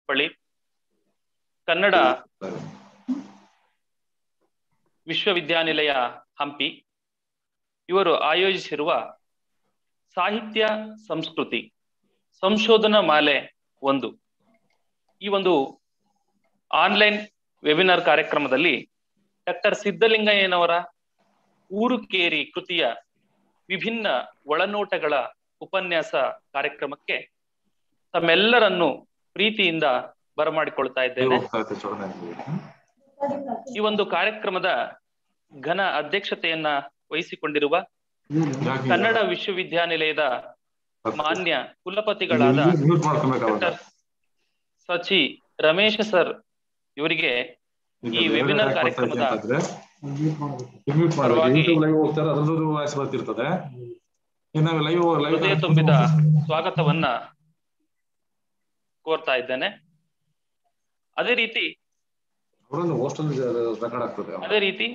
ಹುಬ್ಬಳ್ಳಿ ಕನ್ನಡ ವಿಶ್ವವಿದ್ಯಾನಿಲಯ ಹಂಪಿ ಇವರು ಆಯೋಜಿಸಿರುವ ಸಾಹಿತ್ಯ ಸಂಸ್ಕೃತಿ ಸಂಶೋಧನಾ ಮಾಲೆ ಒಂದು ಈ ಒಂದು ಆನ್ಲೈನ್ ವೆಬಿನಾರ್ ಕಾರ್ಯಕ್ರಮದಲ್ಲಿ ಡಾಕ್ಟರ್ ಸಿದ್ದಲಿಂಗಯ್ಯನವರ ಊರು ಕೇರಿ ಕೃತಿಯ ವಿಭಿನ್ನ ಒಳನೋಟಗಳ ಉಪನ್ಯಾಸ ಕಾರ್ಯಕ್ರಮಕ್ಕೆ ತಮ್ಮೆಲ್ಲರನ್ನು ಪ್ರೀತಿಯಿಂದ ಬರಮಾಡಿಕೊಳ್ತಾ ಇದ್ದೇನೆ ಈ ಒಂದು ಕಾರ್ಯಕ್ರಮದ ಘನ ಅಧ್ಯಕ್ಷತೆಯನ್ನ ವಹಿಸಿಕೊಂಡಿರುವ ಕನ್ನಡ ವಿಶ್ವವಿದ್ಯಾನಿಲಯದ ಮಾನ್ಯ ಕುಲಪತಿಗಳಾದ ಡಾಕ್ಟರ್ ಸಚಿ ರಮೇಶ ಸರ್ ಇವರಿಗೆ ಈ ವೆಬಿನಾರ್ ಕಾರ್ಯಕ್ರಮದ ಪರವಾಗಿ ಬರ್ತಿರ್ತದೆ ಇನ್ನು ಲೈವ್ ಹೃದಯ ತುಂಬಿದ ಸ್ವಾಗತವನ್ನ ಕೋರ್ತಾ ಇದ್ದೇನೆ ಅದೇ ರೀತಿ ಅವರನ್ನು ಹೋಸ್ಟೆಲ್ ರೆಕಾರ್ಡ್ ಆಗ್ತದೆ ಅದೇ ರೀತಿ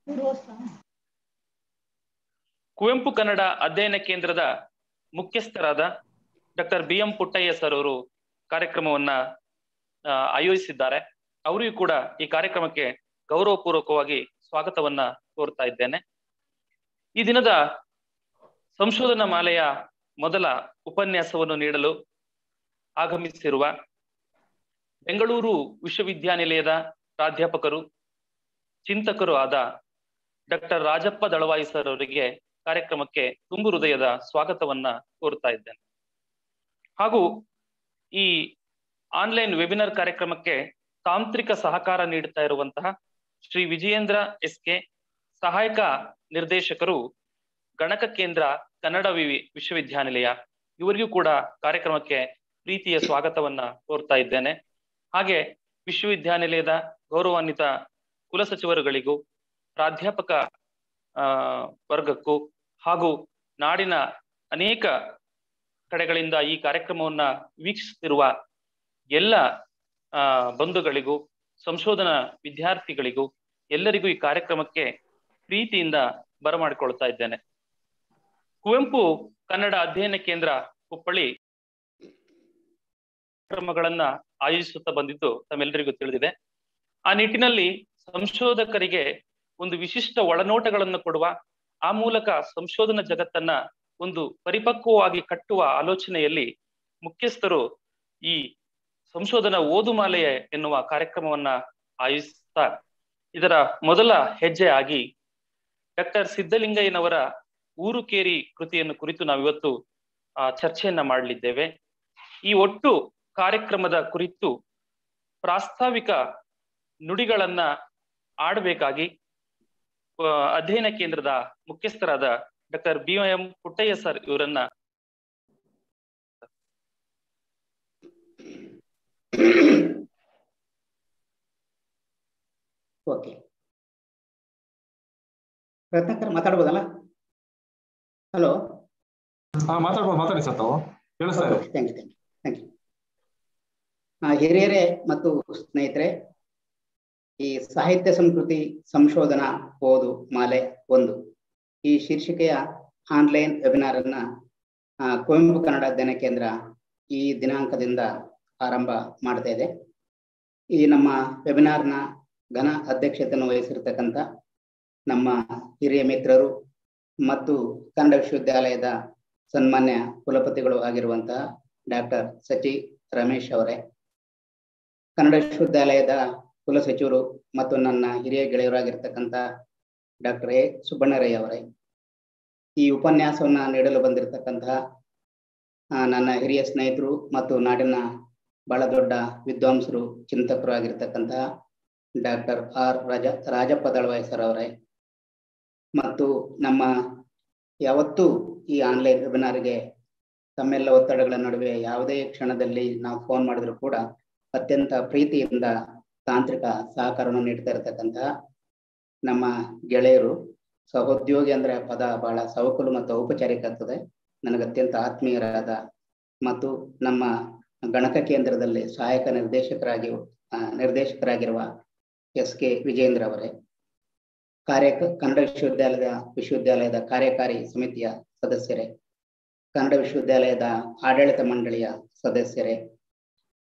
ಕುವೆಂಪು ಕನ್ನಡ ಅಧ್ಯಯನ ಕೇಂದ್ರದ ಮುಖ್ಯಸ್ಥರಾದ doctor B M Puttaiah sir ಅವರು ಕಾರ್ಯಕ್ರಮವನ್ನ ಆ, ಆಯೋಜಿಸಿದ್ದಾರೆ ಅವರಿಗೂ ಕೂಡ ಈ ಕಾರ್ಯಕ್ರಮಕ್ಕೆ ಗೌರವಪೂರ್ವಕವಾಗಿ ಸ್ವಾಗತವನ್ನ ಕೋರ್ತಾ ಇದ್ದೇನೆ ಈ ದಿನದ ಸಂಶೋಧನಾ ಮಾಲೆಯ ಮೊದಲ ಉಪನ್ಯಾಸವನ್ನು ನೀಡಲು ಆಗಮಿಸಿರುವ ಬೆಂಗಳೂರು ವಿಶ್ವವಿದ್ಯಾನಿಲಯದ ಪ್ರಾಧ್ಯಾಪಕರು ಚಿಂತಕರು ಆದ ಡಾಕ್ಟರ್ ರಾಜಪ್ಪ ದಳವಾಯಿ ಸರ್ ಅವರಿಗೆ ಕಾರ್ಯಕ್ರಮಕ್ಕೆ ತುಂಬು ಹೃದಯದ ಸ್ವಾಗತವನ್ನ ಕೋರುತ್ತಾ ಇದ್ದೇನೆ ಹಾಗೂ ಈ ಆನ್ಲೈನ್ ವೆಬಿನಾರ್ ಕಾರ್ಯಕ್ರಮಕ್ಕೆ ತಾಂತ್ರಿಕ ಸಹಕಾರ ನೀಡುತ್ತಾ ಇರುವಂತಹ ಶ್ರೀ ವಿಜಯೇಂದ್ರ ಎಸ್ ಕೆ ಸಹಾಯಕ ನಿರ್ದೇಶಕರು ಗಣಕ ಕೇಂದ್ರ ಕನ್ನಡ ವಿ- ವಿಶ್ವವಿದ್ಯಾನಿಲಯ ಇವರಿಗೂ ಕೂಡ ಕಾರ್ಯಕ್ರಮಕ್ಕೆ ಪ್ರೀತಿಯ ಸ್ವಾಗತವನ್ನ ಕೋರ್ತಾ ಇದ್ದೇನೆ ಹಾಗೆ ವಿಶ್ವವಿದ್ಯಾನಿಲಯದ ಗೌರವಾನ್ವಿತ ಕುಲಸಚಿವರುಗಳಿಗೂ ಪ್ರಾಧ್ಯಾಪಕ ಆ ವರ್ಗಕ್ಕೂ ಹಾಗೂ ನಾಡಿನ ಅನೇಕ ಕಡೆಗಳಿಂದ ಈ ಕಾರ್ಯಕ್ರಮವನ್ನ ವೀಕ್ಷಿಸುತ್ತಿರುವ ಎಲ್ಲ ಆ ಬಂಧುಗಳಿಗೂ ಸಂಶೋಧನಾ ವಿದ್ಯಾರ್ಥಿಗಳಿಗೂ ಎಲ್ಲರಿಗೂ ಈ ಕಾರ್ಯಕ್ರಮಕ್ಕೆ ಪ್ರೀತಿಯಿಂದ ಬರಮಾಡಿಕೊಳ್ತಾ ಇದ್ದೇನೆ ಕುವೆಂಪು ಕನ್ನಡ ಅಧ್ಯಯನ ಕೇಂದ್ರ ಹುಬ್ಬಳ್ಳಿ ಕಾರ್ಯಕ್ರಮಗಳನ್ನ ಆಯೋಜಿಸುತ್ತಾ ಬಂದಿದ್ದು ತಮ್ಮೆಲ್ಲರಿಗೂ ತಿಳಿದಿದೆ ಆ ನಿಟ್ಟಿನಲ್ಲಿ ಸಂಶೋಧಕರಿಗೆ ಒಂದು ವಿಶಿಷ್ಟ ಒಳನೋಟಗಳನ್ನು ಕೊಡುವ ಆ ಮೂಲಕ ಸಂಶೋಧನಾ ಜಗತ್ತನ್ನ ಒಂದು ಪರಿಪಕ್ವವಾಗಿ ಕಟ್ಟುವ ಆಲೋಚನೆಯಲ್ಲಿ ಮುಖ್ಯಸ್ಥರು ಈ ಸಂಶೋಧನಾ ಓದುಮಾಲೆ ಎನ್ನುವ ಕಾರ್ಯಕ್ರಮವನ್ನ ಆಯೋಜಿಸುತ್ತಾ ಇದರ ಮೊದಲ ಹೆಜ್ಜೆ ಆಗಿ ಡಾಕ್ಟರ್ ಸಿದ್ದಲಿಂಗಯ್ಯನವರ ಊರು ಕೇರಿ ಕೃತಿಯನ್ನು ಕುರಿತು ನಾವಿವತ್ತು ಆ ಚರ್ಚೆಯನ್ನ ಮಾಡಲಿದ್ದೇವೆ ಈ ಒಟ್ಟು ಕಾರ್ಯಕ್ರಮದ ಕುರಿತು ಪ್ರಾಸ್ತಾವಿಕ ನುಡಿಗಳನ್ನ ಆಡಬೇಕಾಗಿ ಆ, ಅಧ್ಯಯನ ಕೇಂದ್ರದ ಮುಖ್ಯಸ್ಥರಾದ doctor B M Puttaiah sir ಇವರನ್ನ ಓಕೆ ರತ್ನಾಕರ್ ಮಾತಾಡ್ಬೋದಲ್ಲ ಹಲೋ ಹಾ ಮಾತಾಡ್ಬೋದು ಮಾತಾಡಿ ಸರ್ ತಾವು ಕೇಳಿಸ್ತಾ ಇದೆ thank you thank you thank you ಹಿರಿಯರೇ ಮತ್ತು ಸ್ನೇಹಿತರೆ ಈ ಸಾಹಿತ್ಯ ಸಂಸ್ಕೃತಿ ಸಂಶೋಧನಾ ಓದು ಮಾಲೆ ಒಂದು ಈ ಶೀರ್ಷಿಕೆಯ ಆನ್ಲೈನ್ ವೆಬಿನಾರ್ ಅನ್ನ ಆ, ಕುವೆಂಪು ಕನ್ನಡ ಅಧ್ಯಯನ ಕೇಂದ್ರ ಈ ದಿನಾಂಕದಿಂದ ಆರಂಭ ಮಾಡ್ತಾ ಇದೆ ಈ ನಮ್ಮ ವೆಬಿನಾರ್ನ ಘನ ಅಧ್ಯಕ್ಷತೆಯನ್ನು ವಹಿಸಿರ್ತಕ್ಕಂಥ ನಮ್ಮ ಹಿರಿಯ ಮಿತ್ರರು ಮತ್ತು ಕನ್ನಡ ವಿಶ್ವವಿದ್ಯಾಲಯದ ಸನ್ಮಾನ್ಯ ಕುಲಪತಿಗಳು ಆಗಿರುವಂತಹ ಡಾಕ್ಟರ್ ಸಚಿ ರಮೇಶ್ ಅವರೇ ಕನ್ನಡ ವಿಶ್ವವಿದ್ಯಾಲಯದ ಕುಲಸಚಿವರು ಮತ್ತು ನನ್ನ ಹಿರಿಯ ಗೆಳೆಯರಾಗಿರ್ತಕ್ಕಂಥ ಡಾಕ್ಟರ್ ಎ ಸುಬ್ಬಣ್ಣರಯ್ಯ ಅವರೇ ಈ ಉಪನ್ಯಾಸವನ್ನ ನೀಡಲು ಬಂದಿರತಕ್ಕಂತಹ ಆ, ನನ್ನ ಹಿರಿಯ ಸ್ನೇಹಿತರು ಮತ್ತು ನಾಡಿನ ಬಹಳ ದೊಡ್ಡ ವಿದ್ವಾಂಸರು ಚಿಂತಕರು ಆಗಿರ್ತಕ್ಕಂತಹ doctor R Raja Rajappa Dalavayi sir ಅವರೇ ಮತ್ತು ನಮ್ಮ ಯಾವತ್ತೂ ಈ ಆನ್ಲೈನ್ ವೆಬಿನಾರ್ಗೆ ತಮ್ಮೆಲ್ಲ ಒತ್ತಡಗಳ ನಡುವೆ ಯಾವುದೇ ಕ್ಷಣದಲ್ಲಿ ನಾವು ಫೋನ್ ಮಾಡಿದ್ರು ಕೂಡ ಅತ್ಯಂತ ಪ್ರೀತಿಯಿಂದ ತಾಂತ್ರಿಕ ಸಹಕಾರವನ್ನು ನೀಡ್ತಾ ಇರತಕ್ಕಂತಹ ನಮ್ಮ ಗೆಳೆಯರು ಸಹೋದ್ಯೋಗಿ ಅಂದ್ರೆ ಆ ಪದ ಬಹಳ ಸವಕಲು ಮತ್ತು ಔಪಚಾರಿಕ ಆಗ್ತದೆ ನನಗೆ ಅತ್ಯಂತ ಆತ್ಮೀಯರಾದ ಮತ್ತು ನಮ್ಮ ಗಣಕ ಕೇಂದ್ರದಲ್ಲಿ ಸಹಾಯಕ ನಿರ್ದೇಶಕರಾಗಿ ಆ, ನಿರ್ದೇಶಕರಾಗಿರುವ ಎಸ್ ಕೆ ವಿಜೇಂದ್ರ ಅವರೇ ಕಾರ್ಯ ಕನ್ನಡ ವಿಶ್ವವಿದ್ಯಾಲಯದ ವಿಶ್ವವಿದ್ಯಾಲಯದ ಕಾರ್ಯಕಾರಿ ಸಮಿತಿಯ ಸದಸ್ಯರೇ ಕನ್ನಡ ವಿಶ್ವವಿದ್ಯಾಲಯದ ಆಡಳಿತ ಮಂಡಳಿಯ ಸದಸ್ಯರೇ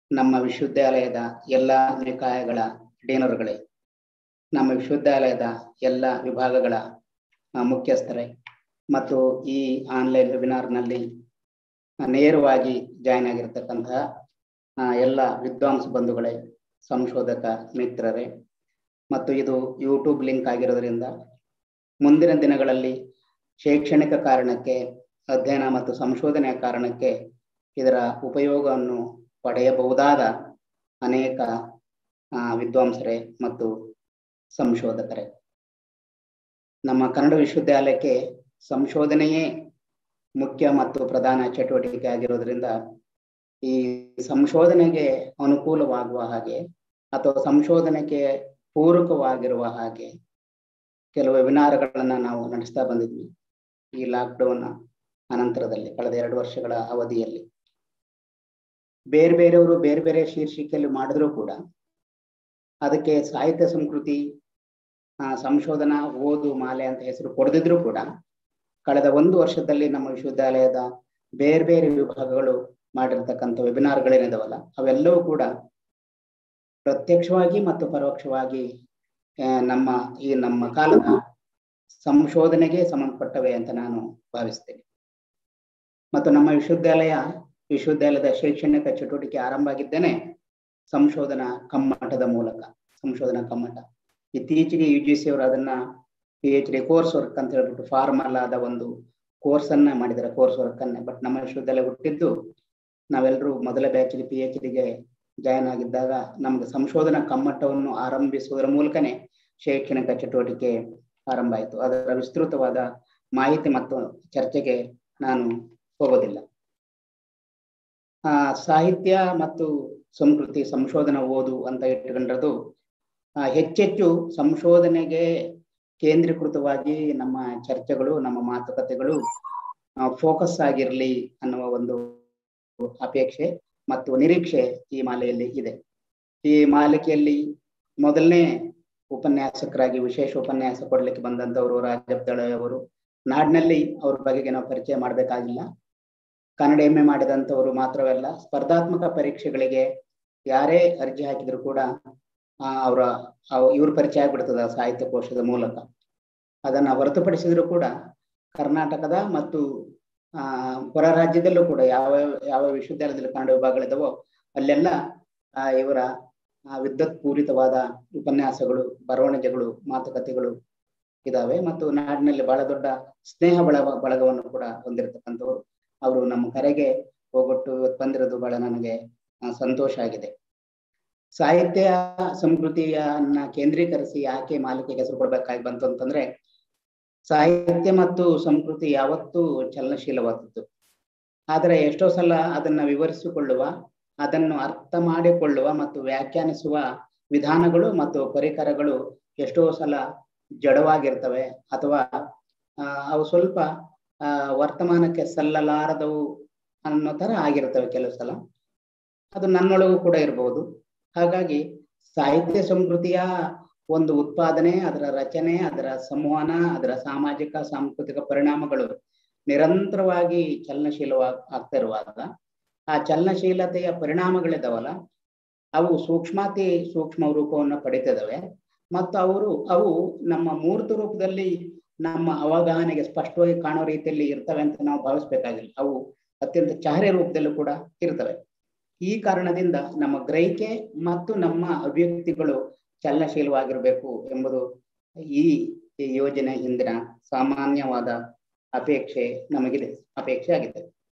ನಮ್ಮ ವಿಶ್ವವಿದ್ಯಾಲಯದ ಎಲ್ಲ ನಿಕಾಯಗಳ ಡೇನರ್ಗಳೇ ನಮ್ಮ ವಿಶ್ವವಿದ್ಯಾಲಯದ ಎಲ್ಲ ವಿಭಾಗಗಳ ಆ, ಮುಖ್ಯಸ್ಥರೇ ಮತ್ತು ಈ ಆನ್ಲೈನ್ ವೆಬಿನಾರ್ನಲ್ಲಿ ನೇರವಾಗಿ ಜಾಯ್ನ್ ಆಗಿರ್ತಕ್ಕಂತಹ ಆ, ಎಲ್ಲ ವಿದ್ವಾಂಸ ಬಂಧುಗಳೇ ಸಂಶೋಧಕ ಮಿತ್ರರೇ ಮತ್ತು ಇದು ಯೂಟ್ಯೂಬ್ ಲಿಂಕ್ ಆಗಿರೋದ್ರಿಂದ ಮುಂದಿನ ದಿನಗಳಲ್ಲಿ ಶೈಕ್ಷಣಿಕ ಕಾರಣಕ್ಕೆ ಅಧ್ಯಯನ ಮತ್ತು ಸಂಶೋಧನೆಯ ಕಾರಣಕ್ಕೆ ಇದರ ಉಪಯೋಗವನ್ನು ಪಡೆಯಬಹುದಾದ ಅನೇಕ ಆ, ವಿದ್ವಾಂಸರೇ ಮತ್ತು ಸಂಶೋಧಕರೇ ನಮ್ಮ ಕನ್ನಡ ವಿಶ್ವವಿದ್ಯಾಲಯಕ್ಕೆ ಸಂಶೋಧನೆಯೇ ಮುಖ್ಯ ಮತ್ತು ಪ್ರಧಾನ ಚಟುವಟಿಕೆ ಆಗಿರೋದ್ರಿಂದ ಈ ಸಂಶೋಧನೆಗೆ ಅನುಕೂಲವಾಗುವ ಹಾಗೆ ಅಥವಾ ಸಂಶೋಧನೆಗೆ ಪೂರಕವಾಗಿರುವ ಹಾಗೆ ಕೆಲವು ವೆಬಿನಾರ್ಗಳನ್ನ ನಾವು ನಡೆಸ್ತಾ ಬಂದಿದ್ವಿ ಈ ಲಾಕ್ಡೌನ್ ಅನಂತರದಲ್ಲಿ ಕಳೆದ ಎರಡು ವರ್ಷಗಳ ಅವಧಿಯಲ್ಲಿ ಬೇರೆ ಬೇರೆಯವರು ಬೇರೆ ಬೇರೆ ಶೀರ್ಷಿಕೆಯಲ್ಲಿ ಮಾಡಿದ್ರು ಕೂಡ ಅದಕ್ಕೆ ಸಾಹಿತ್ಯ ಸಂಸ್ಕೃತಿ ಆ, ಸಂಶೋಧನಾ ಓದು ಮಾಲೆ ಅಂತ ಹೆಸರು ಕೊಡದಿದ್ರು ಕೂಡ ಕಳೆದ ಒಂದು ವರ್ಷದಲ್ಲಿ ನಮ್ಮ ವಿಶ್ವವಿದ್ಯಾಲಯದ ಬೇರೆ ಬೇರೆ ವಿಭಾಗಗಳು ಮಾಡಿರ್ತಕ್ಕಂಥ ವೆಬಿನಾರ್ಗಳೇನಿದಾವಲ್ಲ ಅವೆಲ್ಲವೂ ಕೂಡ ಪ್ರತ್ಯಕ್ಷವಾಗಿ ಮತ್ತು ಪರೋಕ್ಷವಾಗಿ ಆ, ನಮ್ಮ ಈ ನಮ್ಮ ಕಾಲದ ಸಂಶೋಧನೆಗೆ ಸಂಬಂಧಪಟ್ಟವೆ ಅಂತ ನಾನು ಭಾವಿಸ್ತೇನೆ ಮತ್ತು ನಮ್ಮ ವಿಶ್ವವಿದ್ಯಾಲಯ ವಿಶ್ವವಿದ್ಯಾಲಯದ ಶೈಕ್ಷಣಿಕ ಚಟುವಟಿಕೆ ಆರಂಭ ಆಗಿದ್ದೇನೆ ಸಂಶೋಧನಾ ಕಮ್ಮಟದ ಮೂಲಕ ಸಂಶೋಧನಾ ಕಮ್ಮಟ ಇತ್ತೀಚೆಗೆ ಯು ಜಿ ಸಿ ಅವರು ಅದನ್ನ P H D course work ಅಂತ ಹೇಳ್ಬಿಟ್ಟು ಫಾರ್ಮಲ್ ಆದ ಒಂದು ಕೋರ್ಸ್ ಅನ್ನ ಮಾಡಿದ್ದಾರೆ ಕೋರ್ಸ್ ವರ್ಕ್ ಅನ್ನ ಬಟ್ ನಮ್ಮ ವಿಶ್ವವಿದ್ಯಾಲಯ ಹುಟ್ಟಿದ್ದು ನಾವೆಲ್ಲರೂ ಮೊದಲ ಬ್ಯಾಚ್ ಪಿ ಎಚ್ ಡಿಗೆ ಜಾಯ್ನ್ ಆಗಿದ್ದಾಗ ನಮ್ಗೆ ಸಂಶೋಧನಾ ಕಮ್ಮಟವನ್ನು ಆರಂಭಿಸುವುದರ ಮೂಲಕನೇ ಶೈಕ್ಷಣಿಕ ಚಟುವಟಿಕೆ ಆರಂಭ ಆಯಿತು ಅದರ ವಿಸ್ತೃತವಾದ ಮಾಹಿತಿ ಮತ್ತು ಚರ್ಚೆಗೆ ನಾನು ಹೋಗೋದಿಲ್ಲ ಆ ಸಾಹಿತ್ಯ ಮತ್ತು ಸಂಸ್ಕೃತಿ ಸಂಶೋಧನಾ ಓದು ಅಂತ ಇಟ್ಕೊಂಡ್ರದು ಆ, ಹೆಚ್ಚೆಚ್ಚು ಸಂಶೋಧನೆಗೆ ಕೇಂದ್ರೀಕೃತವಾಗಿ ನಮ್ಮ ಚರ್ಚೆಗಳು ನಮ್ಮ ಮಾತುಕತೆಗಳು ಫೋಕಸ್ ಆಗಿರಲಿ ಅನ್ನುವ ಒಂದು ಅಪೇಕ್ಷೆ ಮತ್ತು ನಿರೀಕ್ಷೆ ಈ ಮಾಲೆಯಲ್ಲಿ ಇದೆ ಈ ಮಾಲಿಕೆಯಲ್ಲಿ ಮೊದಲನೇ ಉಪನ್ಯಾಸಕರಾಗಿ ವಿಶೇಷ ಉಪನ್ಯಾಸ ಕೊಡ್ಲಿಕ್ಕೆ ಬಂದಂತವರು ರಾಜಪ್ ದಳೆ ಅವರು ನಾಡಿನಲ್ಲಿ ಅವ್ರ ಬಗೆಗೆ ನಾವು ಪರಿಚಯ ಮಾಡಬೇಕಾಗಿಲ್ಲ ಕನ್ನಡ ಎಂ ಎ ಮಾಡಿದಂಥವರು ಮಾತ್ರವಲ್ಲ ಸ್ಪರ್ಧಾತ್ಮಕ ಪರೀಕ್ಷೆಗಳಿಗೆ ಯಾರೇ ಅರ್ಜಿ ಹಾಕಿದ್ರು ಕೂಡ ಆ, ಅವರ ಇವ್ರ ಪರಿಚಯ ಆಗ್ಬಿಡ್ತದ ಸಾಹಿತ್ಯ ಕೋಶದ ಮೂಲಕ ಅದನ್ನ ಹೊರತುಪಡಿಸಿದ್ರು ಕೂಡ ಕರ್ನಾಟಕದ ಮತ್ತು ಆ ಹೊರ ರಾಜ್ಯದಲ್ಲೂ ಕೂಡ ಯಾವ ಯಾವ ವಿಶ್ವವಿದ್ಯಾಲಯದಲ್ಲಿ ಕನ್ನಡ ವಿಭಾಗಗಳಿದಾವೋ ಅಲ್ಲೆಲ್ಲ ಆ, ಇವರ ಆ, ವಿದ್ವತ್ ಪೂರಿತವಾದ ಉಪನ್ಯಾಸಗಳು ಬರವಣಿಗೆಗಳು ಮಾತುಕತೆಗಳು ಇದಾವೆ ಮತ್ತು ನಾಡಿನಲ್ಲಿ ಬಹಳ ದೊಡ್ಡ ಸ್ನೇಹ ಬಳಗ ಬಳಗವನ್ನು ಕೂಡ ಹೊಂದಿರತಕ್ಕಂಥವ್ರು ಅವರು ನಮ್ಮ ಕರೆಗೆ ಹೋಗೊಟ್ಟು ಇವತ್ತು ಬಂದಿರೋದು ಬಹಳ ನನಗೆ ಆ, ಸಂತೋಷ ಆಗಿದೆ ಸಾಹಿತ್ಯ ಸಂಸ್ಕೃತಿಯನ್ನ ಕೇಂದ್ರೀಕರಿಸಿ ಯಾಕೆ ಮಾಲಿಕೆಗೆ ಹೆಸರು ಕೊಡ್ಬೇಕಾಗಿ ಬಂತು ಅಂತಂದ್ರೆ ಸಾಹಿತ್ಯ ಮತ್ತು ಸಂಸ್ಕೃತಿ ಯಾವತ್ತೂ ಚಲನಶೀಲವಾದದ್ದು ಆದರೆ ಎಷ್ಟೋ ಸಲ ಅದನ್ನ ವಿವರಿಸಿಕೊಳ್ಳುವ ಅದನ್ನು ಅರ್ಥ ಮಾಡಿಕೊಳ್ಳುವ ಮತ್ತು ವ್ಯಾಖ್ಯಾನಿಸುವ ವಿಧಾನಗಳು ಮತ್ತು ಪರಿಕರಗಳು ಎಷ್ಟೋ ಸಲ ಜಡವಾಗಿರ್ತವೆ ಅಥವಾ ಆ, ಅವು ಸ್ವಲ್ಪ ಆ, ವರ್ತಮಾನಕ್ಕೆ ಸಲ್ಲಲಾರದವು ಅನ್ನೋ ತರ ಆಗಿರ್ತವೆ ಕೆಲವು ಸಲ ಅದು ನನ್ನೊಳಗೂ ಕೂಡ ಇರಬಹುದು ಹಾಗಾಗಿ ಸಾಹಿತ್ಯ ಸಂಸ್ಕೃತಿಯ ಒಂದು ಉತ್ಪಾದನೆ ಅದರ ರಚನೆ ಅದರ ಸಂವಹನ ಅದರ ಸಾಮಾಜಿಕ ಸಾಂಸ್ಕೃತಿಕ ಪರಿಣಾಮಗಳು ನಿರಂತರವಾಗಿ ಚಲನಶೀಲವಾಗಿ ಆಗ್ತಾ ಇರುವಾಗ ಆ ಚಲನಶೀಲತೆಯ ಪರಿಣಾಮಗಳಿದಾವಲ್ಲ ಅವು ಸೂಕ್ಷ್ಮಾತಿ ಸೂಕ್ಷ್ಮ ರೂಪವನ್ನು ಪಡಿತಿದಾವೆ ಮತ್ತು ಅವರು ಅವು ನಮ್ಮ ಮೂರ್ತ ರೂಪದಲ್ಲಿ ನಮ್ಮ ಅವಗಾಹನೆಗೆ ಸ್ಪಷ್ಟವಾಗಿ ಕಾಣೋ ರೀತಿಯಲ್ಲಿ ಇರ್ತವೆ ಅಂತ ನಾವು ಭಾವಿಸ್ಬೇಕಾಗಿಲ್ಲ ಅವು ಅತ್ಯಂತ ಚಾಹರೆ ರೂಪದಲ್ಲೂ ಕೂಡ ಇರ್ತವೆ ಈ ಕಾರಣದಿಂದ ನಮ್ಮ ಗ್ರಹಿಕೆ ಮತ್ತು ನಮ್ಮ ಅಭಿವ್ಯಕ್ತಿಗಳು ಚಲನಶೀಲವಾಗಿರಬೇಕು ಎಂಬುದು ಈ ಯೋಜನೆ ಹಿಂದಿನ ಸಾಮಾನ್ಯವಾದ ಅಪೇಕ್ಷೆ ನಮಗಿದೆ ಅಪೇಕ್ಷೆ ಆಗಿದೆ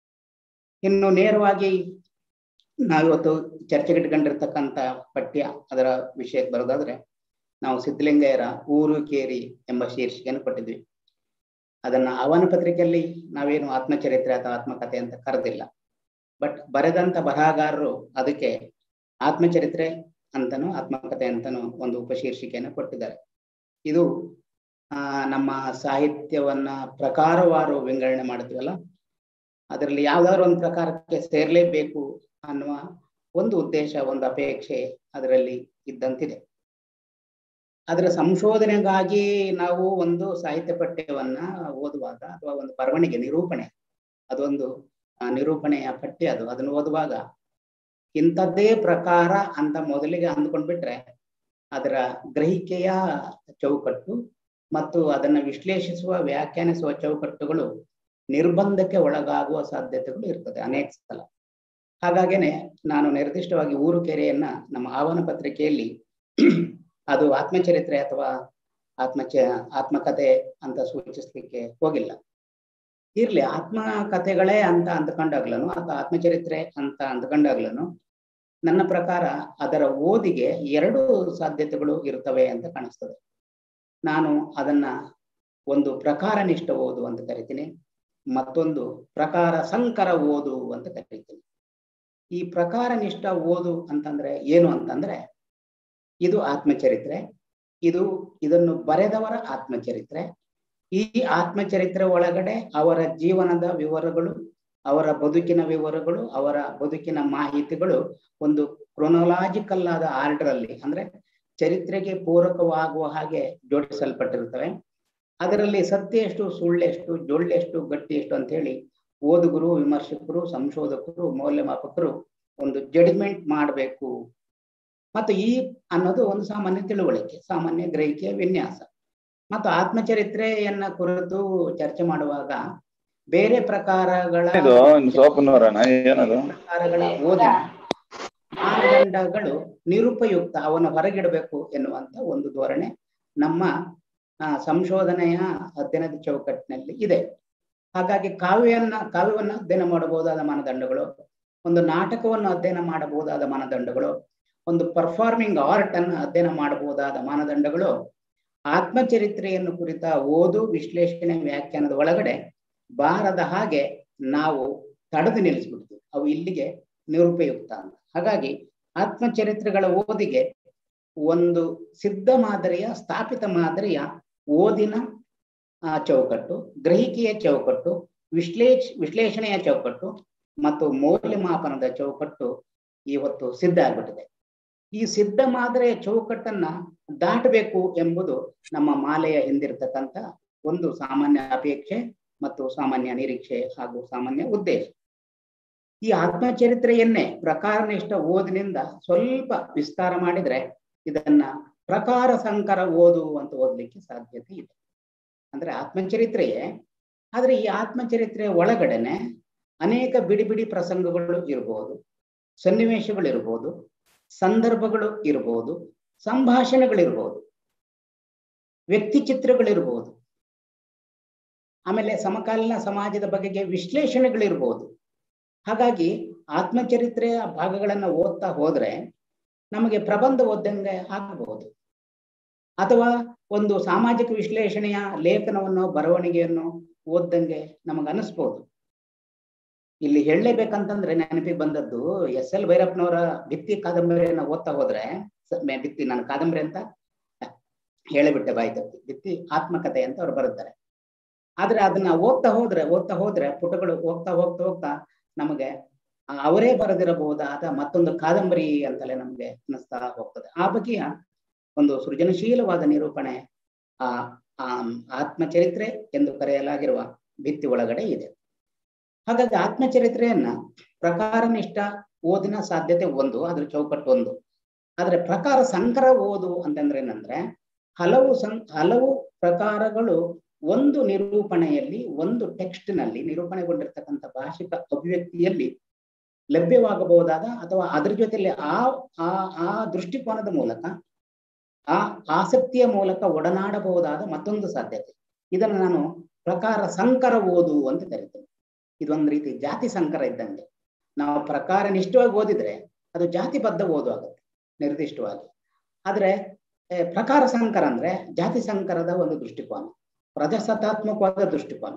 ಇನ್ನು ನೇರವಾಗಿ ನಾವಿವತ್ತು ಚರ್ಚೆಗೆ ಇಟ್ಕೊಂಡಿರ್ತಕ್ಕಂಥ ಪಠ್ಯ ಅದರ ವಿಷಯಕ್ಕೆ ಬರೋದಾದ್ರೆ ನಾವು ಸಿದ್ಧಲಿಂಗಯ್ಯರ ಊರು ಕೇರಿ ಎಂಬ ಶೀರ್ಷಿಕೆಯನ್ನು ಕೊಟ್ಟಿದ್ವಿ ಅದನ್ನ ಆಹ್ವಾನ ಪತ್ರಿಕೆಯಲ್ಲಿ ನಾವೇನು ಆತ್ಮಚರಿತ್ರೆ ಅಥವಾ ಆತ್ಮಕಥೆ ಅಂತ ಕರೆದಿಲ್ಲ ಬಟ್ ಬರೆದಂತ ಬರಹಗಾರರು ಅದಕ್ಕೆ ಆತ್ಮಚರಿತ್ರೆ ಅಂತನೂ ಆತ್ಮಕಥೆ ಅಂತನೂ ಒಂದು ಉಪಶೀರ್ಷಿಕೆಯನ್ನು ಕೊಟ್ಟಿದ್ದಾರೆ ಇದು ಆ ನಮ್ಮ ಸಾಹಿತ್ಯವನ್ನ ಪ್ರಕಾರವಾರು ವಿಂಗಡಣೆ ಮಾಡ್ತೀವಲ್ಲ ಅದರಲ್ಲಿ ಯಾವ್ದಾದ್ರು ಒಂದು ಪ್ರಕಾರಕ್ಕೆ ಸೇರ್ಲೇಬೇಕು ಅನ್ನುವ ಒಂದು ಉದ್ದೇಶ ಒಂದು ಅಪೇಕ್ಷೆ ಅದರಲ್ಲಿ ಇದ್ದಂತಿದೆ ಅದರ ಸಂಶೋಧನೆಗಾಗಿ ನಾವು ಒಂದು ಸಾಹಿತ್ಯ ಪಠ್ಯವನ್ನ ಓದುವಾಗ ಅಥವಾ ಒಂದು ಬರವಣಿಗೆ ನಿರೂಪಣೆ ಅದೊಂದು ಆ, ನಿರೂಪಣೆಯ ಪಠ್ಯ ಅದು ಅದನ್ನು ಓದುವಾಗ ಇಂಥದ್ದೇ ಪ್ರಕಾರ ಅಂತ ಮೊದಲಿಗೆ ಅಂದ್ಕೊಂಡ್ಬಿಟ್ರೆ ಅದರ ಗ್ರಹಿಕೆಯ ಚೌಕಟ್ಟು ಮತ್ತು ಅದನ್ನ ವಿಶ್ಲೇಷಿಸುವ ವ್ಯಾಖ್ಯಾನಿಸುವ ಚೌಕಟ್ಟುಗಳು ನಿರ್ಬಂಧಕ್ಕೆ ಒಳಗಾಗುವ ಸಾಧ್ಯತೆಗಳು ಇರ್ತದೆ ಅನೇಕ ಸಲ ಹಾಗಾಗೇನೆ ನಾನು ನಿರ್ದಿಷ್ಟವಾಗಿ ಊರು ಕೆರೆಯನ್ನ ನಮ್ಮ ಆಹ್ವಾನ ಪತ್ರಿಕೆಯಲ್ಲಿ ಅದು ಆತ್ಮಚರಿತ್ರೆ ಅಥವಾ ಆತ್ಮಚ ಆತ್ಮಕಥೆ ಅಂತ ಸೂಚಿಸ್ಲಿಕ್ಕೆ ಹೋಗಿಲ್ಲ ಇರ್ಲಿ ಆತ್ಮಕಥೆಗಳೇ ಅಂತ ಅಂದ್ಕೊಂಡಾಗ್ಲನು ಅಥವಾ ಆತ್ಮಚರಿತ್ರೆ ಅಂತ ಅಂದ್ಕೊಂಡಾಗ್ಲನು ನನ್ನ ಪ್ರಕಾರ ಅದರ ಓದಿಗೆ ಎರಡು ಸಾಧ್ಯತೆಗಳು ಇರ್ತವೆ ಅಂತ ಕಾಣಿಸ್ತದೆ ನಾನು ಅದನ್ನ ಒಂದು ಪ್ರಕಾರನಿಷ್ಠ ಓದು ಅಂತ ಕರಿತೀನಿ ಮತ್ತೊಂದು ಪ್ರಕಾರ ಸಂಕರ ಓದು ಅಂತ ಕರಿತೀನಿ ಈ ಪ್ರಕಾರನಿಷ್ಠ ಓದು ಅಂತಂದ್ರೆ ಏನು ಅಂತಂದ್ರೆ ಇದು ಆತ್ಮಚರಿತ್ರೆ ಇದು ಇದನ್ನು ಬರೆದವರ ಆತ್ಮಚರಿತ್ರೆ ಈ ಆತ್ಮಚರಿತ್ರೆ ಒಳಗಡೆ ಅವರ ಜೀವನದ ವಿವರಗಳು ಅವರ ಬದುಕಿನ ವಿವರಗಳು ಅವರ ಬದುಕಿನ ಮಾಹಿತಿಗಳು ಒಂದು ಕ್ರೊನೊಲಾಜಿಕಲ್ ಆದ ಆರ್ಡರ್ ಅಲ್ಲಿ ಅಂದ್ರೆ ಚರಿತ್ರೆಗೆ ಪೂರಕವಾಗುವ ಹಾಗೆ ಜೋಡಿಸಲ್ಪಟ್ಟಿರುತ್ತವೆ ಅದರಲ್ಲಿ ಸತ್ಯ ಎಷ್ಟು ಸುಳ್ಳೆಷ್ಟು ಜೊಳ್ಳೆಷ್ಟು ಗಟ್ಟಿ ಎಷ್ಟು ಅಂತ ಹೇಳಿ ಓದುಗರು ವಿಮರ್ಶಕರು ಸಂಶೋಧಕರು ಮೌಲ್ಯಮಾಪಕರು ಒಂದು ಜಡ್ಜ್ಮೆಂಟ್ ಮಾಡಬೇಕು ಮತ್ತು ಈ ಅನ್ನೋದು ಒಂದು ಸಾಮಾನ್ಯ ತಿಳುವಳಿಕೆ ಸಾಮಾನ್ಯ ಗ್ರಹಿಕೆಯ ವಿನ್ಯಾಸ ಮತ್ತು ಆತ್ಮಚರಿತ್ರೆಯನ್ನ ಕುರಿತು ಚರ್ಚೆ ಮಾಡುವಾಗ ಬೇರೆ ಪ್ರಕಾರಗಳ ಇದು ಸೋಪನವರಣ ಏನದು ಪ್ರಕಾರಗಳ ಓದಿನ ಮಾನದಂಡಗಳು ನಿರುಪಯುಕ್ತ ಅವನ ಹೊರಗಿಡಬೇಕು ಎನ್ನುವಂತ ಒಂದು ಧೋರಣೆ ನಮ್ಮ ಆ, ಸಂಶೋಧನೆಯ ಅಧ್ಯಯನದ ಚೌಕಟ್ಟಿನಲ್ಲಿ ಇದೆ ಹಾಗಾಗಿ ಕಾವ್ಯವನ್ನ ಕಾವ್ಯವನ್ನ ಅಧ್ಯಯನ ಮಾಡಬಹುದಾದ ಮಾನದಂಡಗಳು ಒಂದು ನಾಟಕವನ್ನು ಅಧ್ಯಯನ ಮಾಡಬಹುದಾದ ಮಾನದಂಡಗಳು ಒಂದು ಪರ್ಫಾರ್ಮಿಂಗ್ ಆರ್ಟ್ ಅನ್ನು ಅಧ್ಯಯನ ಮಾಡಬಹುದಾದ ಮಾನದಂಡಗಳು ಆತ್ಮಚರಿತ್ರೆಯನ್ನು ಕುರಿತ ಓದು ವಿಶ್ಲೇಷಣೆ ವ್ಯಾಖ್ಯಾನದ ಒಳಗಡೆ ಬಾರದ ಹಾಗೆ ನಾವು ತಡೆದು ನಿಲ್ಲಿಸ್ಬಿಡ್ತೀವಿ ಅವು ಇಲ್ಲಿಗೆ ನಿರುಪಯುಕ್ತ ಅಂತ ಹಾಗಾಗಿ ಆತ್ಮಚರಿತ್ರೆಗಳ ಓದಿಗೆ ಒಂದು ಸಿದ್ಧ ಮಾದರಿಯ ಸ್ಥಾಪಿತ ಮಾದರಿಯ ಓದಿನ ಆ, ಚೌಕಟ್ಟು ಗ್ರಹಿಕೆಯ ಚೌಕಟ್ಟು ವಿಶ್ಲೇಷ ವಿಶ್ಲೇಷಣೆಯ ಚೌಕಟ್ಟು ಮತ್ತು ಮೌಲ್ಯಮಾಪನದ ಚೌಕಟ್ಟು ಇವತ್ತು ಸಿದ್ಧ ಆಗ್ಬಿಟ್ಟಿದೆ ಈ ಸಿದ್ಧ ಮಾದರಿಯ ಚೌಕಟ್ಟನ್ನ ದಾಟಬೇಕು ಎಂಬುದು ನಮ್ಮ ಮಾಲೆಯ ಹಿಂದಿರ್ತಕ್ಕಂಥ ಒಂದು ಸಾಮಾನ್ಯ ಅಪೇಕ್ಷೆ ಮತ್ತು ಸಾಮಾನ್ಯ ನಿರೀಕ್ಷೆ ಹಾಗೂ ಸಾಮಾನ್ಯ ಉದ್ದೇಶ ಈ ಆತ್ಮಚರಿತ್ರೆಯನ್ನೇ ಪ್ರಕಾರನಿಷ್ಠ ಓದಿನಿಂದ ಸ್ವಲ್ಪ ವಿಸ್ತಾರ ಮಾಡಿದ್ರೆ ಇದನ್ನ ಪ್ರಕಾರ ಸಂಕರ ಓದು ಅಂತ ಓದ್ಲಿಕ್ಕೆ ಸಾಧ್ಯತೆ ಇದೆ ಅಂದ್ರೆ ಆತ್ಮಚರಿತ್ರೆಯೇ ಆದ್ರೆ ಈ ಆತ್ಮಚರಿತ್ರೆಯ ಒಳಗಡೆನೆ ಅನೇಕ ಬಿಡಿ ಬಿಡಿ ಪ್ರಸಂಗಗಳು ಇರಬಹುದು ಸನ್ನಿವೇಶಗಳು ಇರಬಹುದು ಸಂದರ್ಭಗಳು ಇರಬಹುದು ಸಂಭಾಷಣೆಗಳಿರ್ಬೋದು ವ್ಯಕ್ತಿ ಚಿತ್ರಗಳಿರ್ಬೋದು ಆಮೇಲೆ ಸಮಕಾಲೀನ ಸಮಾಜದ ಬಗೆಗೆ ವಿಶ್ಲೇಷಣೆಗಳಿರ್ಬೋದು ಹಾಗಾಗಿ ಆತ್ಮಚರಿತ್ರೆಯ ಭಾಗಗಳನ್ನ ಓದ್ತಾ ಹೋದ್ರೆ ನಮಗೆ ಪ್ರಬಂಧ ಓದಂಗೆ ಆಗಬಹುದು ಅಥವಾ ಒಂದು ಸಾಮಾಜಿಕ ವಿಶ್ಲೇಷಣೆಯ ಲೇಖನವನ್ನು ಬರವಣಿಗೆಯನ್ನು ಓದ್ದಂಗೆ ನಮಗೆ ಅನಿಸ್ಬೋದು ಇಲ್ಲಿ ಹೇಳಲೇಬೇಕಂತಂದ್ರೆ ನೆನಪಿಗೆ ಬಂದದ್ದು ಎಸ್ ಎಲ್ ಭೈರಪ್ಪನವರ ಭಿತ್ತಿ ಕಾದಂಬರಿಯನ್ನ ಓದ್ತಾ ಹೋದ್ರೆ ಸ- ಮೆ- ಭಿತ್ತಿ ನಾನು ಕಾದಂಬರಿ ಅಂತ ಹೇಳಿಬಿಟ್ಟೆ ಬಾಯಿ ತಪ್ಪಿ ಭಿತ್ತಿ ಆತ್ಮಕಥೆ ಅಂತ ಅವ್ರು ಬರುತ್ತಾರೆ ಆದ್ರೆ ಅದನ್ನ ಓದ್ತಾ ಹೋದ್ರೆ ಓದ್ತಾ ಹೋದ್ರೆ ಪುಟಗಳು ಹೋಗ್ತಾ ಹೋಗ್ತಾ ಹೋಗ್ತಾ ನಮಗೆ ಆ ಅವರೇ ಬರೆದಿರಬಹುದಾದ ಮತ್ತೊಂದು ಕಾದಂಬರಿ ಅಂತಲೇ ನಮಗೆ ಅನಿಸ್ತಾ ಹೋಗ್ತದೆ ಆ ಬಗೆಯ ಒಂದು ಸೃಜನಶೀಲವಾದ ನಿರೂಪಣೆ ಆ ಆ ಆತ್ಮಚರಿತ್ರೆ ಎಂದು ಕರೆಯಲಾಗಿರುವ ಭಿತ್ತಿ ಒಳಗಡೆ ಇದೆ ಹಾಗಾಗಿ ಆತ್ಮಚರಿತ್ರೆಯನ್ನ ಪ್ರಕಾರನಿಷ್ಠ ಓದಿನ ಸಾಧ್ಯತೆ ಒಂದು ಅದ್ರ ಚೌಕಟ್ಟು ಒಂದು ಆದ್ರೆ ಪ್ರಕಾರ ಸಂಕರ ಓದು ಅಂತಂದ್ರೆ ಏನಂದ್ರೆ ಹಲವು ಸಂ ಹಲವು ಪ್ರಕಾರಗಳು ಒಂದು ನಿರೂಪಣೆಯಲ್ಲಿ ಒಂದು ಟೆಕ್ಸ್ಟ್ ನಲ್ಲಿ ನಿರೂಪಣೆಗೊಂಡಿರ್ತಕ್ಕಂಥ ಭಾಷಿಕ ಅಭಿವ್ಯಕ್ತಿಯಲ್ಲಿ ಲಭ್ಯವಾಗಬಹುದಾದ ಅಥವಾ ಅದ್ರ ಜೊತೆಲಿ ಆ ಆ ಆ ದೃಷ್ಟಿಕೋನದ ಮೂಲಕ ಆ ಆಸಕ್ತಿಯ ಮೂಲಕ ಒಡನಾಡಬಹುದಾದ ಮತ್ತೊಂದು ಸಾಧ್ಯತೆ ಇದನ್ನು ನಾನು ಪ್ರಕಾರ ಸಂಕರ ಓದು ಅಂತ ಕರಿತೇನೆ ಇದೊಂದು ರೀತಿ ಜಾತಿ ಸಂಕರ ಇದ್ದಂಗೆ ನಾವು ಪ್ರಕಾರ ನಿಷ್ಠವಾಗಿ ಓದಿದ್ರೆ ಅದು ಜಾತಿಬದ್ಧ ಓದು ಆಗುತ್ತೆ ನಿರ್ದಿಷ್ಟವಾಗಿ ಆದ್ರೆ ಏ, ಪ್ರಕಾರ ಸಂಕರ ಅಂದ್ರೆ ಜಾತಿ ಸಂಕರದ ಒಂದು ದೃಷ್ಟಿಕೋನ ಪ್ರಜಾಸತ್ತಾತ್ಮಕವಾದ ದೃಷ್ಟಿಕೋನ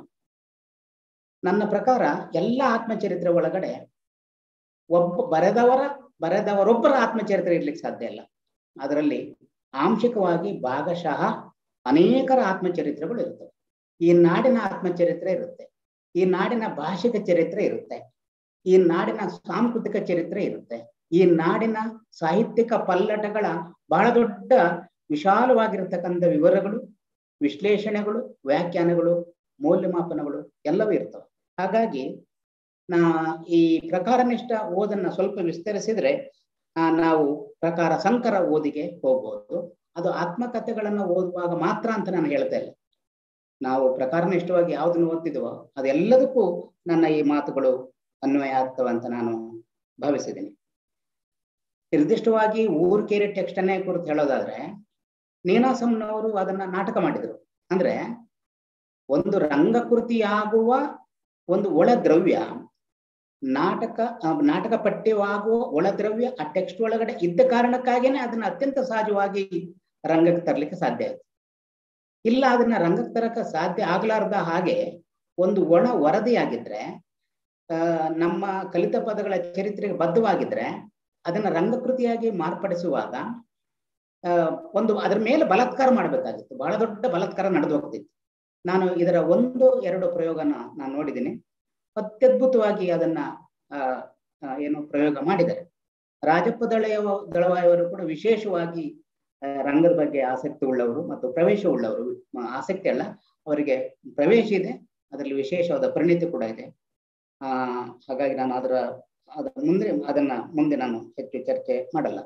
ನನ್ನ ಪ್ರಕಾರ ಎಲ್ಲ ಆತ್ಮಚರಿತ್ರೆ ಒಳಗಡೆ ಒಬ್ಬ ಬರೆದವರ ಬರೆದವರೊಬ್ಬರ ಆತ್ಮಚರಿತ್ರೆ ಇರ್ಲಿಕ್ಕೆ ಸಾಧ್ಯ ಇಲ್ಲ ಅದರಲ್ಲಿ ಆಂಶಿಕವಾಗಿ ಭಾಗಶಃ ಅನೇಕರ ಆತ್ಮಚರಿತ್ರೆಗಳು ಇರ್ತವೆ ಈ ನಾಡಿನ ಆತ್ಮಚರಿತ್ರೆ ಇರುತ್ತೆ ಈ ನಾಡಿನ ಭಾಷಿಕ ಚರಿತ್ರೆ ಇರುತ್ತೆ ಈ ನಾಡಿನ ಸಾಂಸ್ಕೃತಿಕ ಚರಿತ್ರೆ ಇರುತ್ತೆ ಈ ನಾಡಿನ ಸಾಹಿತ್ಯಿಕ ಪಲ್ಲಟಗಳ ಬಹಳ ದೊಡ್ಡ ವಿಶಾಲವಾಗಿರ್ತಕ್ಕಂಥ ವಿವರಗಳು ವಿಶ್ಲೇಷಣೆಗಳು ವ್ಯಾಖ್ಯಾನಗಳು ಮೌಲ್ಯಮಾಪನಗಳು ಎಲ್ಲವೂ ಇರ್ತವೆ ಹಾಗಾಗಿ ನಾ ಈ ಪ್ರಕಾರನಿಷ್ಠ ಓದನ್ನ ಸ್ವಲ್ಪ ವಿಸ್ತರಿಸಿದ್ರೆ ಆ, ನಾವು ಪ್ರಕಾರ ಸಂಕರ ಓದಿಗೆ ಹೋಗ್ಬೋದು ಅದು ಆತ್ಮಕಥೆಗಳನ್ನ ಓದುವಾಗ ಮಾತ್ರ ಅಂತ ನಾನು ಹೇಳ್ತಾ ಇಲ್ಲ ನಾವು ಪ್ರಕಾರನಿಷ್ಠವಾಗಿ ಯಾವ್ದನ್ನು ಓದ್ತಿದ್ವೋ ಅದೆಲ್ಲದಕ್ಕೂ ನನ್ನ ಈ ಮಾತುಗಳು ಅನ್ವಯ ಆಗ್ತವೆ ಅಂತ ನಾನು ಭಾವಿಸಿದ್ದೀನಿ ನಿರ್ದಿಷ್ಟವಾಗಿ ಊರ್ಕೇರಿ ಟೆಕ್ಸ್ಟ್ ಅನ್ನೇ ಕುರಿತು ಹೇಳೋದಾದ್ರೆ ನೀನಾಸಂನವರು ಅದನ್ನ ನಾಟಕ ಮಾಡಿದ್ರು ಅಂದ್ರೆ ಒಂದು ರಂಗಕೃತಿಯಾಗುವ ಒಂದು ಒಳ ದ್ರವ್ಯ ನಾಟಕ ಆ, ನಾಟಕ ಪಠ್ಯವಾಗುವ ಒಳ ದ್ರವ್ಯ ಆ ಟೆಕ್ಸ್ಟ್ ಒಳಗಡೆ ಇದ್ದ ಕಾರಣಕ್ಕಾಗಿನೇ ಅದನ್ನ ಅತ್ಯಂತ ಸಹಜವಾಗಿ ರಂಗಕ್ಕೆ ತರಲಿಕ್ಕೆ ಸಾಧ್ಯ ಆಯ್ತು ಇಲ್ಲ ಅದನ್ನ ರಂಗಕ್ಕೆ ತರಕ ಸಾಧ್ಯ ಆಗ್ಲಾರ್ದ ಹಾಗೆ ಒಂದು ಒಣ ವರದಿಯಾಗಿದ್ರೆ ಆ, ನಮ್ಮ ಕಲಿತ ಪದಗಳ ಚರಿತ್ರೆಗೆ ಬದ್ಧವಾಗಿದ್ರೆ ಅದನ್ನ ರಂಗಕೃತಿಯಾಗಿ ಮಾರ್ಪಡಿಸುವಾಗ ಆ, ಒಂದು ಅದರ ಮೇಲೆ ಬಲಾತ್ಕಾರ ಮಾಡಬೇಕಾಗಿತ್ತು ಬಹಳ ದೊಡ್ಡ ಬಲಾತ್ಕಾರ ನಡೆದು ಹೋಗ್ತಿತ್ತು ನಾನು ಇದರ ಒಂದು ಎರಡು ಪ್ರಯೋಗನ ನಾನು ನೋಡಿದ್ದೀನಿ ಅತ್ಯದ್ಭುತವಾಗಿ ಅದನ್ನ ಆ, ಆ, ಏನು ಪ್ರಯೋಗ ಮಾಡಿದ್ದಾರೆ ರಾಜಪ್ಪ ದಳೆಯ ದಳವಾಯವರು ಕೂಡ ವಿಶೇಷವಾಗಿ ಆ, ರಂಗದ ಬಗ್ಗೆ ಆಸಕ್ತಿ ಉಳ್ಳವರು ಮತ್ತು ಪ್ರವೇಶ ಉಳ್ಳವರು ಮ- ಆಸಕ್ತಿ ಅಲ್ಲ ಅವರಿಗೆ ಪ್ರವೇಶ ಇದೆ ಅದರಲ್ಲಿ ವಿಶೇಷವಾದ ಪರಿಣಿತಿ ಕೂಡ ಇದೆ ಆ ಹಾಗಾಗಿ ನಾನು ಅದರ ಅದ ಮುಂದೆ ಅದನ್ನ ಮುಂದೆ ನಾನು ಹೆಚ್ಚು ಚರ್ಚೆ ಮಾಡಲ್ಲ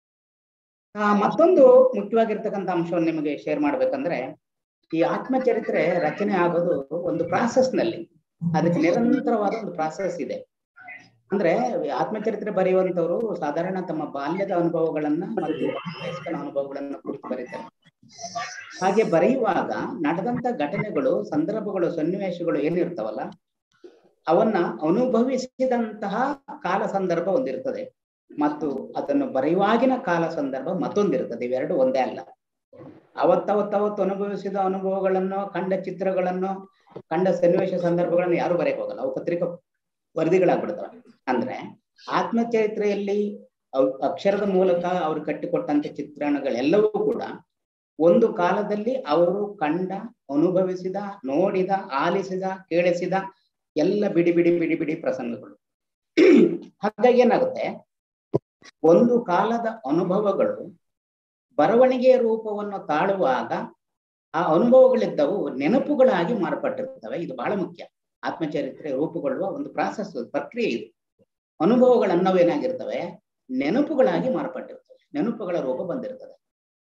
ಆ ಮತ್ತೊಂದು ಮುಖ್ಯವಾಗಿರ್ತಕ್ಕಂಥ ಅಂಶವನ್ನು ನಿಮಗೆ ಶೇರ್ ಮಾಡ್ಬೇಕಂದ್ರೆ ಈ ಆತ್ಮಚರಿತ್ರೆ ರಚನೆ ಆಗೋದು ಒಂದು ಪ್ರಾಸೆಸ್ ನಲ್ಲಿ ಅದಕ್ಕೆ ನಿರಂತರವಾದ ಒಂದು ಪ್ರಾಸೆಸ್ ಇದೆ ಅಂದ್ರೆ ಆತ್ಮಚರಿತ್ರೆ ಬರೆಯುವಂತವರು ಸಾಧಾರಣ ತಮ್ಮ ಬಾಲ್ಯದ ಅನುಭವಗಳನ್ನ ಮತ್ತು ವಯಸ್ಕನ ಅನುಭವಗಳನ್ನ ಕುರಿತು ಬರೀತಾರೆ ಹಾಗೆ ಬರೆಯುವಾಗ ನಡೆದಂತ ಘಟನೆಗಳು ಸಂದರ್ಭಗಳು ಸನ್ನಿವೇಶಗಳು ಏನಿರ್ತಾವಲ್ಲ ಅವನ್ನ ಅನುಭವಿಸಿದಂತಹ ಕಾಲ ಸಂದರ್ಭ ಒಂದಿರ್ತದೆ ಮತ್ತು ಅದನ್ನು ಬರೆಯುವಾಗಿನ ಕಾಲ ಸಂದರ್ಭ ಮತ್ತೊಂದಿರ್ತದೆ ಇವೆರಡು ಒಂದೇ ಅಲ್ಲ ಅವತ್ತವತ್ತವತ್ತು ಅನುಭವಿಸಿದ ಅನುಭವಗಳನ್ನು ಕಂಡ ಚಿತ್ರಗಳನ್ನು ಕಂಡ ಸನ್ನಿವೇಶ ಸಂದರ್ಭಗಳನ್ನು ಯಾರು ಬರೆಯಕ್ ಹೋಗಲ್ಲ ಅವು ಪತ್ರಿಕಾ ವರದಿಗಳಾಗ್ಬಿಡ್ತವೆ ಅಂದ್ರೆ ಆತ್ಮಚರಿತ್ರೆಯಲ್ಲಿ ಅವ್- ಅಕ್ಷರದ ಮೂಲಕ ಅವರು ಕಟ್ಟಿಕೊಟ್ಟಂತ ಚಿತ್ರಣಗಳೆಲ್ಲವೂ ಕೂಡ ಒಂದು ಕಾಲದಲ್ಲಿ ಅವರು ಕಂಡ ಅನುಭವಿಸಿದ ನೋಡಿದ ಆಲಿಸಿದ ಕೇಳಿಸಿದ ಎಲ್ಲ ಬಿಡಿ ಬಿಡಿ ಬಿಡಿ ಬಿಡಿ ಪ್ರಸಂಗಗಳು ಹಾಗಾಗಿ ಏನಾಗುತ್ತೆ ಒಂದು ಕಾಲದ ಅನುಭವಗಳು ಬರವಣಿಗೆಯ ರೂಪವನ್ನು ತಾಳುವಾಗ ಆ ಅನುಭವಗಳಿದ್ದವು ನೆನಪುಗಳಾಗಿ ಮಾರ್ಪಟ್ಟಿರ್ತವೆ ಇದು ಬಹಳ ಮುಖ್ಯ ಆತ್ಮಚರಿತ್ರೆ ರೂಪುಗೊಳ್ಳುವ ಒಂದು ಪ್ರಾಸೆಸ್ ಪ್ರಕ್ರಿಯೆ ಇದು ಅನುಭವಗಳನ್ನವೇನಾಗಿರ್ತವೆ ನೆನಪುಗಳಾಗಿ ಮಾರ್ಪಟ್ಟಿರ್ತವೆ ನೆನಪುಗಳ ರೂಪ ಬಂದಿರ್ತದೆ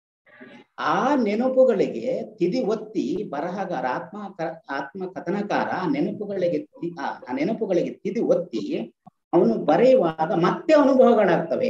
ಆ ನೆನಪುಗಳಿಗೆ ತಿದಿ ಒತ್ತಿ ಬರಹಗಾರ ಆತ್ಮ ಕ- ಆತ್ಮ ಕಥನಕಾರ ಆ ನೆನಪುಗಳಿಗೆ ತಿ- ಆ ಆ ನೆನಪುಗಳಿಗೆ ತಿದಿ ಒತ್ತಿ ಅವನು ಬರೆಯುವಾಗ ಮತ್ತೆ ಅನುಭವಗಳಾಗ್ತವೆ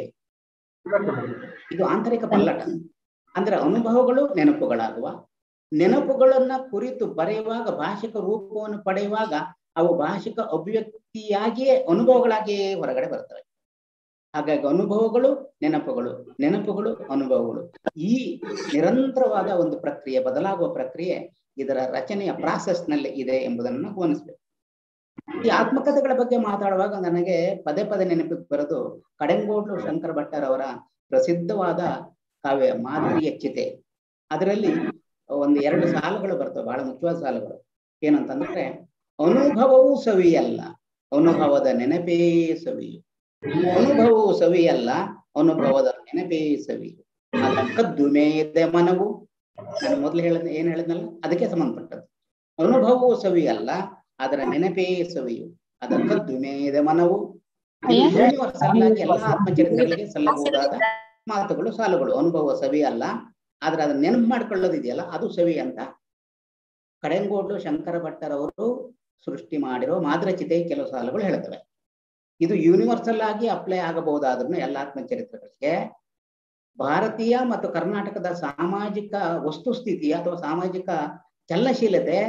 ಇದು ಆಂತರಿಕ ಪಲ್ಲಟ ಅಂದ್ರೆ ಅನುಭವಗಳು ನೆನಪುಗಳಾಗುವ ನೆನಪುಗಳನ್ನ ಕುರಿತು ಬರೆಯುವಾಗ ಭಾಷಿಕ ರೂಪವನ್ನು ಪಡೆಯುವಾಗ ಅವು ಭಾಷಿಕ ಅಭಿವ್ಯಕ್ತಿಯಾಗಿಯೇ ಅನುಭವಗಳಾಗಿಯೇ ಹೊರಗಡೆ ಬರ್ತವೆ ಹಾಗಾಗಿ ಅನುಭವಗಳು ನೆನಪುಗಳು ನೆನಪುಗಳು ಅನುಭವಗಳು ಈ ನಿರಂತರವಾದ ಒಂದು ಪ್ರಕ್ರಿಯೆ ಬದಲಾಗುವ ಪ್ರಕ್ರಿಯೆ ಇದರ ರಚನೆಯ ಪ್ರಾಸೆಸ್ ನಲ್ಲಿ ಇದೆ ಎಂಬುದನ್ನು ನಾವು ಗಮನಿಸಬೇಕು ಈ ಆತ್ಮಕಥೆಗಳ ಬಗ್ಗೆ ಮಾತಾಡುವಾಗ ನನಗೆ ಪದೇ ಪದೇ ನೆನಪಿಗೆ ಬರೋದು ಕಡೆಂಗೋಡ್ಲು ಶಂಕರ ಭಟ್ಟರವರ ಪ್ರಸಿದ್ಧವಾದ ಕಾವ್ಯ ಮಾದರಿಯ ಚಿತೆ ಅದರಲ್ಲಿ ಒಂದು ಎರಡು ಸಾಲುಗಳು ಬರ್ತವೆ ಬಹಳ ಮುಖ್ಯವಾದ ಸಾಲುಗಳು ಏನಂತಂದ್ರೆ ಅನುಭವವು ಸವಿಯಲ್ಲ ಅನುಭವದ ನೆನಪೇ ಸವಿಯು ಅನುಭವವು ಸವಿಯಲ್ಲ ಅನುಭವದ ನೆನಪೇ ಸವಿಯು ಅದಕ್ಕದ್ದು ಮೇದೆ ಮನವು ನಾನು ಮೊದಲು ಹೇಳಿದ ಏನ್ ಹೇಳಿದ್ನಲ್ಲ ಅದಕ್ಕೆ ಸಂಬಂಧಪಟ್ಟದ್ದು ಅನುಭವವು ಸವಿಯಲ್ಲ ಅದರ ನೆನಪೇ ಸವಿಯು ಅದಕ್ಕದ್ದು ಮೇದೆ ಮನವು ಯೂನಿವರ್ಸಲ್ ಆಗಿ ಎಲ್ಲಾ ಆತ್ಮಚರಿತ್ರೆಗಳಿಗೆ ಸಲ್ಲಬಹುದಾದ ಮಾತುಗಳು ಸಾಲುಗಳು ಅನುಭವ ಸವಿ ಅಲ್ಲ ಆದ್ರೆ ಅದನ್ನ ನೆನಪು ಮಾಡ್ಕೊಳ್ಳೋದಿದೆಯಲ್ಲ ಅದು ಸವಿ ಅಂತ ಕಡೆಂಗೋಡ್ಲು ಶಂಕರ ಭಟ್ಟರವರು ಸೃಷ್ಟಿ ಮಾಡಿರೋ ಮಾದ್ರಚಿತೆ ಕೆಲವು ಸಾಲುಗಳು ಹೇಳ್ತವೆ ಇದು ಯೂನಿವರ್ಸಲ್ ಆಗಿ ಅಪ್ಲೈ ಆಗಬಹುದಾದ್ರೂ ಎಲ್ಲ ಆತ್ಮಚರಿತ್ರೆಗಳಿಗೆ ಭಾರತೀಯ ಮತ್ತು ಕರ್ನಾಟಕದ ಸಾಮಾಜಿಕ ವಸ್ತುಸ್ಥಿತಿ ಅಥವಾ ಸಾಮಾಜಿಕ ಚಲನಶೀಲತೆ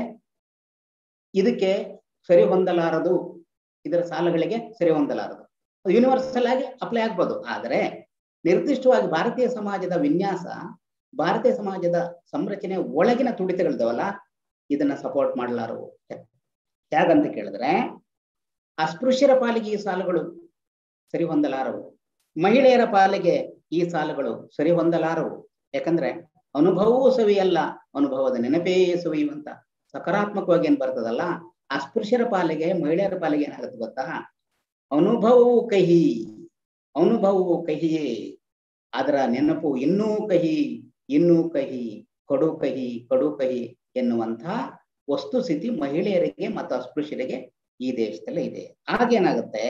ಇದಕ್ಕೆ ಸರಿ ಹೊಂದಲಾರದು ಇದರ ಸಾಲುಗಳಿಗೆ ಸರಿ ಹೊಂದಲಾರದು ಯೂನಿವರ್ಸಲ್ ಆಗಿ ಅಪ್ಲೈ ಆಗ್ಬೋದು ಆದರೆ ನಿರ್ದಿಷ್ಟವಾಗಿ ಭಾರತೀಯ ಸಮಾಜದ ವಿನ್ಯಾಸ ಭಾರತೀಯ ಸಮಾಜದ ಸಂರಚನೆ ಒಳಗಿನ ತುಡಿತಗಳಿದಾವಲ್ಲ ಇದನ್ನ ಸಪೋರ್ಟ್ ಮಾಡಲಾರವು ಹೇಗಂತ ಕೇಳಿದ್ರೆ ಅಸ್ಪೃಶ್ಯರ ಪಾಲಿಗೆ ಈ ಸಾಲುಗಳು ಸರಿ ಹೊಂದಲಾರವು ಮಹಿಳೆಯರ ಪಾಲಿಗೆ ಈ ಸಾಲುಗಳು ಸರಿ ಹೊಂದಲಾರವು ಯಾಕಂದ್ರೆ ಅನುಭವವೂ ಸವಿಯಲ್ಲ ಅನುಭವದ ನೆನಪೇ ಸವಿಯುವಂತ ಸಕಾರಾತ್ಮಕವಾಗಿ ಏನ್ ಬರ್ತದಲ್ಲ ಅಸ್ಪೃಶ್ಯರ ಪಾಲಿಗೆ ಮಹಿಳೆಯರ ಪಾಲಿಗೆ ಏನಾಗುತ್ತೆ ಗೊತ್ತಾ ಅನುಭವವು ಕಹಿ ಅನುಭವವು ಕಹಿಯೇ ಅದರ ನೆನಪು ಇನ್ನೂ ಕಹಿ ಇನ್ನೂ ಕಹಿ ಕಡು ಕಹಿ ಕಡು ಕಹಿ ಎನ್ನುವಂತಹ ವಸ್ತುಸ್ಥಿತಿ ಮಹಿಳೆಯರಿಗೆ ಮತ್ತು ಅಸ್ಪೃಶ್ಯರಿಗೆ ಈ ದೇಶದಲ್ಲೇ ಇದೆ ಆಗೇನಾಗುತ್ತೆ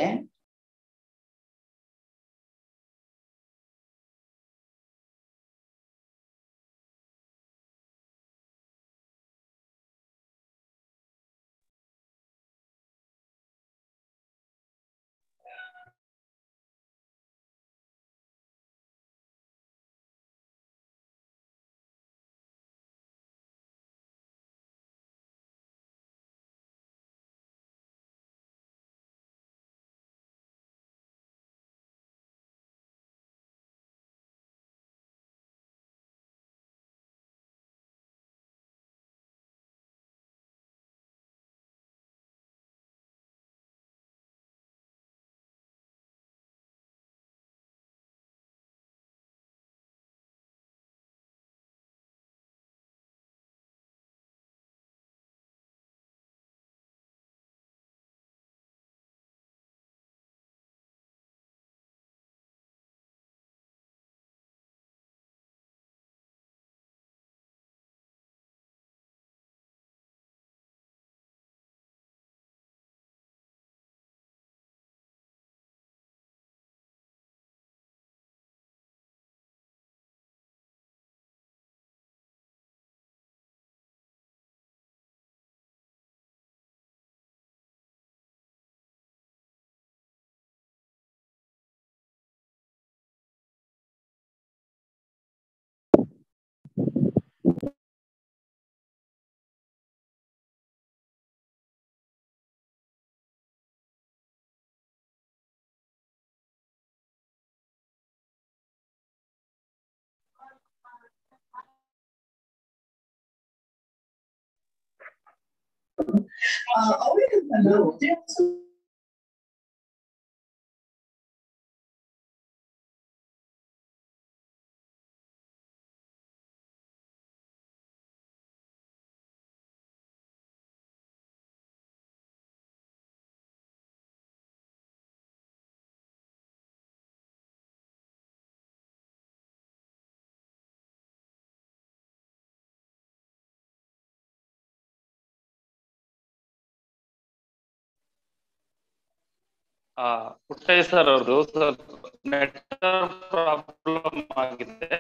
ಆ ಪುಟ್ಟಯ್ಯ ಸರ್ ಅವ್ರದ್ದು ಸ್ವಲ್ಪ ನೆಟ್ವರ್ಕ್ ಪ್ರಾಬ್ಲಮ್ ಆಗಿದೆ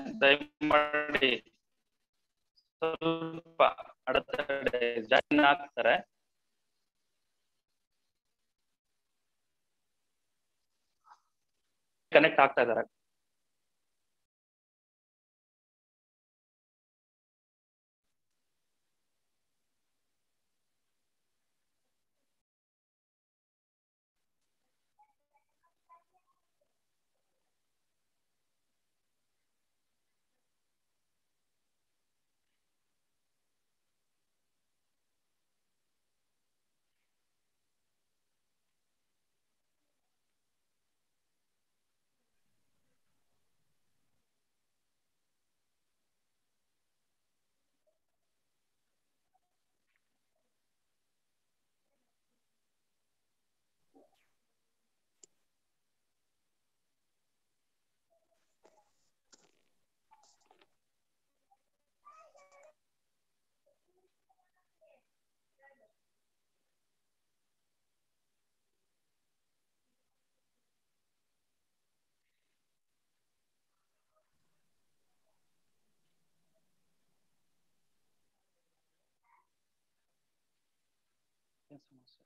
ದಯಮಾಡಿ ಸ್ವಲ್ಪ ಅಡೆತಡೆ ಜಾಯಿನ್ ಆಗ್ತಾರೆ ಕನೆಕ್ಟ್ ಆಗ್ತಾ ಇದಾರೆ ಏನ್ ಸಮಸ್ಯೆ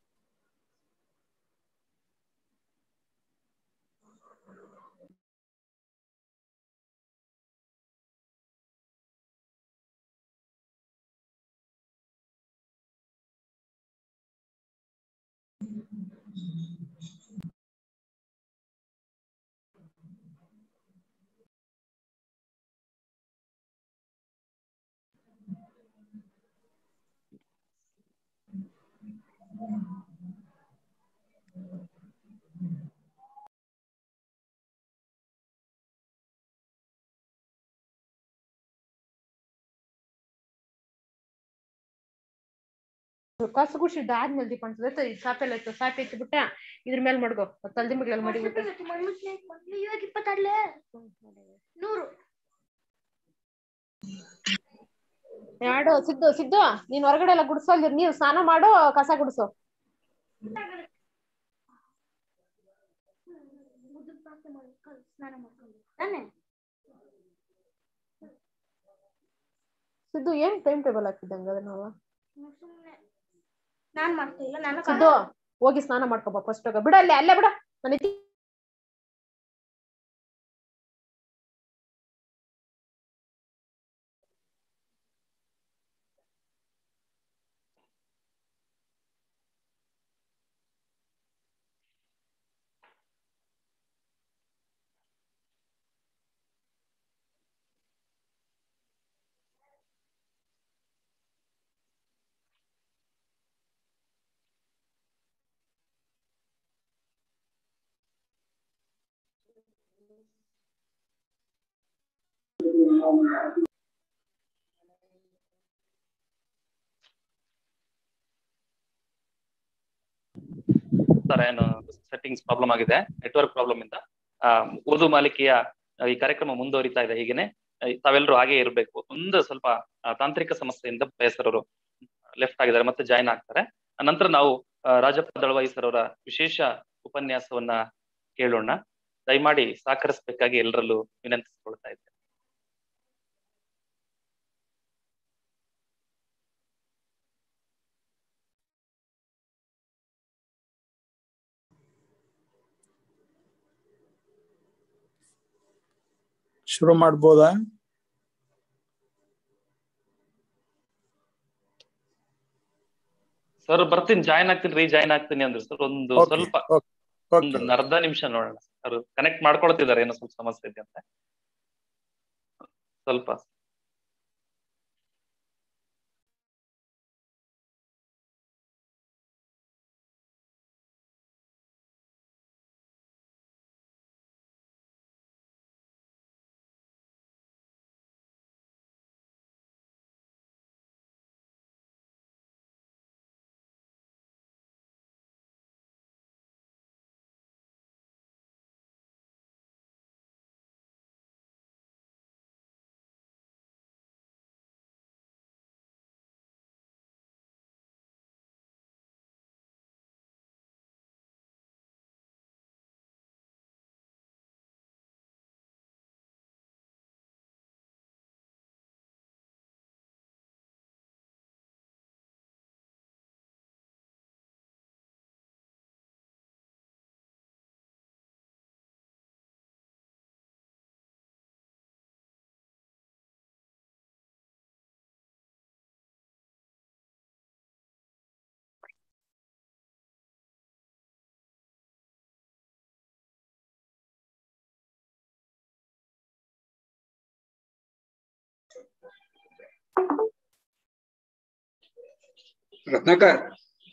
ಕಸು ಗುಡ್ಸಿದ್ದು ಆದ್ಮೇಲೆ ದೀಪ ಅನ್ಸುತ್ತೆ ಸಾಪೆಲ್ಲ ಇತ್ತು ಸಾಪೆ ಇತ್ತು ಬಿಟ್ಟ ಇದ್ರ ಮೇಲೆ ಮಡ್ಗೋ ತಲ್ದಿ ಮಗ್ಳಲ್ಲಿ ಮಡಿಬಿಟ್ಟು ಇವಾಗ ಇಪ್ಪತ್ತಾರ್ಲೆ ನೂರು ಎರಡು ಸಿದ್ದು ಸಿದ್ದು ನೀನ್ ಹೊರಗಡೆ ಎಲ್ಲ ಗುಡ್ಸೋಲ್ದಿರ್ ನೀವ್ ಸ್ನಾನ ಮಾಡು ಕಸ ಗುಡ್ಸು ಸ್ನಾನ ಮಾಡ್ಕೊಂಡು ತಾನೆ ಸಿದ್ದು ಏನ್ ಟೈಮ್ ಟೇಬಲ್ ಹಾಕಿದ್ದಂಗ ನಾವು ಸುಮ್ನೆ ನಾನ್ ಮಾಡ್ತಾ ಇಲ್ಲ ನಾನು ಸಿದ್ದು ಹೋಗಿ ಸ್ನಾನ ಮಾಡ್ಕೊಬ ಫಸ್ಟ್ ಬಿಡ ಅಲ್ಲೇ ಅಲ್ಲೇ ಬಿಡ ನನ್ನ ಇತಿ- ಸರ್ ಏನು ಸೆಟ್ಟಿಂಗ್ಸ್ ಪ್ರಾಬ್ಲಮ್ ಆಗಿದೆ ನೆಟ್ವರ್ಕ್ ಪ್ರಾಬ್ಲಮ್ ಇಂದ ಆ, ಓದು ಮಾಲಿಕೆಯ ಆ, ಈ ಕಾರ್ಯಕ್ರಮ ಮುಂದುವರಿತಾ ಇದೆ ಹೀಗೇನೆ ಆ, ತಾವೆಲ್ಲರೂ ಹಾಗೆ ಇರಬೇಕು ಒಂದು ಸ್ವಲ್ಪ ಆ, ತಾಂತ್ರಿಕ ಸಮಸ್ಯೆಯಿಂದ ಬೇಸರವರು ಲೆಫ್ಟ್ ಆಗಿದ್ದಾರೆ ಮತ್ತೆ ಜಾಯ್ನ್ ಆಗ್ತಾರೆ ಆ ನಂತರ ನಾವು ಆ, ರಾಜಪ್ಪ ದಳವಾಯಿ ಸರ್ ಅವರ ವಿಶೇಷ ಉಪನ್ಯಾಸವನ್ನ ಕೇಳೋಣ ದಯಮಾಡಿ ಸಹಕರಿಸಬೇಕಾಗಿ ಎಲ್ಲರಲ್ಲೂ ವಿನಂತಿಸಿಕೊಳ್ತಾ ಇದ್ದೇನೆ ಶುರು ಮಾಡ್ಬೋದಾ ಸರ್ ಬರ್ತೀನಿ ಜಾಯ್ನ್ ಆಗ್ತೀನಿ ರೀ ಜಾಯ್ನ್ ಆಗ್ತೀನಿ ಅಂದ್ರೆ ಸರ್ ಒಂದು Okay, ಸ್ವಲ್ಪ okay, ಒಂದು okay. ಅರ್ಧ ನಿಮಿಷ ನೋಡೋಣ ಅವರು ಕನೆಕ್ಟ್ ಮಾಡ್ಕೊಳ್ತಿದ್ದಾರೆ ಏನೋ ಸ್ವಲ್ಪ ಸಮಸ್ಯೆ ಇದೆ ಅಂತ ಸ್ವಲ್ಪ ರತ್ನಾಕರ್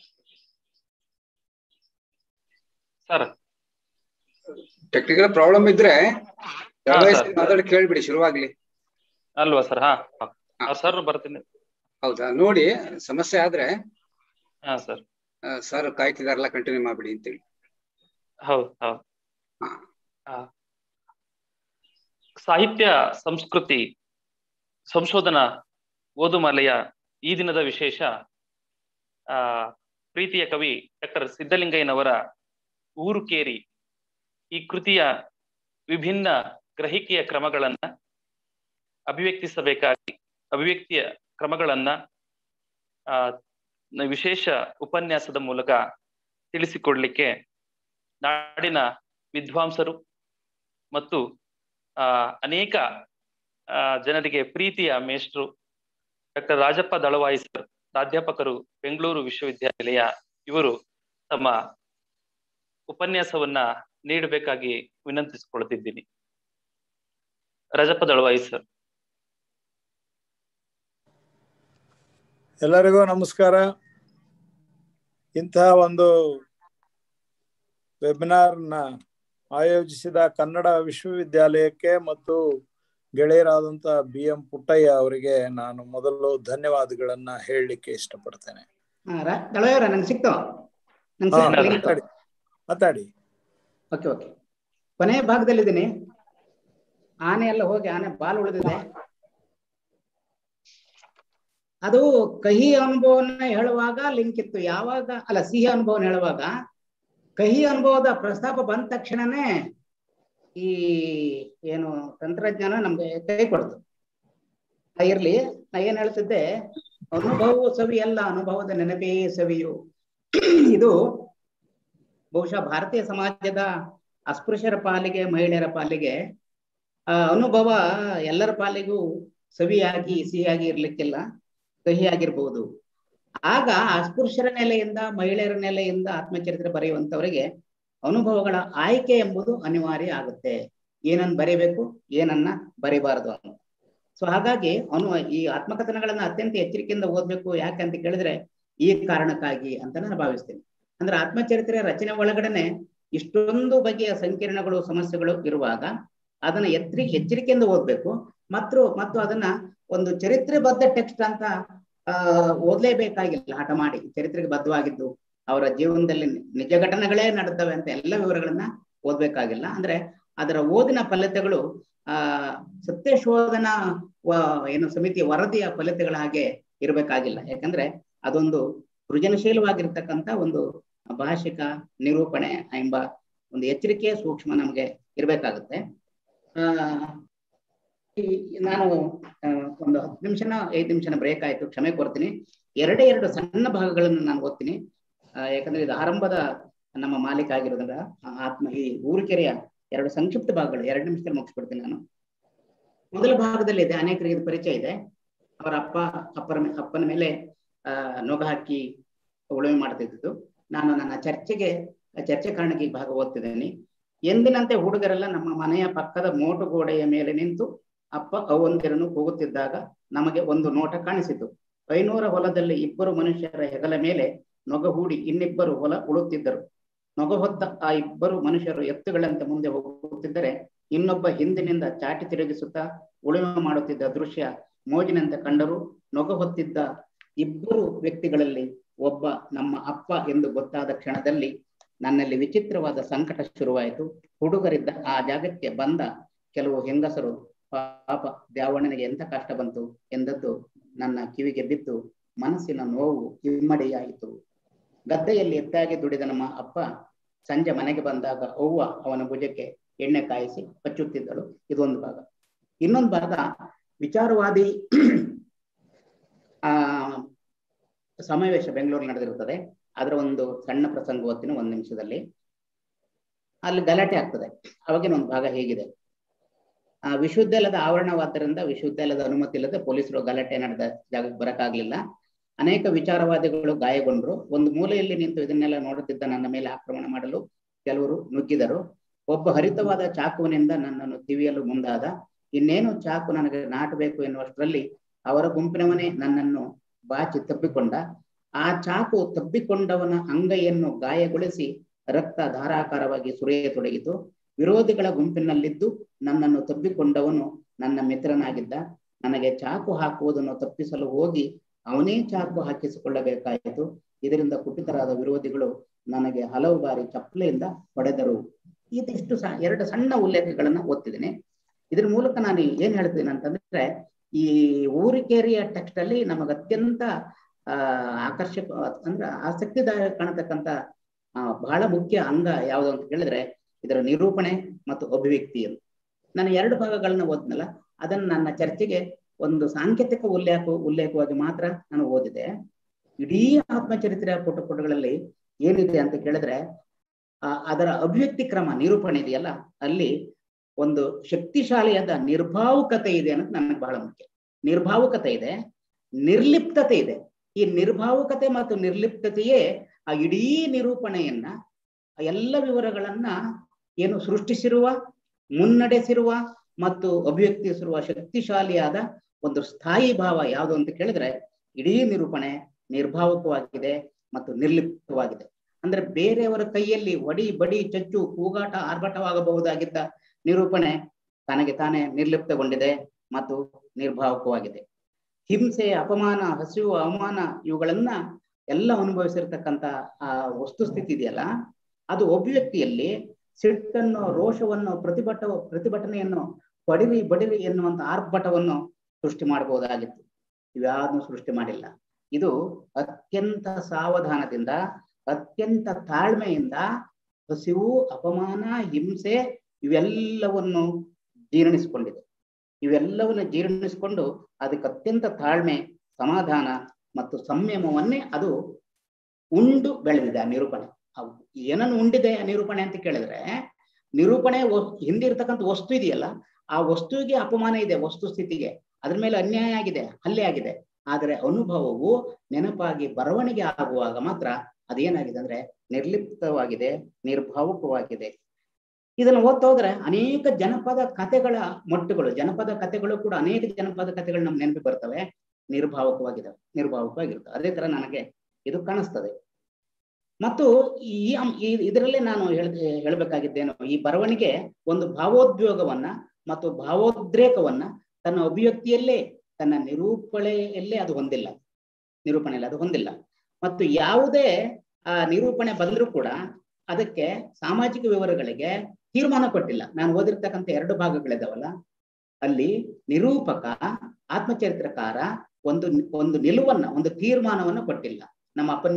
ಸರ್ ಟೆಕ್ನಿಕಲ್ ಪ್ರಾಬ್ಲಮ್ ಇದ್ರೆ ಹಾ, ದಳವಾಯಿ ಸರ್. ಸರ್ ಮಾತಾಡಿ ಕೇಳ್ಬಿಡಿ ಶುರುವಾಗ್ಲಿ ಅಲ್ವಾ ಸರ್ ಹಾ ಸರ್ ಬರ್ತೀನಿ ಹೌದಾ ನೋಡಿ ಸಮಸ್ಯೆ ಆದ್ರೆ ಹಾ ಸರ್ ಸರ್ ಕಾಯ್ತಿದಾರಲ್ಲ ಕಂಟಿನ್ಯೂ ಮಾಡ್ಬಿಡಿ ಅಂತೇಳಿ ಹೌದು ಹೌದು ಹಾ. ಆ, ಸಾಹಿತ್ಯ ಸಂಸ್ಕೃತಿ ಸಂಶೋಧನಾ ಓದುಮಾಲೆಯ ಈ ದಿನದ ವಿಶೇಷ ಆ ಪ್ರೀತಿಯ ಕವಿ ಡಾಕ್ಟರ್ ಸಿದ್ದಲಿಂಗಯ್ಯನವರ ಊರು ಕೇರಿ ಈ ಕೃತಿಯ ವಿಭಿನ್ನ ಗ್ರಹಿಕೆಯ ಕ್ರಮಗಳನ್ನ ಅಭಿವ್ಯಕ್ತಿಸಬೇಕಾಗಿ ಅಭಿವ್ಯಕ್ತಿಯ ಕ್ರಮಗಳನ್ನ ಆ ನ- ವಿಶೇಷ ಉಪನ್ಯಾಸದ ಮೂಲಕ ತಿಳಿಸಿಕೊಡ್ಲಿಕ್ಕೆ ನಾಡಿನ ವಿದ್ವಾಂಸರು ಮತ್ತು ಆ ಅನೇಕ ಆ, ಜನರಿಗೆ ಪ್ರೀತಿಯ ಮೇಷ್ಟ್ರು ಡಾಕ್ಟರ್ ರಾಜಪ್ಪ ದಳವಾಯಿ ಸರ್ ಪ್ರಾಧ್ಯಾಪಕರು ಬೆಂಗಳೂರು ವಿಶ್ವವಿದ್ಯಾನಿಲಯ ಇವರು ತಮ್ಮ ಉಪನ್ಯಾಸವನ್ನ ನೀಡಬೇಕಾಗಿ ವಿನಂತಿಸಿಕೊಳ್ತಿದ್ದೀನಿ ರಾಜಪ್ಪ ದಳವಾಯಿ ಸರ್ ಎಲ್ಲರಿಗೂ ನಮಸ್ಕಾರ ಇಂತಹ ಒಂದು ವೆಬಿನಾರ್ನ ಆಯೋಜಿಸಿದ ಕನ್ನಡ ವಿಶ್ವವಿದ್ಯಾಲಯಕ್ಕೆ ಮತ್ತು ಗೆಳೆಯರಾದಂತ ಬಿ ಎಂ ಪುಟ್ಟಯ್ಯ ಅವರಿಗೆ ನಾನು ಮೊದಲು ಧನ್ಯವಾದಗಳನ್ನ ಹೇಳಲಿಕ್ಕೆ ಇಷ್ಟಪಡ್ತೇನೆ ದಳವರ ನಂಗೆ ಸಿಕ್ತು ನಂಗೆ ಹಾ, ಸಿಕ್ತು ಮಾತಾಡಿ ಮಾತಾಡಿ ಓಕೆ ಓಕೆ ಕೊನೆಯ ಭಾಗದಲ್ಲಿದ್ದೀನಿ ಆನೆ ಎಲ್ಲ ಹೋಗಿ ಆನೆ ಬಾಲ್ ಉಳಿದಿದೆ ಅದು ಕಹಿ ಅನುಭವನ ಹೇಳುವಾಗ ಲಿಂಕ್ ಇತ್ತು ಯಾವಾಗ ಅಲ್ಲ ಸಿಹಿ ಅನುಭವನ ಹೇಳುವಾಗ ಕಹಿ ಅನುಭವದ ಪ್ರಸ್ತಾಪ ಬಂದ ತಕ್ಷಣನೇ ಈ ಏನು ತಂತ್ರಜ್ಞಾನ ನಮ್ಗೆ ಕೈ ಕೊಡ್ತು ಆ ಇರ್ಲಿ ನಾ ಏನ್ ಹೇಳ್ತಿದ್ದೆ ಅನುಭವವು ಸವಿ ಅಲ್ಲ ಅನುಭವದ ನೆನಪೇ ಸವಿಯು ಇದು ಬಹುಶಃ ಭಾರತೀಯ ಸಮಾಜದ ಅಸ್ಪೃಶ್ಯರ ಪಾಲಿಗೆ ಮಹಿಳೆಯರ ಪಾಲಿಗೆ ಆ ಅನುಭವ ಎಲ್ಲರ ಪಾಲಿಗೂ ಸವಿಯಾಗಿ ಸಿಹಿಯಾಗಿ ಇರ್ಲಿಕ್ಕಿಲ್ಲ ಕಹಿಯಾಗಿರ್ಬಹುದು ಆಗ ಅಸ್ಪೃಶ್ಯರ ನೆಲೆಯಿಂದ ಮಹಿಳೆಯರ ನೆಲೆಯಿಂದ ಆತ್ಮಚರಿತ್ರೆ ಬರೆಯುವಂತವರಿಗೆ ಅನುಭವಗಳ ಆಯ್ಕೆ ಎಂಬುದು ಅನಿವಾರ್ಯ ಆಗುತ್ತೆ ಏನನ್ನ ಬರೀಬೇಕು ಏನನ್ನ ಬರಿಬಾರದು ಅಂತ ಸೊ ಹಾಗಾಗಿ ಅನು ಈ ಆತ್ಮಕಥನಗಳನ್ನ ಅತ್ಯಂತ ಎಚ್ಚರಿಕೆಯಿಂದ ಓದ್ಬೇಕು ಯಾಕೆ ಅಂತ ಕೇಳಿದ್ರೆ ಈ ಕಾರಣಕ್ಕಾಗಿ ಅಂತ ನಾನು ಭಾವಿಸ್ತೇನೆ ಅಂದ್ರೆ ಆತ್ಮಚರಿತ್ರೆ ರಚನೆ ಒಳಗಡೆನೆ ಇಷ್ಟೊಂದು ಬಗೆಯ ಸಂಕೀರ್ಣಗಳು ಸಮಸ್ಯೆಗಳು ಇರುವಾಗ ಅದನ್ನ ಎತ್ತರಿ ಎಚ್ಚರಿಕೆಯಿಂದ ಓದ್ಬೇಕು ಮತ್ತು ಮತ್ತು ಅದನ್ನ ಒಂದು ಚರಿತ್ರೆಬದ್ಧ ಟೆಕ್ಸ್ಟ್ ಅಂತ ಆ ಓದ್ಲೇಬೇಕಾಗಿಲ್ಲ ಹಠ ಮಾಡಿ ಚರಿತ್ರೆಗೆ ಬದ್ಧವಾಗಿದ್ದು ಅವರ ಜೀವನದಲ್ಲಿ ನಿಜ ಘಟನೆಗಳೇ ನಡೆದವೆ ಅಂತ ಎಲ್ಲ ವಿವರಗಳನ್ನ ಓದ್ಬೇಕಾಗಿಲ್ಲ ಅಂದ್ರೆ ಅದರ ಓದಿನ ಫಲಿತಗಳು ಆ ಸತ್ಯ ಶೋಧನಾ ಏನು ಸಮಿತಿಯ ವರದಿಯ ಫಲಿತಗಳ ಹಾಗೆ ಇರಬೇಕಾಗಿಲ್ಲ ಯಾಕಂದ್ರೆ ಅದೊಂದು ಸೃಜನಶೀಲವಾಗಿರ್ತಕ್ಕಂಥ ಒಂದು ಭಾಷಿಕ ನಿರೂಪಣೆ ಎಂಬ ಒಂದು ಎಚ್ಚರಿಕೆ ಸೂಕ್ಷ್ಮ ನಮಗೆ ಇರಬೇಕಾಗುತ್ತೆ ಆ ನಾನು ಒಂದು ಹತ್ತು ನಿಮಿಷನ ಐದು ನಿಮಿಷನ ಬ್ರೇಕ್ ಆಯ್ತು ಕ್ಷಮೆ ಕೊಡ್ತೀನಿ ಎರಡೇ ಎರಡು ಸಣ್ಣ ಭಾಗಗಳನ್ನು ನಾನು ಓದ್ತೀನಿ ಯಾಕಂದ್ರೆ ಇದು ಆರಂಭದ ನಮ್ಮ ಮಾಲೀಕ ಆಗಿರೋದ್ರಿಂದ ಆತ್ಮ ಈ ಊರಿಕೆರೆಯ ಎರಡು ಸಂಕ್ಷಿಪ್ತ ಭಾಗಗಳು ಎರಡು ನಿಮಿಷದಲ್ಲಿ ಮುಗಿಸ್ಬಿಡ್ತೀನಿ ನಾನು ಮೊದಲ ಭಾಗದಲ್ಲಿ ಇದೆ ಅನೇಕರಿಗೆ ಪರಿಚಯ ಇದೆ ಅವರ ಅಪ್ಪ ಅಪ್ಪರ ಅಪ್ಪನ ಮೇಲೆ ಆ ನೊಗ ಹಾಕಿ ಉಳುಮೆ ಮಾಡ್ತಿದ್ದು ನಾನು ನನ್ನ ಚರ್ಚೆಗೆ ಚರ್ಚೆ ಕಾರಣಕ್ಕೆ ಈ ಭಾಗ ಓದ್ತಿದ್ದೇನೆ ಎಂದಿನಂತೆ ಹುಡುಗರೆಲ್ಲ ನಮ್ಮ ಮನೆಯ ಪಕ್ಕದ ಮೋಟು ಗೋಡೆಯ ಮೇಲೆ ನಿಂತು ಅಪ್ಪ ಅವಂದಿರನ್ನು ಕೂಗುತ್ತಿದ್ದಾಗ ನಮಗೆ ಒಂದು ನೋಟ ಕಾಣಿಸಿತು ಐನೂರ ಹೊಲದಲ್ಲಿ ಇಬ್ಬರು ಮನುಷ್ಯರ ಹೆಗಲ ಮೇಲೆ ನೊಗ ಹೂಡಿ ಇನ್ನಿಬ್ಬರು ಹೊಲ ಉಳುತ್ತಿದ್ದರು ನೊಗ ಹೊತ್ತ ಆ ಇಬ್ಬರು ಮನುಷ್ಯರು ಎತ್ತುಗಳಂತೆ ಮುಂದೆ ಹೋಗುತ್ತಿದ್ದರೆ ಇನ್ನೊಬ್ಬ ಹಿಂದಿನಿಂದ ಚಾಟಿ ತಿರುಗಿಸುತ್ತಾ ಉಳುಮೆ ಮಾಡುತ್ತಿದ್ದ ದೃಶ್ಯ ಮೋಜಿನಂತೆ ಕಂಡರು ನೊಗ ಹೊತ್ತಿದ್ದ ಇಬ್ಬರು ವ್ಯಕ್ತಿಗಳಲ್ಲಿ ಒಬ್ಬ ನಮ್ಮ ಅಪ್ಪ ಎಂದು ಗೊತ್ತಾದ ಕ್ಷಣದಲ್ಲಿ ನನ್ನಲ್ಲಿ ವಿಚಿತ್ರವಾದ ಸಂಕಟ ಶುರುವಾಯಿತು ಹುಡುಗರಿದ್ದ ಆ ಜಾಗಕ್ಕೆ ಬಂದ ಕೆಲವು ಹೆಂಗಸರು ಪಾಪ ದ್ಯಾವಣ್ಣನಿಗೆ ಎಂತ ಕಷ್ಟ ಬಂತು ಎಂದದ್ದು ನನ್ನ ಕಿವಿಗೆ ಬಿದ್ದು ಮನಸ್ಸಿನ ನೋವು ಇಮ್ಮಡಿಯಾಯಿತು ಗದ್ದೆಯಲ್ಲಿ ಎತ್ತಾಗಿ ದುಡಿದ ನಮ್ಮ ಅಪ್ಪ ಸಂಜೆ ಮನೆಗೆ ಬಂದಾಗ ಅವ್ವ ಅವನ ಭುಜಕ್ಕೆ ಎಣ್ಣೆ ಕಾಯಿಸಿ ಹಚ್ಚುತ್ತಿದ್ದಳು ಇದೊಂದು ಭಾಗ ಇನ್ನೊಂದು ಭಾಗ ವಿಚಾರವಾದಿ ಆ ಸಮಾವೇಶ ಬೆಂಗಳೂರು ನಡೆದಿರುತ್ತದೆ ಅದರ ಒಂದು ಸಣ್ಣ ಪ್ರಸಂಗ ಓದ್ತೀನಿ ಒಂದು ನಿಮಿಷದಲ್ಲಿ ಅಲ್ಲಿ ಗಲಾಟೆ ಆಗ್ತದೆ ಅವಾಗಿನ ಒಂದು ಭಾಗ ಹೇಗಿದೆ ಆ ವಿಶ್ವವಿದ್ಯಾಲಯದ ಆವರಣವಾದ್ದರಿಂದ ವಿಶ್ವವಿದ್ಯಾಲಯದ ಅನುಮತಿ ಇಲ್ಲದೆ ಪೊಲೀಸರು ಗಲಾಟೆ ನಡೆದ ಜಾಗಕ್ಕೆ ಬರಕ್ಕಾಗ್ಲಿಲ್ಲ ಅನೇಕ ವಿಚಾರವಾದಿಗಳು ಗಾಯಗೊಂಡ್ರು ಒಂದು ಮೂಲೆಯಲ್ಲಿ ನಿಂತು ಇದನ್ನೆಲ್ಲ ನೋಡುತ್ತಿದ್ದ ನನ್ನ ಮೇಲೆ ಆಕ್ರಮಣ ಮಾಡಲು ಕೆಲವರು ನುಗ್ಗಿದರು ಒಬ್ಬ ಹರಿತವಾದ ಚಾಕುವಿನಿಂದ ನನ್ನನ್ನು ತಿವಿಯಲು ಮುಂದಾದ ಇನ್ನೇನು ಚಾಕು ನನಗೆ ನಾಟಬೇಕು ಎನ್ನುವಷ್ಟರಲ್ಲಿ ಅವರ ಗುಂಪಿನವನೇ ನನ್ನನ್ನು ಬಾಚಿ ತಪ್ಪಿಕೊಂಡ ಆ ಚಾಕು ತಬ್ಬಿಕೊಂಡವನ ಅಂಗೈಯನ್ನು ಗಾಯಗೊಳಿಸಿ ರಕ್ತ ಧಾರಾಕಾರವಾಗಿ ಸುರಿಯತೊಡಗಿತು ವಿರೋಧಿಗಳ ಗುಂಪಿನಲ್ಲಿದ್ದು ನನ್ನನ್ನು ತಬ್ಬಿಕೊಂಡವನು ನನ್ನ ಮಿತ್ರನಾಗಿದ್ದ ನನಗೆ ಚಾಕು ಹಾಕುವುದನ್ನು ತಪ್ಪಿಸಲು ಹೋಗಿ ಅವನೇ ಚಾಕು ಹಾಕಿಸಿಕೊಳ್ಳಬೇಕಾಯಿತು ಇದರಿಂದ ಕುಪಿತರಾದ ವಿರೋಧಿಗಳು ನನಗೆ ಹಲವು ಬಾರಿ ಚಪ್ಪಲೆಯಿಂದ ಹೊಡೆದರು ಇದಿಷ್ಟು ಸ ಎರಡು ಸಣ್ಣ ಉಲ್ಲೇಖಗಳನ್ನ ಓದ್ತಿದ್ದೀನಿ ಇದ್ರ ಮೂಲಕ ನಾನು ಏನ್ ಹೇಳ್ತೀನಿ ಅಂತಂದ್ರೆ ಈ ಊರಿಕೇರಿಯ ಟೆಕ್ಸ್ಟ್ ಅಲ್ಲಿ ನಮಗೆ ಅತ್ಯಂತ ಆ ಆಕರ್ಷಕ ಅಂದ್ರೆ ಆಸಕ್ತಿದಾಯಕ ಕಾಣತಕ್ಕಂತ ಬಹಳ ಮುಖ್ಯ ಅಂಗ ಯಾವುದು ಅಂತ ಕೇಳಿದ್ರೆ ಇದರ ನಿರೂಪಣೆ ಮತ್ತು ಅಭಿವ್ಯಕ್ತಿ ಅಂತ ನಾನು ಎರಡು ಭಾಗಗಳನ್ನ ಓದ್ನಲ್ಲ ಅದನ್ನ ನನ್ನ ಚರ್ಚೆಗೆ ಒಂದು ಸಾಂಕೇತಿಕ ಉಲ್ಲೇಖ ಉಲ್ಲೇಖವಾಗಿ ಮಾತ್ರ ನಾನು ಓದಿದೆ ಇಡೀ ಆತ್ಮಚರಿತ್ರೆಯ ಪುಟ ಪುಟಗಳಲ್ಲಿ ಏನಿದೆ ಅಂತ ಕೇಳಿದ್ರೆ ಆ ಅದರ ಅಭಿವ್ಯಕ್ತಿ ಕ್ರಮ ನಿರೂಪಣೆ ಇದೆಯಲ್ಲ ಅಲ್ಲಿ ಒಂದು ಶಕ್ತಿಶಾಲಿಯಾದ ನಿರ್ಭಾವುಕತೆ ಇದೆ ಅನ್ನೋದು ನನಗೆ ಬಹಳ ಮುಖ್ಯ ನಿರ್ಭಾವುಕತೆ ಇದೆ ನಿರ್ಲಿಪ್ತತೆ ಇದೆ ಈ ನಿರ್ಭಾವುಕತೆ ಮತ್ತು ನಿರ್ಲಿಪ್ತತೆಯೇ ಆ ಇಡೀ ನಿರೂಪಣೆಯನ್ನ ಎಲ್ಲ ವಿವರಗಳನ್ನ ಏನು ಸೃಷ್ಟಿಸಿರುವ ಮುನ್ನಡೆಸಿರುವ ಮತ್ತು ಅಭಿವ್ಯಕ್ತಿಸಿರುವ ಶಕ್ತಿಶಾಲಿಯಾದ ಒಂದು ಸ್ಥಾಯಿ ಭಾವ ಯಾವುದು ಅಂತ ಕೇಳಿದ್ರೆ ಇಡೀ ನಿರೂಪಣೆ ನಿರ್ಭಾವಕವಾಗಿದೆ ಮತ್ತು ನಿರ್ಲಿಪ್ತವಾಗಿದೆ ಅಂದ್ರೆ ಬೇರೆಯವರ ಕೈಯಲ್ಲಿ ಒಡಿ ಬಡಿ ಚಚ್ಚು ಕೂಗಾಟ ಆರ್ಭಟವಾಗಬಹುದಾಗಿದ್ದ ನಿರೂಪಣೆ ತನಗೆ ತಾನೇ ನಿರ್ಲಿಪ್ತಗೊಂಡಿದೆ ಮತ್ತು ನಿರ್ಭಾವಕವಾಗಿದೆ ಹಿಂಸೆ ಅಪಮಾನ ಹಸಿವು ಅವಮಾನ ಇವುಗಳನ್ನ ಎಲ್ಲ ಅನುಭವಿಸಿರ್ತಕ್ಕಂಥ ಆ ವಸ್ತುಸ್ಥಿತಿ ಇದೆಯಲ್ಲ ಅದು ಅಭಿವ್ಯಕ್ತಿಯಲ್ಲಿ ಸಿಟ್ಟನ್ನು ರೋಷವನ್ನು ಪ್ರತಿಭಟ ಪ್ರತಿಭಟನೆಯನ್ನು ಬಡಿರಿ ಬಡಿರಿ ಎನ್ನುವಂತ ಆರ್ಭಟವನ್ನು ಸೃಷ್ಟಿ ಮಾಡಬಹುದಾಗಿತ್ತು ಇವ್ಯಾವುದನ್ನು ಸೃಷ್ಟಿ ಮಾಡಿಲ್ಲ ಇದು ಅತ್ಯಂತ ಸಾವಧಾನದಿಂದ ಅತ್ಯಂತ ತಾಳ್ಮೆಯಿಂದ ಹಸಿವು ಅಪಮಾನ ಹಿಂಸೆ ಇವೆಲ್ಲವನ್ನು ಜೀರ್ಣಿಸಿಕೊಂಡಿದೆ ಇವೆಲ್ಲವನ್ನು ಜೀರ್ಣಿಸಿಕೊಂಡು ಅದಕ್ಕೆ ಅತ್ಯಂತ ತಾಳ್ಮೆ ಸಮಾಧಾನ ಮತ್ತು ಸಂಯಮವನ್ನೇ ಅದು ಉಂಡು ಬೆಳೆದಿದೆ ಆ ನಿರೂಪಣೆ ಅವು ಏನನ್ನು ಉಂಡಿದೆ ಆ ನಿರೂಪಣೆ ಅಂತ ಕೇಳಿದ್ರೆ ನಿರೂಪಣೆ ಹಿಂದಿರ್ತಕ್ಕಂಥ ವಸ್ತು ಇದೆಯಲ್ಲ ಆ ವಸ್ತುವಿಗೆ ಅಪಮಾನ ಇದೆ ವಸ್ತು ಸ್ಥಿತಿಗೆ ಅದ್ರ ಮೇಲೆ ಅನ್ಯಾಯ ಆಗಿದೆ ಹಲ್ಲೆ ಆಗಿದೆ ಆದರೆ ಅನುಭವವು ನೆನಪಾಗಿ ಬರವಣಿಗೆ ಆಗುವಾಗ ಮಾತ್ರ ಅದೇನಾಗಿದೆ ಅಂದ್ರೆ ನಿರ್ಲಿಪ್ತವಾಗಿದೆ ನಿರ್ಭಾವುಕವಾಗಿದೆ ಇದನ್ನು ಓದ್ತಾ ಹೋದ್ರೆ ಅನೇಕ ಜನಪದ ಕಥೆಗಳ ಮೊಟ್ಟುಗಳು ಜನಪದ ಕಥೆಗಳು ಕೂಡ ಅನೇಕ ಜನಪದ ಕಥೆಗಳು ನಮ್ಗೆ ನೆನಪಿ ಬರ್ತವೆ ನಿರ್ಭಾವಕವಾಗಿದ್ದಾವೆ ನಿರ್ಭಾವಕವಾಗಿರ್ತವೆ ಅದೇ ತರ ನನಗೆ ಇದು ಕಾಣಿಸ್ತದೆ ಮತ್ತು ಈ ಇದರಲ್ಲೇ ನಾನು ಹೇಳ್ ಹೇಳ್ಬೇಕಾಗಿದ್ದೇನು ಈ ಬರವಣಿಗೆ ಒಂದು ಭಾವೋದ್ಯೋಗವನ್ನ ಮತ್ತು ಭಾವೋದ್ರೇಕವನ್ನ ತನ್ನ ಅಭಿವ್ಯಕ್ತಿಯಲ್ಲೇ ತನ್ನ ನಿರೂಪಣೆಯಲ್ಲೇ ಅದು ಹೊಂದಿಲ್ಲ ನಿರೂಪಣೆಯಲ್ಲಿ ಅದು ಹೊಂದಿಲ್ಲ ಮತ್ತು ಯಾವುದೇ ಆ ನಿರೂಪಣೆ ಬಂದರೂ ಕೂಡ ಅದಕ್ಕೆ ಸಾಮಾಜಿಕ ವಿವರಗಳಿಗೆ ತೀರ್ಮಾನ ಕೊಟ್ಟಿಲ್ಲ ನಾನು ಓದಿರ್ತಕ್ಕಂಥ ಎರಡು ಭಾಗಗಳಿದಾವಲ್ಲ ಅಲ್ಲಿ ನಿರೂಪಕ ಆತ್ಮಚರಿತ್ರಕಾರ ಒಂದು ಒಂದು ನಿಲುವನ್ನ ಒಂದು ತೀರ್ಮಾನವನ್ನ ಕೊಟ್ಟಿಲ್ಲ ನಮ್ಮ ಅಪ್ಪನ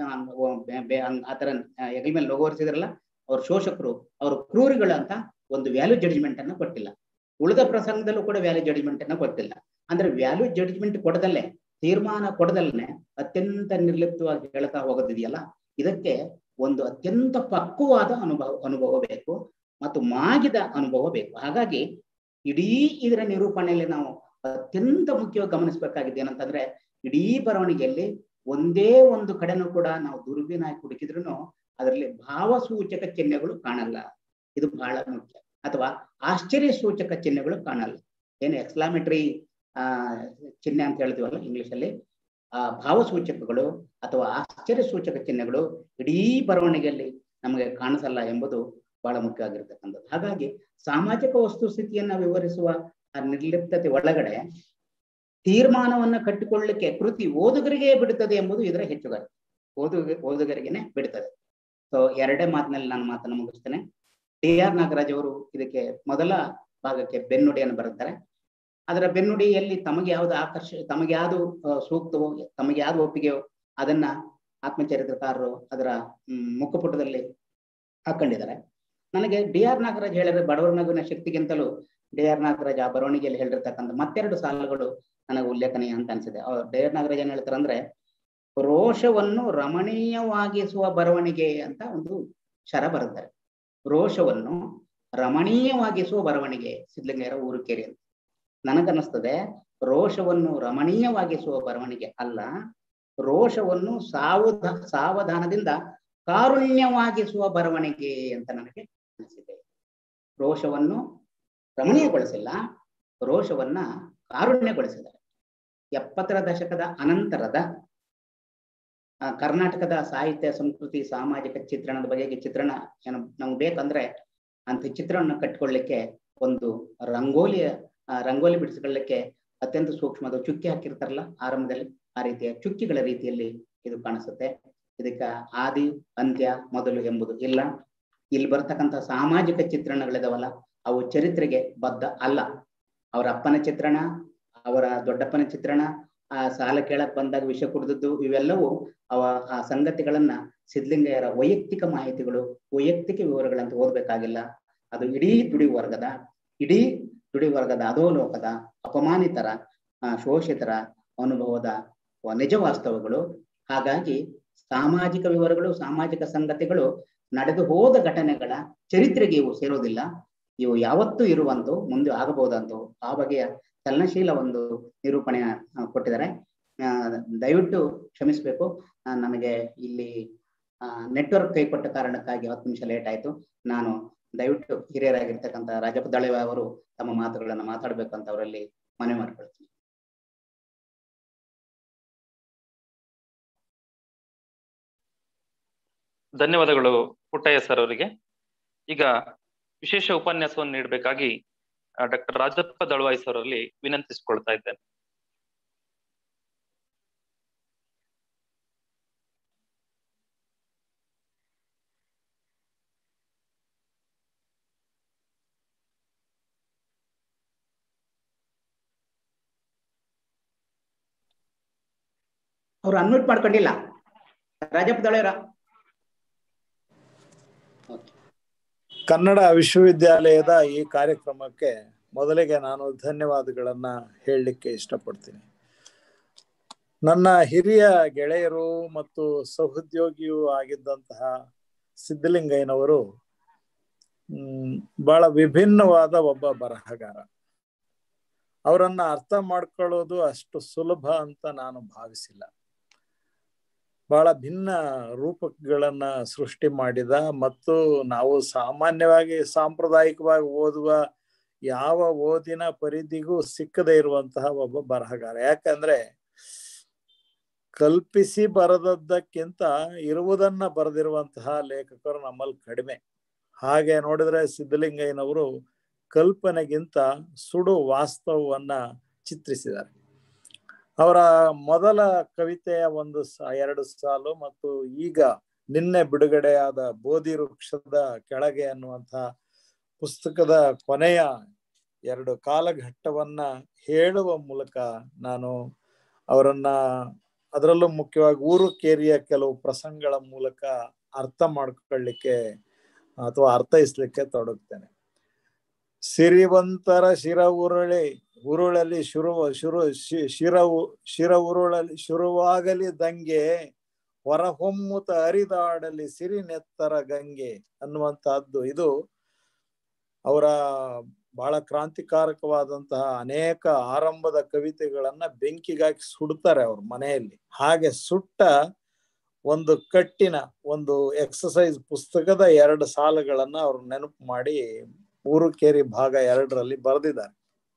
ಮೇಲೆ ಆತರ ಹೆಗಲ ಮೇಲೆ ಲೋಗೋರಿಸಿದ್ರಲ್ಲ ಅವ್ರ ಶೋಷಕರು ಅವ್ರ ಕ್ರೂರಿಗಳು ಅಂತ ಒಂದು ವ್ಯಾಲ್ಯೂ ಜಡ್ಜ್ಮೆಂಟ್ ಅನ್ನ ಕೊಟ್ಟಿಲ್ಲ ಉಳಿದ ಪ್ರಸಂಗದಲ್ಲೂ ಕೂಡ ವ್ಯಾಲ್ಯೂ ಜಡ್ಜ್ಮೆಂಟ್ ಅನ್ನ ಕೊಟ್ಟಿಲ್ಲ ಅಂದ್ರೆ ವ್ಯಾಲ್ಯೂ ಜಡ್ಜ್ಮೆಂಟ್ ಕೊಡದಲ್ಲೇ ತೀರ್ಮಾನ ಕೊಡದಲ್ಲೇ ಅತ್ಯಂತ ನಿರ್ಲಿಪ್ತವಾಗಿ ಹೇಳ್ತಾ ಹೋಗೋದಿದೆಯಲ್ಲ ಇದಕ್ಕೆ ಒಂದು ಅತ್ಯಂತ ಪಕ್ವವಾದ ಅನುಭವ ಅನುಭವ ಬೇಕು ಮತ್ತು ಮಾಗಿದ ಅನುಭವ ಬೇಕು ಹಾಗಾಗಿ ಇಡೀ ಇದರ ನಿರೂಪಣೆಯಲ್ಲಿ ನಾವು ಅತ್ಯಂತ ಮುಖ್ಯವಾಗಿ ಗಮನಿಸಬೇಕಾಗಿದೆ ಏನಂತಂದ್ರೆ ಇಡೀ ಬರವಣಿಗೆಯಲ್ಲಿ ಒಂದೇ ಒಂದು ಕಡೆನೂ ಕೂಡ ನಾವು ದುರ್ಬೀನ್ ಹಾಕಿ ಹುಡುಕಿದ್ರು ಅದರಲ್ಲಿ ಭಾವಸೂಚಕ ಚಿಹ್ನೆಗಳು ಕಾಣಲ್ಲ ಇದು ಬಹಳ ಮುಖ್ಯ ಅಥವಾ ಆಶ್ಚರ್ಯ ಸೂಚಕ ಚಿಹ್ನೆಗಳು ಕಾಣಲ್ಲ ಏನು ಎಕ್ಸ್ಲಾಮೇಟರಿ ಆ ಚಿಹ್ನೆ ಅಂತ ಹೇಳ್ತೀವಲ್ಲ ಇಂಗ್ಲಿಷ್ ಅಲ್ಲಿ ಆ ಭಾವಸೂಚಕಗಳು ಅಥವಾ ಆಶ್ಚರ್ಯ ಸೂಚಕ ಚಿಹ್ನೆಗಳು ಇಡೀ ಬರವಣಿಗೆಯಲ್ಲಿ ನಮಗೆ ಕಾಣಿಸಲ್ಲ ಎಂಬುದು ಬಹಳ ಮುಖ್ಯವಾಗಿರ್ತಕ್ಕಂಥದ್ದು ಹಾಗಾಗಿ ಸಾಮಾಜಿಕ ವಸ್ತುಸ್ಥಿತಿಯನ್ನ ವಿವರಿಸುವ ಆ ನಿರ್ಲಿಪ್ತತೆ ಒಳಗಡೆ ತೀರ್ಮಾನವನ್ನ ಕಟ್ಟಿಕೊಳ್ಳಲಿಕ್ಕೆ ಕೃತಿ ಓದುಗರಿಗೆ ಬಿಡುತ್ತದೆ ಎಂಬುದು ಇದರ ಹೆಚ್ಚುಗಾರ ಓದುಗ ಓದುಗರಿಗೆನೆ ಬಿಡುತ್ತದೆ ಸೊ ಎರಡೇ ಮಾತಿನಲ್ಲಿ ನಾನು ಮಾತನ್ನು ಮುಗಿಸ್ತೇನೆ ಡಿ ಆರ್ ನಾಗರಾಜ್ ಅವರು ಇದಕ್ಕೆ ಮೊದಲ ಭಾಗಕ್ಕೆ ಬೆನ್ನುಡಿಯನ್ನು ಬರುತ್ತಾರೆ ಅದರ ಬೆನ್ನುಡಿಯಲ್ಲಿ ತಮಗೆ ಯಾವ್ದು ಆಕರ್ಷ ತಮಗೆ ಯಾವುದು ಸೂಕ್ತವೋ ತಮಗೆ ಯಾವ್ದು ಒಪ್ಪಿಗೆಯೋ ಅದನ್ನ ಆತ್ಮಚರಿತ್ರಕಾರರು ಅದರ ಮುಖಪುಟದಲ್ಲಿ ಹಾಕೊಂಡಿದ್ದಾರೆ ನನಗೆ ಡಿ ಆರ್ ನಾಗರಾಜ್ ಹೇಳಿದ್ರೆ ಬಡವರ ನಗುವಿನ ಶಕ್ತಿಗಿಂತಲೂ ಡಿ ಆರ್ ನಾಗರಾಜ್ ಆ ಬರವಣಿಗೆಯಲ್ಲಿ ಹೇಳಿರ್ತಕ್ಕಂಥ ಮತ್ತೆರಡು ಸಾಲುಗಳು ನನಗೆ ಉಲ್ಲೇಖನೀಯ ಅಂತ ಅನ್ಸಿದೆ ಡಿ ಆರ್ ನಾಗರಾಜ್ ಏನ್ ಹೇಳ್ತಾರೆ ಅಂದ್ರೆ ರೋಷವನ್ನು ರಮಣೀಯವಾಗಿಸುವ ಬರವಣಿಗೆ ಅಂತ ಒಂದು ಶರ ಬರುತ್ತಾರೆ ರೋಷವನ್ನು ರಮಣೀಯವಾಗಿಸುವ ಬರವಣಿಗೆ ಸಿದ್ಧಲಿಂಗಯ್ಯರ ಊರುಕೇರಿ ಅಂತ ನನಗನ್ನಿಸ್ತದೆ ರೋಷವನ್ನು ರಮಣೀಯವಾಗಿಸುವ ಬರವಣಿಗೆ ಅಲ್ಲ ರೋಷವನ್ನು ಸಾವಧ ಸಾವಧಾನದಿಂದ ಕಾರುಣ್ಯವಾಗಿಸುವ ಬರವಣಿಗೆ ಅಂತ ನನಗೆ ಅನಿಸಿದೆ ರೋಷವನ್ನು ರಮಣೀಯಗೊಳಿಸಿಲ್ಲ ರೋಷವನ್ನ ಕಾರುಣ್ಯಗೊಳಿಸಿದ್ದಾರೆ ಎಪ್ಪತ್ತರ ದಶಕದ ಅನಂತರದ ಕರ್ನಾಟಕದ ಸಾಹಿತ್ಯ ಸಂಸ್ಕೃತಿ ಸಾಮಾಜಿಕ ಚಿತ್ರಣದ ಬಗೆಗೆ ಚಿತ್ರಣ ಏನು ನಮ್ಗೆ ಬೇಕಂದ್ರೆ ಅಂತ ಚಿತ್ರವನ್ನು ಕಟ್ಕೊಳ್ಳಿಕ್ಕೆ ಒಂದು ರಂಗೋಲಿಯ ರಂಗೋಲಿ ಬಿಡಿಸಿಕೊಳ್ಳಲಿಕ್ಕೆ ಅತ್ಯಂತ ಸೂಕ್ಷ್ಮದ ಚುಕ್ಕಿ ಹಾಕಿರ್ತಾರಲ್ಲ ಆರಂಭದಲ್ಲಿ ಆ ರೀತಿಯ ಚುಕ್ಕಿಗಳ ರೀತಿಯಲ್ಲಿ ಇದು ಕಾಣಿಸುತ್ತೆ ಇದಕ್ಕ ಆದಿ ಅಂತ್ಯ ಮೊದಲು ಎಂಬುದು ಇಲ್ಲ ಇಲ್ಲಿ ಬರ್ತಕ್ಕಂಥ ಸಾಮಾಜಿಕ ಚಿತ್ರಣಗಳಿದಾವಲ್ಲ ಅವು ಚರಿತ್ರೆಗೆ ಬದ್ಧ ಅಲ್ಲ ಅವರ ಅಪ್ಪನ ಚಿತ್ರಣ ಅವರ ದೊಡ್ಡಪ್ಪನ ಚಿತ್ರಣ ಆ ಸಾಲ ಕೇಳಕ್ ಬಂದಾಗ ವಿಷ ಕುಡಿದದ್ದು ಇವೆಲ್ಲವೂ ಅವ ಆ ಸಂಗತಿಗಳನ್ನ ಸಿದ್ಧಲಿಂಗಯ್ಯರ ವೈಯಕ್ತಿಕ ಮಾಹಿತಿಗಳು ವೈಯಕ್ತಿಕ ವಿವರಗಳಂತ ಓದ್ಬೇಕಾಗಿಲ್ಲ ಅದು ಇಡೀ ದುಡಿ ವರ್ಗದ ಇಡೀ ದುಡಿ ವರ್ಗದ ಅಧೋಲೋಕದ ಅಪಮಾನಿತರ ಶೋಷಿತರ ಅನುಭವದ ನಿಜ ವಾಸ್ತವಗಳು ಹಾಗಾಗಿ ಸಾಮಾಜಿಕ ವಿವರಗಳು ಸಾಮಾಜಿಕ ಸಂಗತಿಗಳು ನಡೆದು ಹೋದ ಘಟನೆಗಳ ಚರಿತ್ರೆಗೆ ಇವು ಸೇರೋದಿಲ್ಲ ಇವು ಯಾವತ್ತೂ ಇರುವಂತವು ಮುಂದೆ ಆಗಬಹುದಂತವು ಆ ಬಗೆಯ ಚಲನಶೀಲ ಒಂದು ನಿರೂಪಣೆ ಕೊಟ್ಟಿದ್ದಾರೆ ದಯವಿಟ್ಟು ಕ್ಷಮಿಸಬೇಕು ನನಗೆ ಇಲ್ಲಿ ನೆಟ್ವರ್ಕ್ ಕೈ ಕೊಟ್ಟ ಕಾರಣಕ್ಕಾಗಿ ಹತ್ತು ನಿಮಿಷ ಲೇಟ್ ಆಯ್ತು ನಾನು ದಯವಿಟ್ಟು ಹಿರಿಯರಾಗಿರ್ತಕ್ಕಂಥ ರಾಜಪ್ಪ ದಳೆವ ಅವರು ತಮ್ಮ ಮಾತುಗಳನ್ನು ಮಾತಾಡ್ಬೇಕಂತ ಅವರಲ್ಲಿ ಮನವಿ ಮಾಡ್ಕೊಳ್ತೀನಿ ಧನ್ಯವಾದಗಳು ಪುಟ್ಟಯ್ಯ ಸರ್ ಅವರಿಗೆ ಈಗ ವಿಶೇಷ ಉಪನ್ಯಾಸವನ್ನು ನೀಡಬೇಕಾಗಿ ಡಾಕ್ಟರ್ ರಾಜಪ್ಪ ದಳವಾಯಿ ಸರ್ ಅವರಲ್ಲಿ ವಿನಂತಿಸಿಕೊಳ್ತಾ ಇದ್ದೇನೆ ಅವ್ರು ಅನ್ಮ್ಯೂಟ್ ಮಾಡ್ಕೊಂಡಿಲ್ಲ ರಾಜಪ್ಪ ದಳೆಯವರ ಕನ್ನಡ ವಿಶ್ವವಿದ್ಯಾಲಯದ ಈ ಕಾರ್ಯಕ್ರಮಕ್ಕೆ ಮೊದಲಿಗೆ ನಾನು ಧನ್ಯವಾದಗಳನ್ನ ಹೇಳಲಿಕ್ಕೆ ಇಷ್ಟಪಡ್ತೀನಿ ನನ್ನ ಹಿರಿಯ ಗೆಳೆಯರು ಮತ್ತು ಸಹೋದ್ಯೋಗಿಯೂ ಆಗಿದ್ದಂತಹ ಸಿದ್ದಲಿಂಗಯ್ಯನವರು ಹ್ಮ್ ಬಹಳ ವಿಭಿನ್ನವಾದ ಒಬ್ಬ ಬರಹಗಾರ ಅವರನ್ನ ಅರ್ಥ ಮಾಡ್ಕೊಳ್ಳೋದು ಅಷ್ಟು ಸುಲಭ ಅಂತ ನಾನು ಭಾವಿಸಿಲ್ಲ ಬಹಳ ಭಿನ್ನ ರೂಪಗಳನ್ನ ಸೃಷ್ಟಿ ಮಾಡಿದ ಮತ್ತು ನಾವು ಸಾಮಾನ್ಯವಾಗಿ ಸಾಂಪ್ರದಾಯಿಕವಾಗಿ ಓದುವ ಯಾವ ಓದಿನ ಪರಿಧಿಗೂ ಸಿಕ್ಕದೇ ಇರುವಂತಹ ಒಬ್ಬ ಬರಹಗಾರ ಯಾಕಂದ್ರೆ ಕಲ್ಪಿಸಿ ಬರೆದದ್ದಕ್ಕಿಂತ ಇರುವುದನ್ನ ಬರೆದಿರುವಂತಹ ಲೇಖಕರು ನಮ್ಮಲ್ಲಿ ಕಡಿಮೆ ಹಾಗೆ ನೋಡಿದ್ರೆ ಸಿದ್ದಲಿಂಗಯ್ಯನವರು ಕಲ್ಪನೆಗಿಂತ ಸುಡು ವಾಸ್ತವವನ್ನ ಚಿತ್ರಿಸಿದ್ದಾರೆ ಅವರ ಮೊದಲ ಕವಿತೆಯ ಒಂದು ಸ ಎರಡು ಸಾಲು ಮತ್ತು ಈಗ ನಿನ್ನೆ ಬಿಡುಗಡೆಯಾದ ಬೋಧಿ ವೃಕ್ಷದ ಕೆಳಗೆ ಅನ್ನುವಂತಹ ಪುಸ್ತಕದ ಕೊನೆಯ ಎರಡು ಕಾಲಘಟ್ಟವನ್ನ ಹೇಳುವ ಮೂಲಕ ನಾನು ಅವರನ್ನ ಅದರಲ್ಲೂ ಮುಖ್ಯವಾಗಿ ಊರು ಕೇರಿಯ ಕೆಲವು ಪ್ರಸಂಗಗಳ ಮೂಲಕ ಅರ್ಥ ಮಾಡ್ಕೊಳ್ಳಿಕ್ಕೆ ಅಥವಾ ಅರ್ಥೈಸ್ಲಿಕ್ಕೆ ತೊಡಗ್ತೇನೆ ಸಿರಿವಂತರ ಶಿರ ಉರುಳಿ ಉರುಳಲಿ ಶುರು ಶುರು ಶಿರ ಶಿರ ಉರುಳಲಿ ಶುರುವಾಗಲಿ ದಂಗೆ ಹೊರಹೊಮ್ಮುತ ಹರಿದಾಡಲಿ ಸಿರಿ ನೆತ್ತರ ಗಂಗೆ ಅನ್ನುವಂತಹದ್ದು ಇದು ಅವರ ಬಹಳ ಕ್ರಾಂತಿಕಾರಕವಾದಂತಹ ಅನೇಕ ಆರಂಭದ ಕವಿತೆಗಳನ್ನ ಬೆಂಕಿಗಾಗಿ ಸುಡ್ತಾರೆ ಅವ್ರ ಮನೆಯಲ್ಲಿ ಹಾಗೆ ಸುಟ್ಟ ಒಂದು ಕಟ್ಟಿನ ಒಂದು ಎಕ್ಸಸೈಸ್ ಪುಸ್ತಕದ ಎರಡು ಸಾಲುಗಳನ್ನ ಅವ್ರು ನೆನಪು ಮಾಡಿ ಊರು ಕೇರಿ ಭಾಗ ಎರಡರಲ್ಲಿ ಬರೆದಿದ್ದಾರೆ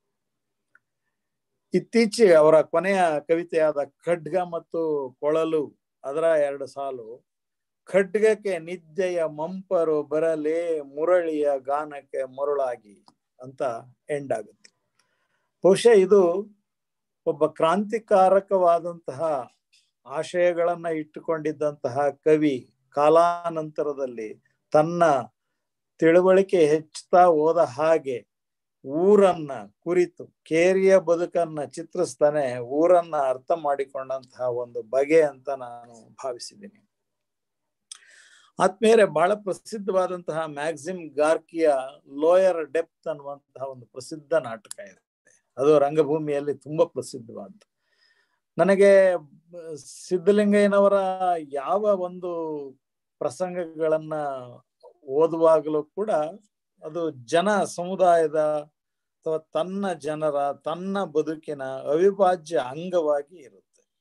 ಇತ್ತೀಚೆಗೆ ಅವರ ಕೊನೆಯ ಕವಿತೆಯಾದ ಖಡ್ಗ ಮತ್ತು ಕೊಳಲು ಅದರ ಎರಡು ಸಾಲು ಖಡ್ಗಕ್ಕೆ ನಿದ್ದೆಯ ಮಂಪರು ಬರಲೇ ಮುರಳಿಯ ಗಾನಕ್ಕೆ ಮರುಳಾಗಿ ಅಂತ ಎಂಡ್ ಆಗುತ್ತೆ ಬಹುಶಃ ಇದು ಒಬ್ಬ ಕ್ರಾಂತಿಕಾರಕವಾದಂತಹ ಆಶಯಗಳನ್ನ ಇಟ್ಟುಕೊಂಡಿದ್ದಂತಹ ಕವಿ ಕಾಲಾನಂತರದಲ್ಲಿ ತನ್ನ ತಿಳುವಳಿಕೆ ಹೆಚ್ಚುತ್ತಾ ಹೋದ ಹಾಗೆ ಊರನ್ನ ಕುರಿತು ಕೇರಿಯ ಬದುಕನ್ನ ಚಿತ್ರಿಸ್ತಾನೆ ಊರನ್ನ ಅರ್ಥ ಮಾಡಿಕೊಂಡಂತಹ ಒಂದು ಬಗೆ ಅಂತ ನಾನು ಭಾವಿಸಿದ್ದೀನಿ ಆದ್ಮೇಲೆ ಬಹಳ ಪ್ರಸಿದ್ಧವಾದಂತಹ ಮ್ಯಾಕ್ಸಿಮ್ ಗಾರ್ಕಿಯ ಲೋಯರ್ ಡೆಪ್ತ್ ಅನ್ನುವಂತಹ ಒಂದು ಪ್ರಸಿದ್ಧ ನಾಟಕ ಇದೆ ಅದು ರಂಗಭೂಮಿಯಲ್ಲಿ ತುಂಬಾ ಪ್ರಸಿದ್ಧವಾದ ನನಗೆ ಸಿದ್ಧಲಿಂಗಯ್ಯನವರ ಯಾವ ಒಂದು ಪ್ರಸಂಗಗಳನ್ನ ಓದುವಾಗಲೂ ಕೂಡ ಅದು ಜನ ಸಮುದಾಯದ ಅಥವಾ ತನ್ನ ಜನರ ತನ್ನ ಬದುಕಿನ ಅವಿಭಾಜ್ಯ ಅಂಗವಾಗಿ ಇರುತ್ತೆ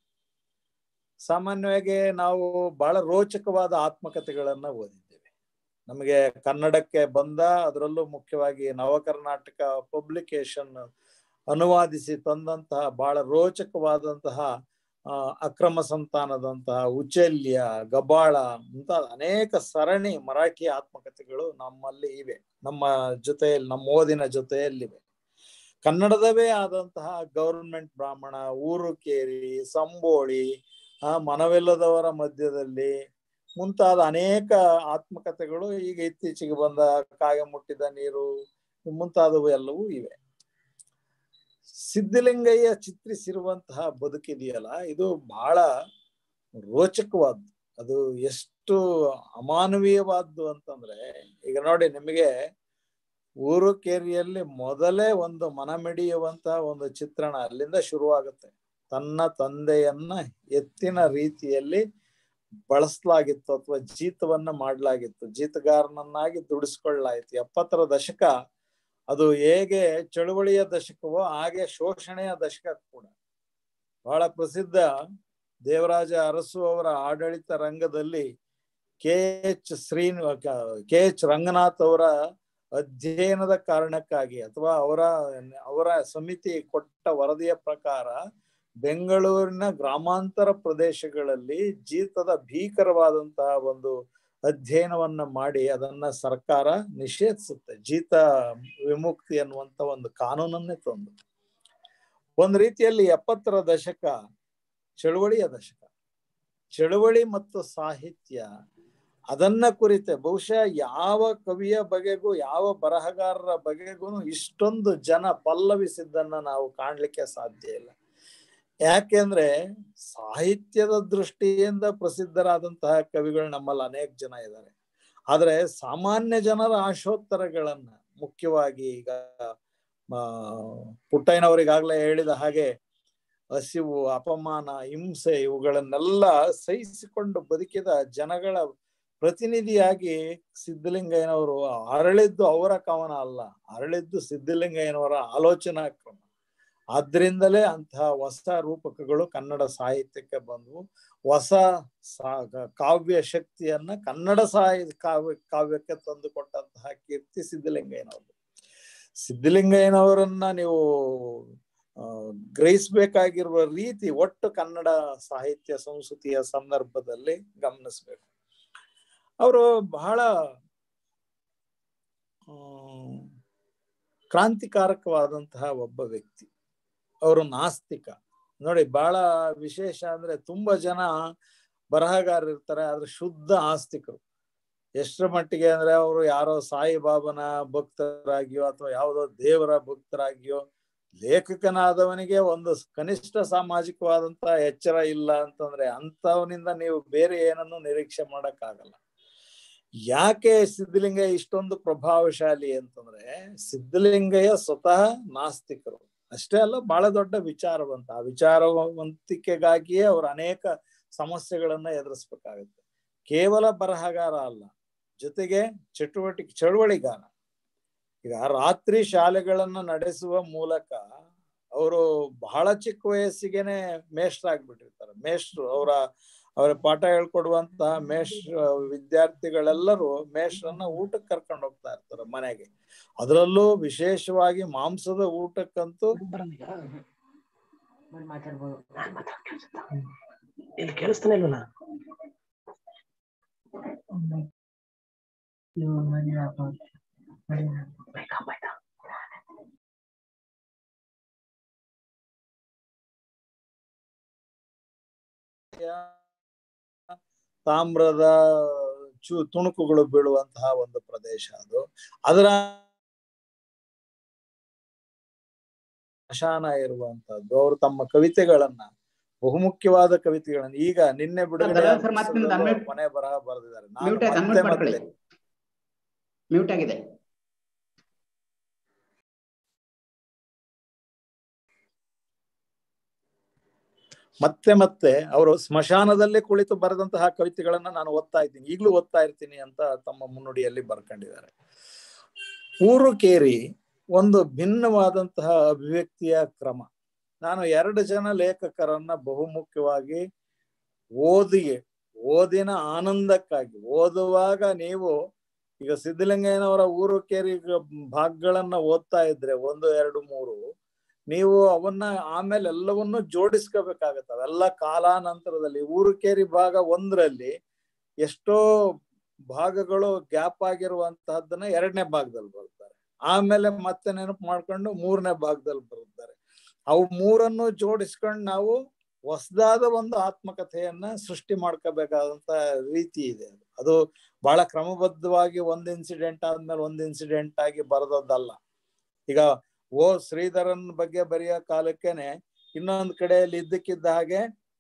ಸಾಮಾನ್ಯವಾಗಿ ನಾವು ಬಹಳ ರೋಚಕವಾದ ಆತ್ಮಕಥೆಗಳನ್ನ ಓದಿದ್ದೇವೆ ನಮಗೆ ಕನ್ನಡಕ್ಕೆ ಬಂದ ಅದರಲ್ಲೂ ಮುಖ್ಯವಾಗಿ ನವಕರ್ನಾಟಕ ಪಬ್ಲಿಕೇಶನ್ ಅನುವಾದಿಸಿ ತಂದಂತಹ ಬಹಳ ರೋಚಕವಾದಂತಹ ಅಕ್ರಮ ಸಂತಾನದಂತಹ ಉಚಲ್ಯ ಗಬಾಳ ಮುಂತಾದ ಅನೇಕ ಸರಣಿ ಮರಾಠಿ ಆತ್ಮಕಥೆಗಳು ನಮ್ಮಲ್ಲಿ ಇವೆ ನಮ್ಮ ಜೊತೆಯಲ್ಲಿ ನಮ್ಮ ಓದಿನ ಜೊತೆಯಲ್ಲಿವೆ ಕನ್ನಡದವೇ ಆದಂತಹ ಗೌರ್ಮೆಂಟ್ ಬ್ರಾಹ್ಮಣ ಊರು ಕೇರಿ ಸಂಬೋಳಿ ಆ ಮನವಿಲ್ಲದವರ ಮಧ್ಯದಲ್ಲಿ ಮುಂತಾದ ಅನೇಕ ಆತ್ಮಕಥೆಗಳು ಈಗ ಇತ್ತೀಚೆಗೆ ಬಂದ ಕಾಗೆ ಮುಟ್ಟಿದ ನೀರು ಮುಂತಾದವು ಎಲ್ಲವೂ ಇವೆ ಸಿದ್ಧಲಿಂಗಯ್ಯ ಚಿತ್ರಿಸಿರುವಂತಹ ಬದುಕಿದೆಯಲ್ಲ ಇದು ಬಹಳ ರೋಚಕವಾದ್ದು ಅದು ಎಷ್ಟು ಅಮಾನವೀಯವಾದ್ದು ಅಂತಂದ್ರೆ ಈಗ ನೋಡಿ ನಿಮಗೆ ಊರು ಕೇರಿಯಲ್ಲಿ ಮೊದಲೇ ಒಂದು ಮನಮಿಡಿಯುವಂತಹ ಒಂದು ಚಿತ್ರಣ ಅಲ್ಲಿಂದ ಶುರುವಾಗುತ್ತೆ ತನ್ನ ತಂದೆಯನ್ನ ಎತ್ತಿನ ರೀತಿಯಲ್ಲಿ ಬಳಸಲಾಗಿತ್ತು ಅಥವಾ ಜೀತವನ್ನ ಮಾಡಲಾಗಿತ್ತು ಜೀತಗಾರನನ್ನಾಗಿ ದುಡಿಸ್ಕೊಳ್ಳಲಾಯಿತು ಎಪ್ಪತ್ತರ ದಶಕ ಅದು ಹೇಗೆ ಚಳುವಳಿಯ ದಶಕವೋ ಹಾಗೆ ಶೋಷಣೆಯ ದಶಕ ಕೂಡ ಬಹಳ ಪ್ರಸಿದ್ಧ ದೇವರಾಜ ಅರಸು ಅವರ ಆಡಳಿತ ರಂಗದಲ್ಲಿ ಕೆ ಎಚ್ ಶ್ರೀನ್ ಕೆ ಎಚ್ ರಂಗನಾಥ್ ಅವರ ಅಧ್ಯಯನದ ಕಾರಣಕ್ಕಾಗಿ ಅಥವಾ ಅವರ ಅವರ ಸಮಿತಿ ಕೊಟ್ಟ ವರದಿಯ ಪ್ರಕಾರ ಬೆಂಗಳೂರಿನ ಗ್ರಾಮಾಂತರ ಪ್ರದೇಶಗಳಲ್ಲಿ ಜೀತದ ಭೀಕರವಾದಂತಹ ಒಂದು ಅಧ್ಯಯನವನ್ನ ಮಾಡಿ ಅದನ್ನ ಸರ್ಕಾರ ನಿಷೇಧಿಸುತ್ತೆ ಜೀತ ವಿಮುಕ್ತಿ ಅನ್ನುವಂತ ಒಂದು ಕಾನೂನನ್ನೇ ತಂದು ಒಂದು ರೀತಿಯಲ್ಲಿ ಎಪ್ಪತ್ತರ ದಶಕ ಚಳುವಳಿಯ ದಶಕ ಚಳುವಳಿ ಮತ್ತು ಸಾಹಿತ್ಯ ಅದನ್ನ ಕುರಿತೆ ಬಹುಶಃ ಯಾವ ಕವಿಯ ಬಗೆಗೂ ಯಾವ ಬರಹಗಾರರ ಬಗೆಗೂ ಇಷ್ಟೊಂದು ಜನ ಪಲ್ಲವಿಸಿದ್ದನ್ನ ನಾವು ಕಾಣ್ಲಿಕ್ಕೆ ಸಾಧ್ಯ ಇಲ್ಲ ಯಾಕೆಂದ್ರೆ ಸಾಹಿತ್ಯದ ದೃಷ್ಟಿಯಿಂದ ಪ್ರಸಿದ್ಧರಾದಂತಹ ಕವಿಗಳು ನಮ್ಮಲ್ಲಿ ಅನೇಕ ಜನ ಇದ್ದಾರೆ ಆದ್ರೆ ಸಾಮಾನ್ಯ ಜನರ ಆಶೋತ್ತರಗಳನ್ನ ಮುಖ್ಯವಾಗಿ ಈಗ ಆ, ಪುಟ್ಟಯ್ಯನವರಿಗಾಗ್ಲೇ ಹೇಳಿದ ಹಾಗೆ ಹಸಿವು ಅಪಮಾನ ಹಿಂಸೆ ಇವುಗಳನ್ನೆಲ್ಲ ಸಹಿಸಿಕೊಂಡು ಬದುಕಿದ ಜನಗಳ ಪ್ರತಿನಿಧಿಯಾಗಿ ಸಿದ್ಧಲಿಂಗಯ್ಯನವರು ಅರಳಿದ್ದು ಅವರ ಕವನ ಅಲ್ಲ ಅರಳಿದ್ದು ಸಿದ್ಧಲಿಂಗಯ್ಯನವರ ಆಲೋಚನಾ ಕ್ರಮ ಆದ್ರಿಂದಲೇ ಅಂತಹ ಹೊಸ ರೂಪಕಗಳು ಕನ್ನಡ ಸಾಹಿತ್ಯಕ್ಕೆ ಬಂದವು ಹೊಸ ಸಾ- ಕಾವ್ಯ ಶಕ್ತಿಯನ್ನ ಕನ್ನಡ ಸಾಹಿತ್ಯ ಕಾವ್ಯ ಕಾವ್ಯಕ್ಕೆ ತಂದುಕೊಟ್ಟಂತಹ ಕೀರ್ತಿ ಸಿದ್ಧಲಿಂಗಯ್ಯನವರು ಸಿದ್ಧಲಿಂಗಯ್ಯನವರನ್ನ ನೀವು ಆ, ಗ್ರಹಿಸ್ಬೇಕಾಗಿರುವ ರೀತಿ ಒಟ್ಟು ಕನ್ನಡ ಸಾಹಿತ್ಯ ಸಂಸ್ಕೃತಿಯ ಸಂದರ್ಭದಲ್ಲಿ ಗಮನಿಸ್ಬೇಕು ಅವರು ಬಹಳ ಆ, ಕ್ರಾಂತಿಕಾರಕವಾದಂತಹ ಒಬ್ಬ ವ್ಯಕ್ತಿ ಅವರು ನಾಸ್ತಿಕ ನೋಡಿ ಬಹಳ ವಿಶೇಷ ಅಂದ್ರೆ ತುಂಬಾ ಜನ ಬರಹಗಾರರು ಇರ್ತಾರೆ ಆದ್ರೆ ಶುದ್ಧ ಆಸ್ತಿಕರು ಎಷ್ಟರ ಮಟ್ಟಿಗೆ ಅಂದ್ರೆ ಅವರು ಯಾರೋ ಸಾಯಿಬಾಬನ ಭಕ್ತರಾಗಿಯೋ ಅಥವಾ ಯಾವುದೋ ದೇವರ ಭಕ್ತರಾಗಿಯೋ ಲೇಖಕನಾದವನಿಗೆ ಒಂದು ಕನಿಷ್ಠ ಸಾಮಾಜಿಕವಾದಂತಹ ಎಚ್ಚರ ಇಲ್ಲ ಅಂತಂದ್ರೆ ಅಂತವನಿಂದ ನೀವು ಬೇರೆ ಏನನ್ನು ನಿರೀಕ್ಷೆ ಮಾಡಕ್ಕಾಗಲ್ಲ ಯಾಕೆ ಸಿದ್ಧಲಿಂಗಯ್ಯ ಇಷ್ಟೊಂದು ಪ್ರಭಾವಶಾಲಿ ಅಂತಂದ್ರೆ ಸಿದ್ಧಲಿಂಗಯ್ಯ ಸ್ವತಃ ನಾಸ್ತಿಕರು ಅಷ್ಟೇ ಅಲ್ಲ ಬಹಳ ದೊಡ್ಡ ವಿಚಾರವಂತ ಆ ವಿಚಾರವಂತಿಕೆಗಾಗಿಯೇ ಅವರು ಅನೇಕ ಸಮಸ್ಯೆಗಳನ್ನ ಎದುರಿಸ್ಬೇಕಾಗುತ್ತೆ ಕೇವಲ ಬರಹಗಾರ ಅಲ್ಲ ಜೊತೆಗೆ ಚಟುವಟಿಕೆ ಚಳುವಳಿಗಾರ ಈಗ ರಾತ್ರಿ ಶಾಲೆಗಳನ್ನ ನಡೆಸುವ ಮೂಲಕ ಅವರು ಬಹಳ ಚಿಕ್ಕ ವಯಸ್ಸಿಗೆನೆ ಮೇಷ್ಟ್ರಾಗ್ಬಿಟ್ಟಿರ್ತಾರೆ ಮೇಷ್ಟ್ರು ಅವರ ಅವರ ಪಾಠ ಹೇಳ್ಕೊಡುವಂತಹ ಮೇಷ್ ವಿದ್ಯಾರ್ಥಿಗಳೆಲ್ಲರೂ ಮೇಷ್ರನ್ನ ಊಟಕ್ಕೆ ಕರ್ಕೊಂಡು ಹೋಗ್ತಾ ಇರ್ತಾರೆ ಮನೆಗೆ ಅದರಲ್ಲೂ ವಿಶೇಷವಾಗಿ ಮಾಂಸದ ಊಟಕ್ಕಂತೂ ಮಾತಾಡ್ಬೋದು ಇಲ್ಲಿ ಕೇಳಿಸ್ತಾನೆ ಇಲ್ವಲ್ಲ ತಾಮ್ರದ ಚು ತುಣುಕುಗಳು ಬೀಳುವಂತಹ ಒಂದು ಪ್ರದೇಶ ಅದು ಅದರ ಸ್ಮಶಾನ ಇರುವಂತಹದ್ದು ಅವರು ತಮ್ಮ ಕವಿತೆಗಳನ್ನ ಬಹುಮುಖ್ಯವಾದ ಕವಿತೆಗಳನ್ನ ಈಗ ನಿನ್ನೆ ಬಿಡುಗಡೆ ದಯಾಳ್ ಸರ್, ಮತ್ತೆ ನಿಮ್ದು ಆದ unmute- ಕೊನೆ ಬರಹ ಬರೆದಿದ್ದಾರೆ ನಾನು ಮ್ಯೂಟ್ ಆಯ್ತು ಮತ್ತೆ ಅನ್ಮ್ಯೂಟ್ ಮಾಡ್ಕೊಳ್ಳಿ ಮತ್ತೆ ಮ್ಯೂಟ್ ಆಗಿದೆ ಮತ್ತೆ ಮತ್ತೆ ಅವರು ಸ್ಮಶಾನದಲ್ಲೇ ಕುಳಿತು ಬರೆದಂತಹ ಕವಿತೆಗಳನ್ನ ನಾನು ಓದ್ತಾ ಇದ್ದೀನಿ ಈಗಲೂ ಓದ್ತಾ ಇರ್ತೀನಿ ಅಂತ ತಮ್ಮ ಮುನ್ನುಡಿಯಲ್ಲಿ ಬರ್ಕೊಂಡಿದ್ದಾರೆ ಊರು ಕೇರಿ ಒಂದು ಭಿನ್ನವಾದಂತಹ ಅಭಿವ್ಯಕ್ತಿಯ ಕ್ರಮ ನಾನು ಎರಡು ಜನ ಲೇಖಕರನ್ನ ಬಹುಮುಖ್ಯವಾಗಿ ಓದಿಗೆ ಓದಿನ ಆನಂದಕ್ಕಾಗಿ ಓದುವಾಗ ನೀವು ಈಗ ಸಿದ್ಧಲಿಂಗಯ್ಯನವರ ಊರು ಕೇರಿ ಭಾಗಗಳನ್ನ ಓದ್ತಾ ಇದ್ರೆ ಒಂದು ಎರಡು ಮೂರು ನೀವು ಅವನ್ನ ಆಮೇಲೆ ಎಲ್ಲವನ್ನೂ ಜೋಡಿಸ್ಕೋಬೇಕಾಗತ್ತೆ ಅವೆಲ್ಲ ಕಾಲಾನಂತರದಲ್ಲಿ ಊರು ಕೇರಿ ಭಾಗ ಒಂದರಲ್ಲಿ ಎಷ್ಟೋ ಭಾಗಗಳು ಗ್ಯಾಪ್ ಆಗಿರುವಂತಹದ್ದನ್ನ ಎರಡನೇ ಭಾಗದಲ್ಲಿ ಬರ್ತಾರೆ ಆಮೇಲೆ ಮತ್ತೆ ನೆನಪು ಮಾಡ್ಕೊಂಡು ಮೂರನೇ ಭಾಗದಲ್ಲಿ ಬರುತ್ತಾರೆ ಅವು ಮೂರನ್ನು ಜೋಡಿಸ್ಕೊಂಡು ನಾವು ಹೊಸದಾದ ಒಂದು ಆತ್ಮಕಥೆಯನ್ನ ಸೃಷ್ಟಿ ಮಾಡ್ಕೋಬೇಕಾದಂತ ರೀತಿ ಇದೆ ಅದು ಅದು ಬಹಳ ಕ್ರಮಬದ್ಧವಾಗಿ ಒಂದ್ ಇನ್ಸಿಡೆಂಟ್ ಆದ್ಮೇಲೆ ಒಂದ್ ಇನ್ಸಿಡೆಂಟ್ ಆಗಿ ಬರೆದದ್ದಲ್ಲ ಈಗ ಓ ಶ್ರೀಧರನ್ ಬಗ್ಗೆ ಬರೆಯೋ ಕಾಲಕ್ಕೇನೆ ಇನ್ನೊಂದ್ ಕಡೆಯಲ್ಲಿ ಇದ್ದಕ್ಕಿದ್ದ ಹಾಗೆ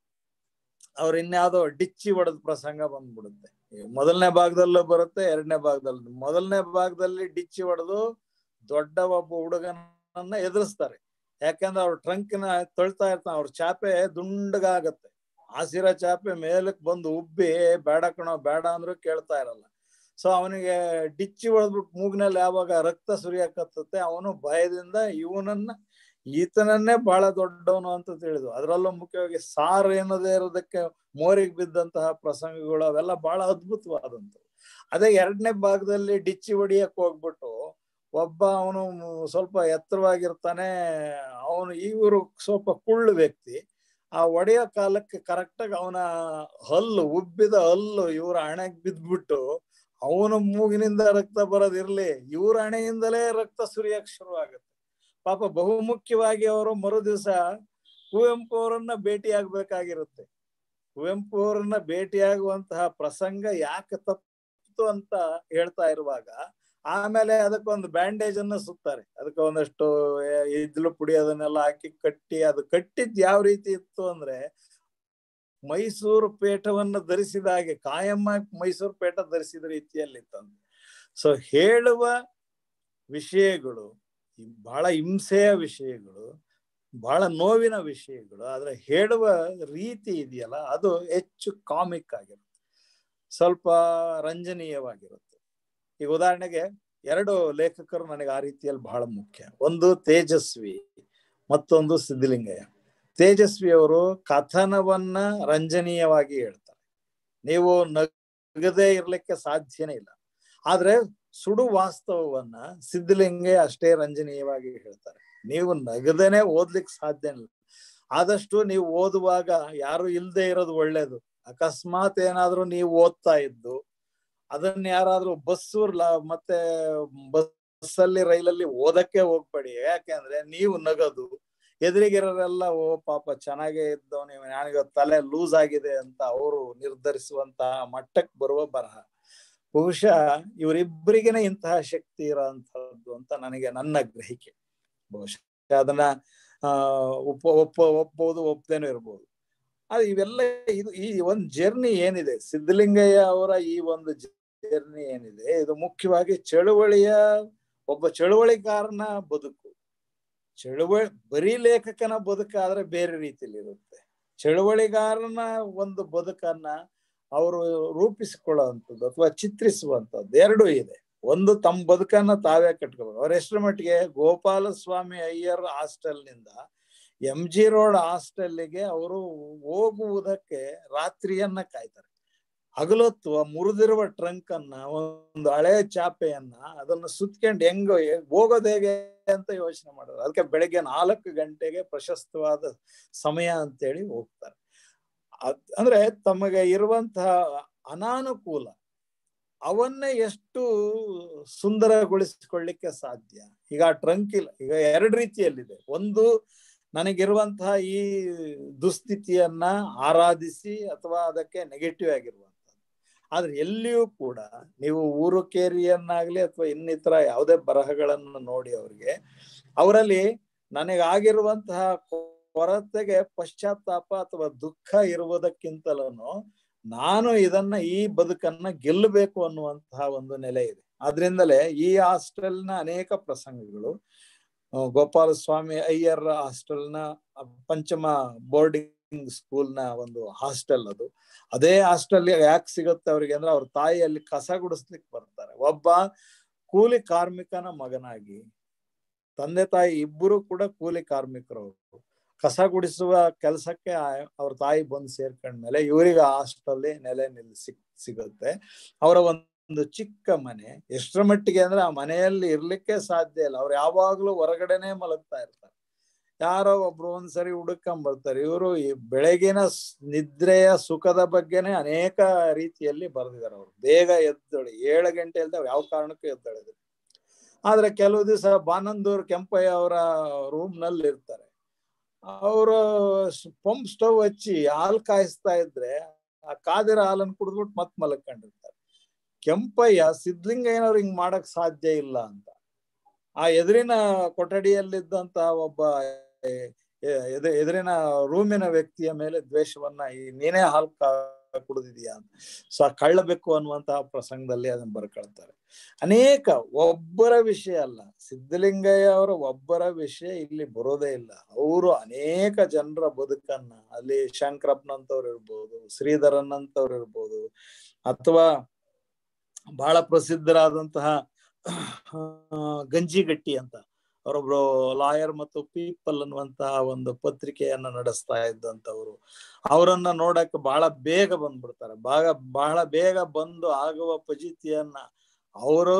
ಅವ್ರ ಇನ್ಯಾವುದೋ ಡಿಚ್ಚಿ ಹೊಡೆದ ಪ್ರಸಂಗ ಬಂದ್ಬಿಡುತ್ತೆ ಈ ಮೊದಲನೇ ಭಾಗದಲ್ಲೂ ಬರುತ್ತೆ ಎರಡನೇ ಭಾಗದಲ್ಲಿ ಮೊದಲನೇ ಭಾಗದಲ್ಲಿ ಡಿಚ್ಚಿ ಹೊಡೆದು ದೊಡ್ಡ ಒಬ್ಬ ಹುಡುಗನನ್ನ ಎದುರಿಸ್ತಾರೆ ಯಾಕಂದ್ರೆ ಅವ್ರ ಟ್ರಂಕ್ನ ತೊಳ್ತಾ ಇರ್ತಾನೆ ಅವ್ರ ಚಾಪೆ ದುಂಡಗಾಗತ್ತೆ ಹಸಿರ ಚಾಪೆ ಮೇಲಕ್ ಬಂದು ಉಬ್ಬಿ ಬೇಡ ಕಣೋ ಬೇಡ ಅಂದ್ರೂ ಕೇಳ್ತಾ ಇರಲ್ಲ ಸೊ ಅವನಿಗೆ ಡಿಚ್ಚಿ ಹೊಡೆದ್ಬಿಟ್ಟು ಮೂಗ್ನಲ್ಲಿ ಯಾವಾಗ ರಕ್ತ ಸುರಿಯಕತ್ತತೆ ಅವನು ಭಯದಿಂದ ಇವನನ್ನ ಈತನನ್ನೇ ಬಹಳ ದೊಡ್ಡವನು ಅಂತ ತಿಳಿದು ಅದರಲ್ಲೂ ಮುಖ್ಯವಾಗಿ ಸಾರ್ ಏನದೇ ಇರೋದಕ್ಕೆ ಮೋರಿಗೆ ಬಿದ್ದಂತಹ ಪ್ರಸಂಗಗಳು ಅವೆಲ್ಲ ಬಹಳ ಅದ್ಭುತವಾದಂಥವು ಅದೇ ಎರಡನೇ ಭಾಗದಲ್ಲಿ ಡಿಚ್ಚಿ ಹೊಡಿಯಕ್ ಹೋಗ್ಬಿಟ್ಟು ಒಬ್ಬ ಅವನು ಸ್ವಲ್ಪ ಎತ್ತರವಾಗಿರ್ತಾನೆ ಅವನು ಇವರು ಸ್ವಲ್ಪ ಕುಳ್ಳು ವ್ಯಕ್ತಿ ಆ ಒಡೆಯೋ ಕಾಲಕ್ಕೆ ಕರೆಕ್ಟಾಗಿ ಅವನ ಹಲ್ಲು ಉಬ್ಬಿದ ಹಲ್ಲು ಇವ್ರ ಹಣೆಗೆ ಬಿದ್ದ್ಬಿಟ್ಟು ಅವನ ಮೂಗಿನಿಂದ ರಕ್ತ ಬರೋದಿರ್ಲಿ ಇವ್ರ ಹಣೆಯಿಂದಲೇ ರಕ್ತ ಸುರಿಯಕ್ ಶುರು ಆಗುತ್ತೆ ಪಾಪ ಬಹುಮುಖ್ಯವಾಗಿ ಅವರು ಮರು ದಿವಸ ಕುವೆಂಪು ಅವರನ್ನ ಭೇಟಿ ಆಗ್ಬೇಕಾಗಿರುತ್ತೆ ಕುವೆಂಪು ಅವರನ್ನ ಭೇಟಿಯಾಗುವಂತಹ ಪ್ರಸಂಗ ಯಾಕೆ ತಪ್ಪಿತು ಅಂತ ಹೇಳ್ತಾ ಇರುವಾಗ ಆಮೇಲೆ ಅದಕ್ಕೊಂದು ಬ್ಯಾಂಡೇಜ್ ಅನ್ನ ಸುತ್ತಾರೆ ಅದಕ್ಕೆ ಒಂದಷ್ಟು ಎ- ಇದ್ಲು ಪುಡಿ ಅದನ್ನೆಲ್ಲ ಹಾಕಿ ಕಟ್ಟಿ ಅದು ಕಟ್ಟಿದ್ ಯಾವ ರೀತಿ ಇತ್ತು ಅಂದ್ರೆ ಮೈಸೂರು ಪೇಟವನ್ನು ಧರಿಸಿದ ಹಾಗೆ ಕಾಯಮ್ಮ ಮೈಸೂರು ಪೇಟ ಧರಿಸಿದ ರೀತಿಯಲ್ಲಿ ಇತ್ತಂತೆ ಸೊ ಹೇಳುವ ವಿಷಯಗಳು ಈ ಬಹಳ ಹಿಂಸೆಯ ವಿಷಯಗಳು ಬಹಳ ನೋವಿನ ವಿಷಯಗಳು ಆದ್ರೆ ಹೇಳುವ ರೀತಿ ಇದೆಯಲ್ಲ ಅದು ಹೆಚ್ಚು ಕಾಮಿಕ್ ಆಗಿರುತ್ತೆ ಸ್ವಲ್ಪ ರಂಜನೀಯವಾಗಿರುತ್ತೆ ಈಗ ಉದಾಹರಣೆಗೆ ಎರಡು ಲೇಖಕರು ನನಗೆ ಆ ರೀತಿಯಲ್ಲಿ ಬಹಳ ಮುಖ್ಯ ಒಂದು ತೇಜಸ್ವಿ ಮತ್ತೊಂದು ಸಿದ್ಧಲಿಂಗಯ್ಯ ತೇಜಸ್ವಿ ಅವರು ಕಥನವನ್ನ ರಂಜನೀಯವಾಗಿ ಹೇಳ್ತಾರೆ ನೀವು ನಗದೇ ಇರ್ಲಿಕ್ಕೆ ಸಾಧ್ಯನೇ ಇಲ್ಲ ಆದ್ರೆ ಸುಡು ವಾಸ್ತವವನ್ನ ಸಿದ್ಧಲಿಂಗಯ್ಯ ಅಷ್ಟೇ ರಂಜನೀಯವಾಗಿ ಹೇಳ್ತಾರೆ ನೀವು ನಗದೇನೆ ಓದ್ಲಿಕ್ಕೆ ಸಾಧ್ಯ ಇಲ್ಲ ಆದಷ್ಟು ನೀವು ಓದುವಾಗ ಯಾರು ಇಲ್ದೇ ಇರೋದು ಒಳ್ಳೇದು ಅಕಸ್ಮಾತ್ ಏನಾದ್ರೂ ನೀವು ಓದ್ತಾ ಇದ್ದು ಅದನ್ನ ಯಾರಾದ್ರೂ ಬಸ್ಸು ಲ- ಮತ್ತೆ ಬಸ್ಸಲ್ಲಿ ರೈಲಲ್ಲಿ ಓದಕ್ಕೆ ಹೋಗ್ಬೇಡಿ ಯಾಕೆಂದ್ರೆ ನೀವು ನಗದು ಎದುರಿಗಿರೋರೆಲ್ಲ ಓ ಪಾಪ ಚೆನ್ನಾಗೇ ಇದ್ದವನು ನನಗೆ ತಲೆ ಲೂಸ್ ಆಗಿದೆ ಅಂತ ಅವರು ನಿರ್ಧರಿಸುವಂತಹ ಮಟ್ಟಕ್ಕೆ ಬರುವ ಬರಹ ಬಹುಶಃ ಇವರಿಬ್ಬರಿಗೆನೆ ಇಂತಹ ಶಕ್ತಿ ಇರೋಂಥದ್ದು ಅಂತ ನನಗೆ ನನ್ನ ಗ್ರಹಿಕೆ ಬಹುಶಃ ಅದನ್ನ ಆ ಒಪ್ಪ ಒಪ್ಪ ಒಪ್ಪಬಹುದು ಒಪ್ಪದೇನೂ ಇರ್ಬೋದು ಅದು ಇವೆಲ್ಲ ಇದು ಈ ಒಂದು ಜರ್ನಿ ಏನಿದೆ ಸಿದ್ಧಲಿಂಗಯ್ಯ ಅವರ ಈ ಒಂದು ಜರ್ನಿ ಏನಿದೆ ಇದು ಮುಖ್ಯವಾಗಿ ಚಳುವಳಿಯ ಒಬ್ಬ ಚಳುವಳಿಗಾರನ ಬದುಕು ಚಳುವಳಿ ಬರೀ ಲೇಖಕನ ಬದುಕಾದ್ರೆ ಬೇರೆ ರೀತಿಲಿ ಇರುತ್ತೆ ಚಳುವಳಿಗಾರನ ಒಂದು ಬದುಕನ್ನ ಅವರು ರೂಪಿಸಿಕೊಳ್ಳುವಂಥದ್ದು ಅಥವಾ ಚಿತ್ರಿಸುವಂಥದ್ದು ಎರಡೂ ಇದೆ ಒಂದು ತಮ್ಮ ಬದುಕನ್ನ ತಾವೇ ಕಟ್ಕೋಬೇಕು ಅವ್ರ ಎಷ್ಟರ ಮಟ್ಟಿಗೆ ಗೋಪಾಲಸ್ವಾಮಿ ಅಯ್ಯರ್ ಹಾಸ್ಟೆಲ್ನಿಂದ ಎಂ ಜಿ ರೋಡ್ ಹಾಸ್ಟೆಲ್ಗೆ ಅವರು ಹೋಗುವುದಕ್ಕೆ ರಾತ್ರಿಯನ್ನ ಕಾಯ್ತಾರೆ ಹಗಲೊತ್ತು ಆ ಮುರಿದಿರುವ ಟ್ರಂಕ್ ಅನ್ನ ಒಂದು ಹಳೆ ಚಾಪೆಯನ್ನ ಅದನ್ನ ಸುತ್ಕೊಂಡು ಹೆಂಗ ಹೋಗೋದು ಹೇಗೆ ಅಂತ ಯೋಚನೆ ಮಾಡೋದು ಅದಕ್ಕೆ ಬೆಳಗ್ಗೆ ನಾಲ್ಕು ಗಂಟೆಗೆ ಪ್ರಶಸ್ತವಾದ ಸಮಯ ಅಂತೇಳಿ ಹೋಗ್ತಾರೆ ಅದ್- ಅಂದ್ರೆ ತಮಗೆ ಇರುವಂತಹ ಅನಾನುಕೂಲ ಅವನ್ನೇ ಎಷ್ಟು ಸುಂದರಗೊಳಿಸಿಕೊಳ್ಳಿಕ್ಕೆ ಸಾಧ್ಯ ಈಗ ಆ ಟ್ರಂಕ್ ಇಲ್ಲ ಈಗ ಎರಡು ರೀತಿಯಲ್ಲಿದೆ ಒಂದು ನನಗಿರುವಂತಹ ಈ ದುಸ್ಥಿತಿಯನ್ನ ಆರಾಧಿಸಿ ಅಥವಾ ಅದಕ್ಕೆ ನೆಗೆಟಿವ್ ಆಗಿರುವಂತದ್ದು ಆದ್ರೆ ಎಲ್ಲಿಯೂ ಕೂಡ ನೀವು ಊರು ಕೇರಿಯನ್ನಾಗ್ಲಿ ಅಥವಾ ಇನ್ನಿತರ ಯಾವುದೇ ಬರಹಗಳನ್ನು ನೋಡಿ ಅವ್ರಿಗೆ ಅವರಲ್ಲಿ ನನಗಾಗಿರುವಂತಹ ಕೊರತೆಗೆ ಪಶ್ಚಾತ್ತಾಪ ಅಥವಾ ದುಃಖ ಇರುವುದಕ್ಕಿಂತಲೂ ನಾನು ಇದನ್ನ ಈ ಬದುಕನ್ನ ಗೆಲ್ಲಬೇಕು ಅನ್ನುವಂತಹ ಒಂದು ನೆಲೆ ಇದೆ ಆದ್ರಿಂದಲೇ ಈ ಹಾಸ್ಟೆಲ್ನ ಅನೇಕ ಪ್ರಸಂಗಗಳು ಆ, ಗೋಪಾಲಸ್ವಾಮಿ ಅಯ್ಯರ್ ಹಾಸ್ಟೆಲ್ನ ಪಂಚಮ ಬೋರ್ಡಿಂಗ್ ಸ್ಕೂಲ್ನ ಒಂದು ಹಾಸ್ಟೆಲ್ ಅದು ಅದೇ ಹಾಸ್ಟೆಲ್ ಯಾಕೆ ಸಿಗುತ್ತೆ ಅವ್ರಿಗೆ ಅಂದ್ರೆ ಅವ್ರ ತಾಯಿ ಅಲ್ಲಿ ಕಸ ಗುಡಿಸ್ಲಿಕ್ಕೆ ಬರ್ತಾರೆ ಒಬ್ಬ ಕೂಲಿ ಕಾರ್ಮಿಕನ ಮಗನಾಗಿ ತಂದೆ ತಾಯಿ ಇಬ್ಬರು ಕೂಡ ಕೂಲಿ ಕಾರ್ಮಿಕರು ಅವರು ಕಸ ಗುಡಿಸುವ ಕೆಲಸಕ್ಕೆ ಅವ್ರ ತಾಯಿ ಬಂದು ಸೇರ್ಕೊಂಡ್ಮೇಲೆ ಇವರಿಗೆ ಹಾಸ್ಟೆಲ್ ನೆಲೆ ನಿಲ್ಲಿಸಿ ಸಿಗುತ್ತೆ ಅವರ ಒಂದು ಚಿಕ್ಕ ಮನೆ ಎಷ್ಟರ ಮಟ್ಟಿಗೆ ಅಂದ್ರೆ ಆ ಮನೆಯಲ್ಲಿ ಇರ್ಲಿಕ್ಕೆ ಸಾಧ್ಯ ಇಲ್ಲ ಅವ್ರು ಯಾವಾಗ್ಲೂ ಹೊರಗಡೆನೆ ಮಲಗ್ತಾ ಇರ್ತಾರೆ ಯಾರೋ ಒಬ್ರು ಒಂದ್ಸರಿ ಹುಡುಕೊಂಡ್ ಬರ್ತಾರೆ ಇವರು ಈ ಬೆಳಗಿನ ಸ್- ನಿದ್ರೆಯ ಸುಖದ ಬಗ್ಗೆನೆ ಅನೇಕ ರೀತಿಯಲ್ಲಿ ಬರೆದಿದ್ದಾರೆ ಅವರು ಬೇಗ ಎದ್ದೊಳಿ ಏಳು ಗಂಟೆ ಇಲ್ದ ಯಾವ ಕಾರಣಕ್ಕೂ ಎದ್ದೊಳಿದ್ರು ಆದ್ರೆ ಕೆಲವು ದಿವಸ ಬಾನಂದೂರ್ ಕೆಂಪಯ್ಯ ಅವರ ರೂಮ್ ನಲ್ಲಿ ಇರ್ತಾರೆ ಅವರು ಪಂಪ್ ಸ್ಟವ್ ಹಚ್ಚಿ ಹಾಲು ಕಾಯಿಸ್ತಾ ಇದ್ರೆ ಆ ಕಾದಿರ ಹಾಲನ್ನು ಕುಡಿದ್ಬಿಟ್ಟು ಮತ್ ಮಲಕೊಂಡಿರ್ತಾರೆ ಕೆಂಪಯ್ಯ ಸಿದ್ಲಿಂಗಯ್ಯನವ್ರು ಹಿಂಗ್ ಮಾಡಕ್ ಸಾಧ್ಯ ಇಲ್ಲ ಅಂತ ಆ ಎದುರಿನ ಕೊಠಡಿಯಲ್ಲಿದ್ದಂತ ಒಬ್ಬ ಎ- ಎದು- ಎದುರಿನ ರೂಮಿನ ವ್ಯಕ್ತಿಯ ಮೇಲೆ ದ್ವೇಷವನ್ನ ಈ ನೀನೇ ಹಾಲು ಕಾ- ಕುಡಿದಿದೀಯ ಅಂತ ಸೊ ಆ ಕಳ್ಳಬೇಕು ಅನ್ನುವಂತಹ ಪ್ರಸಂಗದಲ್ಲಿ ಅದನ್ನ ಬರ್ಕೊಳ್ತಾರೆ ಅನೇಕ ಒಬ್ಬರ ವಿಷಯ ಅಲ್ಲ ಸಿದ್ಧಲಿಂಗಯ್ಯ ಅವರ ಒಬ್ಬರ ವಿಷಯ ಇಲ್ಲಿ ಬರೋದೇ ಇಲ್ಲ ಅವರು ಅನೇಕ ಜನರ ಬದುಕನ್ನ ಅಲ್ಲಿ ಶಂಕರಪ್ಪನಂತವ್ರು ಇರ್ಬೋದು ಶ್ರೀಧರನ್ ಅಂತವ್ರು ಇರ್ಬೋದು ಅಥವಾ ಬಹಳ ಪ್ರಸಿದ್ಧರಾದಂತಹ ಆ, ಗಂಜಿಗಟ್ಟಿ ಅಂತ ಅವರೊಬ್ರು ಲಾಯರ್ ಮತ್ತು ಪೀಪಲ್ ಅನ್ನುವಂತಹ ಒಂದು ಪತ್ರಿಕೆಯನ್ನ ನಡೆಸ್ತಾ ಇದ್ದಂತವ್ರು ಅವರನ್ನ ನೋಡಕ್ಕೆ ಬಹಳ ಬೇಗ ಬಂದ್ಬಿಡ್ತಾರೆ ಬಾಗ ಬಹಳ ಬೇಗ ಬಂದು ಆಗುವ ಫಜಿತಿಯನ್ನ ಅವರು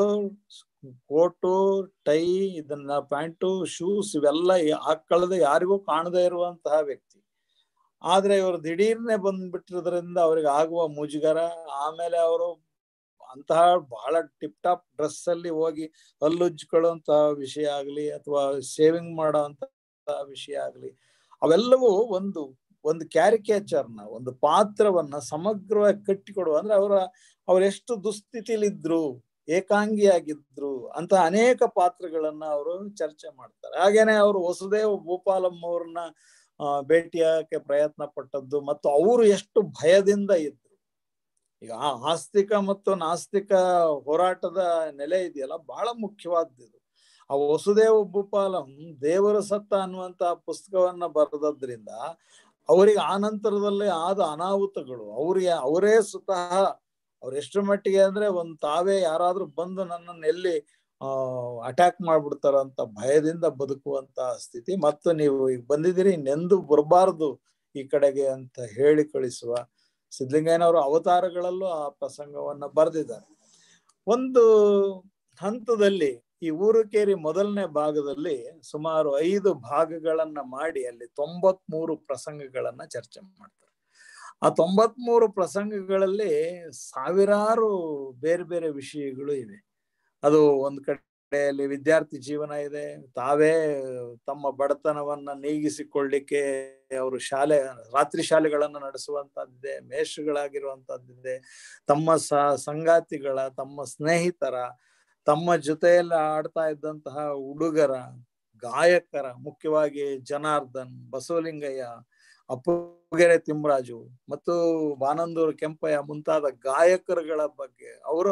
ಕೋಟು ಟೈ ಇದನ್ನ ಪ್ಯಾಂಟು ಶೂಸ್ ಇವೆಲ್ಲ ಹಾಕೊಳ್ಳದೆ ಯಾರಿಗೂ ಕಾಣದೇ ಇರುವಂತಹ ವ್ಯಕ್ತಿ ಆದ್ರೆ ಇವರು ದಿಢೀರ್ನೆ ಬಂದ್ಬಿಟ್ಟಿರೋದ್ರಿಂದ ಅವ್ರಿಗೆ ಆಗುವ ಮುಜುಗರ ಆಮೇಲೆ ಅವರು ಅಂತಹ ಬಹಳ ಟಿಪ್ ಟಾಪ್ ಡ್ರೆಸ್ ಅಲ್ಲಿ ಹೋಗಿ ಹಲ್ಲುಜ್ಕೊಳ್ಳುವಂತಹ ವಿಷಯ ಆಗ್ಲಿ ಅಥವಾ ಶೇವಿಂಗ್ ಮಾಡೋಂತ ವಿಷಯ ಆಗ್ಲಿ ಅವೆಲ್ಲವೂ ಒಂದು ಒಂದು ಕ್ಯಾರಿಕೇಚರ್ನ ಒಂದು ಪಾತ್ರವನ್ನ ಸಮಗ್ರವಾಗಿ ಕಟ್ಟಿಕೊಡುವ ಅಂದ್ರೆ ಅವರ ಅವ್ರೆಷ್ಟು ದುಸ್ಥಿತಿಲಿದ್ರು ಏಕಾಂಗಿಯಾಗಿದ್ರು ಅಂತ ಅನೇಕ ಪಾತ್ರಗಳನ್ನ ಅವರು ಚರ್ಚೆ ಮಾಡ್ತಾರೆ ಹಾಗೇನೆ ಅವರು ವಸುದೇವ ಭೂಪಾಲಂ ಅವ್ರನ್ನ ಆ, ಭೇಟಿಯಾಗಕ್ಕೆ ಪ್ರಯತ್ನ ಪಟ್ಟದ್ದು ಮತ್ತು ಅವರು ಎಷ್ಟು ಭಯದಿಂದ ಇದ್ರು ಈಗ ಆ ಆಸ್ತಿಕ ಮತ್ತು ನಾಸ್ತಿಕ ಹೋರಾಟದ ನೆಲೆ ಇದೆಯಲ್ಲ ಬಹಳ ಮುಖ್ಯವಾದ್ದು ಆ ವಸುದೇವ ಭೂಪಾಲಂ ದೇವರ ಸತ್ತ ಅನ್ನುವಂತ ಪುಸ್ತಕವನ್ನ ಬರೆದದ್ರಿಂದ ಅವರಿಗೆ ಆ ನಂತರದಲ್ಲಿ ಆದ ಅನಾಹುತಗಳು ಅವ್ರಿಗೆ ಅವರೇ ಸ್ವತಃ ಅವ್ರು ಎಷ್ಟರ ಮಟ್ಟಿಗೆ ಅಂದ್ರೆ ಒಂದ್ ತಾವೇ ಯಾರಾದ್ರೂ ಬಂದು ನನ್ನನ್ನು ಎಲ್ಲಿ ಆ ಅಟ್ಯಾಕ್ ಮಾಡ್ಬಿಡ್ತಾರ ಅಂತ ಭಯದಿಂದ ಬದುಕುವಂತ ಸ್ಥಿತಿ ಮತ್ತು ನೀವು ಈಗ ಬಂದಿದ್ದೀರಿ ಇನ್ನೆಂದು ಬರಬಾರ್ದು ಈ ಕಡೆಗೆ ಅಂತ ಹೇಳಿ ಕಳಿಸುವ ಸಿದ್ಧಲಿಂಗಯ್ಯನವರ ಅವತಾರಗಳಲ್ಲೂ ಆ ಪ್ರಸಂಗವನ್ನ ಬರೆದಿದ್ದಾರೆ ಒಂದು ಹಂತದಲ್ಲಿ ಈ ಊರುಕೇರಿ ಮೊದಲನೇ ಭಾಗದಲ್ಲಿ ಸುಮಾರು ಐದು ಭಾಗಗಳನ್ನ ಮಾಡಿ ಅಲ್ಲಿ ತೊಂಬತ್ಮೂರು ಪ್ರಸಂಗಗಳನ್ನ ಚರ್ಚೆ ಮಾಡ್ತಾರೆ ಆ ತೊಂಬತ್ಮೂರು ಪ್ರಸಂಗಗಳಲ್ಲಿ ಸಾವಿರಾರು ಬೇರೆ ಬೇರೆ ವಿಷಯಗಳು ಇವೆ ಅದು ಒಂದ್ ಕಡೆಯಲ್ಲಿ ವಿದ್ಯಾರ್ಥಿ ಜೀವನ ಇದೆ ತಾವೇ ತಮ್ಮ ಬಡತನವನ್ನ ನೀಗಿಸಿಕೊಳ್ಳಿಕ್ಕೆ ಅವರು ಶಾಲೆ ರಾತ್ರಿ ಶಾಲೆಗಳನ್ನ ನಡೆಸುವಂತದ್ದಿದೆ ಮೇಷಗಳಾಗಿರುವಂತದ್ದಿದೆ ತಮ್ಮ ಸ ಸಂಗಾತಿಗಳ ತಮ್ಮ ಸ್ನೇಹಿತರ ತಮ್ಮ ಜೊತೆಯಲ್ಲಿ ಆಡ್ತಾ ಇದ್ದಂತಹ ಹುಡುಗರ ಗಾಯಕರ ಮುಖ್ಯವಾಗಿ ಜನಾರ್ದನ್ ಬಸವಲಿಂಗಯ್ಯ ಅಪ್ಪುಗೆರೆ ತಿಮ್ಮರಾಜು ಮತ್ತು ಬಾನಂದೂರು ಕೆಂಪಯ್ಯ ಮುಂತಾದ ಗಾಯಕರುಗಳ ಬಗ್ಗೆ ಅವರು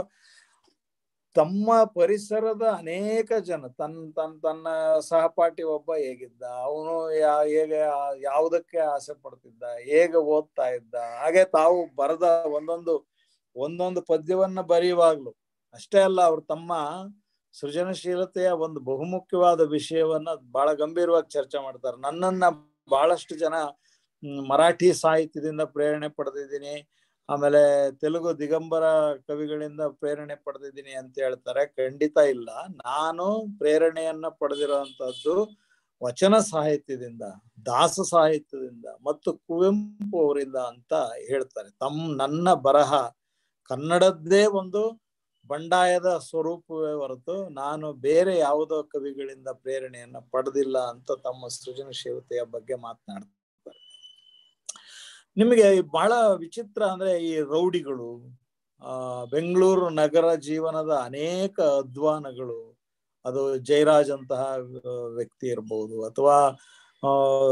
ತಮ್ಮ ಪರಿಸರದ ಅನೇಕ ಜನ ತನ್ನ ತನ್ನ ತನ್ನ ಸಹಪಾಠಿ ಒಬ್ಬ ಹೇಗಿದ್ದ ಅವನು ಯಾ ಹೇಗೆ ಆ- ಯಾವುದಕ್ಕೆ ಆಸೆ ಪಡ್ತಿದ್ದ ಹೇಗೆ ಓದ್ತಾ ಇದ್ದ ಹಾಗೆ ತಾವು ಬರೆದ ಒಂದೊಂದು ಒಂದೊಂದು ಪದ್ಯವನ್ನ ಬರೆಯುವಾಗ್ಲು ಅಷ್ಟೇ ಅಲ್ಲ ಅವ್ರು ತಮ್ಮ ಸೃಜನಶೀಲತೆಯ ಒಂದು ಬಹುಮುಖ್ಯವಾದ ವಿಷಯವನ್ನ ಬಹಳ ಗಂಭೀರವಾಗಿ ಚರ್ಚೆ ಮಾಡ್ತಾರೆ ನನ್ನನ್ನ ಬಹಳಷ್ಟು ಜನ ಹ್ಮ್, ಮರಾಠಿ ಸಾಹಿತ್ಯದಿಂದ ಪ್ರೇರಣೆ ಪಡೆದಿದ್ದೀನಿ ಆಮೇಲೆ ತೆಲುಗು ದಿಗಂಬರ ಕವಿಗಳಿಂದ ಪ್ರೇರಣೆ ಪಡೆದಿದ್ದೀನಿ ಅಂತ ಹೇಳ್ತಾರೆ ಖಂಡಿತ ಇಲ್ಲ ನಾನು ಪ್ರೇರಣೆಯನ್ನ ಪಡೆದಿರುವಂತದ್ದು ವಚನ ಸಾಹಿತ್ಯದಿಂದ ದಾಸ ಸಾಹಿತ್ಯದಿಂದ ಮತ್ತು ಕುವೆಂಪು ಅವರಿಂದ ಅಂತ ಹೇಳ್ತಾರೆ ತಮ್ಮ ನನ್ನ ಬರಹ ಕನ್ನಡದ್ದೇ ಒಂದು ಬಂಡಾಯದ ಸ್ವರೂಪವೇ ಹೊರತು ನಾನು ಬೇರೆ ಯಾವುದೋ ಕವಿಗಳಿಂದ ಪ್ರೇರಣೆಯನ್ನ ಪಡೆದಿಲ್ಲ ಅಂತ ತಮ್ಮ ಸೃಜನಶೀಲತೆಯ ಬಗ್ಗೆ ಮಾತನಾಡ್ತಾರೆ ನಿಮಗೆ ಬಹಳ ವಿಚಿತ್ರ ಅಂದ್ರೆ ಈ ರೌಡಿಗಳು ಆ ಬೆಂಗಳೂರು ನಗರ ಜೀವನದ ಅನೇಕ ಅಧ್ವಾನಗಳು ಅದು ಜಯರಾಜ್ ಅಂತಹ ಆ, ವ್ಯಕ್ತಿ ಇರ್ಬೋದು ಅಥವಾ ಆ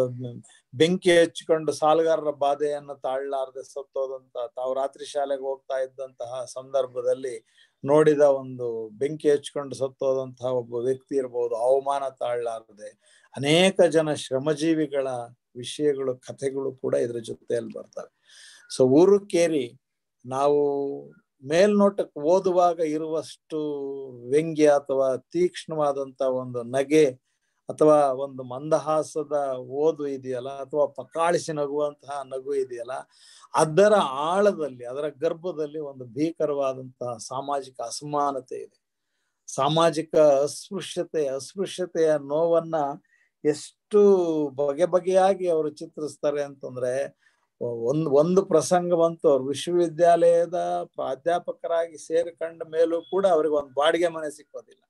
ಬೆಂಕಿ ಹಚ್ಕೊಂಡು ಸಾಲಗಾರರ ಬಾಧೆಯನ್ನು ತಾಳ್ಲಾರ್ದೆ ಸತ್ತೋದಂತ ತಾವು ರಾತ್ರಿ ಶಾಲೆಗೆ ಹೋಗ್ತಾ ಇದ್ದಂತಹ ಸಂದರ್ಭದಲ್ಲಿ ನೋಡಿದ ಒಂದು ಬೆಂಕಿ ಹಚ್ಕೊಂಡು ಸತ್ತೋದಂತಹ ಒಬ್ಬ ವ್ಯಕ್ತಿ ಇರ್ಬೋದು ಅವಮಾನ ತಾಳ್ಲಾರದೆ ಅನೇಕ ಜನ ಶ್ರಮಜೀವಿಗಳ ವಿಷಯಗಳು ಕಥೆಗಳು ಕೂಡ ಇದ್ರ ಜೊತೆಯಲ್ಲಿ ಬರ್ತವೆ ಸೊ ಊರು ಕೇರಿ ನಾವು ಮೇಲ್ನೋಟಕ್ಕೆ ಓದುವಾಗ ಇರುವಷ್ಟು ವ್ಯಂಗ್ಯ ಅಥವಾ ತೀಕ್ಷ್ಣವಾದಂತ ಒಂದು ನಗೆ ಅಥವಾ ಒಂದು ಮಂದಹಾಸದ ಓದು ಇದೆಯಲ್ಲ ಅಥವಾ ಪಕಾಳಿಸಿ ನಗುವಂತಹ ನಗು ಇದೆಯಲ್ಲ ಅದರ ಆಳದಲ್ಲಿ ಅದರ ಗರ್ಭದಲ್ಲಿ ಒಂದು ಭೀಕರವಾದಂತಹ ಸಾಮಾಜಿಕ ಅಸಮಾನತೆ ಇದೆ ಸಾಮಾಜಿಕ ಅಸ್ಪೃಶ್ಯತೆ ಅಸ್ಪೃಶ್ಯತೆಯ ನೋವನ್ನ ಎಷ್ಟು ಬಗೆ ಬಗೆಯಾಗಿ ಅವರು ಚಿತ್ರಿಸ್ತಾರೆ ಅಂತಂದ್ರೆ ಒಂದ್ ಒಂದು ಪ್ರಸಂಗವಂತೂ ಅವ್ರು ವಿಶ್ವವಿದ್ಯಾಲಯದ ಪ್ರಾಧ್ಯಾಪಕರಾಗಿ ಸೇರಿಕೊಂಡ ಮೇಲೂ ಕೂಡ ಅವ್ರಿಗೆ ಒಂದು ಬಾಡಿಗೆ ಮನೆ ಸಿಕ್ಕೋದಿಲ್ಲ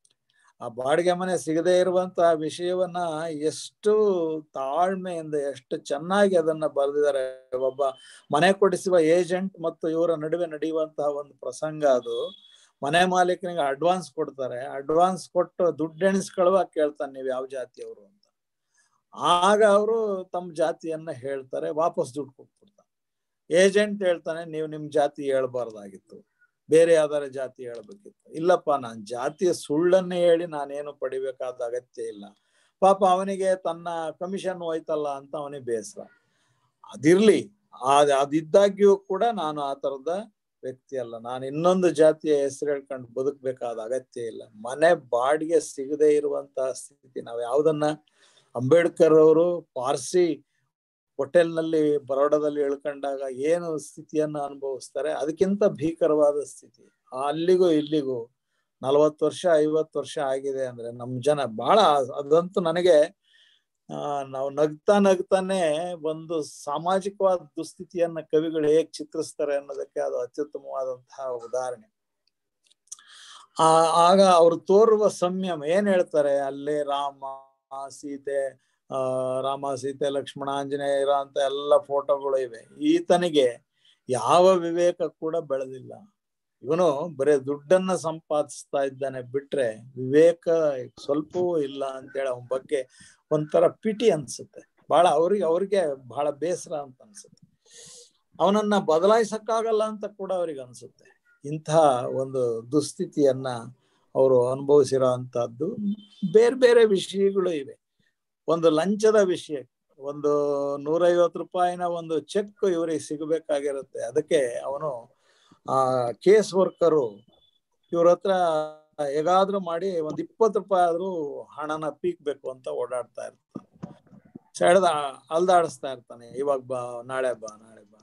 ಆ ಬಾಡಿಗೆ ಮನೆ ಸಿಗದೇ ಇರುವಂತಹ ವಿಷಯವನ್ನ ಎಷ್ಟು ತಾಳ್ಮೆಯಿಂದ ಎಷ್ಟು ಚೆನ್ನಾಗಿ ಅದನ್ನ ಬರೆದಿದ್ದಾರೆ ಒಬ್ಬ ಮನೆ ಕೊಡಿಸುವ ಏಜೆಂಟ್ ಮತ್ತು ಇವರ ನಡುವೆ ನಡೆಯುವಂತಹ ಒಂದು ಪ್ರಸಂಗ ಅದು ಮನೆ ಮಾಲೀಕನಿಗೆ ಅಡ್ವಾನ್ಸ್ ಕೊಡ್ತಾರೆ ಅಡ್ವಾನ್ಸ್ ಕೊಟ್ಟು ದುಡ್ಡು ಎಣಿಸ್ಕೊಳ್ಳುವಾಗ ಕೇಳ್ತಾನೆ ನೀವು ಯಾವ ಜಾತಿಯವರು ಅಂತ ಆಗ ಅವರು ತಮ್ಮ ಜಾತಿಯನ್ನ ಹೇಳ್ತಾರೆ ವಾಪಸ್ ದುಡ್ಡು ಕೊಟ್ಬಿಡ್ತಾರೆ ಏಜೆಂಟ್ ಹೇಳ್ತಾನೆ ನೀವು ನಿಮ್ ಜಾತಿ ಹೇಳ್ಬಾರ್ದಾಗಿತ್ತು ಬೇರೆ ಯಾವ್ದಾರ ಜಾತಿ ಹೇಳ್ಬೇಕಿತ್ತು ಇಲ್ಲಪ್ಪ ನಾನ್ ಜಾತಿಯ ಸುಳ್ಳನ್ನೇ ಹೇಳಿ ನಾನೇನು ಪಡಿಬೇಕಾದ ಅಗತ್ಯ ಇಲ್ಲ ಪಾಪ ಅವನಿಗೆ ತನ್ನ ಕಮಿಷನ್ ಹೋಯ್ತಲ್ಲ ಅಂತ ಅವನಿಗೆ ಬೇಸರ ಅದಿರ್ಲಿ ಅದ್ ಅದಿದ್ದಾಗ್ಯೂ ಕೂಡ ನಾನು ಆ ತರದ ವ್ಯಕ್ತಿ ಅಲ್ಲ ನಾನು ಇನ್ನೊಂದು ಜಾತಿಯ ಹೆಸರು ಹೇಳ್ಕೊಂಡು ಬದುಕಬೇಕಾದ ಅಗತ್ಯ ಇಲ್ಲ ಮನೆ ಬಾಡಿಗೆ ಸಿಗದೆ ಇರುವಂತಹ ಸ್ಥಿತಿ ನಾವು ಯಾವ್ದನ್ನ ಅಂಬೇಡ್ಕರ್ ಅವರು ಪಾರ್ಸಿ ಹೋಟೆಲ್ನಲ್ಲಿ ಬರೋಡದಲ್ಲಿ ಇಳ್ಕೊಂಡಾಗ ಏನು ಸ್ಥಿತಿಯನ್ನ ಅನುಭವಿಸ್ತಾರೆ ಅದಕ್ಕಿಂತ ಭೀಕರವಾದ ಸ್ಥಿತಿ ಅಲ್ಲಿಗೂ ಇಲ್ಲಿಗೂ ನಲವತ್ತು ವರ್ಷ ಐವತ್ತು ವರ್ಷ ಆಗಿದೆ ಅಂದ್ರೆ ನಮ್ ಜನ ಬಹಳ ಅದಂತೂ ನನಗೆ ಆ ನಾವು ನಗ್ತಾ ನಗ್ತಾನೆ ಒಂದು ಸಾಮಾಜಿಕವಾದ ದುಸ್ಥಿತಿಯನ್ನ ಕವಿಗಳು ಹೇಗ್ ಚಿತ್ರಿಸ್ತಾರೆ ಅನ್ನೋದಕ್ಕೆ ಅದು ಅತ್ಯುತ್ತಮವಾದಂತಹ ಉದಾಹರಣೆ ಆ ಆಗ ಅವ್ರು ತೋರುವ ಸಂಯಮ ಏನ್ ಹೇಳ್ತಾರೆ ಅಲ್ಲೇ ರಾಮ ಸೀತೆ ಆ ರಾಮ ಸೀತೆ ಲಕ್ಷ್ಮಣ ಆಂಜನೇಯ ಇರೋ ಅಂತ ಎಲ್ಲ ಫೋಟೋಗಳು ಇವೆ ಈತನಿಗೆ ಯಾವ ವಿವೇಕ ಕೂಡ ಬೆಳೆದಿಲ್ಲ ಇವನು ಬರೇ ದುಡ್ಡನ್ನ ಸಂಪಾದಿಸ್ತಾ ಇದ್ದಾನೆ ಬಿಟ್ರೆ ವಿವೇಕ ಸ್ವಲ್ಪವೂ ಇಲ್ಲ ಅಂತೇಳಿ ಅವನ ಬಗ್ಗೆ ಒಂಥರ ಪಿಟಿ ಅನ್ಸುತ್ತೆ ಬಹಳ ಅವ್ರಿಗೆ ಅವ್ರಿಗೆ ಬಹಳ ಬೇಸರ ಅಂತ ಅನ್ಸುತ್ತೆ ಅವನನ್ನ ಬದಲಾಯಿಸಕ್ಕಾಗಲ್ಲ ಅಂತ ಕೂಡ ಅವ್ರಿಗೆ ಅನ್ಸುತ್ತೆ ಇಂತಹ ಒಂದು ದುಸ್ಥಿತಿಯನ್ನ ಅವರು ಅನುಭವಿಸಿರೋ ಅಂತದ್ದು ಬೇರೆ ಬೇರೆ ವಿಷಯಗಳು ಇವೆ ಒಂದು ಲಂಚದ ವಿಷಯ ಒಂದು ನೂರೈವತ್ತು ರೂಪಾಯಿನ ಒಂದು ಚೆಕ್ ಇವರಿಗೆ ಸಿಗಬೇಕಾಗಿರುತ್ತೆ ಅದಕ್ಕೆ ಅವನು ಆ ಕೇಸ್ ವರ್ಕರು ಇವ್ರ ಹತ್ರ ಹೇಗಾದ್ರೂ ಮಾಡಿ ಒಂದ್ ಇಪ್ಪತ್ತು ರೂಪಾಯಿ ಆದ್ರೂ ಹಣನ ಪೀಕ್ಬೇಕು ಅಂತ ಓಡಾಡ್ತಾ ಇರ್ತಾನೆ ಸೆಳೆದ ಅಲ್ದಾಡಿಸ್ತಾ ಇರ್ತಾನೆ ಇವಾಗ ಬಾ ನಾಳೆ ಬಾ ನಾಳೆ ಬಾ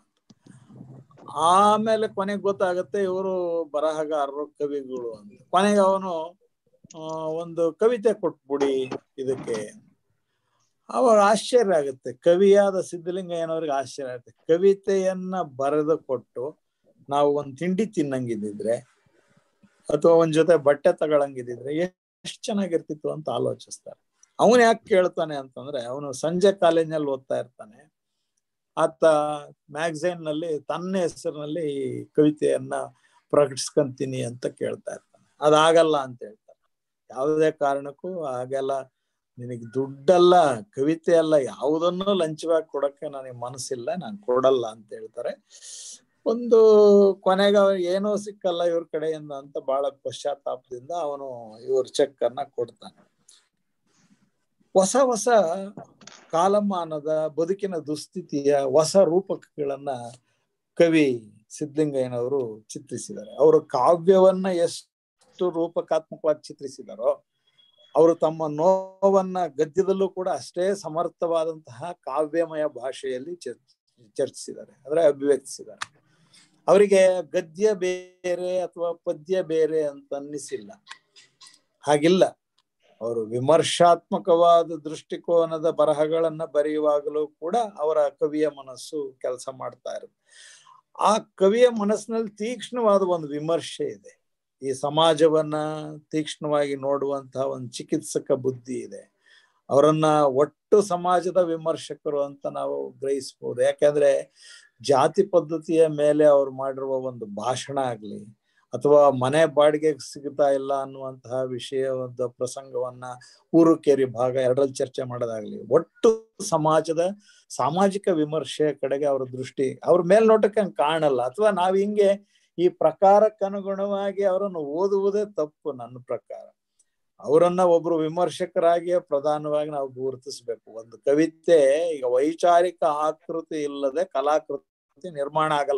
ಆಮೇಲೆ ಕೊನೆಗೆ ಗೊತ್ತಾಗುತ್ತೆ ಇವರು ಬರಹಗಾರರು ಕವಿಗಳು ಅಂತ ಕೊನೆಗೆ ಅವನು ಒಂದು ಕವಿತೆ ಕೊಟ್ಬಿಡಿ ಇದಕ್ಕೆ ಅವಾಗ ಆಶ್ಚರ್ಯ ಆಗುತ್ತೆ ಕವಿಯಾದ ಸಿದ್ಧಲಿಂಗಯ್ಯನವ್ರಿಗೆ ಆಶ್ಚರ್ಯ ಆಗುತ್ತೆ ಕವಿತೆಯನ್ನ ಬರೆದು ಕೊಟ್ಟು ನಾವು ಒಂದ್ ತಿಂಡಿ ತಿನ್ನಂಗಿದ್ದಿದ್ರೆ ಅಥವಾ ಒಂದ್ ಜೊತೆ ಬಟ್ಟೆ ತಗೊಳಂಗಿದ್ದಿದ್ರೆ ಎಷ್ಟು ಚೆನ್ನಾಗಿರ್ತಿತ್ತು ಅಂತ ಆಲೋಚಿಸ್ತಾರೆ ಅವನ್ ಯಾಕೆ ಕೇಳ್ತಾನೆ ಅಂತಂದ್ರೆ ಅವನು ಸಂಜೆ ಕಾಲೇಜ್ನಲ್ಲಿ ಓದ್ತಾ ಇರ್ತಾನೆ ಆತ ಮ್ಯಾಗಝೈನ್ ನಲ್ಲಿ ತನ್ನ ಹೆಸರಿನಲ್ಲಿ ಈ ಕವಿತೆಯನ್ನ ಪ್ರಕಟಿಸ್ಕೊಂತೀನಿ ಅಂತ ಕೇಳ್ತಾ ಇರ್ತಾನೆ ಅದಾಗಲ್ಲ ಅಂತ ಹೇಳ್ತಾರೆ ಯಾವುದೇ ಕಾರಣಕ್ಕೂ ಆಗಲ್ಲ ನಿನಗೆ ದುಡ್ಡಲ್ಲ ಕವಿತೆ ಅಲ್ಲ ಯಾವುದನ್ನು ಲಂಚವಾಗಿ ಕೊಡಕ್ಕೆ ನನಗೆ ಮನಸ್ಸಿಲ್ಲ ನಾನು ಕೊಡಲ್ಲ ಅಂತ ಹೇಳ್ತಾರೆ ಒಂದು ಕೊನೆಗೆ ಅವ್ರಿಗೆ ಏನೂ ಸಿಕ್ಕಲ್ಲ ಇವ್ರ ಕಡೆಯಿಂದ ಅಂತ ಬಹಳ ಪಶ್ಚಾತ್ತಾಪದಿಂದ ಅವನು ಇವ್ರ ಚೆಕ್ ಅನ್ನ ಕೊಡ್ತಾನೆ ಹೊಸ ಹೊಸ ಕಾಲಮಾನದ ಬದುಕಿನ ದುಸ್ಥಿತಿಯ ಹೊಸ ರೂಪಕಗಳನ್ನ ಕವಿ ಸಿದ್ಧಲಿಂಗಯ್ಯನವರು ಚಿತ್ರಿಸಿದ್ದಾರೆ ಅವರು ಕಾವ್ಯವನ್ನ ಎಷ್ಟು ರೂಪಕಾತ್ಮಕವಾಗಿ ಚಿತ್ರಿಸಿದಾರೋ ಅವರು ತಮ್ಮ ನೋವನ್ನ ಗದ್ಯದಲ್ಲೂ ಕೂಡ ಅಷ್ಟೇ ಸಮರ್ಥವಾದಂತಹ ಕಾವ್ಯಮಯ ಭಾಷೆಯಲ್ಲಿ ಚರ್ಚಿಸಿದ್ದಾರೆ ಅಂದ್ರೆ ಅಭಿವ್ಯಕ್ತಿಸಿದ್ದಾರೆ ಅವರಿಗೆ ಗದ್ಯ ಬೇರೆ ಅಥವಾ ಪದ್ಯ ಬೇರೆ ಅಂತ ಅನ್ನಿಸಿಲ್ಲ ಹಾಗಿಲ್ಲ ಅವರು ವಿಮರ್ಶಾತ್ಮಕವಾದ ದೃಷ್ಟಿಕೋನದ ಬರಹಗಳನ್ನ ಬರೆಯುವಾಗಲೂ ಕೂಡ ಅವರ ಕವಿಯ ಮನಸ್ಸು ಕೆಲಸ ಮಾಡ್ತಾ ಇರುತ್ತೆ ಆ ಕವಿಯ ಮನಸ್ಸಿನಲ್ಲಿ ತೀಕ್ಷ್ಣವಾದ ಒಂದು ವಿಮರ್ಶೆ ಇದೆ ಈ ಸಮಾಜವನ್ನ ತೀಕ್ಷ್ಣವಾಗಿ ನೋಡುವಂತಹ ಒಂದು ಚಿಕಿತ್ಸಕ ಬುದ್ಧಿ ಇದೆ ಅವರನ್ನ ಒಟ್ಟು ಸಮಾಜದ ವಿಮರ್ಶಕರು ಅಂತ ನಾವು ಗ್ರಹಿಸ್ಬೋದು ಯಾಕಂದ್ರೆ ಜಾತಿ ಪದ್ಧತಿಯ ಮೇಲೆ ಅವ್ರು ಮಾಡಿರುವ ಒಂದು ಭಾಷಣ ಆಗ್ಲಿ ಅಥವಾ ಮನೆ ಬಾಡಿಗೆಗೆ ಸಿಗ್ತಾ ಇಲ್ಲ ಅನ್ನುವಂತಹ ವಿಷಯದ ಪ್ರಸಂಗವನ್ನ ಊರು ಕೇರಿ ಭಾಗ ಎರಡರಲ್ಲಿ ಚರ್ಚೆ ಮಾಡೋದಾಗ್ಲಿ ಒಟ್ಟು ಸಮಾಜದ ಸಾಮಾಜಿಕ ವಿಮರ್ಶೆಯ ಕಡೆಗೆ ಅವ್ರ ದೃಷ್ಟಿ ಅವ್ರ ಮೇಲ್ನೋಟಕ್ಕೆ ಹಂಗೆ ಕಾಣಲ್ಲ ಅಥವಾ ನಾವ್ ಹಿಂಗೆ ಈ ಪ್ರಕಾರಕ್ಕನುಗುಣವಾಗಿ ಅವರನ್ನು ಓದುವುದೇ ತಪ್ಪು ನನ್ನ ಪ್ರಕಾರ ಅವರನ್ನ ಒಬ್ರು ವಿಮರ್ಶಕರಾಗಿ ಪ್ರಧಾನವಾಗಿ ನಾವು ಗುರುತಿಸ್ಬೇಕು ಒಂದು ಕವಿತೆ ಈಗ ವೈಚಾರಿಕ ಆಕೃತಿ ಇಲ್ಲದೆ ಕಲಾಕೃತಿ ನಿರ್ಮಾಣ ಆಗಲ್ಲ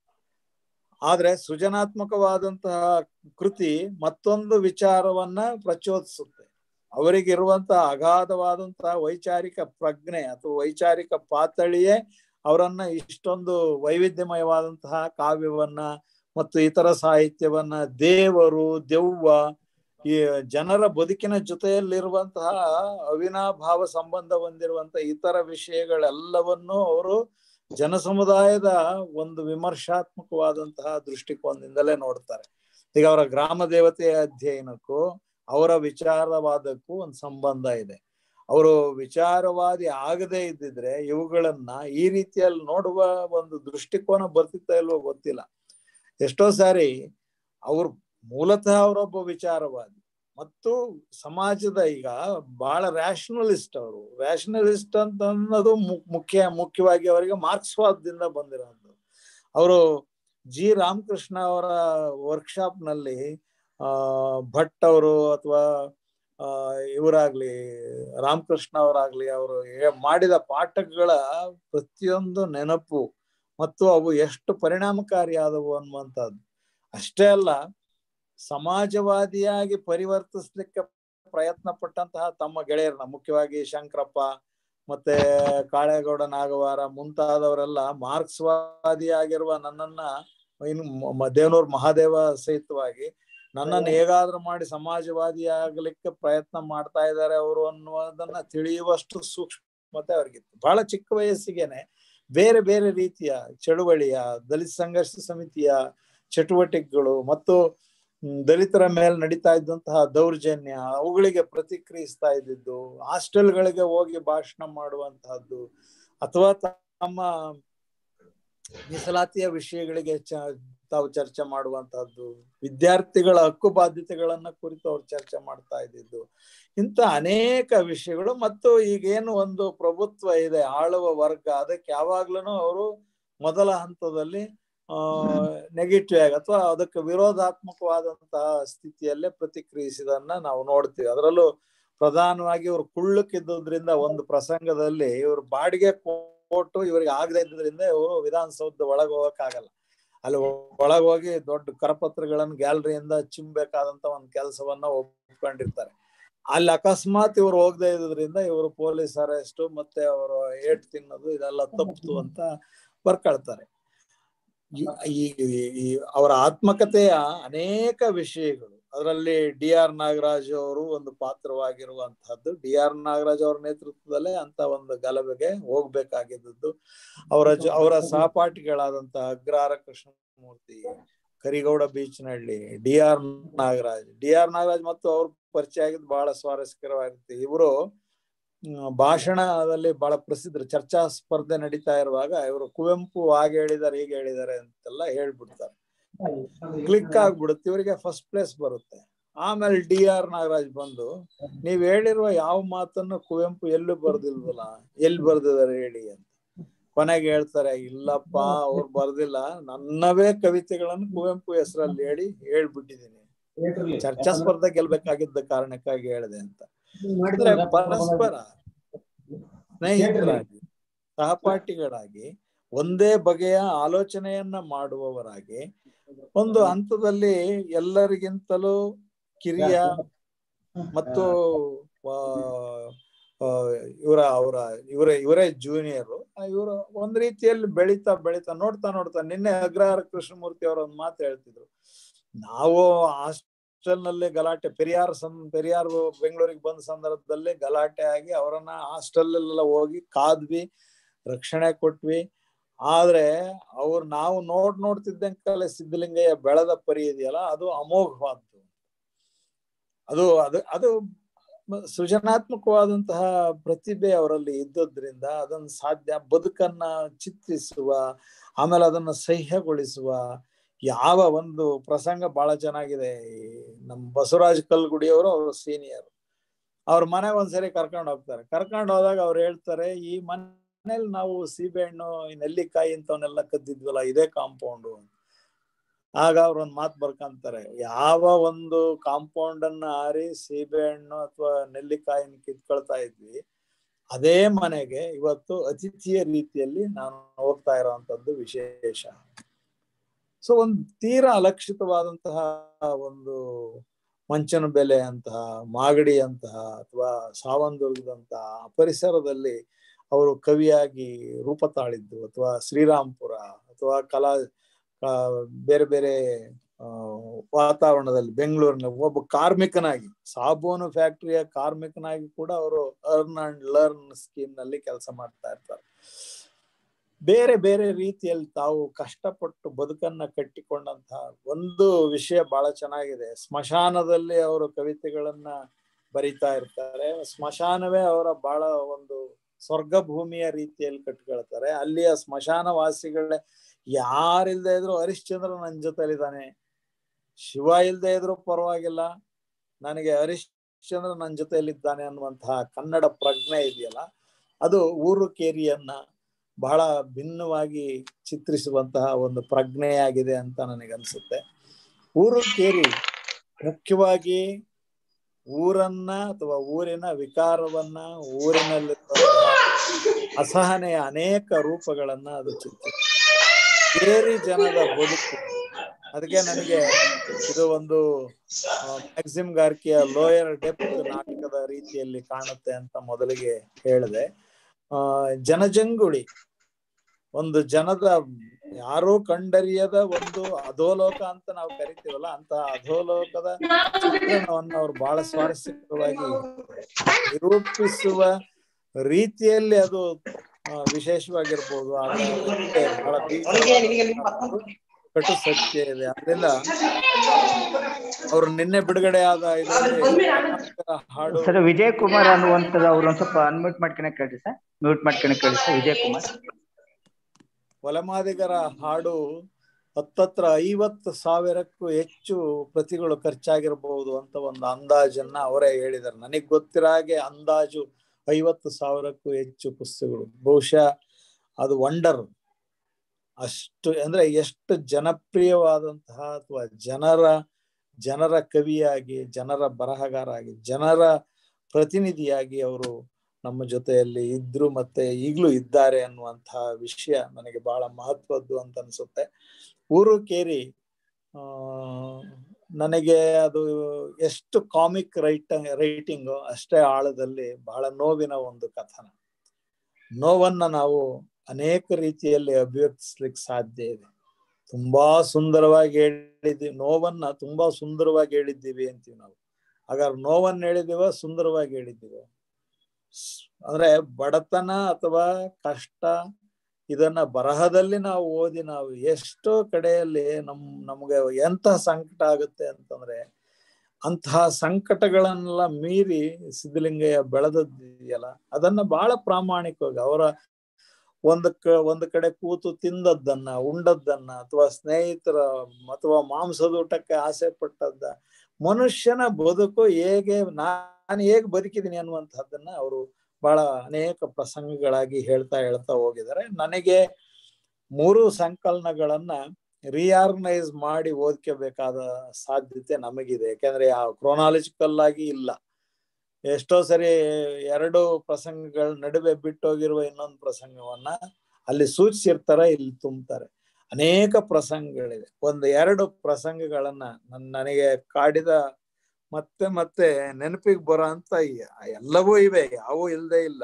ಆದ್ರೆ ಸೃಜನಾತ್ಮಕವಾದಂತಹ ಕೃತಿ ಮತ್ತೊಂದು ವಿಚಾರವನ್ನ ಪ್ರಚೋದಿಸುತ್ತೆ ಅವರಿಗಿರುವಂತಹ ಅಗಾಧವಾದಂತಹ ವೈಚಾರಿಕ ಪ್ರಜ್ಞೆ ಅಥವಾ ವೈಚಾರಿಕ ಪಾತಳಿಯೇ ಅವರನ್ನ ಇಷ್ಟೊಂದು ವೈವಿಧ್ಯಮಯವಾದಂತಹ ಕಾವ್ಯವನ್ನ ಮತ್ತು ಇತರ ಸಾಹಿತ್ಯವನ್ನ ದೇವರು ದೆವ್ವ ಈ ಜನರ ಬದುಕಿನ ಜೊತೆಯಲ್ಲಿರುವಂತಹ ಅವಿನಾಭಾವ ಸಂಬಂಧ ಹೊಂದಿರುವಂತಹ ಇತರ ವಿಷಯಗಳೆಲ್ಲವನ್ನೂ ಅವರು ಜನಸಮುದಾಯದ ಒಂದು ವಿಮರ್ಶಾತ್ಮಕವಾದಂತಹ ದೃಷ್ಟಿಕೋನದಿಂದಲೇ ನೋಡ್ತಾರೆ ಈಗ ಅವರ ಗ್ರಾಮ ದೇವತೆಯ ಅಧ್ಯಯನಕ್ಕೂ ಅವರ ವಿಚಾರವಾದಕ್ಕೂ ಒಂದು ಸಂಬಂಧ ಇದೆ ಅವರು ವಿಚಾರವಾದಿ ಆಗದೇ ಇದ್ದಿದ್ರೆ ಇವುಗಳನ್ನ ಈ ರೀತಿಯಲ್ಲಿ ನೋಡುವ ಒಂದು ದೃಷ್ಟಿಕೋನ ಬರ್ತಿತ್ತ ಇಲ್ವೋ ಗೊತ್ತಿಲ್ಲ ಎಷ್ಟೋ ಸಾರಿ ಅವ್ರು ಮೂಲತಃ ಅವರೊಬ್ಬ ವಿಚಾರವಾದಿ ಮತ್ತು ಸಮಾಜದ ಈಗ ಬಹಳ ರ್ಯಾಷನಲಿಸ್ಟ್ ಅವರು ರ್ಯಾಷನಲಿಸ್ಟ್ ಅಂತ ಅನ್ನೋದು ಮುಖ್ಯ ಮುಖ್ಯವಾಗಿ ಅವರಿಗೆ ಮಾರ್ಕ್ಸ್ವಾದದಿಂದ ಬಂದಿರೋದು ಅವರು ಜಿ ರಾಮಕೃಷ್ಣ ಅವರ ವರ್ಕ್ಶಾಪ್ ನಲ್ಲಿ ಆ ಭಟ್ ಅವರು ಅಥವಾ ಆ ಇವರಾಗ್ಲಿ ರಾಮಕೃಷ್ಣ ಅವರಾಗ್ಲಿ ಅವರು ಮಾಡಿದ ಪಾಠಗಳ ಪ್ರತಿಯೊಂದು ನೆನಪು ಮತ್ತು ಅವು ಎಷ್ಟು ಪರಿಣಾಮಕಾರಿಯಾದವು ಅನ್ನುವಂಥದ್ದು ಅಷ್ಟೇ ಅಲ್ಲ ಸಮಾಜವಾದಿಯಾಗಿ ಪರಿವರ್ತಿಸ್ಲಿಕ್ಕೆ ಪ್ರಯತ್ನ ಪಟ್ಟಂತಹ ತಮ್ಮ ಗೆಳೆಯರನ್ನ ಮುಖ್ಯವಾಗಿ ಶಂಕರಪ್ಪ ಮತ್ತೆ ಕಾಳೇಗೌಡ ನಾಗವಾರ ಮುಂತಾದವರೆಲ್ಲ ಮಾರ್ಕ್ಸ್ವಾದಿಯಾಗಿರುವ ನನ್ನನ್ನ ಇನ್ನು ದೇವನೂರ್ ಮಹಾದೇವ ಸಹಿತವಾಗಿ ನನ್ನನ್ನು ಹೇಗಾದ್ರೂ ಮಾಡಿ ಸಮಾಜವಾದಿ ಆಗ್ಲಿಕ್ಕೆ ಪ್ರಯತ್ನ ಮಾಡ್ತಾ ಇದ್ದಾರೆ ಅವರು ಅನ್ನುವುದನ್ನ ತಿಳಿಯುವಷ್ಟು ಸೂಕ್ಷ್ಮತೆ ಅವ್ರಿಗಿತ್ತು ಬಹಳ ಚಿಕ್ಕ ವಯಸ್ಸಿಗೆನೆ ಬೇರೆ ಬೇರೆ ರೀತಿಯ ಚಳುವಳಿಯ ದಲಿತ ಸಂಘರ್ಷ ಸಮಿತಿಯ ಚಟುವಟಿಕೆಗಳು ಮತ್ತು ದಲಿತರ ಮೇಲೆ ನಡೀತಾ ಇದ್ದಂತಹ ದೌರ್ಜನ್ಯ ಅವುಗಳಿಗೆ ಪ್ರತಿಕ್ರಿಯಿಸ್ತಾ ಇದ್ದಿದ್ದು ಹಾಸ್ಟೆಲ್ಗಳಿಗೆ ಹೋಗಿ ಭಾಷಣ ಮಾಡುವಂತಹದ್ದು ಅಥವಾ ತಮ್ಮ ಮೀಸಲಾತಿಯ ವಿಷಯಗಳಿಗೆ ತಾವು ಚರ್ಚೆ ಮಾಡುವಂತಹದ್ದು ವಿದ್ಯಾರ್ಥಿಗಳ ಹಕ್ಕು ಬಾಧ್ಯತೆಗಳನ್ನ ಕುರಿತು ಅವ್ರು ಚರ್ಚೆ ಮಾಡ್ತಾ ಇದ್ದಿದ್ದು ಇಂಥ ಅನೇಕ ವಿಷಯಗಳು ಮತ್ತು ಈಗೇನು ಒಂದು ಪ್ರಭುತ್ವ ಇದೆ ಆಳುವ ವರ್ಗ ಅದಕ್ಕೆ ಯಾವಾಗ್ಲೂ ಅವರು ಮೊದಲ ಹಂತದಲ್ಲಿ ಆ ನೆಗೆಟಿವ್ ಆಗಿ ಅಥವಾ ಅದಕ್ಕೆ ವಿರೋಧಾತ್ಮಕವಾದಂತಹ ಸ್ಥಿತಿಯಲ್ಲೇ ಪ್ರತಿಕ್ರಿಯಿಸಿದನ್ನ ನಾವು ನೋಡ್ತೀವಿ ಅದರಲ್ಲೂ ಪ್ರಧಾನವಾಗಿ ಇವರು ಕುಳ್ಳಕ್ಕಿದ್ದುದ್ರಿಂದ ಒಂದು ಪ್ರಸಂಗದಲ್ಲಿ ಇವರು ಬಾಡಿಗೆ ಕೊಟ್ಟು ಇವರಿಗೆ ಆಗದೆ ಇದ್ದುದ್ರಿಂದ ಇವರು ವಿಧಾನಸೌಧದ ಒಳಗೆ ಹೋಗಕ್ಕಾಗಲ್ಲ ಅಲ್ಲಿ ಒಳಗೆ ಹೋಗಿ ದೊಡ್ಡ ಕರಪತ್ರಗಳನ್ನು ಗ್ಯಾಲರಿಯಿಂದ ಚಿಮ್ಬೇಕಾದಂತ ಒಂದು ಕೆಲಸವನ್ನ ಒಪ್ಕೊಂಡಿರ್ತಾರೆ ಅಲ್ಲಿ ಅಕಸ್ಮಾತ್ ಇವ್ರು ಹೋಗದೆ ಇದ್ರಿಂದ ಇವರು ಪೊಲೀಸ್ ಅರೆಸ್ಟ್ ಮತ್ತೆ ಅವರು ಏಟ್ ತಿನ್ನೋದು ಇದೆಲ್ಲ ತಪ್ಪಿತು ಅಂತ ಬರ್ಕೊಳ್ತಾರೆ ಈ ಈ ಅವರ ಆತ್ಮಕತೆಯ ಅನೇಕ ವಿಷಯಗಳು ಅದರಲ್ಲಿ ಡಿ ಆರ್ ನಾಗರಾಜ್ ಅವರು ಒಂದು ಪಾತ್ರವಾಗಿರುವಂತಹದ್ದು ಡಿ ಆರ್ ನಾಗರಾಜ್ ಅವರ ನೇತೃತ್ವದಲ್ಲೇ ಅಂತ ಒಂದು ಗಲಭೆಗೆ ಹೋಗ್ಬೇಕಾಗಿದ್ದು ಅವರ ಅವರ ಸಹಪಾಠಿಗಳಾದಂತಹ Agrahara Krishnamurthy Karigowda Beechanahalli D R Nagaraj D R Nagaraj ಮತ್ತು ಅವ್ರ ಪರಿಚಯ ಆಗಿದ್ದು ಬಹಳ ಸ್ವಾರಸ್ಯಕರವಾಗಿರುತ್ತೆ ಇವರು ಭಾಷಣದಲ್ಲಿ ಬಹಳ ಪ್ರಸಿದ್ಧ ಚರ್ಚಾ ಸ್ಪರ್ಧೆ ನಡೀತಾ ಇರುವಾಗ ಇವರು ಕುವೆಂಪು ಹಾಗೆ ಹೇಳಿದ್ದಾರೆ ಹೀಗೆ ಹೇಳಿದ್ದಾರೆ ಅಂತೆಲ್ಲ ಹೇಳ್ಬಿಡ್ತಾರೆ ಕ್ಲಿಕ್ ಆಗ್ಬಿಡುತ್ತೆ ಇವರಿಗೆ ಫಸ್ಟ್ ಪ್ಲೇಸ್ ಬರುತ್ತೆ ಆಮೇಲೆ ಡಿ ಆರ್ ನಾಗರಾಜ್ ಬಂದು ನೀವ್ ಹೇಳಿರುವ ಯಾವ ಮಾತನ್ನು ಕುವೆಂಪು ಎಲ್ಲೂ ಬರ್ದಿಲ್ವಲ್ಲ ಎಲ್ಲಿ ಬರ್ದಿದ್ದಾರೆ ಹೇಳಿ ಅಂತ ಕೊನೆಗೆ ಹೇಳ್ತಾರೆ ಇಲ್ಲಪ್ಪ ಅವ್ರು ಬರ್ದಿಲ್ಲ ನನ್ನವೇ ಕವಿತೆಗಳನ್ನು ಕುವೆಂಪು ಹೆಸರಲ್ಲಿ ಹೇಳಿ ಹೇಳ್ಬಿಟ್ಟಿದ್ದೀನಿ ಚರ್ಚಾ ಸ್ಪರ್ಧೆ ಗೆಲ್ಬೇಕಾಗಿದ್ದ ಕಾರಣಕ್ಕಾಗಿ ಹೇಳಿದೆ ಅಂತ ಅಂದ್ರೆ ಪರಸ್ಪರ ಸ್ನೇಹಿತರಾಗಿ ಸಹಪಾಠಿಗಳಾಗಿ ಒಂದೇ ಬಗೆಯ ಆಲೋಚನೆಯನ್ನ ಮಾಡುವವರಾಗಿ ಒಂದು ಹಂತದಲ್ಲಿ ಎಲ್ಲರಿಗಿಂತಲೂ ಕಿರಿಯ ಮತ್ತು ಇವರ ಅವರ ಇವರ ಇವರೇ ಜೂನಿಯರು ಇವರು ಒಂದ್ ರೀತಿಯಲ್ಲಿ ಬೆಳೀತಾ ಬೆಳೀತಾ ನೋಡ್ತಾ ನೋಡ್ತಾ ನಿನ್ನೆ ಅಗ್ರಹಾರ ಕೃಷ್ಣಮೂರ್ತಿ ಅವರ ಒಂದು ಮಾತು ಹೇಳ್ತಿದ್ರು ನಾವು ಹಾಸ್ಟೆಲ್ ನಲ್ಲಿ ಗಲಾಟೆ ಪೆರಿಯಾರ್ ಸಂ ಪೆರಿಯಾರ್ ಬೆಂಗಳೂರಿಗೆ ಬಂದ ಸಂದರ್ಭದಲ್ಲಿ ಗಲಾಟೆ ಆಗಿ ಅವರನ್ನ ಹಾಸ್ಟೆಲ್ ಎಲ್ಲ ಹೋಗಿ ಕಾದ್ವಿ ರಕ್ಷಣೆ ಕೊಟ್ವಿ ಆದ್ರೆ ಅವ್ರು ನಾವು ನೋಡ್ ನೋಡ್ತಿದ್ದಂಕಲೆ ಸಿದ್ಧಲಿಂಗಯ್ಯ ಬೆಳೆದ ಪರಿ ಇದೆಯಲ್ಲ ಅದು ಅಮೋಘವಾದ್ದು ಅದು ಅದು ಅದು ಸೃಜನಾತ್ಮಕವಾದಂತಹ ಪ್ರತಿಭೆ ಅವರಲ್ಲಿ ಇದ್ದದ್ರಿಂದ ಅದನ್ನು ಸಾಧ್ಯ ಬದುಕನ್ನ ಚಿತ್ರಿಸುವ ಆಮೇಲೆ ಅದನ್ನ ಸಹ್ಯಗೊಳಿಸುವ ಯಾವ ಒಂದು ಪ್ರಸಂಗ ಬಹಳ ಚೆನ್ನಾಗಿದೆ ನಮ್ಮ ಬಸವರಾಜ್ ಕಲ್ಗುಡಿಯವರು ಅವರು ಸೀನಿಯರ್ ಅವ್ರ ಮನೆಗೆ ಒಂದ್ಸರಿ ಕರ್ಕೊಂಡು ಹೋಗ್ತಾರೆ ಕರ್ಕೊಂಡು ಹೋದಾಗ ಅವ್ರು ಹೇಳ್ತಾರೆ ಈ ಮನೇಲಿ ನಾವು ಸೀಬೆಹಣ್ಣು ನೆಲ್ಲಿಕಾಯಿ ಇಂಥವನ್ನೆಲ್ಲ ಕದ್ದಿದ್ವಲ್ಲ ಇದೇ ಕಾಂಪೌಂಡು ಆಗ ಅವ್ರ ಒಂದ್ ಮಾತು ಬರ್ಕಂತಾರೆ ಯಾವ ಒಂದು ಕಾಂಪೌಂಡ್ ಅನ್ನ ಹಾರಿ ಸೀಬೆಹಣ್ಣು ಅಥವಾ ನೆಲ್ಲಿಕಾಯಿನ ಕಿತ್ಕೊಳ್ತಾ ಇದ್ವಿ ಅದೇ ಮನೆಗೆ ಇವತ್ತು ಅತಿಥಿಯ ರೀತಿಯಲ್ಲಿ ನಾನು ಹೋಗ್ತಾ ಇರೋವಂಥದ್ದು ವಿಶೇಷ ಸೊ ಒಂದು ತೀರಾ ಅಲಕ್ಷಿತವಾದಂತಹ ಒಂದು ಮಂಚನ ಬೆಲೆ ಅಂತಹ ಮಾಗಡಿ ಅಂತಹ ಅಥವಾ ಸಾವಂದುರ್ಗದಂತಹ ಪರಿಸರದಲ್ಲಿ ಅವರು ಕವಿಯಾಗಿ ರೂಪ ತಾಳಿದ್ದು ಅಥವಾ ಶ್ರೀರಾಮ್ಪುರ ಅಥವಾ ಕಲಾ ಬೇರೆ ಬೇರೆ ವಾತಾವರಣದಲ್ಲಿ ಬೆಂಗಳೂರಿನ ಒಬ್ಬ ಕಾರ್ಮಿಕನಾಗಿ ಸಾಬೂನು ಫ್ಯಾಕ್ಟರಿಯ ಕಾರ್ಮಿಕನಾಗಿ ಕೂಡ ಅವರು ಅರ್ನ್ ಅಂಡ್ ಲರ್ನ್ ಸ್ಕೀಮ್ ನಲ್ಲಿ ಕೆಲಸ ಮಾಡ್ತಾ ಇರ್ತಾರೆ ಬೇರೆ ಬೇರೆ ರೀತಿಯಲ್ಲಿ ತಾವು ಕಷ್ಟಪಟ್ಟು ಬದುಕನ್ನ ಕಟ್ಟಿಕೊಂಡಂತಹ ಒಂದು ವಿಷಯ ಬಹಳ ಚೆನ್ನಾಗಿದೆ ಸ್ಮಶಾನದಲ್ಲಿ ಅವರು ಕವಿತೆಗಳನ್ನ ಬರಿತಾ ಇರ್ತಾರೆ ಸ್ಮಶಾನವೇ ಅವರ ಬಹಳ ಒಂದು ಸ್ವರ್ಗ ಭೂಮಿಯ ರೀತಿಯಲ್ಲಿ ಕಟ್ಕೊಳ್ತಾರೆ ಅಲ್ಲಿಯ ಸ್ಮಶಾನ ವಾಸಿಗಳೇ ಯಾರಿಲ್ದೇ ಇದ್ರು ಹರಿಶ್ಚಂದ್ರ ನನ್ನ ಜೊತೆಲಿದ್ದಾನೆ ಶಿವ ಇಲ್ದೇ ಇದ್ರು ಪರವಾಗಿಲ್ಲ ನನಗೆ ಹರಿಶ್ಚಂದ್ರ ನನ್ನ ಜೊತೆಯಲ್ಲಿದ್ದಾನೆ ಅನ್ನುವಂತಹ ಕನ್ನಡ ಪ್ರಜ್ಞೆ ಇದೆಯಲ್ಲ ಅದು ಊರು ಕೇರಿಯನ್ನ ಬಹಳ ಭಿನ್ನವಾಗಿ ಚಿತ್ರಿಸುವಂತಹ ಒಂದು ಪ್ರಜ್ಞೆಯಾಗಿದೆ ಅಂತ ನನಗನ್ಸುತ್ತೆ ಊರು ಕೇರಿ ಮುಖ್ಯವಾಗಿ ಊರನ್ನ ಅಥವಾ ಊರಿನ ವಿಕಾರವನ್ನ ಊರಿನಲ್ಲಿ ಅಸಹನೆಯ ಅನೇಕ ರೂಪಗಳನ್ನ ಅದು ಚಿತ್ರ ಕೇರಿ ಜನದ ಬದುಕು ಅದಕ್ಕೆ ನನಗೆ ಇದು ಒಂದು ಮ್ಯಾಕ್ಸಿಮ್ ಗಾರ್ಕಿಯ ಲೋಯರ್ ಡೆಪ್ತ್ ನಾಟಕದ ರೀತಿಯಲ್ಲಿ ಕಾಣುತ್ತೆ ಅಂತ ಮೊದಲಿಗೆ ಹೇಳಿದೆ ಆ ಜನಜಂಗುಳಿ ಒಂದು ಜನದ ಯಾರೋ ಕಂಡರಿಯದ ಒಂದು ಅಧೋಲೋಕ ಅಂತ ನಾವು ಕರಿತೀವಲ್ಲ ಅಂತ ಅಧೋಲೋಕದ ಚಿತ್ರಣವನ್ನು ಅವ್ರು ಬಹಳ ಸ್ವಾರಸ್ಯಕರವಾಗಿ ನಿರೂಪಿಸುವ ರೀತಿಯಲ್ಲಿ ಅದು ವಿಶೇಷವಾಗಿರ್ಬೋದು ಬಹಳ ಕಟು ಸತ್ಯ ಇದೆ ಅದರಿಂದ ಅವ್ರು ನಿನ್ನೆ ಬಿಡುಗಡೆ ಆದ ಹಾಡು ಸರ್ ವಿಜಯ್ ಕುಮಾರ್ ಅನ್ನುವಂಥದ್ದು ಅವ್ರು ಒಂದ್ ಸ್ವಲ್ಪ ಅನ್ಮ್ಯೂಟ್ ಮಾಡ್ಕೊಳಕ್ ಕೇಳಿ ಸರ್ ಮ್ಯೂಟ್ ಮಾಡ್ಕೊಳಕ್ ಕೇಳಿ ಸರ್ ವಿಜಯ್ ಕುಮಾರ್ ಒಲಮಾದಿಗರ ಹಾಡು ಹತ್ತತ್ರ ಐವತ್ತು ಸಾವಿರಕ್ಕೂ ಹೆಚ್ಚು ಪ್ರತಿಗಳು ಖರ್ಚಾಗಿರಬಹುದು ಅಂತ ಒಂದು ಅಂದಾಜನ್ನ ಅವರೇ ಹೇಳಿದ್ದಾರೆ ನನಗೆ ಗೊತ್ತಿರೋ ಹಾಗೆ ಅಂದಾಜು ಐವತ್ತು ಸಾವಿರಕ್ಕೂ ಹೆಚ್ಚು ಪುಸ್ತಕಗಳು ಬಹುಶಃ ಅದು ವಂಡರ್ ಅಷ್ಟು ಅಂದ್ರೆ ಎಷ್ಟು ಜನಪ್ರಿಯವಾದಂತಹ ಅಥವಾ ಜನರ ಜನರ ಕವಿಯಾಗಿ ಜನರ ಬರಹಗಾರ ಆಗಿ ಜನರ ಪ್ರತಿನಿಧಿಯಾಗಿ ಅವರು ನಮ್ಮ ಜೊತೆಯಲ್ಲಿ ಇದ್ರು ಮತ್ತೆ ಈಗಲೂ ಇದ್ದಾರೆ ಅನ್ನುವಂತಹ ವಿಷಯ ನನಗೆ ಬಹಳ ಮಹತ್ವದ್ದು ಅಂತ ಅನ್ಸುತ್ತೆ ಊರು ಕೇರಿ ಆ ನನಗೆ ಅದು ಎಷ್ಟು ಕಾಮಿಕ್ ರೈಟ ರೈಟಿಂಗು ಅಷ್ಟೇ ಆಳದಲ್ಲಿ ಬಹಳ ನೋವಿನ ಒಂದು ಕಥನ ನೋವನ್ನ ನಾವು ಅನೇಕ ರೀತಿಯಲ್ಲಿ ಅಭಿವ್ಯಕ್ತಿಸ್ಲಿಕ್ಕೆ ಸಾಧ್ಯ ಇದೆ ತುಂಬಾ ಸುಂದರವಾಗಿ ಹೇಳಿದ್ದೀವಿ ನೋವನ್ನ ತುಂಬಾ ಸುಂದರವಾಗಿ ಹೇಳಿದ್ದೀವಿ ಅಂತೀವಿ ನಾವು ಹಾಗಾದ್ರೆ ನೋವನ್ನ ಹೇಳಿದೀವ ಸುಂದರವಾಗಿ ಹೇಳಿದ್ದೀವ ಅಂದ್ರೆ ಬಡತನ ಅಥವಾ ಕಷ್ಟ ಇದನ್ನ ಬರಹದಲ್ಲಿ ನಾವು ಓದಿ ನಾವು ಎಷ್ಟೋ ಕಡೆಯಲ್ಲಿ ನಮ್ ನಮ್ಗೆ ಎಂತಹ ಸಂಕಟ ಆಗುತ್ತೆ ಅಂತಂದ್ರೆ ಅಂತಹ ಸಂಕಟಗಳನ್ನೆಲ್ಲ ಮೀರಿ ಸಿದ್ಧಲಿಂಗಯ್ಯ ಬೆಳೆದದ್ದಿದೆಯಲ್ಲ ಅದನ್ನ ಬಹಳ ಪ್ರಾಮಾಣಿಕವಾಗಿ ಅವರ ಒಂದು ಕ ಒಂದು ಕಡೆ ಕೂತು ತಿಂದದ್ದನ್ನ ಉಂಡದ್ದನ್ನ ಅಥವಾ ಸ್ನೇಹಿತರ ಅಥವಾ ಮಾಂಸದ ಊಟಕ್ಕೆ ಆಸೆ ಪಟ್ಟದ್ದ ಮನುಷ್ಯನ ಬದುಕು ಹೇಗೆ ನಾನು ಹೇಗೆ ಬದುಕಿದ್ದೀನಿ ಅನ್ನುವಂಥದ್ದನ್ನ ಅವರು ಬಹಳ ಅನೇಕ ಪ್ರಸಂಗಗಳಾಗಿ ಹೇಳ್ತಾ ಹೇಳ್ತಾ ಹೋಗಿದ್ದಾರೆ ನನಗೆ ಮೂರು ಸಂಕಲನಗಳನ್ನ ರಿಯಾರ್ಗನೈಸ್ ಮಾಡಿ ಓದ್ಕೋಬೇಕಾದ ಸಾಧ್ಯತೆ ನಮಗಿದೆ ಯಾಕೆಂದ್ರೆ ಆ ಕ್ರೋನಾಲಜಿಕಲ್ ಆಗಿ ಇಲ್ಲ ಎಷ್ಟೋ ಸರಿ ಎರಡು ಪ್ರಸಂಗಗಳ ನಡುವೆ ಬಿಟ್ಟೋಗಿರುವ ಇನ್ನೊಂದು ಪ್ರಸಂಗವನ್ನ ಅಲ್ಲಿ ಸೂಚಿಸಿರ್ತಾರೆ ಇಲ್ಲಿ ತುಂಬ್ತಾರೆ ಅನೇಕ ಪ್ರಸಂಗಗಳಿವೆ ಒಂದು ಎರಡು ಪ್ರಸಂಗಗಳನ್ನ ನನ್ ನನಗೆ ಕಾಡಿದ ಮತ್ತೆ ಮತ್ತೆ ನೆನಪಿಗೆ ಬರೋ ಅಂತ ಎಲ್ಲವೂ ಇವೆ ಯಾವೂ ಇಲ್ಲದೆ ಇಲ್ಲ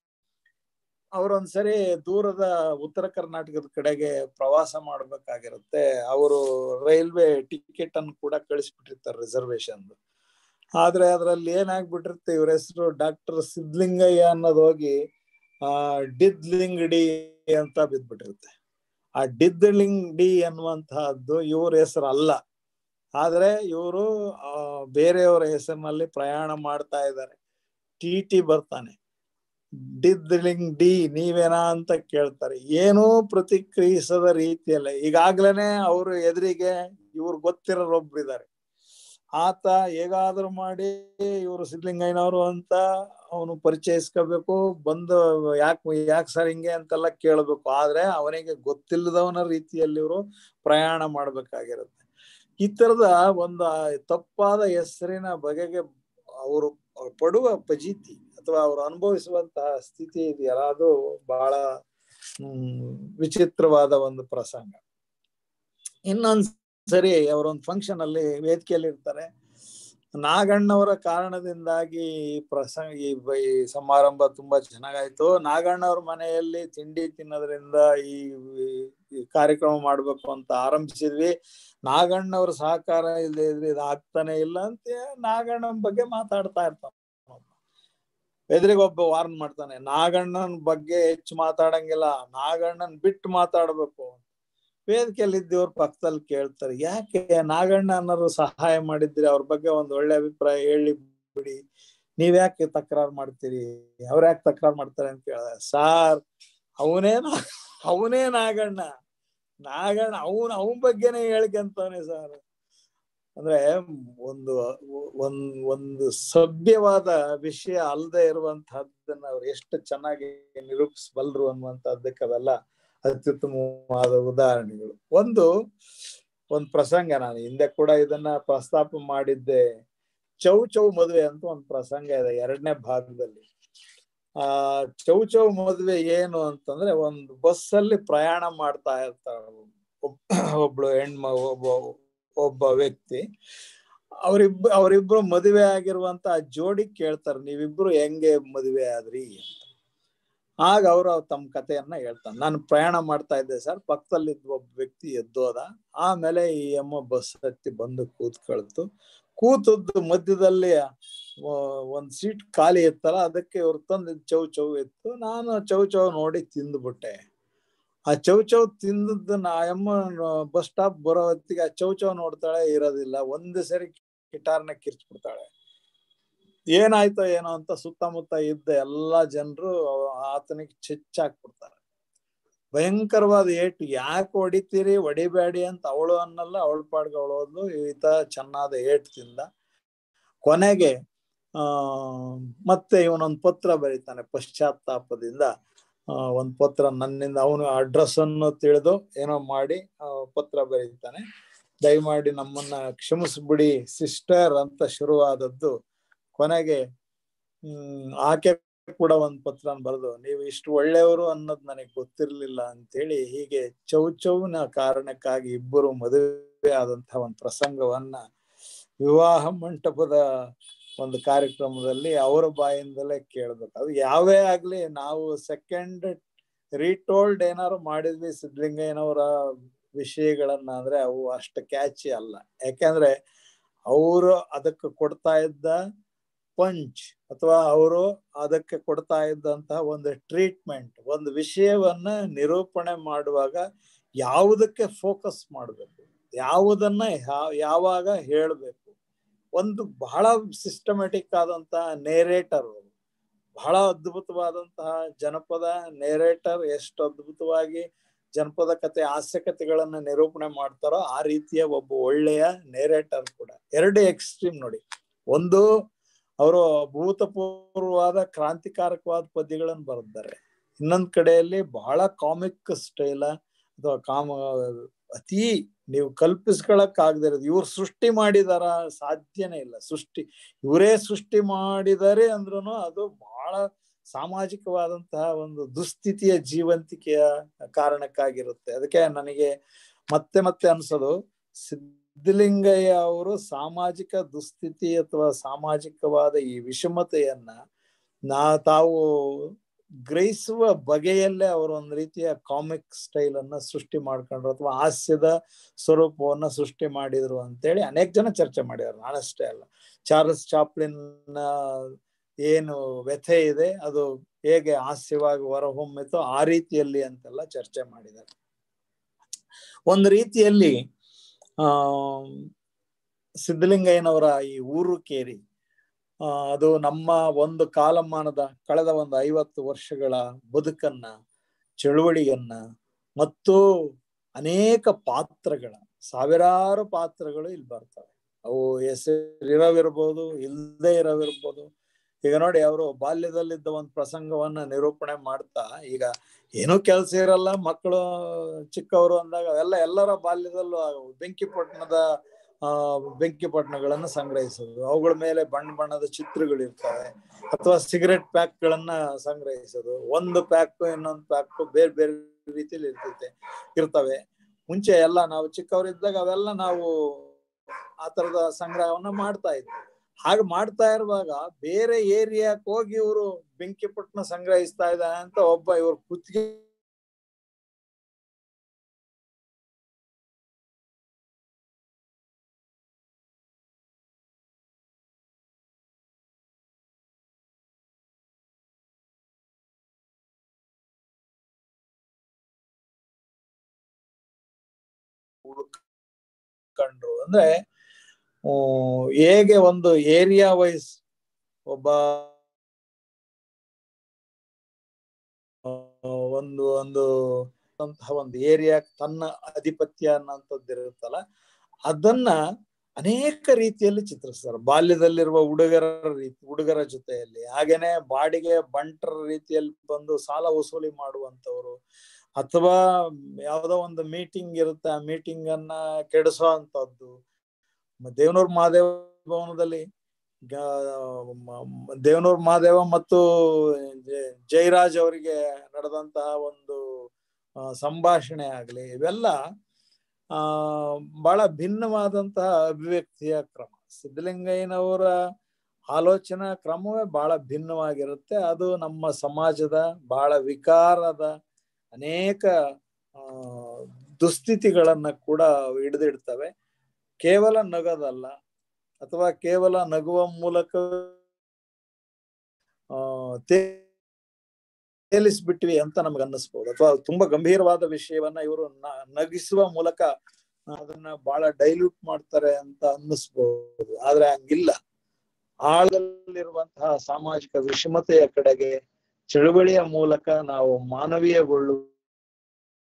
ಅವರೊಂದ್ಸರಿ ದೂರದ ಉತ್ತರ ಕರ್ನಾಟಕದ ಕಡೆಗೆ ಪ್ರವಾಸ ಮಾಡ್ಬೇಕಾಗಿರುತ್ತೆ ಅವರು ರೈಲ್ವೆ ಟಿಕೆಟ್ ಅನ್ನು ಕೂಡ ಕಳಿಸ್ಬಿಟ್ಟಿರ್ತಾರೆ ರಿಸರ್ವೇಶನ್ ಆದ್ರೆ ಅದ್ರಲ್ಲಿ ಏನಾಗ್ಬಿಟ್ಟಿರುತ್ತೆ ಇವ್ರ ಹೆಸರು ಡಾಕ್ಟರ್ ಸಿದ್ಲಿಂಗಯ್ಯ ಅನ್ನೋದು ಹೋಗಿ ಆ ಡಿದ್ಲಿಂಗ್ ಡಿ ಅಂತ ಬಿದ್ಬಿಟ್ಟಿರುತ್ತೆ ಆ ಡಿದ್ಲಿಂಗ್ ಡಿ ಅನ್ನುವಂತಹದ್ದು ಇವ್ರ ಹೆಸರು ಅಲ್ಲ ಆದ್ರೆ ಇವರು ಬೇರೆಯವರ ಹೆಸರಿನಲ್ಲಿ ಪ್ರಯಾಣ ಮಾಡ್ತಾ ಇದ್ದಾರೆ ಟಿ ಟಿ ಬರ್ತಾನೆ ಡಿದ್ಲಿಂಗ್ ಡಿ ನೀವೇನಾ ಅಂತ ಕೇಳ್ತಾರೆ ಏನೂ ಪ್ರತಿಕ್ರಿಯಿಸದ ರೀತಿಯಲ್ಲ ಈಗಾಗ್ಲೇನೆ ಅವರು ಎದುರಿಗೆ ಇವ್ರು ಗೊತ್ತಿರೋರೊಬ್ರಿದ್ದಾರೆ ಆತ ಹೇಗಾದ್ರೂ ಮಾಡಿ ಇವರು ಸಿದ್ಲಿಂಗಯ್ಯನವರು ಅಂತ ಅವನು ಪರಿಚಯಿಸ್ಕೋಬೇಕು ಬಂದು ಯಾಕೆ ಯಾಕೆ ಸರ್ ಹಿಂಗೆ ಅಂತೆಲ್ಲ ಕೇಳಬೇಕು ಆದ್ರೆ ಅವನಿಗೆ ಗೊತ್ತಿಲ್ಲದವನ ರೀತಿಯಲ್ಲಿ ಇವರು ಪ್ರಯಾಣ ಮಾಡ್ಬೇಕಾಗಿರುತ್ತೆ ಈ ತರದ ಒಂದು ತಪ್ಪಾದ ಹೆಸರಿನ ಬಗೆಗೆ ಅವರು ಪಡುವ ಪಜೀತಿ ಅಥವಾ ಅವ್ರು ಅನುಭವಿಸುವಂತಹ ಸ್ಥಿತಿ ಇದೆಯಲ್ಲ ಅದು ಬಹಳ ಹ್ಮ್ ವಿಚಿತ್ರವಾದ ಒಂದು ಪ್ರಸಂಗ ಇನ್ನೊಂದ್ ಸರಿ ಅವರೊಂದು ಫಂಕ್ಷನ್ ಅಲ್ಲಿ ವೇದಿಕೆಯಲ್ಲಿ ಇರ್ತಾರೆ ನಾಗಣ್ಣವರ ಕಾರಣದಿಂದಾಗಿ ಈ ಪ್ರಸಂಗ ಈ ಈ ಸಮಾರಂಭ ತುಂಬಾ ಚೆನ್ನಾಗಾಯ್ತು ನಾಗಣ್ಣವ್ರ ಮನೆಯಲ್ಲಿ ತಿಂಡಿ ತಿನ್ನೋದ್ರಿಂದ ಈ ಕಾರ್ಯಕ್ರಮ ಮಾಡ್ಬೇಕು ಅಂತ ಆರಂಭಿಸಿದ್ವಿ ನಾಗಣ್ಣವ್ರ ಸಹಕಾರ ಇಲ್ಲದೆ ಇದ್ರೆ ಇದು ಆಗ್ತಾನೆ ಇಲ್ಲ ಅಂತ ನಾಗಣ್ಣನ ಬಗ್ಗೆ ಮಾತಾಡ್ತಾ ಇರ್ತಾನೆ ಎದುರಿಗೆ ಒಬ್ಬ ವಾರ್ನ್ ಮಾಡ್ತಾನೆ ನಾಗಣ್ಣನ ಬಗ್ಗೆ ಹೆಚ್ಚು ಮಾತಾಡಂಗಿಲ್ಲ ನಾಗಣ್ಣನ್ ಬಿಟ್ಟು ಮಾತಾಡ್ಬೇಕು ವೇದಿಕೆಯಲ್ಲಿ ಇದ್ದವ್ರ ಪಕ್ಕದಲ್ಲಿ ಕೇಳ್ತಾರೆ ಯಾಕೆ ನಾಗಣ್ಣ ಅನ್ನೋರು ಸಹಾಯ ಮಾಡಿದ್ರಿ ಅವ್ರ ಬಗ್ಗೆ ಒಂದ್ ಒಳ್ಳೆ ಅಭಿಪ್ರಾಯ ಹೇಳಿ ಬಿಡಿ ನೀವ್ ಯಾಕೆ ತಕರಾರು ಮಾಡ್ತೀರಿ ಅವ್ರ ಯಾಕೆ ತಕರಾರು ಮಾಡ್ತಾರೆ ಅಂತ ಕೇಳ ಸಾರ್ ಅವನೇ ಅವನೇ ನಾಗಣ್ಣ ನಾಗಣ್ಣ ಅವನ್ ಅವನ್ ಬಗ್ಗೆನೇ ಹೇಳ್ಕಂತವನೆ ಸರ್ ಅಂದ್ರೆ ಒಂದು ಒಂದ್ ಒಂದು ಸಭ್ಯವಾದ ವಿಷಯ ಅಲ್ಲದೆ ಇರುವಂತಹದ್ದನ್ನ ಅವ್ರು ಎಷ್ಟು ಚೆನ್ನಾಗಿ ನಿರೂಪಿಸಬಲ್ರು ಅನ್ನುವಂಥದ್ದಕ್ಕೆ ಅವೆಲ್ಲ ಅತ್ಯುತ್ತಮವಾದ ಉದಾಹರಣೆಗಳು ಒಂದು ಒಂದು ಪ್ರಸಂಗ ನಾನು ಹಿಂದೆ ಕೂಡ ಇದನ್ನ ಪ್ರಸ್ತಾಪ ಮಾಡಿದ್ದೆ ಚೌ ಚೌ ಮದುವೆ ಅಂತ ಒಂದು ಪ್ರಸಂಗ ಇದೆ ಎರಡನೇ ಭಾಗದಲ್ಲಿ ಆ ಚೌ ಚೌ ಮದುವೆ ಏನು ಅಂತಂದ್ರೆ ಒಂದು ಬಸ್ಸಲ್ಲಿ ಪ್ರಯಾಣ ಮಾಡ್ತಾ ಇರ್ತಾಳ ಒಬ್ಳು ಹೆಣ್ಮ ಒಬ್ಬ ಒಬ್ಬ ವ್ಯಕ್ತಿ ಅವರಿಬ್ಬ ಅವರಿಬ್ರು ಮದುವೆ ಆಗಿರುವಂತ ಜೋಡಿ ಕೇಳ್ತಾರೆ ನೀವಿಬ್ರು ಹೆಂಗೆ ಮದುವೆ ಆದ್ರಿ ಅಂತ ಆಗ ಅವರು ತಮ್ಮ ಕಥೆಯನ್ನ ಹೇಳ್ತಾನೆ ನಾನು ಪ್ರಯಾಣ ಮಾಡ್ತಾ ಇದ್ದೆ ಸರ್ ಪಕ್ಕದಲ್ಲಿದ್ದ ಒಬ್ಬ ವ್ಯಕ್ತಿ ಎದ್ದೋದ ಆಮೇಲೆ ಈ ಅಮ್ಮ ಬಸ್ ಹತ್ತಿ ಬಂದು ಕೂತ್ಕೊಳ್ತು ಕೂತದ್ದು ಮಧ್ಯದಲ್ಲಿ ಒಂದ್ ಸೀಟ್ ಖಾಲಿ ಇತ್ತಲ್ಲ ಅದಕ್ಕೆ ಇವ್ರು ತಂದು ಚೌ ಚೌ ಇತ್ತು ನಾನು ಚೌ ಚೌ ನೋಡಿ ತಿಂದ್ಬಿಟ್ಟೆ ಆ ಚೌ ಚೌ ತಿಂದದ್ದನ್ನ ಆ ಅಮ್ಮ ಬಸ್ ಸ್ಟಾಪ್ ಬರೋ ಹೊತ್ತಿಗೆ ಆ ಚೌ ಚೌ ನೋಡ್ತಾಳೆ ಇರೋದಿಲ್ಲ ಒಂದು ಸರಿ ಗಿಟಾರ್ನ ಕಿರ್ಚ್ಬಿಡ್ತಾಳೆ ಏನಾಯ್ತೋ ಏನೋ ಅಂತ ಸುತ್ತಮುತ್ತ ಇದ್ದ ಎಲ್ಲಾ ಜನರು ಆತನಿಗೆ ಚೆಚ್ಚಾಕ್ಬಿಡ್ತಾರೆ ಭಯಂಕರವಾದ ಏಟು ಯಾಕೆ ಹೊಡಿತೀರಿ ಹೊಡಿಬೇಡಿ ಅಂತ ಅವಳು ಅನ್ನಲ್ಲ ಅವಳ ಪಾಡ್ಗೆ ಅವಳು ಹೋದ್ಲು ಈತ ಚೆನ್ನಾದ ಏಟ್ ತಿಂದ ಕೊನೆಗೆ ಆ ಮತ್ತೆ ಇವನೊಂದು ಪತ್ರ ಬರೀತಾನೆ ಪಶ್ಚಾತ್ತಾಪದಿಂದ ಆ ಒಂದ್ ಪತ್ರ ನನ್ನಿಂದ ಅವನು ಅಡ್ರೆಸ್ ಅನ್ನು ತಿಳಿದು ಏನೋ ಮಾಡಿ ಆ, ಪತ್ರ ಬರೀತಾನೆ ದಯಮಾಡಿ ನಮ್ಮನ್ನ ಕ್ಷಮಿಸ್ಬಿಡಿ ಸಿಸ್ಟರ್ ಅಂತ ಶುರುವಾದದ್ದು ಕೊನೆಗೆ ಹ್ಮ್ ಆಕೆ ಕೂಡ ಒಂದ್ ಪತ್ರ ಬರೆದು ನೀವು ಇಷ್ಟು ಒಳ್ಳೆಯವರು ಅನ್ನೋದು ನನಗೆ ಗೊತ್ತಿರ್ಲಿಲ್ಲ ಅಂತೇಳಿ ಹೀಗೆ ಚೌಚೌನ ಕಾರಣಕ್ಕಾಗಿ ಇಬ್ಬರು ಮದುವೆ ಆದಂತಹ ಒಂದು ಪ್ರಸಂಗವನ್ನ ವಿವಾಹ ಮಂಟಪದ ಒಂದು ಕಾರ್ಯಕ್ರಮದಲ್ಲಿ ಅವರ ಬಾಯಿಂದಲೇ ಕೇಳ್ಬೇಕು ಅದು ಯಾವೇ ಆಗ್ಲಿ ನಾವು ಸೆಕೆಂಡ್ ರೀಟೋಲ್ಡ್ ಏನಾರು ಮಾಡಿದ್ವಿ ಸಿದ್ಧಲಿಂಗಯ್ಯನವರ ವಿಷಯಗಳನ್ನ ಅಂದ್ರೆ ಅವು ಅಷ್ಟು ಕ್ಯಾಚಿ ಅಲ್ಲ ಯಾಕೆಂದ್ರೆ ಅವರು ಅದಕ್ಕೆ ಕೊಡ್ತಾ ಇದ್ದ ಪಂಚ್ ಅಥವಾ ಅವರು ಅದಕ್ಕೆ ಕೊಡ್ತಾ ಇದ್ದಂತಹ ಒಂದು ಟ್ರೀಟ್ಮೆಂಟ್ ಒಂದು ವಿಷಯವನ್ನ ನಿರೂಪಣೆ ಮಾಡುವಾಗ ಯಾವುದಕ್ಕೆ ಫೋಕಸ್ ಮಾಡಬೇಕು ಯಾವುದನ್ನ ಯಾ- ಯಾವಾಗ ಹೇಳಬೇಕು ಒಂದು ಬಹಳ ಸಿಸ್ಟಮೆಟಿಕ್ ಆದಂತಹ ನೇರೇಟರ್ ಬಹಳ ಅದ್ಭುತವಾದಂತಹ ಜನಪದ ನೇರೇಟರ್ ಎಷ್ಟು ಅದ್ಭುತವಾಗಿ ಜನಪದ ಕತೆ ಹಾಸ್ಯ ಕಥೆಗಳನ್ನ ನಿರೂಪಣೆ ಮಾಡ್ತಾರೋ ಆ ರೀತಿಯ ಒಬ್ಬ ಒಳ್ಳೆಯ ನೇರೇಟರ್ ಕೂಡ ಎರಡು ಎಕ್ಸ್ಟ್ರೀಮ್ ನೋಡಿ ಒಂದು ಅವರು ಭೂತಪೂರ್ವವಾದ ಕ್ರಾಂತಿಕಾರಕವಾದ ಪದ್ಯಗಳನ್ನು ಬರೆದಿದ್ದಾರೆ ಇನ್ನೊಂದ್ ಕಡೆಯಲ್ಲಿ ಬಹಳ ಕಾಮಿಕ್ ಸ್ಟೈಲ ಅಥವಾ ಕಾಮ ಅತಿ ನೀವು ಕಲ್ಪಿಸ್ಕೊಳಕ್ ಆಗದೆ ಇರೋದು ಇವ್ರು ಸೃಷ್ಟಿ ಮಾಡಿದಾರ ಸಾಧ್ಯನೇ ಇಲ್ಲ ಸೃಷ್ಟಿ ಇವರೇ ಸೃಷ್ಟಿ ಮಾಡಿದ್ದಾರೆ ಅಂದ್ರೂ ಅದು ಬಹಳ ಸಾಮಾಜಿಕವಾದಂತಹ ಒಂದು ದುಸ್ಥಿತಿಯ ಜೀವಂತಿಕೆಯ ಕಾರಣಕ್ಕಾಗಿರುತ್ತೆ ಅದಕ್ಕೆ ನನಗೆ ಮತ್ತೆ ಮತ್ತೆ ಅನ್ಸೋದು ಸಿದ್ಧಲಿಂಗಯ್ಯ ಅವರು ಸಾಮಾಜಿಕ ದುಸ್ಥಿತಿ ಅಥವಾ ಸಾಮಾಜಿಕವಾದ ಈ ವಿಷಮತೆಯನ್ನ ನಾ ತಾವು ಗ್ರಹಿಸುವ ಬಗೆಯಲ್ಲೇ ಅವರು ಒಂದು ರೀತಿಯ ಕಾಮಿಕ್ ಸ್ಟೈಲ್ ಅನ್ನ ಸೃಷ್ಟಿ ಮಾಡ್ಕೊಂಡ್ರು ಅಥವಾ ಹಾಸ್ಯದ ಸ್ವರೂಪವನ್ನ ಸೃಷ್ಟಿ ಮಾಡಿದ್ರು ಅಂತೇಳಿ ಅನೇಕ ಜನ ಚರ್ಚೆ ಮಾಡಿದ್ದಾರೆ ನಾನಷ್ಟೇ ಅಲ್ಲ ಚಾರ್ಲ್ಸ್ ಚಾಪ್ಲಿನ್ ಏನು ವ್ಯಥೆ ಇದೆ ಅದು ಹೇಗೆ ಹಾಸ್ಯವಾಗಿ ಹೊರಹೊಮ್ಮಿತೋ ಆ ರೀತಿಯಲ್ಲಿ ಅಂತೆಲ್ಲ ಚರ್ಚೆ ಮಾಡಿದ್ದಾರೆ ಒಂದು ರೀತಿಯಲ್ಲಿ ಆ ಸಿದ್ಧಲಿಂಗಯ್ಯನವರ ಈ ಊರು ಕೇರಿ ಆ ಅದು ನಮ್ಮ ಒಂದು ಕಾಲಮಾನದ ಕಳೆದ ಒಂದು ಐವತ್ತು ವರ್ಷಗಳ ಬದುಕನ್ನ ಚಳುವಳಿಯನ್ನ ಮತ್ತು ಅನೇಕ ಪಾತ್ರಗಳ ಸಾವಿರಾರು ಪಾತ್ರಗಳು ಇಲ್ಲಿ ಬರ್ತವೆ ಅವು ಹೆಸರಿರವಿರ್ಬೋದು ಇಲ್ಲದೆ ಇರವಿರ್ಬೋದು ಈಗ ನೋಡಿ ಅವರು ಬಾಲ್ಯದಲ್ಲಿದ್ದ ಒಂದು ಪ್ರಸಂಗವನ್ನ ನಿರೂಪಣೆ ಮಾಡ್ತಾ ಈಗ ಏನೂ ಕೆಲಸ ಇರಲ್ಲ ಮಕ್ಕಳು ಚಿಕ್ಕವರು ಅಂದಾಗ ಅವೆಲ್ಲ ಎಲ್ಲರ ಬಾಲ್ಯದಲ್ಲೂ ಆಗವು. ಬೆಂಕಿಪಟ್ಟಣದ ಆ ಬೆಂಕಿಪಟ್ಟಣಗಳನ್ನು ಸಂಗ್ರಹಿಸೋದು ಅವುಗಳ ಮೇಲೆ ಬಣ್ಣ ಬಣ್ಣದ ಚಿತ್ರಗಳು ಇರ್ತವೆ ಅಥವಾ ಸಿಗರೆಟ್ ಪ್ಯಾಕ್ ಗಳನ್ನ ಸಂಗ್ರಹಿಸೋದು ಒಂದು ಪ್ಯಾಕ್ ಇನ್ನೊಂದು ಪ್ಯಾಕ್ ಬೇರೆ ಬೇರೆ ರೀತಿಯಲ್ಲಿ ಇರ್ತೈತೆ ಇರ್ತವೆ ಮುಂಚೆ ಎಲ್ಲ ನಾವು ಚಿಕ್ಕವರಿದ್ದಾಗ ಅವೆಲ್ಲ ನಾವು ಆ ತರದ ಸಂಗ್ರಹವನ್ನ ಮಾಡ್ತಾ ಇದ್ವಿ ಹಾಗೆ ಮಾಡ್ತಾ ಇರುವಾಗ ಬೇರೆ ಏರಿಯಾಕ್ ಹೋಗಿ ಇವರು ಬೆಂಕಿಪಟ್ಟಣ ಸಂಗ್ರಹಿಸ್ತಾ ಇದ್ದಾನೆ ಅಂತ ಒಬ್ಬ ಇವ್ರ ಕುತ್ತಿಗೆ ಕಂಡ್ರು ಅಂದ್ರೆ ಆ, ಹೇಗೆ ಒಂದು ಏರಿಯಾ ವೈಸ್ ಒಬ್ಬ ಆ, ಒಂದು ಒಂದು ಅಂತಹ ಒಂದು ಏರಿಯಾ ತನ್ನ ಆಧಿಪತ್ಯ ಅನ್ನೋಂಥದ್ದು ಇರುತ್ತಲ್ಲ ಅದನ್ನ ಅನೇಕ ರೀತಿಯಲ್ಲಿ ಚಿತ್ರಿಸ್ತಾರೆ ಬಾಲ್ಯದಲ್ಲಿರುವ ಹುಡುಗರ ರೀತಿ ಹುಡುಗರ ಜೊತೆಯಲ್ಲಿ ಹಾಗೇನೆ ಬಾಡಿಗೆ ಬಂಟರ ರೀತಿಯಲ್ಲಿ ಬಂದು ಸಾಲ ವಸೂಲಿ ಮಾಡುವಂತವ್ರು ಅಥವಾ ಯಾವುದೋ ಒಂದು ಮೀಟಿಂಗ್ ಇರುತ್ತೆ ಆ ಮೀಟಿಂಗ್ ಅನ್ನ ಕೆಡಿಸೋ ಅಂತದ್ದು ದೇವನೂರ್ ಮಹಾದೇವ ಭವನದಲ್ಲಿ ಗ- ಮ- ಮ- ದೇವನೂರ್ ಮಹಾದೇವ ಮತ್ತು ಜ- ಜಯರಾಜ್ ಅವರಿಗೆ ನಡೆದಂತಹ ಒಂದು ಆ, ಸಂಭಾಷಣೆ ಆಗ್ಲಿ ಇವೆಲ್ಲ ಆ ಬಹಳ ಭಿನ್ನವಾದಂತಹ ಅಭಿವ್ಯಕ್ತಿಯ ಕ್ರಮ ಸಿದ್ಧಲಿಂಗಯ್ಯನವರ ಆಲೋಚನಾ ಕ್ರಮವೇ ಬಹಳ ಭಿನ್ನವಾಗಿರುತ್ತೆ ಅದು ನಮ್ಮ ಸಮಾಜದ ಬಹಳ ವಿಕಾರದ ಅನೇಕ ಆ ದುಸ್ಥಿತಿಗಳನ್ನ ಕೂಡ ಹಿಡಿದಿಡ್ತವೆ ಕೇವಲ ನಗದಲ್ಲ ಅಥವಾ ಕೇವಲ ನಗುವ ಮೂಲಕ ಆ ತೇಲಿಸ್ಬಿಟ್ವಿ ಅಂತ ನಮ್ಗೆ ಅನ್ನಿಸ್ಬೋದು ಅಥವಾ ತುಂಬಾ ಗಂಭೀರವಾದ ವಿಷಯವನ್ನ ಇವರು ನಗಿಸುವ ಮೂಲಕ ಅದನ್ನ ಬಹಳ ಡೈಲ್ಯೂಟ್ ಮಾಡ್ತಾರೆ ಅಂತ ಅನ್ನಿಸ್ಬೋದು ಆದ್ರೆ ಹಂಗಿಲ್ಲ ಆಳದಲ್ಲಿರುವಂತಹ ಸಾಮಾಜಿಕ ವಿಷಮತೆಯ ಕಡೆಗೆ ಚಳುವಳಿಯ ಮೂಲಕ ನಾವು ಮಾನವೀಯಗೊಳ್ಳು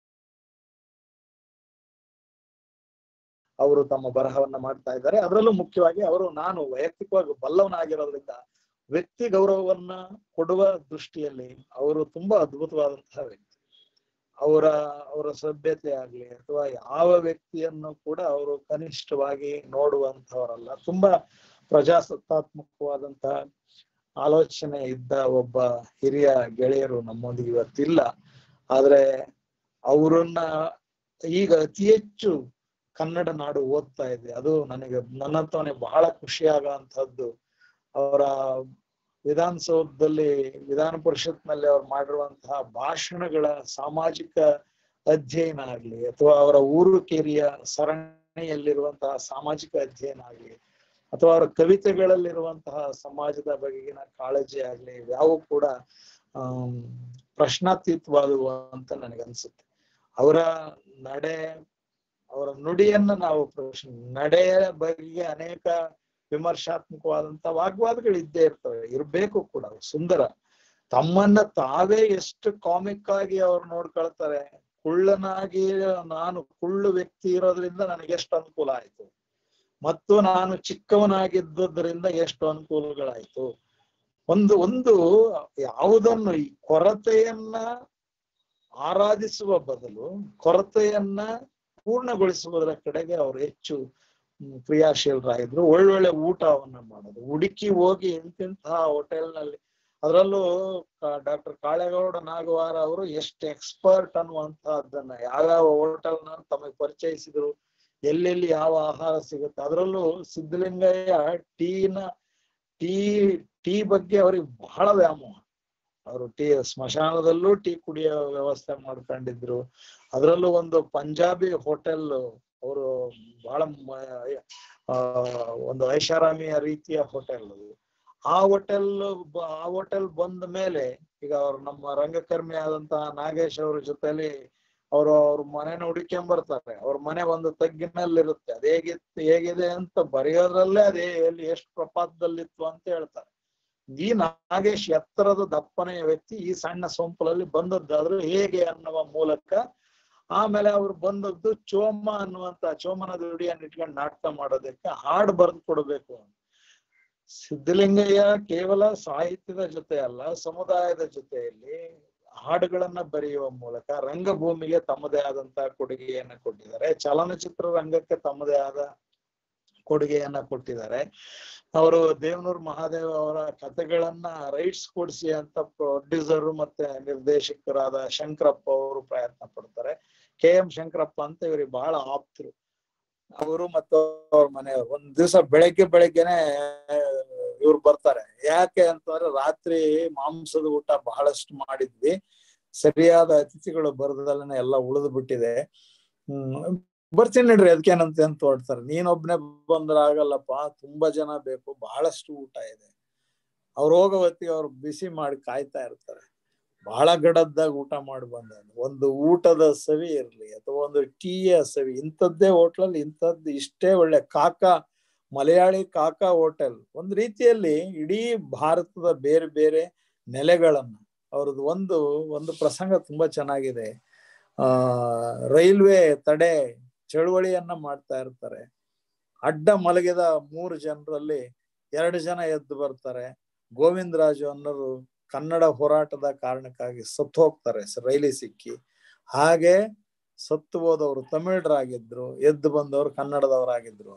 ಅವರು ತಮ್ಮ ಬರಹವನ್ನ ಮಾಡ್ತಾ ಇದ್ದಾರೆ ಅದರಲ್ಲೂ ಮುಖ್ಯವಾಗಿ ಅವರು ನಾನು ವೈಯಕ್ತಿಕವಾಗಿ ಬಲ್ಲವನಾಗಿರೋದ್ರಿಂದ ವ್ಯಕ್ತಿ ಗೌರವವನ್ನ ಕೊಡುವ ದೃಷ್ಟಿಯಲ್ಲಿ ಅವರು ತುಂಬಾ ಅದ್ಭುತವಾದಂತಹ ವ್ಯಕ್ತಿ ಅವರ ಅವರ ಸಭ್ಯತೆ ಆಗ್ಲಿ ಅಥವಾ ಯಾವ ವ್ಯಕ್ತಿಯನ್ನು ಕೂಡ ಅವರು ಕನಿಷ್ಠವಾಗಿ ನೋಡುವಂತವರಲ್ಲ ತುಂಬಾ ಪ್ರಜಾಸತ್ತಾತ್ಮಕವಾದಂತಹ ಆಲೋಚನೆ ಇದ್ದ ಒಬ್ಬ ಹಿರಿಯ ಗೆಳೆಯರು ನಮ್ಮೊಂದಿಗೆ ಇವತ್ತಿಲ್ಲ ಆದ್ರೆ ಅವರನ್ನ ಈಗ ಅತಿ ಹೆಚ್ಚು ಕನ್ನಡ ನಾಡು ಓದ್ತಾ ಇದೆ ಅದು ನನಗೆ ನನ್ನಂತವನೇ ಬಹಳ ಖುಷಿ ಆಗುವಂತಹದ್ದು ಅವರ ವಿಧಾನಸೌಧದಲ್ಲಿ ವಿಧಾನ ಪರಿಷತ್ನಲ್ಲಿ ಅವ್ರು ಮಾಡಿರುವಂತಹ ಭಾಷಣಗಳ ಸಾಮಾಜಿಕ ಅಧ್ಯಯನ ಆಗ್ಲಿ ಅಥವಾ ಅವರ ಊರು ಕೇರಿಯ ಸರಣಿಯಲ್ಲಿರುವಂತಹ ಸಾಮಾಜಿಕ ಅಧ್ಯಯನ ಆಗ್ಲಿ ಅಥವಾ ಅವರ ಕವಿತೆಗಳಲ್ಲಿರುವಂತಹ ಸಮಾಜದ ಬಗೆಗಿನ ಕಾಳಜಿ ಆಗ್ಲಿ ಇವ್ಯಾವು ಕೂಡ ಆಮ್ ಪ್ರಶ್ನಾತೀತವಾದವು ಅಂತ ನನಗನ್ಸುತ್ತೆ ಅವರ ನಡೆ ಅವರ ನುಡಿಯನ್ನ ನಾವು ಪ್ರಶ್ನೆ ನಡೆಯ ಬಗೆಗೆ ಅನೇಕ ವಿಮರ್ಶಾತ್ಮಕವಾದಂತ ವಾಗ್ವಾದಗಳು ಇದ್ದೇ ಇರ್ತವೆ ಇರ್ಬೇಕು ಕೂಡ ಅವು ಸುಂದರ ತಮ್ಮನ್ನ ತಾವೇ ಎಷ್ಟು ಕಾಮಿಕ್ ಆಗಿ ಅವ್ರು ನೋಡ್ಕೊಳ್ತಾರೆ ಕುಳ್ಳನಾಗಿ ನಾನು ಕುಳ್ಳು ವ್ಯಕ್ತಿ ಇರೋದ್ರಿಂದ ನನಗೆ ಎಷ್ಟು ಅನುಕೂಲ ಆಯ್ತು ಮತ್ತು ನಾನು ಚಿಕ್ಕವನಾಗಿದ್ದರಿಂದ ಎಷ್ಟು ಅನುಕೂಲಗಳಾಯ್ತು ಒಂದು ಒಂದು ಯಾವುದನ್ನು ಈ ಕೊರತೆಯನ್ನ ಆರಾಧಿಸುವ ಬದಲು ಕೊರತೆಯನ್ನ ಪೂರ್ಣಗೊಳಿಸುವುದರ ಕಡೆಗೆ ಅವರು ಹೆಚ್ಚು ಹ್ಮ್, ಕ್ರಿಯಾಶೀಲರಾಗಿದ್ರು ಒಳ್ಳೊಳ್ಳೆ ಊಟವನ್ನ ಮಾಡೋದು ಹುಡುಕಿ ಹೋಗಿ ಇಂತಿಂತಹ ಹೋಟೆಲ್ನಲ್ಲಿ ಅದರಲ್ಲೂ ಡಾಕ್ಟರ್ ಕಾಳೇಗೌಡ ನಾಗವಾರ ಅವರು ಎಷ್ಟು ಎಕ್ಸ್ಪರ್ಟ್ ಅನ್ನುವಂತಹದ್ದನ್ನ ಯಾವ್ಯಾವ ಹೋಟೆಲ್ನ ತಮಗೆ ಪರಿಚಯಿಸಿದ್ರು ಎಲ್ಲೆಲ್ಲಿ ಯಾವ ಆಹಾರ ಸಿಗುತ್ತೆ ಅದರಲ್ಲೂ ಸಿದ್ಧಲಿಂಗಯ್ಯ ಟೀನ ಟೀ ಟೀ ಬಗ್ಗೆ ಅವ್ರಿಗೆ ಬಹಳ ವ್ಯಾಮೋಹ ಅವರು ಟೀ ಸ್ಮಶಾನದಲ್ಲೂ ಟೀ ಕುಡಿಯೋ ವ್ಯವಸ್ಥೆ ಮಾಡ್ಕೊಂಡಿದ್ರು ಅದರಲ್ಲೂ ಒಂದು ಪಂಜಾಬಿ ಹೋಟೆಲ್ ಅವರು ಬಹಳ ಮ- ಆ ಒಂದು ಐಷಾರಾಮಿಯ ರೀತಿಯ ಹೋಟೆಲ್ ಅದು ಆ ಹೋಟೆಲ್ ಆ ಹೋಟೆಲ್ ಬಂದ ಮೇಲೆ ಈಗ ಅವ್ರು ನಮ್ಮ ರಂಗಕರ್ಮಿ ಆದಂತಹ ನಾಗೇಶ್ ಅವ್ರ ಜೊತೆಲಿ ಅವರು ಅವ್ರ ಮನೆನ ಹುಡುಕೊಂಡ್ ಅವ್ರ ಮನೆ ಒಂದು ತಗ್ಗಿನಲ್ಲಿರುತ್ತೆ ಅದ್ ಹೇಗಿತ್ತು ಹೇಗಿದೆ ಅಂತ ಬರೆಯೋದ್ರಲ್ಲೇ ಅದೇ ಎಲ್ಲಿ ಎಷ್ಟು ಪ್ರಪಾತದಲ್ಲಿತ್ತು ಅಂತ ಹೇಳ್ತಾರೆ ಈ ನಾಗೇಶ್ ಎತ್ತರದ ದಪ್ಪನೆಯ ವ್ಯಕ್ತಿ ಈ ಸಣ್ಣ ಸೊಂಪಲಲ್ಲಿ ಬಂದದ್ದಾದ್ರೂ ಹೇಗೆ ಅನ್ನುವ ಮೂಲಕ ಆಮೇಲೆ ಅವ್ರು ಬಂದದ್ದು ಚೋಮ ಅನ್ನುವಂತ ಚೋಮನ ದುಡಿಯನ್ನು ಇಟ್ಕೊಂಡು ನಾಟಕ ಮಾಡೋದಕ್ಕೆ ಹಾಡು ಬರೆದು ಕೊಡ್ಬೇಕು ಅಂತ ಸಿದ್ಧಲಿಂಗಯ್ಯ ಕೇವಲ ಸಾಹಿತ್ಯದ ಜೊತೆ ಅಲ್ಲ ಸಮುದಾಯದ ಜೊತೆಯಲ್ಲಿ ಹಾಡುಗಳನ್ನ ಬರೆಯುವ ಮೂಲಕ ರಂಗಭೂಮಿಗೆ ತಮ್ಮದೇ ಆದಂತಹ ಕೊಡುಗೆಯನ್ನ ಕೊಟ್ಟಿದ್ದಾರೆ ಚಲನಚಿತ್ರ ರಂಗಕ್ಕೆ ತಮ್ಮದೇ ಆದ ಕೊಡುಗೆಯನ್ನ ಕೊಟ್ಟಿದ್ದಾರೆ ಅವರು ದೇವನೂರ್ ಮಹಾದೇವ್ ಅವರ ಕಥೆಗಳನ್ನ ರೈಟ್ಸ್ ಕೊಡಿಸಿ ಅಂತ ಪ್ರೊಡ್ಯೂಸರ್ ಮತ್ತೆ ನಿರ್ದೇಶಕರಾದ ಶಂಕರಪ್ಪ ಅವರು ಪ್ರಯತ್ನ ಪಡ್ತಾರೆ ಕೆ ಎಂ ಶಂಕರಪ್ಪ ಅಂತ ಇವ್ರಿಗೆ ಬಹಳ ಆಪ್ತರು ಅವರು ಮತ್ತು ಅವ್ರ ಮನೆಯವರು ಒಂದ್ ದಿವಸ ಬೆಳಗ್ಗೆ ಬೆಳಗ್ಗೆನೆ ಇವ್ರು ಬರ್ತಾರೆ ಯಾಕೆ ಅಂತಂದ್ರೆ ರಾತ್ರಿ ಮಾಂಸದ ಊಟ ಬಹಳಷ್ಟು ಮಾಡಿದ್ವಿ ಸರಿಯಾದ ಅತಿಥಿಗಳು ಬರದಲ್ಲೇ ಎಲ್ಲ ಉಳಿದು ಬಿಟ್ಟಿದೆ ಹ್ಮ್ ಬರ್ತೀನಿ ನಡ್ರಿ ಅದಕ್ಕೇನಂತ ಅಂತ ಹೊಡ್ತಾರೆ ನೀನೊಬ್ನೇ ಬಂದ್ರ ಆಗಲ್ಲಪ್ಪ ತುಂಬಾ ಜನ ಬೇಕು ಬಹಳಷ್ಟು ಊಟ ಇದೆ ಅವ್ರು ಹೋಗೋ ಹೊತ್ತಿಗೆ ಅವ್ರು ಬಿಸಿ ಮಾಡಿ ಕಾಯ್ತಾ ಇರ್ತಾರೆ ಬಹಳ ಗಡದ್ದಾಗ ಊಟ ಮಾಡಿ ಬಂದ ಒಂದು ಊಟದ ಸವಿ ಇರ್ಲಿ ಅಥವಾ ಒಂದು ಟೀಯ ಸವಿ ಇಂಥದ್ದೇ ಹೋಟ್ಲಲ್ಲಿ ಇಂಥದ್ದು ಇಷ್ಟೇ ಒಳ್ಳೆ ಕಾಕಾ ಮಲಯಾಳಿ ಕಾಕಾ ಹೋಟೆಲ್ ಒಂದ್ ರೀತಿಯಲ್ಲಿ ಇಡೀ ಭಾರತದ ಬೇರೆ ಬೇರೆ ನೆಲೆಗಳನ್ನ ಅವ್ರದ್ದು ಒಂದು ಒಂದು ಪ್ರಸಂಗ ತುಂಬಾ ಚೆನ್ನಾಗಿದೆ ಆ ರೈಲ್ವೆ ತಡೆ ಚಳುವಳಿಯನ್ನ ಮಾಡ್ತಾ ಇರ್ತಾರೆ ಅಡ್ಡ ಮಲಗಿದ ಮೂರು ಜನರಲ್ಲಿ ಎರಡು ಜನ ಎದ್ದು ಬರ್ತಾರೆ ಗೋವಿಂದರಾಜು ಅನ್ನೋರು ಕನ್ನಡ ಹೋರಾಟದ ಕಾರಣಕ್ಕಾಗಿ ಸತ್ತು ಹೋಗ್ತಾರೆ ರೈಲಿ ಸಿಕ್ಕಿ ಹಾಗೆ ಸತ್ತು ಹೋದವರು ತಮಿಳರಾಗಿದ್ರು ಎದ್ದು ಬಂದವರು ಕನ್ನಡದವರಾಗಿದ್ರು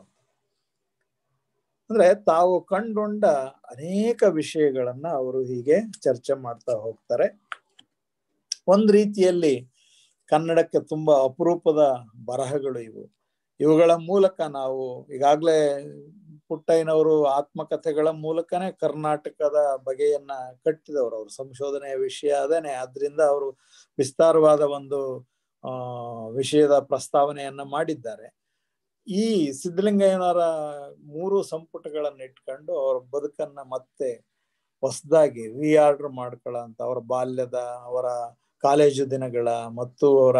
ಅಂದ್ರೆ ತಾವು ಕಂಡುಕೊಂಡ ಅನೇಕ ವಿಷಯಗಳನ್ನ ಅವರು ಹೀಗೆ ಚರ್ಚೆ ಮಾಡ್ತಾ ಹೋಗ್ತಾರೆ ಒಂದ್ ರೀತಿಯಲ್ಲಿ ಕನ್ನಡಕ್ಕೆ ತುಂಬಾ ಅಪರೂಪದ ಬರಹಗಳು ಇವು ಇವುಗಳ ಮೂಲಕ ನಾವು ಈಗಾಗ್ಲೇ ಪುಟ್ಟಯ್ಯನವರು ಆತ್ಮಕಥೆಗಳ ಮೂಲಕನೇ ಕರ್ನಾಟಕದ ಬಗೆಯನ್ನ ಕಟ್ಟಿದವರು ಅವರು ಸಂಶೋಧನೆಯ ವಿಷಯ ಅದೇನೆ ಆದ್ರಿಂದ ಅವರು ವಿಸ್ತಾರವಾದ ಒಂದು ಆ ವಿಷಯದ ಪ್ರಸ್ತಾವನೆಯನ್ನ ಮಾಡಿದ್ದಾರೆ ಈ ಸಿದ್ಧಲಿಂಗಯ್ಯನವರ ಮೂರು ಸಂಪುಟಗಳನ್ನ ಇಟ್ಕೊಂಡು ಅವರ ಬದುಕನ್ನ ಮತ್ತೆ ಹೊಸದಾಗಿ ರೀಆರ್ಡರ್ ಮಾಡ್ಕೊಳ್ಳೋ ಅಂತ ಅವರ ಬಾಲ್ಯದ ಅವರ ಕಾಲೇಜು ದಿನಗಳ ಮತ್ತು ಅವರ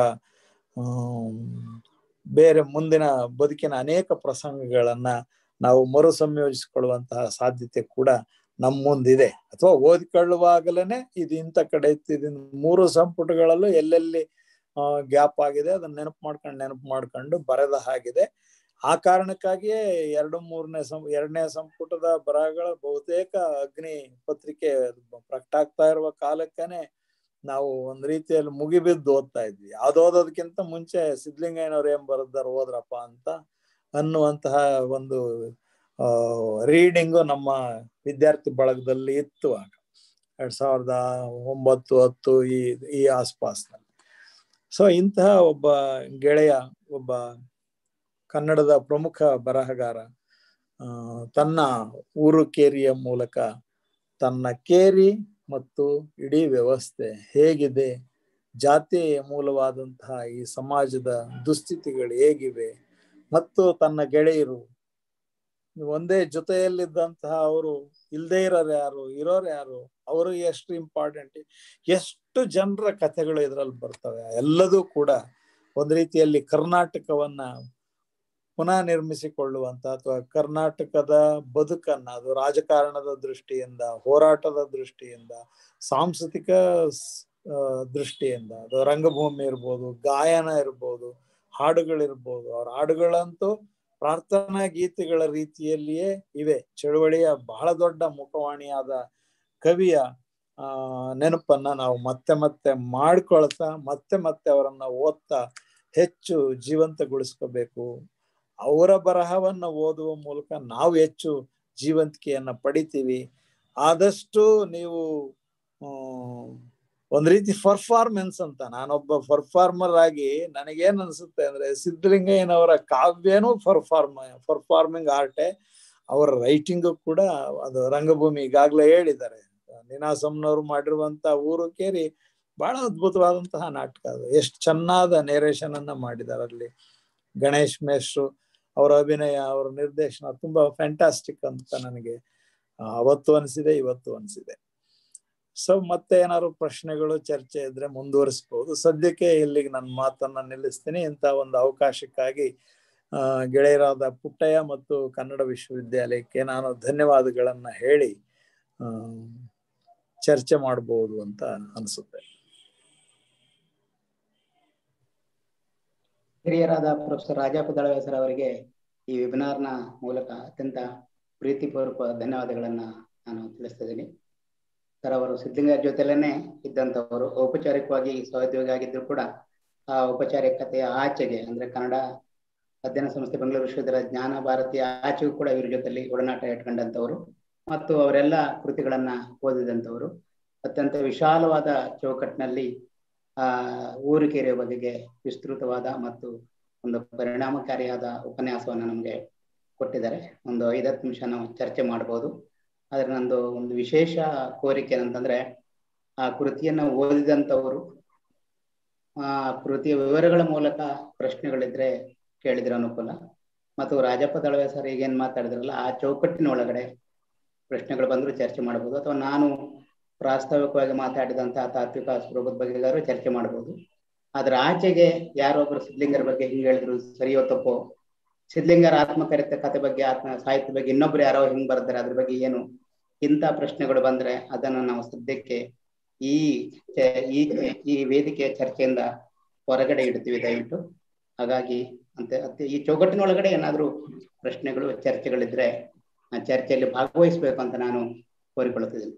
ಬೇರೆ ಮುಂದಿನ ಬದುಕಿನ ಅನೇಕ ಪ್ರಸಂಗಗಳನ್ನ ನಾವು ಮರು ಸಂಯೋಜಿಸಿಕೊಳ್ಳುವಂತಹ ಸಾಧ್ಯತೆ ಕೂಡ ನಮ್ಮ ಮುಂದಿದೆ ಅಥವಾ ಓದಿಕೊಳ್ಳುವಾಗಲೇನೆ ಇದು ಇಂಥ ಕಡೆ ಇತ್ತು ಇದನ್ನ ಮೂರು ಸಂಪುಟಗಳಲ್ಲೂ ಎಲ್ಲೆಲ್ಲಿ ಗ್ಯಾಪ್ ಆಗಿದೆ ಅದನ್ನ ನೆನಪು ಮಾಡ್ಕೊಂಡು ನೆನಪು ಮಾಡ್ಕೊಂಡು ಬರೆದ ಹಾಗಿದೆ ಆ ಕಾರಣಕ್ಕಾಗಿಯೇ ಎರಡು ಮೂರನೇ ಸಂ ಎರಡನೇ ಸಂಪುಟದ ಬರಹಗಳ ಬಹುತೇಕ ಅಗ್ನಿ ಪತ್ರಿಕೆ ಪ್ರಕಟ ಆಗ್ತಾ ಇರುವ ಕಾಲಕ್ಕನೆ ನಾವು ಒಂದ್ ರೀತಿಯಲ್ಲಿ ಮುಗಿಬಿದ್ದು ಓದ್ತಾ ಇದ್ವಿ ಯಾವ್ದು ಓದೋದಕ್ಕಿಂತ ಮುಂಚೆ ಸಿದ್ಲಿಂಗಯ್ಯನವ್ರು ಏನ್ ಬರೆದಾರ ಓದ್ರಪ್ಪ ಅಂತ ಅನ್ನುವಂತಹ ಒಂದು ಆ ರೀಡಿಂಗು ನಮ್ಮ ವಿದ್ಯಾರ್ಥಿ ಬಳಗದಲ್ಲಿ ಇತ್ತು ಆಗ ಎರಡ್ ಸಾವಿರದ ಒಂಬತ್ತು ಹತ್ತು ಈ ಈ ಆಸ್ಪಾಸ್ನಲ್ಲಿ ಸೊ ಇಂತಹ ಒಬ್ಬ ಗೆಳೆಯ ಒಬ್ಬ ಕನ್ನಡದ ಪ್ರಮುಖ ಬರಹಗಾರ ಆ ತನ್ನ ಊರು ಕೇರಿಯ ಮೂಲಕ ತನ್ನ ಕೇರಿ ಮತ್ತು ಇಡೀ ವ್ಯವಸ್ಥೆ ಹೇಗಿದೆ ಜಾತಿ ಮೂಲವಾದಂತಹ ಈ ಸಮಾಜದ ದುಸ್ಥಿತಿಗಳು ಹೇಗಿವೆ ಮತ್ತು ತನ್ನ ಗೆಳೆಯರು ಒಂದೇ ಜೊತೆಯಲ್ಲಿದ್ದಂತಹ ಅವರು ಇಲ್ದೇ ಇರೋರು ಯಾರು ಇರೋರು ಯಾರು ಅವರು ಎಷ್ಟು ಇಂಪಾರ್ಟೆಂಟ್ ಎಷ್ಟು ಜನರ ಕಥೆಗಳು ಇದರಲ್ಲಿ ಬರ್ತವೆ ಎಲ್ಲದೂ ಕೂಡ ಒಂದ್ ರೀತಿಯಲ್ಲಿ ಕರ್ನಾಟಕವನ್ನ ಪುನಃ ನಿರ್ಮಿಸಿಕೊಳ್ಳುವಂತ ಅಥವಾ ಕರ್ನಾಟಕದ ಬದುಕನ್ನ ಅದು ರಾಜಕಾರಣದ ದೃಷ್ಟಿಯಿಂದ ಹೋರಾಟದ ದೃಷ್ಟಿಯಿಂದ ಸಾಂಸ್ಕೃತಿಕ ದೃಷ್ಟಿಯಿಂದ ಅದು ರಂಗಭೂಮಿ ಇರ್ಬೋದು ಗಾಯನ ಇರ್ಬೋದು ಹಾಡುಗಳಿರ್ಬೋದು ಅವ್ರ ಹಾಡುಗಳಂತೂ ಪ್ರಾರ್ಥನಾ ಗೀತೆಗಳ ರೀತಿಯಲ್ಲಿಯೇ ಇವೆ ಚಳುವಳಿಯ ಬಹಳ ದೊಡ್ಡ ಮುಖವಾಣಿಯಾದ ಕವಿಯ ಆ ನೆನಪನ್ನ ನಾವು ಮತ್ತೆ ಮತ್ತೆ ಮಾಡ್ಕೊಳ್ತಾ ಮತ್ತೆ ಮತ್ತೆ ಅವರನ್ನ ಓದ್ತಾ ಹೆಚ್ಚು ಜೀವಂತಗೊಳಿಸ್ಕೋಬೇಕು ಅವರ ಬರಹವನ್ನ ಓದುವ ಮೂಲಕ ನಾವು ಹೆಚ್ಚು ಜೀವಂತಿಕೆಯನ್ನ ಪಡಿತೀವಿ ಆದಷ್ಟು ನೀವು ಒಂದ್ ರೀತಿ ಪರ್ಫಾರ್ಮೆನ್ಸ್ ಅಂತ ನಾನೊಬ್ಬ ಪರ್ಫಾರ್ಮರ್ ಆಗಿ ನನಗೇನ್ ಅನ್ಸುತ್ತೆ ಅಂದ್ರೆ ಸಿದ್ಧಲಿಂಗಯ್ಯನವರ ಕಾವ್ಯನೂ ಪರ್ಫಾರ್ಮ ಪರ್ಫಾರ್ಮಿಂಗ್ ಆರ್ಟೆ ಅವರ ರೈಟಿಂಗು ಕೂಡ ಅದು ರಂಗಭೂಮಿ ಈಗಾಗ್ಲೇ ಹೇಳಿದ್ದಾರೆ ನಿನಾಸಂನವ್ರು ಮಾಡಿರುವಂತ ಊರು ಕೇರಿ ಬಹಳ ಅದ್ಭುತವಾದಂತಹ ನಾಟಕ ಅದು ಎಷ್ಟು ಚೆನ್ನಾದ ನೇರೇಷನ್ ಅನ್ನ ಮಾಡಿದ್ದಾರೆ ಅಲ್ಲಿ ಗಣೇಶ್ ಮೇಷ್ರು ಅವರ ಅಭಿನಯ ಅವರ ನಿರ್ದೇಶನ ತುಂಬಾ ಫ್ಯಾಂಟಾಸ್ಟಿಕ್ ಅಂತ ನನಗೆ ಅವತ್ತು ಅನಿಸಿದೆ ಇವತ್ತು ಅನಿಸಿದೆ ಸೊ ಮತ್ತೆ ಏನಾದ್ರು ಪ್ರಶ್ನೆಗಳು ಚರ್ಚೆ ಇದ್ರೆ ಮುಂದುವರಿಸಬಹುದು ಸದ್ಯಕ್ಕೆ ಇಲ್ಲಿಗೆ ನನ್ನ ಮಾತನ್ನ ನಿಲ್ಲಿಸ್ತೀನಿ ಇಂಥ ಒಂದು ಅವಕಾಶಕ್ಕಾಗಿ ಆ ಗೆಳೆಯರಾದ ಪುಟ್ಟಯ್ಯ ಮತ್ತು ಕನ್ನಡ ವಿಶ್ವವಿದ್ಯಾಲಯಕ್ಕೆ ನಾನು ಧನ್ಯವಾದಗಳನ್ನ ಹೇಳಿ ಆ ಚರ್ಚೆ ಮಾಡಬಹುದು ಅಂತ ಅನಿಸುತ್ತೆ ಹಿರಿಯರಾದ ಪ್ರೊಫೆಸರ್ ರಾಜಾಪ ದಳವೆ ಸರ್ ಅವರಿಗೆ ಈ ವೆಬಿನಾರ್ನ ಮೂಲಕ ಅತ್ಯಂತ ಪ್ರೀತಿಪೂರ್ವಕ ಧನ್ಯವಾದಗಳನ್ನ ನಾನು ತಿಳಿಸ್ತಿದ್ದೀನಿ ಸರ್ ಅವರು ಸಿದ್ಧಲಿಂಗ ಜೊತೆಲೇನೆ ಇದ್ದಂಥವರು ಔಪಚಾರಿಕವಾಗಿ ಸಹೋದ್ಯೋಗಿ ಆಗಿದ್ರು ಕೂಡ ಆ ಔಪಚಾರಿಕತೆಯ ಆಚೆಗೆ ಅಂದ್ರೆ ಕನ್ನಡ ಅಧ್ಯಯನ ಸಂಸ್ಥೆ ಬೆಂಗಳೂರು ವಿಶ್ವವಿದ್ಯಾಲಯ ಜ್ಞಾನ ಭಾರತೀಯ ಆಚೆಗೂ ಕೂಡ ಇವ್ರ ಜೊತೆಲಿ ಒಡನಾಟ ಇಟ್ಕೊಂಡಂಥವ್ರು ಮತ್ತು ಅವರೆಲ್ಲ ಕೃತಿಗಳನ್ನ ಓದಿದಂಥವ್ರು ಅತ್ಯಂತ ವಿಶಾಲವಾದ ಚೌಕಟ್ಟಿನಲ್ಲಿ ಆ ಊರಿಕೆರೆಯ ಬಗೆಗೆ ವಿಸ್ತೃತವಾದ ಮತ್ತು ಒಂದು ಪರಿಣಾಮಕಾರಿಯಾದ ಉಪನ್ಯಾಸವನ್ನು ನಮಗೆ ಕೊಟ್ಟಿದ್ದಾರೆ ಒಂದು ಐದತ್ತು ನಿಮಿಷ ನಾವು ಚರ್ಚೆ ಮಾಡಬಹುದು ಆದ್ರೆ ನಂದು ಒಂದು ವಿಶೇಷ ಕೋರಿಕೆ ಏನಂತಂದ್ರೆ ಆ ಕೃತಿಯನ್ನ ಓದಿದಂಥವರು ಆ ಕೃತಿಯ ವಿವರಗಳ ಮೂಲಕ ಪ್ರಶ್ನೆಗಳಿದ್ರೆ ಕೇಳಿದ್ರೆ ಅನುಕೂಲ ಮತ್ತು ರಾಜಪ್ಪ ದಳವೆ ಸರ್ ಈಗೇನ್ ಮಾತಾಡಿದ್ರಲ್ಲ ಆ ಚೌಕಟ್ಟಿನ ಒಳಗಡೆ ಪ್ರಶ್ನೆಗಳು ಬಂದ್ರು ಚರ್ಚೆ ಮಾಡಬಹುದು ಅಥವಾ ನಾನು ಪ್ರಾಸ್ತಾವಿಕವಾಗಿ ಮಾತಾಡಿದಂತಹ ತಾತ್ವಿಕ ಸ್ವರೂಪದ ಬಗ್ಗೆಗಾರು ಚರ್ಚೆ ಮಾಡಬಹುದು ಅದ್ರ ಆಚೆಗೆ ಯಾರೊಬ್ರು ಸಿದ್ಲಿಂಗರ ಬಗ್ಗೆ ಹಿಂಗ್ ಹೇಳಿದ್ರು ಸರಿಯೋ ತಪ್ಪೋ ಸಿದ್ಲಿಂಗರ ಆತ್ಮಕರಿತ ಕಥೆ ಬಗ್ಗೆ ಆತ್ಮ ಸಾಹಿತ್ಯ ಬಗ್ಗೆ ಇನ್ನೊಬ್ರು ಯಾರೋ ಹಿಂಗ್ ಬರ್ತಾರೆ ಅದ್ರ ಬಗ್ಗೆ ಏನು ಇಂಥ ಪ್ರಶ್ನೆಗಳು ಬಂದ್ರೆ ಅದನ್ನ ನಾವು ಸದ್ಯಕ್ಕೆ ಈ ಈ ಈ ವೇದಿಕೆಯ ಚರ್ಚೆಯಿಂದ ಹೊರಗಡೆ ಇಡ್ತೀವಿ ದಯವಿಟ್ಟು ಹಾಗಾಗಿ ಅಂತ ಈ ಚೌಕಟ್ಟಿನ ಒಳಗಡೆ ಏನಾದ್ರೂ ಪ್ರಶ್ನೆಗಳು ಚರ್ಚೆಗಳಿದ್ರೆ ಆ ಚರ್ಚೆಯಲ್ಲಿ ಭಾಗವಹಿಸ್ಬೇಕು ಅಂತ ನಾನು ಕೋರಿಕೊಳ್ಳುತ್ತಿದ್ದೀನಿ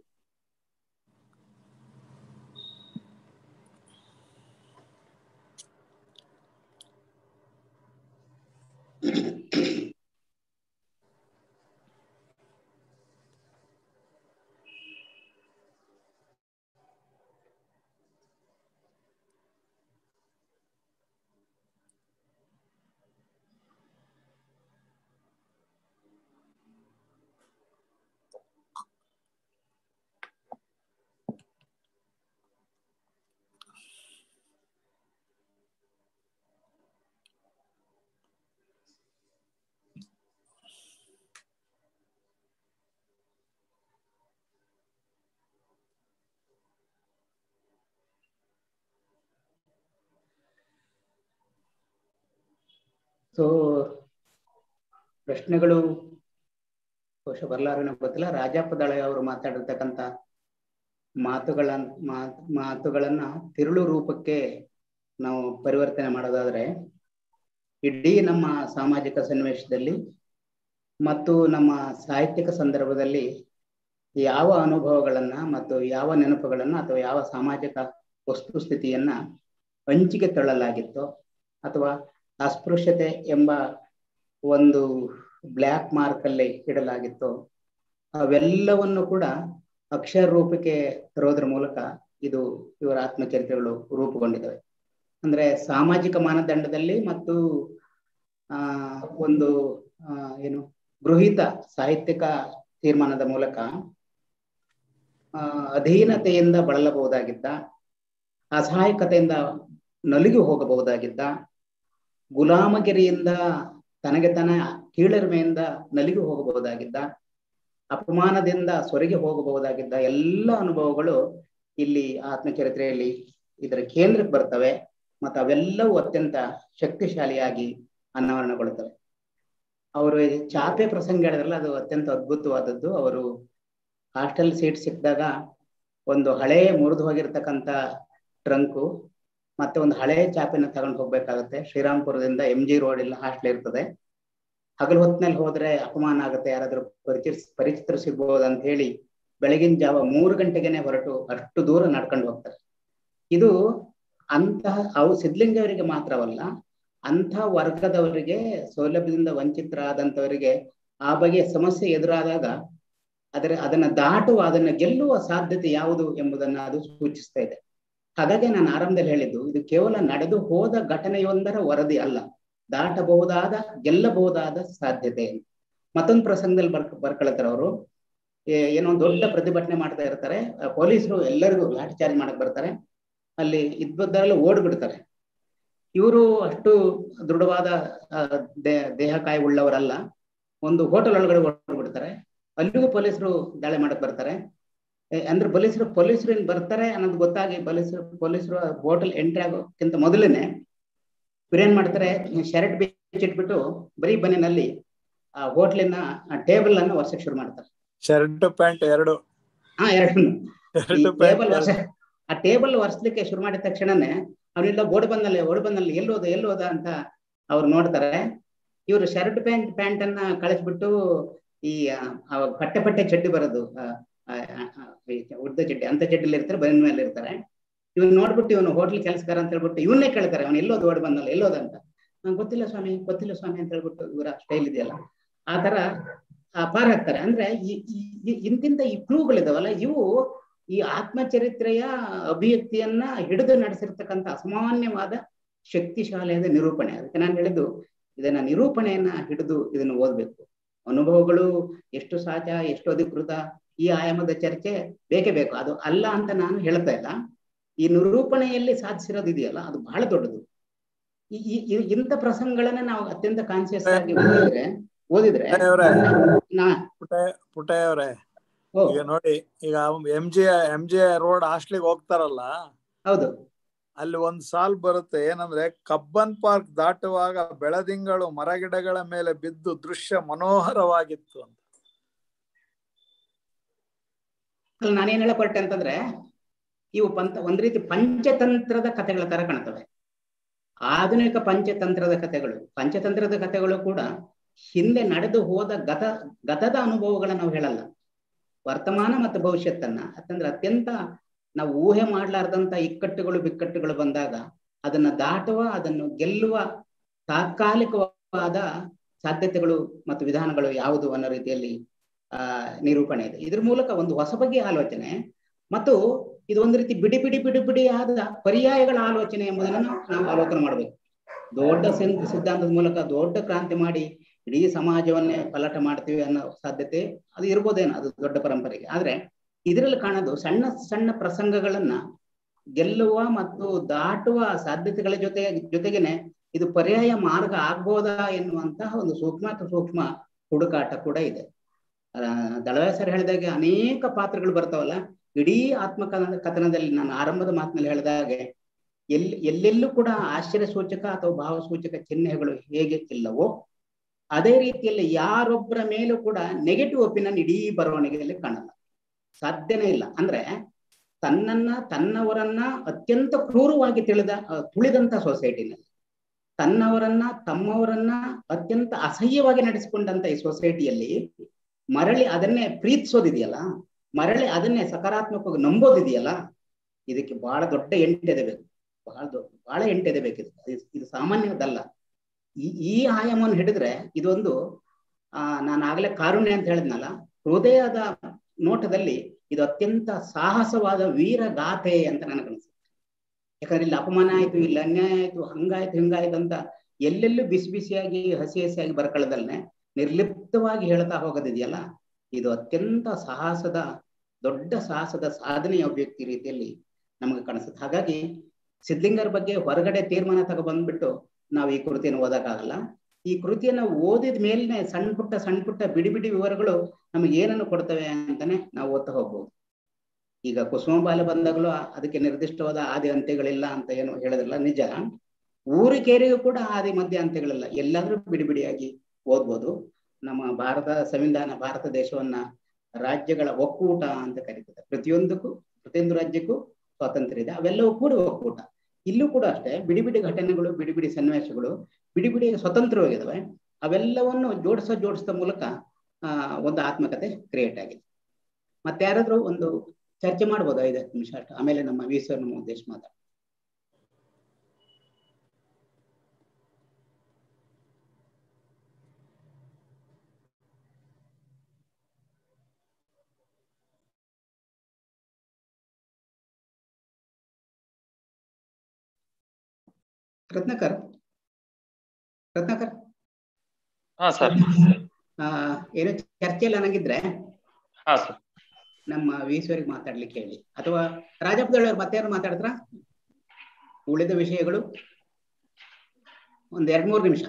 ಸೊ ಪ್ರಶ್ನೆಗಳು ಬಹುಶಃ ಬರ್ಲಾರೇನೋ ಗೊತ್ತಿಲ್ಲ ರಾಜಪ್ಪ ದಳೆ ಅವರು ಮಾತಾಡಿರ್ತಕ್ಕಂಥ ಮಾತುಗಳ ಮಾತುಗಳನ್ನ ತಿರುಳು ರೂಪಕ್ಕೆ ನಾವು ಪರಿವರ್ತನೆ ಮಾಡೋದಾದ್ರೆ ಇಡೀ ನಮ್ಮ ಸಾಮಾಜಿಕ ಸನ್ನಿವೇಶದಲ್ಲಿ ಮತ್ತು ನಮ್ಮ ಸಾಹಿತ್ಯಿಕ ಸಂದರ್ಭದಲ್ಲಿ ಯಾವ ಅನುಭವಗಳನ್ನ ಮತ್ತು ಯಾವ ನೆನಪುಗಳನ್ನ ಅಥವಾ ಯಾವ ಸಾಮಾಜಿಕ ವಸ್ತುಸ್ಥಿತಿಯನ್ನ ಹಂಚಿಗೆ ತಳ್ಳಲಾಗಿತ್ತೋ ಅಥವಾ ಅಸ್ಪೃಶ್ಯತೆ ಎಂಬ ಒಂದು ಬ್ಲ್ಯಾಕ್ ಮಾರ್ಕ್ ಅಲ್ಲಿ ಇಡಲಾಗಿತ್ತು ಅವೆಲ್ಲವನ್ನು ಕೂಡ ಅಕ್ಷರ ರೂಪಕ್ಕೆ ತರೋದ್ರ ಮೂಲಕ ಇದು ಇವರ ಆತ್ಮಚರಿತ್ರೆಗಳು ರೂಪುಗೊಂಡಿದ್ದಾವೆ ಅಂದ್ರೆ ಸಾಮಾಜಿಕ ಮಾನದಂಡದಲ್ಲಿ ಮತ್ತು ಆ ಒಂದು ಆ ಏನು ಗೃಹೀತ ಸಾಹಿತ್ಯಿಕ ತೀರ್ಮಾನದ ಮೂಲಕ ಆ ಅಧೀನತೆಯಿಂದ ಬಳಲಬಹುದಾಗಿದ್ದ ಅಸಹಾಯಕತೆಯಿಂದ ನಲುಗಿ ಹೋಗಬಹುದಾಗಿದ್ದ ಗುಲಾಮಗಿರಿಯಿಂದ ತನಗೆ ತನ ಕೀಳರಿಮೆಯಿಂದ ನಲಿಗೆ ಹೋಗಬಹುದಾಗಿದ್ದ ಅಪಮಾನದಿಂದ ಸೊರಗಿ ಹೋಗಬಹುದಾಗಿದ್ದ ಎಲ್ಲ ಅನುಭವಗಳು ಇಲ್ಲಿ ಆತ್ಮಚರಿತ್ರೆಯಲ್ಲಿ ಇದರ ಕೇಂದ್ರಕ್ಕೆ ಬರ್ತವೆ ಮತ್ತು ಅವೆಲ್ಲವೂ ಅತ್ಯಂತ ಶಕ್ತಿಶಾಲಿಯಾಗಿ ಅನಾವರಣಗೊಳ್ಳುತ್ತವೆ ಅವರು ಚಾಪೆ ಪ್ರಸಂಗ ಹೇಳಿದ್ರಲ್ಲ ಅದು ಅತ್ಯಂತ ಅದ್ಭುತವಾದದ್ದು ಅವರು ಹಾಸ್ಟೆಲ್ ಸೀಟ್ ಸಿಕ್ಕಿದಾಗ ಒಂದು ಹಳೆ ಮುರಿದು ಹೋಗಿರ್ತಕ್ಕಂಥ ಟ್ರಂಕು ಮತ್ತೆ ಒಂದು ಹಳೆ ಚಾಪೆನ ತಗೊಂಡು ಹೋಗ್ಬೇಕಾಗತ್ತೆ ಶ್ರೀರಾಮ್ಪುರದಿಂದ ಎಂ ಜಿ ರೋಡ್ ಇಲ್ಲ ಹಾಸ್ಟೆಲ್ ಇರ್ತದೆ ಹಗಲು ಹೊತ್ತಿನಲ್ಲಿ ಹೋದ್ರೆ ಅಪಮಾನ ಆಗುತ್ತೆ ಯಾರಾದ್ರೂ ಪರಿಚಿತ ಪರಿಚಿತರು ಸಿಗ್ಬೋದು ಅಂತ ಹೇಳಿ ಬೆಳಗಿನ ಜಾವ ಮೂರು ಗಂಟೆಗೆನೆ ಹೊರಟು ಅಷ್ಟು ದೂರ ನಡ್ಕೊಂಡು ಹೋಗ್ತಾರೆ ಇದು ಅಂತಹ ಅವು ಸಿದ್ಲಿಂಗವರಿಗೆ ಮಾತ್ರವಲ್ಲ ಅಂಥ ವರ್ಗದವರಿಗೆ ಸೌಲಭ್ಯದಿಂದ ವಂಚಿತರಾದಂಥವರಿಗೆ ಆ ಬಗೆಯ ಸಮಸ್ಯೆ ಎದುರಾದಾಗ ಅದರ ಅದನ್ನ ದಾಟುವ ಅದನ್ನ ಗೆಲ್ಲುವ ಸಾಧ್ಯತೆ ಯಾವುದು ಎಂಬುದನ್ನ ಅದು ಸೂಚಿಸ್ತಾ ಇದೆ ಹಾಗಾಗಿ ನಾನು ಆರಂಭದಲ್ಲಿ ಹೇಳಿದ್ದು ಇದು ಕೇವಲ ನಡೆದು ಹೋದ ಘಟನೆಯೊಂದರ ವರದಿ ಅಲ್ಲ ದಾಟಬಹುದಾದ ಗೆಲ್ಲಬಹುದಾದ ಸಾಧ್ಯತೆ ಮತ್ತೊಂದು ಪ್ರಸಂಗದಲ್ಲಿ ಬರ್ ಬರ್ಕೊಳ್ತಾರೆ ಅವರು ಏನೋ ದೊಡ್ಡ ಪ್ರತಿಭಟನೆ ಮಾಡ್ತಾ ಇರ್ತಾರೆ ಪೊಲೀಸರು ಎಲ್ಲರಿಗೂ ಲಾಠಿ ಚಾರ್ಜ್ ಮಾಡಕ್ ಬರ್ತಾರೆ ಅಲ್ಲಿ ಇದ್ಬದ್ದರೆಲ್ಲ ಓಡ್ಬಿಡ್ತಾರೆ ಇವರು ಅಷ್ಟು ದೃಢವಾದ ದೇಹ ಕಾಯಿ ಉಳ್ಳವರಲ್ಲ ಒಂದು ಹೋಟೆಲ್ ಒಳಗಡೆ ಓಡ್ಬಿಡ್ತಾರೆ ಅಲ್ಲಿಗೂ ಪೊಲೀಸರು ದಾಳಿ ಮಾಡಕ್ ಬರ್ತಾರೆ ಅಂದ್ರೆ ಪೊಲೀಸರು ಪೊಲೀಸರು ಏನ್ ಬರ್ತಾರೆ ಅನ್ನೋದು ಗೊತ್ತಾಗಿ ಪೊಲೀಸರು ಪೊಲೀಸರು ಹೋಟೆಲ್ ಎಂಟ್ರಿ ಆಗೋಕ್ಕಿಂತ ಮೊದಲೇನೆ ಇವ್ರೇನ್ ಮಾಡ್ತಾರೆ ಶರ್ಟ್ ಬಿಚ್ಚಿಟ್ಬಿಟ್ಟು ಬರೀ ಬನ್ನಿನಲ್ಲಿ ಆ ಹೋಟ್ಲಿನ ಟೇಬಲ್ ಅನ್ನ ವರ್ಷಕ್ಕೆ ಶುರು ಮಾಡ್ತಾರೆ ಶರ್ಟ್ ಪ್ಯಾಂಟ್ ಎರಡು ಹಾ ಎರಡು ಶರ್ಟ್ ಟೇಬಲ್ ವರ್ಷ ಆ ಟೇಬಲ್ ಒರೆಸ್ಲಿಕ್ಕೆ ಶುರು ಮಾಡಿದ ತಕ್ಷಣನೇ ಅವನೆಲ್ಲ ಓಡಿ ಬಂದಲ್ಲಿ ಓಡಿ ಬಂದಲ್ಲಿ ಎಲ್ಲೋದ ಎಲ್ಲೋದ ಅಂತ ಅವ್ರು ನೋಡ್ತಾರೆ ಇವರು ಶರ್ಟ್ ಪ್ಯಾಂಟ್ ಪ್ಯಾಂಟ್ ಅನ್ನ ಕಳಿಸ್ಬಿಟ್ಟು ಈ ಪಟ್ಟೆ ಪಟ್ಟೆ ಚಡ್ಡಿ ಬರೋದು ಉದ್ದ ಚಡ್ಡಿ ಅಂತ ಚಡ್ಡಿಲಿ ಇರ್ತಾರೆ ಬನಿನ್ ಮೇಲೆ ಇರ್ತಾರೆ ಇವನ್ ನೋಡ್ಬಿಟ್ಟು ಇವನು ಹೋಟ್ಲ್ ಕೆಲಸಗಾರ ಅಂತ ಹೇಳ್ಬಿಟ್ಟು ಇವನ್ನೇ ಕೇಳ್ತಾರೆ ಅವನು ಎಲ್ಲೋದು ಓಡಿ ಬಂದಲ್ಲ ಎಲ್ಲೋದ ಅಂತ ನಂಗೆ ಗೊತ್ತಿಲ್ಲ ಸ್ವಾಮಿ ಗೊತ್ತಿಲ್ಲ ಸ್ವಾಮಿ ಅಂತ ಹೇಳ್ಬಿಟ್ಟು ಇವರ ಸ್ಟೈಲ್ ಇದೆಯಲ್ಲ ಆ ತರ ಪಾರ್ ಹಾಕ್ತಾರೆ ಅಂದ್ರೆ ಈ ಇಂತಿಂತ ಈ ಕ್ಲೂಗಳಿದಾವಲ್ಲ ಇವು ಈ ಆತ್ಮಚರಿತ್ರೆಯ ಅಭಿವ್ಯಕ್ತಿಯನ್ನ ಹಿಡಿದು ನಡೆಸಿರ್ತಕ್ಕಂಥ ಅಸಾಮಾನ್ಯವಾದ ಶಕ್ತಿಶಾಲಿಯಾದ ನಿರೂಪಣೆ ಅದಕ್ಕೆ ನಾನು ಹೇಳಿದ್ದು ಇದನ್ನ ನಿರೂಪಣೆಯನ್ನ ಹಿಡಿದು ಇದನ್ನು ಓದ್ಬೇಕು ಅನುಭವಗಳು ಎಷ್ಟು ಸಾಚ ಎಷ್ಟು ಅಧಿಕೃತ ಈ ಆಯಾಮದ ಚರ್ಚೆ ಬೇಕೇ ಬೇಕು ಅದು ಅಲ್ಲ ಅಂತ ನಾನು ಹೇಳ್ತಾ ಇಲ್ಲ ಈ ನಿರೂಪಣೆಯಲ್ಲಿ ಸಾಧಿಸಿರೋದು ಇದೆಯಲ್ಲ ಅದು ಬಹಳ ದೊಡ್ಡದು ಈ ಇಂಥ ಪ್ರಸಂಗಗಳನ್ನ ನಾವು ಅತ್ಯಂತ ಕಾನ್ಸಿಯಸ್ ಆಗಿ ಓದಿದ್ರೆ ಓದಿದ್ರೆ ಪುಟೆ ಅವರೇ ಈಗ ನೋಡಿ ಈಗ M G M G road ಹಾಸ್ಟ್ಲಿಗೆ ಹೋಗ್ತಾರಲ್ಲ ಹೌದು ಅಲ್ಲಿ ಒಂದ್ ಸಾಲ್ ಬರುತ್ತೆ ಏನಂದ್ರೆ ಕಬ್ಬನ್ ಪಾರ್ಕ್ ದಾಟುವಾಗ ಬೆಳದಿಂಗಳು ಮರಗಿಡಗಳ ಮೇಲೆ ಬಿದ್ದು ದೃಶ್ಯ ಮನೋಹರವಾಗಿತ್ತು ಅಂತ ಅಲ್ಲಿ ನಾನೇನ್ ಹೇಳಕೊಟ್ಟೆ ಅಂತಂದ್ರೆ ಇವು ಪಂತ ಒಂದ್ ರೀತಿ ಪಂಚತಂತ್ರದ ಕಥೆಗಳ ತರ ಕಾಣ್ತವೆ ಆಧುನಿಕ ಪಂಚತಂತ್ರದ ಕಥೆಗಳು ಪಂಚತಂತ್ರದ ಕಥೆಗಳು ಕೂಡ ಹಿಂದೆ ನಡೆದು ಹೋದ ಗತ ಗತದ ಅನುಭವಗಳನ್ನ ನಾವು ಹೇಳಲ್ಲ ವರ್ತಮಾನ ಮತ್ತು ಭವಿಷ್ಯತ್ತನ್ನ ಯಾಕಂದ್ರೆ ಅತ್ಯಂತ ನಾವು ಊಹೆ ಮಾಡ್ಲಾರ್ದಂತ ಇಕ್ಕಟ್ಟುಗಳು ಬಿಕ್ಕಟ್ಟುಗಳು ಬಂದಾಗ ಅದನ್ನ ದಾಟುವ ಅದನ್ನು ಗೆಲ್ಲುವ ತಾತ್ಕಾಲಿಕವಾದ ಸಾಧ್ಯತೆಗಳು ಮತ್ತು ವಿಧಾನಗಳು ಯಾವುದು ಅನ್ನೋ ರೀತಿಯಲ್ಲಿ ಆ ನಿರೂಪಣೆ ಇದೆ ಇದ್ರ ಮೂಲಕ ಒಂದು ಹೊಸ ಬಗೆಯ ಆಲೋಚನೆ ಮತ್ತು ಇದು ಒಂದು ರೀತಿ ಬಿಡಿ ಬಿಡಿ ಬಿಡಿ ಬಿಡಿ ಆದ ಪರ್ಯಾಯಗಳ ಆಲೋಚನೆ ಎಂಬುದನ್ನು ನಾವು ಅವಲೋಕನ ಮಾಡಬೇಕು ದೊಡ್ಡ ಸಿದ್ಧಾಂತದ ಮೂಲಕ ದೊಡ್ಡ ಕ್ರಾಂತಿ ಮಾಡಿ ಇಡೀ ಸಮಾಜವನ್ನೇ ಪಲಾಟ ಮಾಡ್ತೀವಿ ಅನ್ನೋ ಸಾಧ್ಯತೆ ಅದು ಇರ್ಬೋದೇನೋ ಅದು ದೊಡ್ಡ ಪರಂಪರೆಗೆ ಆದ್ರೆ ಇದರಲ್ಲಿ ಕಾಣೋದು ಸಣ್ಣ ಸಣ್ಣ ಪ್ರಸಂಗಗಳನ್ನ ಗೆಲ್ಲುವ ಮತ್ತು ದಾಟುವ ಸಾಧ್ಯತೆಗಳ ಜೊತೆ ಜೊತೆಗೇನೆ ಇದು ಪರ್ಯಾಯ ಮಾರ್ಗ ಆಗ್ಬೋದಾ ಎನ್ನುವಂತಹ ಒಂದು ಸೂಕ್ಷ್ಮ ಸೂಕ್ಷ್ಮ ಹುಡುಕಾಟ ಕೂಡ ಇದೆ ದಳವಾಯ ಸರ್ ಹೇಳಿದಾಗೆ ಅನೇಕ ಪಾತ್ರಗಳು ಬರ್ತಾವಲ್ಲ ಇಡೀ ಆತ್ಮಕಥನ ಕಥನದಲ್ಲಿ ನಾನು ಆರಂಭದ ಮಾತಿನಲ್ಲಿ ಹೇಳಿದಾಗೆ ಎಲ್ಲಿ ಎಲ್ಲೆಲ್ಲೂ ಕೂಡ ಆಶ್ಚರ್ಯ ಸೂಚಕ ಅಥವಾ ಭಾವಸೂಚಕ ಚಿಹ್ನೆಗಳು ಹೇಗೆ ಇಲ್ಲವೋ ಅದೇ ರೀತಿಯಲ್ಲಿ ಯಾರೊಬ್ಬರ ಮೇಲೂ ಕೂಡ ನೆಗೆಟಿವ್ ಒಪಿನಿಯನ್ ಇಡೀ ಬರವಣಿಗೆಯಲ್ಲಿ ಕಾಣಲ್ಲ ಸಾಧ್ಯನೇ ಇಲ್ಲ ಅಂದ್ರೆ ತನ್ನನ್ನ ತನ್ನವರನ್ನ ಅತ್ಯಂತ ಕ್ರೂರವಾಗಿ ತಿಳಿದ ತುಳಿದಂತ ಸೊಸೈಟಿನಲ್ಲಿ ತನ್ನವರನ್ನ ತಮ್ಮವರನ್ನ ಅತ್ಯಂತ ಅಸಹ್ಯವಾಗಿ ನಡೆಸಿಕೊಂಡಂತ ಈ ಸೊಸೈಟಿಯಲ್ಲಿ ಮರಳಿ ಅದನ್ನೇ ಪ್ರೀತಿಸೋದಿದೆಯಲ್ಲ ಮರಳಿ ಅದನ್ನೇ ಸಕಾರಾತ್ಮಕವಾಗಿ ನಂಬೋದಿದೆಯಲ್ಲ ಇದಕ್ಕೆ ಬಹಳ ದೊಡ್ಡ ಎಂಟೆದೆ ಬೇಕು ಬಹಳ ದೊಡ್ಡ ಬಹಳ ಎಂಟೆದೆ ಬೇಕು ಇದು ಇದು- ಇದು ಸಾಮಾನ್ಯದಲ್ಲ ಈ ಈ ಆಯಾಮವನ್ನು ಹಿಡಿದ್ರೆ ಇದೊಂದು ಆ ನಾನು ಆಗ್ಲೇ ಕಾರುಣ್ಯ ಅಂತ ಹೇಳಿದ್ನಲ್ಲ ಹೃದಯದ ನೋಟದಲ್ಲಿ ಇದು ಅತ್ಯಂತ ಸಾಹಸವಾದ ವೀರ ಗಾಥೆ ಅಂತ ನನಗನ್ಸುತ್ತೆ ಯಾಕಂದ್ರೆ ಇಲ್ಲಿ ಅಪಮಾನ ಆಯ್ತು ಇಲ್ಲಿ ಅನ್ಯಾಯ ಆಯ್ತು ಹಂಗಾಯ್ತು ಹಿಂಗಾಯ್ತು ಅಂತ ಎಲ್ಲೆಲ್ಲೂ ಬಿಸಿ ಬಿಸಿಯಾಗಿ ಹಸಿ ಹಸಿಯಾಗಿ ಬರ್ಕೊಳ್ಳದಲ್ನೆ ನಿರ್ಲಿಪ್ತವಾಗಿ ಹೇಳ್ತಾ ಹೋಗೋದಿದೆಯಲ್ಲ ಇದು ಅತ್ಯಂತ ಸಾಹಸದ ದೊಡ್ಡ ಸಾಹಸದ ಸಾಧನೆಯ ವ್ಯಕ್ತಿ ರೀತಿಯಲ್ಲಿ ನಮಗೆ ಕಾಣಿಸುತ್ತೆ ಹಾಗಾಗಿ ಸಿದ್ಲಿಂಗರ ಬಗ್ಗೆ ಹೊರಗಡೆ ತೀರ್ಮಾನ ತಗೊಬಂದ್ಬಿಟ್ಟು ನಾವು ಈ ಕೃತಿಯನ್ನು ಓದಕ್ಕಾಗಲ್ಲ ಈ ಕೃತಿಯನ್ನ ಓದಿದ ಮೇಲ್ನೆ ಸಣ್ಣ ಪುಟ್ಟ ಸಣ್ಣ ಪುಟ್ಟ ಬಿಡಿ ಬಿಡಿ ವಿವರಗಳು ನಮಗೆ ಏನನ್ನು ಕೊಡ್ತವೆ ಅಂತಾನೆ ನಾವು ಓದ್ತಾ ಹೋಗ್ಬೋದು ಈಗ ಕುಸುಮ ಬಾಲ ಬಂದಾಗಲೂ ಅದಕ್ಕೆ ನಿರ್ದಿಷ್ಟವಾದ ಆದಿ ಅಂತ್ಯಗಳಿಲ್ಲ ಅಂತ ಏನು ಹೇಳೋದಿಲ್ಲ ನಿಜ ಊರಿಕೇರಿಗೂ ಕೂಡ ಆದಿ ಮಧ್ಯ ಅಂತ್ಯಗಳಿಲ್ಲ ಎಲ್ಲಾದ್ರೂ ಬಿಡಿ ಬಿಡಿಯಾಗಿ ಓದ್ಬೋದು ನಮ್ಮ ಭಾರತ ಸಂವಿಧಾನ ಭಾರತ ದೇಶವನ್ನ ರಾಜ್ಯಗಳ ಒಕ್ಕೂಟ ಅಂತ ಕರೀತದೆ ಪ್ರತಿಯೊಂದಕ್ಕೂ ಪ್ರತಿಯೊಂದು ರಾಜ್ಯಕ್ಕೂ ಸ್ವಾತಂತ್ರ್ಯ ಇದೆ ಅವೆಲ್ಲವೂ ಕೂಡ ಒಕ್ಕೂಟ ಇಲ್ಲೂ ಕೂಡ ಅಷ್ಟೇ ಬಿಡಿ ಬಿಡಿ ಘಟನೆಗಳು ಬಿಡಿ ಬಿಡಿ ಸನ್ನಿವೇಶಗಳು ಬಿಡಿ ಬಿಡಿ ಸ್ವತಂತ್ರವಾಗಿದ್ದಾವೆ ಅವೆಲ್ಲವನ್ನು ಜೋಡಿಸೋ ಜೋಡಿಸಿದ ಮೂಲಕ ಆ ಒಂದು ಆತ್ಮಕತೆ ಕ್ರಿಯೇಟ್ ಆಗಿದೆ ಮತ್ತೆ ಯಾರಾದ್ರೂ ಒಂದು ಚರ್ಚೆ ಮಾಡ್ಬೋದು ಐದು ಹತ್ತು ನಿಮಿಷ ಅಷ್ಟು ಆಮೇಲೆ ನಮ್ಮ ವಿ ಸರ್ ನಮ್ಮ ಉದ್ದೇಶ ಮಾತಾಡ ರತ್ನಾಕರ್ ರತ್ನಾಕರ್ ಹಾ ಸರ್ ಆ ಏನು ಚರ್ಚೆ ಇಲ್ಲ ನನಗಿದ್ರೆ ಹಾ ಸರ್ ನಮ್ಮ ವೀಶ್ವರಿಗೆ ಮಾತಾಡ್ಲಿಕ್ಕೆ ಹೇಳಿ ಅಥವಾ ರಾಜಪ್ಪದೊಳವ್ರು ಮತ್ತೇನು ಮಾತಾಡಿದ್ರ ಉಳಿದ ವಿಷಯಗಳು ಒಂದ್ ಎರಡ್ ಮೂರು ನಿಮಿಷ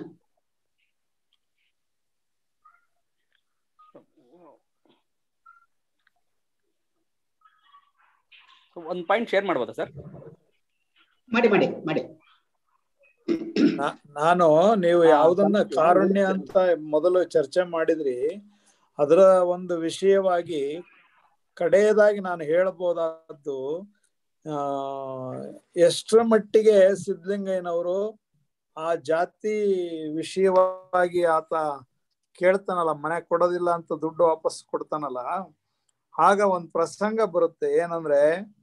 ಒಂದು ಪಾಯಿಂಟ್ ಶೇರ್ ಮಾಡ್ಬೋದಾ ಸರ್ ಮಾಡಿ ಮಾಡಿ ಮಾಡಿ ನಾ- ನಾನು ನೀವು ಯಾವುದನ್ನ ಕಾರುಣ್ಯ ಅಂತ ಮೊದಲು ಚರ್ಚೆ ಮಾಡಿದ್ರಿ ಅದರ ಒಂದು ವಿಷಯವಾಗಿ ಕಡೆಯದಾಗಿ ನಾನು ಹೇಳಬಹುದಾದ್ದು ಆ ಎಷ್ಟರ ಮಟ್ಟಿಗೆ ಸಿದ್ಧಲಿಂಗಯ್ಯನವರು ಆ ಜಾತಿ ವಿಷಯವಾಗಿ ಆತ ಕೇಳ್ತಾನಲ್ಲ ಮನೆ ಕೊಡೋದಿಲ್ಲ ಅಂತ ದುಡ್ಡು ವಾಪಸ್ ಕೊಡ್ತಾನಲ್ಲ ಆಗ ಒಂದ್ ಪ್ರಸಂಗ ಬರುತ್ತೆ ಏನಂದ್ರೆ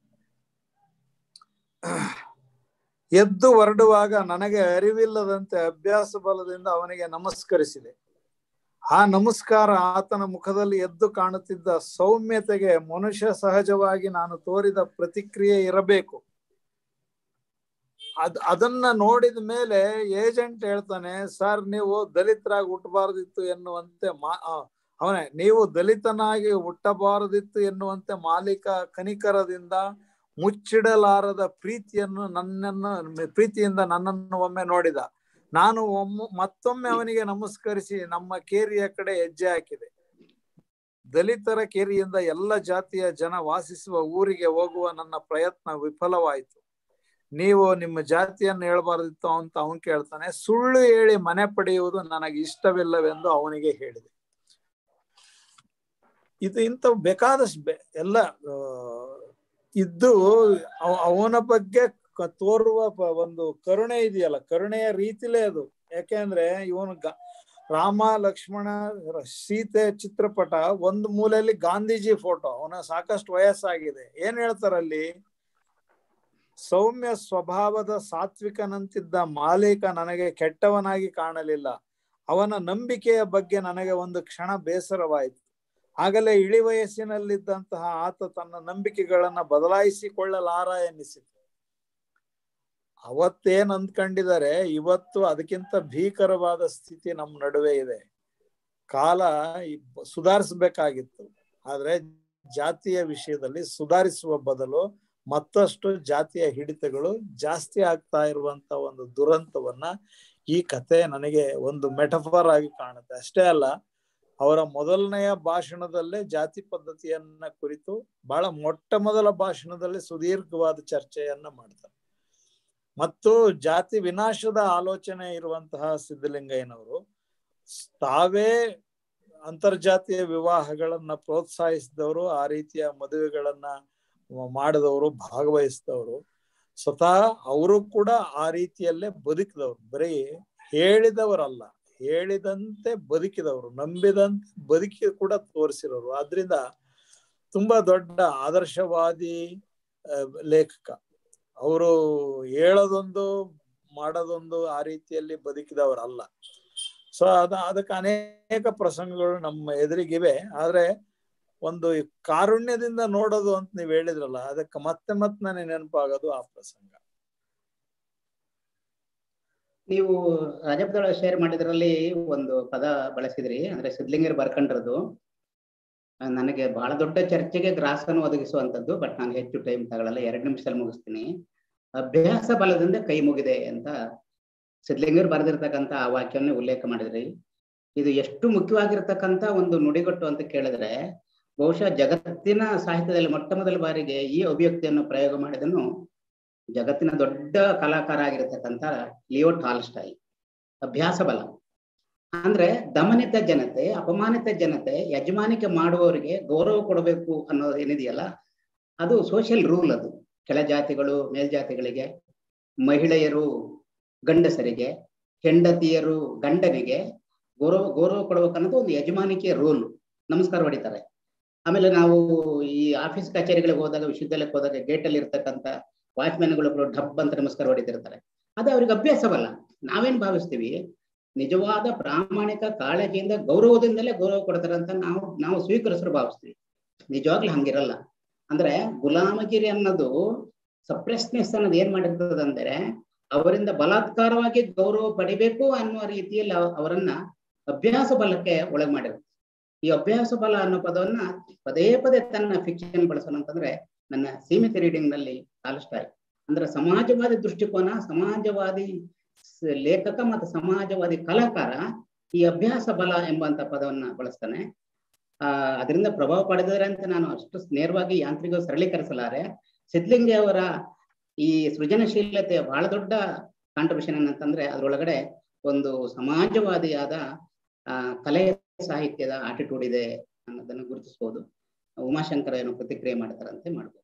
ಎದ್ದು ಹೊರಡುವಾಗ ನನಗೆ ಅರಿವಿಲ್ಲದಂತೆ ಅಭ್ಯಾಸ ಬಲದಿಂದ ಅವನಿಗೆ ನಮಸ್ಕರಿಸಿದೆ ಆ ನಮಸ್ಕಾರ ಆತನ ಮುಖದಲ್ಲಿ ಎದ್ದು ಕಾಣುತ್ತಿದ್ದ ಸೌಮ್ಯತೆಗೆ ಮನುಷ್ಯ ಸಹಜವಾಗಿ ನಾನು ತೋರಿದ ಪ್ರತಿಕ್ರಿಯೆ ಇರಬೇಕು ಅದ್ ಅದನ್ನ ನೋಡಿದ ಮೇಲೆ ಏಜೆಂಟ್ ಹೇಳ್ತಾನೆ ಸರ್ ನೀವು ದಲಿತರಾಗಿ ಹುಟ್ಟಬಾರ್ದಿತ್ತು ಎನ್ನುವಂತೆ ಮಾ ಆ, ಅವನೇ ನೀವು ದಲಿತನಾಗಿ ಹುಟ್ಟಬಾರದಿತ್ತು ಎನ್ನುವಂತೆ ಮಾಲೀಕ ಕನಿಕರದಿಂದ ಮುಚ್ಚಿಡಲಾರದ ಪ್ರೀತಿಯನ್ನು ನನ್ನನ್ನು ಪ್ರೀತಿಯಿಂದ ನನ್ನನ್ನು ಒಮ್ಮೆ ನೋಡಿದ ನಾನು ಒಮ್ಮೆ ಮತ್ತೊಮ್ಮೆ ಅವನಿಗೆ ನಮಸ್ಕರಿಸಿ ನಮ್ಮ ಕೇರಿಯ ಕಡೆ ಹೆಜ್ಜೆ ಹಾಕಿದೆ ದಲಿತರ ಕೇರಿಯಿಂದ ಎಲ್ಲ ಜಾತಿಯ ಜನ ವಾಸಿಸುವ ಊರಿಗೆ ಹೋಗುವ ನನ್ನ ಪ್ರಯತ್ನ ವಿಫಲವಾಯಿತು ನೀವು ನಿಮ್ಮ ಜಾತಿಯನ್ನು ಹೇಳ್ಬಾರ್ದಿತ್ತು ಅಂತ ಅವನ್ ಕೇಳ್ತಾನೆ ಸುಳ್ಳು ಹೇಳಿ ಮನೆ ಪಡೆಯುವುದು ನನಗೆ ಇಷ್ಟವಿಲ್ಲವೆಂದು ಅವನಿಗೆ ಹೇಳಿದೆ ಇದು ಇಂಥ ಬೇಕಾದಷ್ಟು ಬೆ ಎಲ್ಲ ಆ, ಇದ್ದು ಅವ- ಅವನ ಬಗ್ಗೆ ಕ- ತೋರುವ ಪ- ಒಂದು ಕರುಣೆ ಇದೆಯಲ್ಲ ಕರುಣೆಯ ರೀತಿಲೇ ಅದು ಯಾಕೆಂದ್ರೆ ಇವನು ಗ- ರಾಮ ಲಕ್ಷ್ಮಣ ರ- ಸೀತೆ ಚಿತ್ರಪಟ ಒಂದು ಮೂಲೆಯಲ್ಲಿ ಗಾಂಧೀಜಿ ಫೋಟೋ ಅವನ ಸಾಕಷ್ಟು ವಯಸ್ಸಾಗಿದೆ ಏನ್ ಹೇಳ್ತಾರಲ್ಲಿ ಸೌಮ್ಯ ಸ್ವಭಾವದ ಸಾತ್ವಿಕನಂತಿದ್ದ ಮಾಲೀಕ ನನಗೆ ಕೆಟ್ಟವನಾಗಿ ಕಾಣಲಿಲ್ಲ ಅವನ ನಂಬಿಕೆಯ ಬಗ್ಗೆ ನನಗೆ ಒಂದು ಕ್ಷಣ ಬೇಸರವಾಯಿತು ಆಗಲೇ ಇಳಿ ವಯಸ್ಸಿನಲ್ಲಿದ್ದಂತಹ ಆತ ತನ್ನ ನಂಬಿಕೆಗಳನ್ನ ಬದಲಾಯಿಸಿಕೊಳ್ಳಲಾರ ಎನ್ನಿಸಿತು ಅವತ್ತೇನ್ ಅಂದ್ಕೊಂಡಿದ್ದಾರೆ ಇವತ್ತು ಅದಕ್ಕಿಂತ ಭೀಕರವಾದ ಸ್ಥಿತಿ ನಮ್ಮ ನಡುವೆ ಇದೆ ಕಾಲ ಈ- ಸುಧಾರಿಸ್ಬೇಕಾಗಿತ್ತು ಆದ್ರೆ ಜಾತಿಯ ವಿಷಯದಲ್ಲಿ ಸುಧಾರಿಸುವ ಬದಲು ಮತ್ತಷ್ಟು ಜಾತಿಯ ಹಿಡಿತಗಳು ಜಾಸ್ತಿ ಆಗ್ತಾ ಇರುವಂತ ಒಂದು ದುರಂತವನ್ನ ಈ ಕತೆ ನನಗೆ ಒಂದು ಮೆಟಫರ್ ಆಗಿ ಕಾಣುತ್ತೆ ಅಷ್ಟೇ ಅಲ್ಲ ಅವರ ಮೊದಲನೆಯ ಭಾಷಣದಲ್ಲೇ ಜಾತಿ ಪದ್ಧತಿಯನ್ನ ಕುರಿತು ಬಹಳ ಮೊಟ್ಟ ಮೊದಲ ಭಾಷಣದಲ್ಲಿ ಸುದೀರ್ಘವಾದ ಚರ್ಚೆಯನ್ನ ಮಾಡ್ತಾರೆ ಮತ್ತು ಜಾತಿ ವಿನಾಶದ ಆಲೋಚನೆ ಇರುವಂತಹ ಸಿದ್ದಲಿಂಗಯ್ಯನವರು ತಾವೇ ಅಂತರ್ಜಾತೀಯ ವಿವಾಹಗಳನ್ನ ಪ್ರೋತ್ಸಾಹಿಸಿದವರು ಆ ರೀತಿಯ ಮದುವೆಗಳನ್ನ ಮಾಡಿದವರು ಭಾಗವಹಿಸಿದವರು ಸ್ವತಃ ಅವರು ಕೂಡ ಆ ರೀತಿಯಲ್ಲೇ ಬದುಕಿದವರು ಬರೀ ಹೇಳಿದವರಲ್ಲ ಹೇಳಿದಂತೆ ಬದುಕಿದವರು ನಂಬಿದಂತೆ ಬದುಕಿ ಕೂಡ ತೋರಿಸಿರೋರು ಆದ್ರಿಂದ ತುಂಬಾ ದೊಡ್ಡ ಆದರ್ಶವಾದಿ ಆ, ಲೇಖಕ ಅವರು ಹೇಳೋದೊಂದು ಮಾಡೋದೊಂದು ಆ ರೀತಿಯಲ್ಲಿ ಬದುಕಿದವರಲ್ಲ ಸೊ ಅದ ಅದಕ್ಕೆ ಅನೇಕ ಪ್ರಸಂಗಗಳು ನಮ್ಮ ಎದುರಿಗಿವೆ ಆದ್ರೆ ಒಂದು ಈ ಕಾರುಣ್ಯದಿಂದ ನೋಡೋದು ಅಂತ ನೀವ್ ಹೇಳಿದ್ರಲ್ಲ ಅದಕ್ಕೆ ಮತ್ತೆ ಮತ್ತೆ ನನಗೆ ನೆನಪಾಗೋದು ಆ ಪ್ರಸಂಗ ನೀವು ರಾಜಪದಳ ಶೇರ್ ಮಾಡಿದ್ರಲ್ಲಿ ಒಂದು ಪದ ಬಳಸಿದ್ರಿ ಅಂದ್ರೆ ಸಿದ್ಲಿಂಗರ್ ಬರ್ಕೊಂಡ್ರದ್ದು ಆ, ನನಗೆ ಬಹಳ ದೊಡ್ಡ ಚರ್ಚೆಗೆ ಗ್ರಾಸನ್ನು ಒದಗಿಸುವಂತದ್ದು ಬಟ್ ನಾನು ಹೆಚ್ಚು ಟೈಮ್ ತಗೊಳ್ಳಲ್ಲ ಎರಡು ನಿಮಿಷದಲ್ಲಿ ಮುಗಿಸ್ತೀನಿ ಅಭ್ಯಾಸ ಬಲದಿಂದ ಕೈ ಮುಗಿದೆ ಅಂತ ಸಿದ್ಲಿಂಗರ್ ಬರೆದಿರ್ತಕ್ಕಂಥ ಆ ವಾಕ್ಯವನ್ನೇ ಉಲ್ಲೇಖ ಮಾಡಿದ್ರಿ ಇದು ಎಷ್ಟು ಮುಖ್ಯವಾಗಿರ್ತಕ್ಕಂಥ ಒಂದು ನುಡಿಗಟ್ಟು ಅಂತ ಕೇಳಿದ್ರೆ ಬಹುಶಃ ಜಗತ್ತಿನ ಸಾಹಿತ್ಯದಲ್ಲಿ ಮೊಟ್ಟ ಮೊದಲ ಬಾರಿಗೆ ಈ ಅಭಿವ್ಯಕ್ತಿಯನ್ನು ಪ್ರಯೋಗ ಮಾಡಿದನು ಜಗತ್ತಿನ ದೊಡ್ಡ ಕಲಾಕಾರ ಆಗಿರತಕ್ಕಂಥ ಲಿಯೋ ಟಾಲ್ಸ್ಟಾಯ್ ಅಭ್ಯಾಸ ಬಲ ಅಂದ್ರೆ ದಮನಿತ ಜನತೆ ಅಪಮಾನಿತ ಜನತೆ ಯಜಮಾನಿಕೆ ಮಾಡುವವರಿಗೆ ಗೌರವ ಕೊಡಬೇಕು ಅನ್ನೋದು ಏನಿದೆಯಲ್ಲ ಅದು ಸೋಷಿಯಲ್ ರೂಲ್ ಅದು ಕೆಳ ಜಾತಿಗಳು ಮೇಲ್ಜಾತಿಗಳಿಗೆ ಮಹಿಳೆಯರು ಗಂಡಸರಿಗೆ ಹೆಂಡತಿಯರು ಗಂಡನಿಗೆ ಗೌರವ ಗೌರವ ಕೊಡಬೇಕನ್ನೋದು ಒಂದು ಯಜಮಾನಿಕೆಯ ರೂಲ್ ನಮಸ್ಕಾರ ಹೊಡಿತಾರೆ ಆಮೇಲೆ ನಾವು ಈ ಆಫೀಸ್ ಕಚೇರಿಗಳಿಗೆ ಹೋದಾಗ ವಿಶ್ವವಿದ್ಯಾಲಯಕ್ಕೆ ಹೋದಾಗ ಗೇಟಲ್ಲಿ ಇರ್ತಕ್ಕಂಥ ವಾಚ್ಮ್ಯಾನ್ಗಳು ಡಬ್ ಅಂತ ನಮಸ್ಕಾರ ಹೊಡಿತಿರ್ತಾರೆ ಅದು ಅವ್ರಿಗೆ ಅಭ್ಯಾಸವಲ್ಲ ನಾವೇನ್ ಭಾವಿಸ್ತೀವಿ ನಿಜವಾದ ಪ್ರಾಮಾಣಿಕ ಕಾಳಜಿಯಿಂದ ಗೌರವದಿಂದಲೇ ಗೌರವ ಕೊಡ್ತಾರೆ ಅಂತ ನಾವು ನಾವು ಸ್ವೀಕರಿಸಲು ಭಾವಿಸ್ತೀವಿ ನಿಜವಾಗ್ಲೂ ಹಂಗಿರಲ್ಲ ಅಂದ್ರೆ ಗುಲಾಮಗಿರಿ ಅನ್ನೋದು ಸಪ್ರೆಸ್ನೆಸ್ ಅನ್ನೋದು ಏನ್ ಮಾಡಿರ್ತದೆ ಅಂದ್ರೆ ಅವರಿಂದ ಬಲಾತ್ಕಾರವಾಗಿ ಗೌರವ ಪಡಿಬೇಕು ಅನ್ನುವ ರೀತಿಯಲ್ಲಿ ಅವ- ಅವರನ್ನ ಅಭ್ಯಾಸ ಬಲಕ್ಕೆ ಒಳಗ್ ಮಾಡಿರುತ್ತೆ ಈ ಅಭ್ಯಾಸ ಬಲ ಅನ್ನೋ ಪದವನ್ನ ಪದೇ ಪದೇ ತನ್ನ ಫಿಕ್ಷನ್ ಬಳಸೋಣ ಅಂತಂದ್ರೆ ನನ್ನ ಸೀಮಿತ ರೀಡಿಂಗ್ ನಲ್ಲಿ ಟಾಲ್ಸ್ಟಾಯ್ ಅಂದ್ರೆ ಸಮಾಜವಾದಿ ದೃಷ್ಟಿಕೋನ ಸಮಾಜವಾದಿ ಸ- ಲೇಖಕ ಮತ್ತು ಸಮಾಜವಾದಿ ಕಲಾಕಾರ ಈ ಅಭ್ಯಾಸ ಬಲ ಎಂಬಂತ ಪದವನ್ನ ಬಳಸ್ತಾನೆ ಆ ಅದರಿಂದ ಪ್ರಭಾವ ಪಡೆದರೆ ಅಂತ ನಾನು ಅಷ್ಟು ನೇರವಾಗಿ ಯಾಂತ್ರಿಕ ಸರಳೀಕರಿಸಲಾರೆ ಸಿದ್ಲಿಂಗಿ ಅವರ ಈ ಸೃಜನಶೀಲತೆಯ ಬಹಳ ದೊಡ್ಡ ಕಾಂಟ್ರಿಬ್ಯೂಷನ್ ಏನಂತಂದ್ರೆ ಅದ್ರೊಳಗಡೆ ಒಂದು ಸಮಾಜವಾದಿಯಾದ ಆ ಕಲೆಯ ಸಾಹಿತ್ಯದ ಆಟಿಟ್ಯೂಡ್ ಇದೆ ಅನ್ನೋದನ್ನು ಗುರುತಿಸಬಹುದು ಉಮಾಶಂಕರ ಏನೋ ಪ್ರತಿಕ್ರಿಯೆ ಮಾಡ್ತಾರಂತೆ ಮಾಡ್ಬೋದು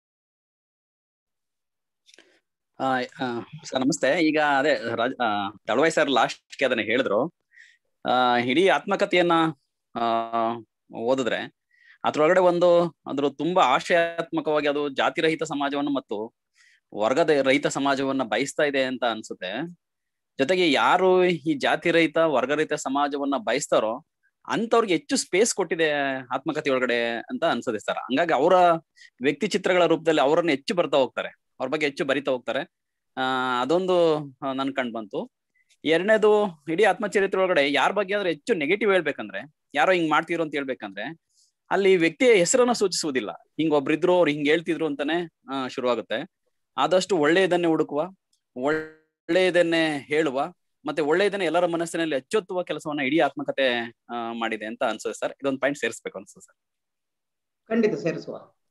ಆ, ಆ, ಸರ್ ನಮಸ್ತೆ ಈಗ ಅದೇ ರಾಜ್ ಆ, ತಳವಾಯ್ ಸರ್ ಲಾಸ್ಟ್ಗೆ ಅದನ್ನ ಹೇಳಿದ್ರು ಆ ಇಡೀ ಆತ್ಮಕಥೆಯನ್ನ ಆ ಓದಿದ್ರೆ ಅದ್ರೊಳಗಡೆ ಒಂದು ಅದ್ರ ತುಂಬಾ ಆಶಯಾತ್ಮಕವಾಗಿ ಅದು ಜಾತಿರಹಿತ ಸಮಾಜವನ್ನು ಮತ್ತು ವರ್ಗದ ರಹಿತ ಸಮಾಜವನ್ನ ಬಯಸ್ತಾ ಇದೆ ಅಂತ ಅನ್ಸುತ್ತೆ ಜೊತೆಗೆ ಯಾರು ಈ ಜಾತಿ ರಹಿತ ವರ್ಗರಹಿತ ಸಮಾಜವನ್ನ ಬಯಸ್ತಾರೋ ಅಂತವ್ರಿಗೆ ಹೆಚ್ಚು ಸ್ಪೇಸ್ ಕೊಟ್ಟಿದೆ ಆತ್ಮಕಥೆ ಒಳಗಡೆ ಅಂತ ಅನ್ಸುತ್ತೆ ಸರ್ ಹಂಗಾಗಿ ಅವರ ವ್ಯಕ್ತಿ ಚಿತ್ರಗಳ ರೂಪದಲ್ಲಿ ಅವರನ್ನ ಹೆಚ್ಚು ಬರ್ತಾ ಹೋಗ್ತಾರೆ ಅವ್ರ ಬಗ್ಗೆ ಹೆಚ್ಚು ಬರಿತಾ ಹೋಗ್ತಾರೆ ಆ ಅದೊಂದು ಆ, ನನ್ ಕಂಡು ಬಂತು ಎರಡನೇದು ಇಡೀ ಆತ್ಮಚರಿತ್ರೆ ಒಳಗಡೆ ಯಾರ ಬಗ್ಗೆ ಆದ್ರೆ ಹೆಚ್ಚು ನೆಗೆಟಿವ್ ಹೇಳ್ಬೇಕಂದ್ರೆ ಯಾರೋ ಹಿಂಗ್ ಮಾಡ್ತಿರೋ ಅಂತ ಹೇಳ್ಬೇಕಂದ್ರೆ ಅಲ್ಲಿ ವ್ಯಕ್ತಿಯ ಹೆಸರನ್ನ ಸೂಚಿಸುವುದಿಲ್ಲ ಹಿಂಗ್ ಒಬ್ರಿದ್ರು ಅವ್ರು ಹಿಂಗ್ ಹೇಳ್ತಿದ್ರು ಅಂತಾನೆ ಆ, ಶುರುವಾಗುತ್ತೆ ಆದಷ್ಟು ಒಳ್ಳೆಯದನ್ನೇ ಹುಡುಕುವ ಒಳ್ಳೆಯದನ್ನೇ ಹೇಳುವ ಮತ್ತೆ ಒಳ್ಳೆಯದನ್ನೇ ಎಲ್ಲರ ಮನಸ್ಸಿನಲ್ಲಿ ಅಚ್ಚೊತ್ತುವ ಕೆಲಸವನ್ನ ಇಡೀ ಆತ್ಮಕತೆ ಆ, ಮಾಡಿದೆ ಅಂತ ಅನ್ಸುತ್ತೆ ಸರ್ ಇದೊಂದು ಪಾಯಿಂಟ್ ಸೇರಿಸ್ಬೇಕು ಅನ್ಸುತ್ತೆ ಸರ್ ಖಂಡಿತ ಸೇರಿಸುವ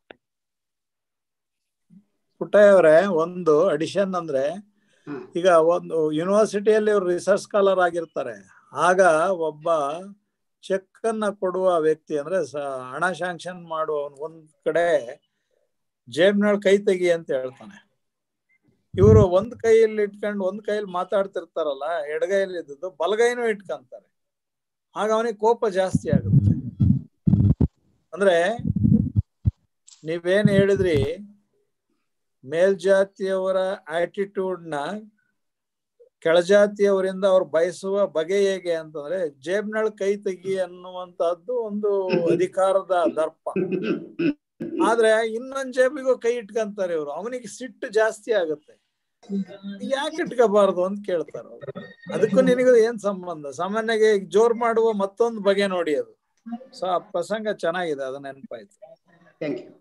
ಪುಟ್ಟಯ್ಯ ಅವರೇ ಒಂದು ಅಡಿಷನ್ ಅಂದ್ರೆ ಈಗ ಒಂದು ಯೂನಿವರ್ಸಿಟಿಯಲ್ಲಿ ಅವ್ರು ರಿಸರ್ಚ್ ಸ್ಕಾಲರ್ ಆಗಿರ್ತಾರೆ ಆಗ ಒಬ್ಬ ಚೆಕ್ ಅನ್ನ ಕೊಡುವ ವ್ಯಕ್ತಿ ಅಂದ್ರೆ ಸ- ಹಣ ಶಾಂಕ್ಷನ್ ಮಾಡುವ ಒಂದ್ ಕಡೆ ಜೇಬ್ನೊಳಗೆ ಕೈ ತೆಗಿ ಅಂತ ಹೇಳ್ತಾನೆ ಇವರು ಒಂದ್ ಕೈಯಲ್ಲಿ ಇಟ್ಕೊಂಡು ಒಂದ್ ಕೈಯಲ್ಲಿ ಮಾತಾಡ್ತಿರ್ತಾರಲ್ಲ ಎಡಗೈಯಲ್ಲಿ ಇದ್ದದ್ದು ಬಲಗೈನೂ ಇಟ್ಕೊಂತಾರೆ ಆಗ ಅವನಿಗೆ ಕೋಪ ಜಾಸ್ತಿ ಆಗುತ್ತೆ ಅಂದ್ರೆ ನೀವೇನ್ ಹೇಳಿದ್ರಿ ಮೇಲ್ಜಾತಿಯವರ ಆಟಿಟ್ಯೂಡ್ ನ ಕೆಳಜಾತಿಯವರಿಂದ ಅವ್ರು ಬಯಸುವ ಬಗೆ ಹೇಗೆ ಅಂತಂದ್ರೆ ಜೇಬ್ನಳ್ ಕೈ ತೆಗಿ ಅನ್ನುವಂತಹದ್ದು ಒಂದು ಅಧಿಕಾರದ ದರ್ಪ ಆದ್ರೆ ಇನ್ನೊಂದ್ ಜೇಬಿಗೂ ಕೈ ಇಟ್ಕೊಂತಾರೆ ಇವ್ರು ಅವನಿಗೆ ಸಿಟ್ಟು ಜಾಸ್ತಿ ಆಗುತ್ತೆ ಯಾಕೆ ಇಟ್ಕೋಬಾರ್ದು ಅಂತ ಕೇಳ್ತಾರೆ ಅವ್ರು ಅದಕ್ಕೂ ನಿನಗೂ ಏನ್ ಸಂಬಂಧ ಸಾಮಾನ್ಯವಾಗಿ ಈಗ ಜೋರ್ ಮಾಡುವ ಮತ್ತೊಂದು ಬಗೆ ನೋಡಿ ಅದು ಸೊ ಆ ಪ್ರಸಂಗ ಚೆನ್ನಾಗಿದೆ ಅದು ನೆನಪಾಯ್ತು ಥ್ಯಾಂಕ್ ಯು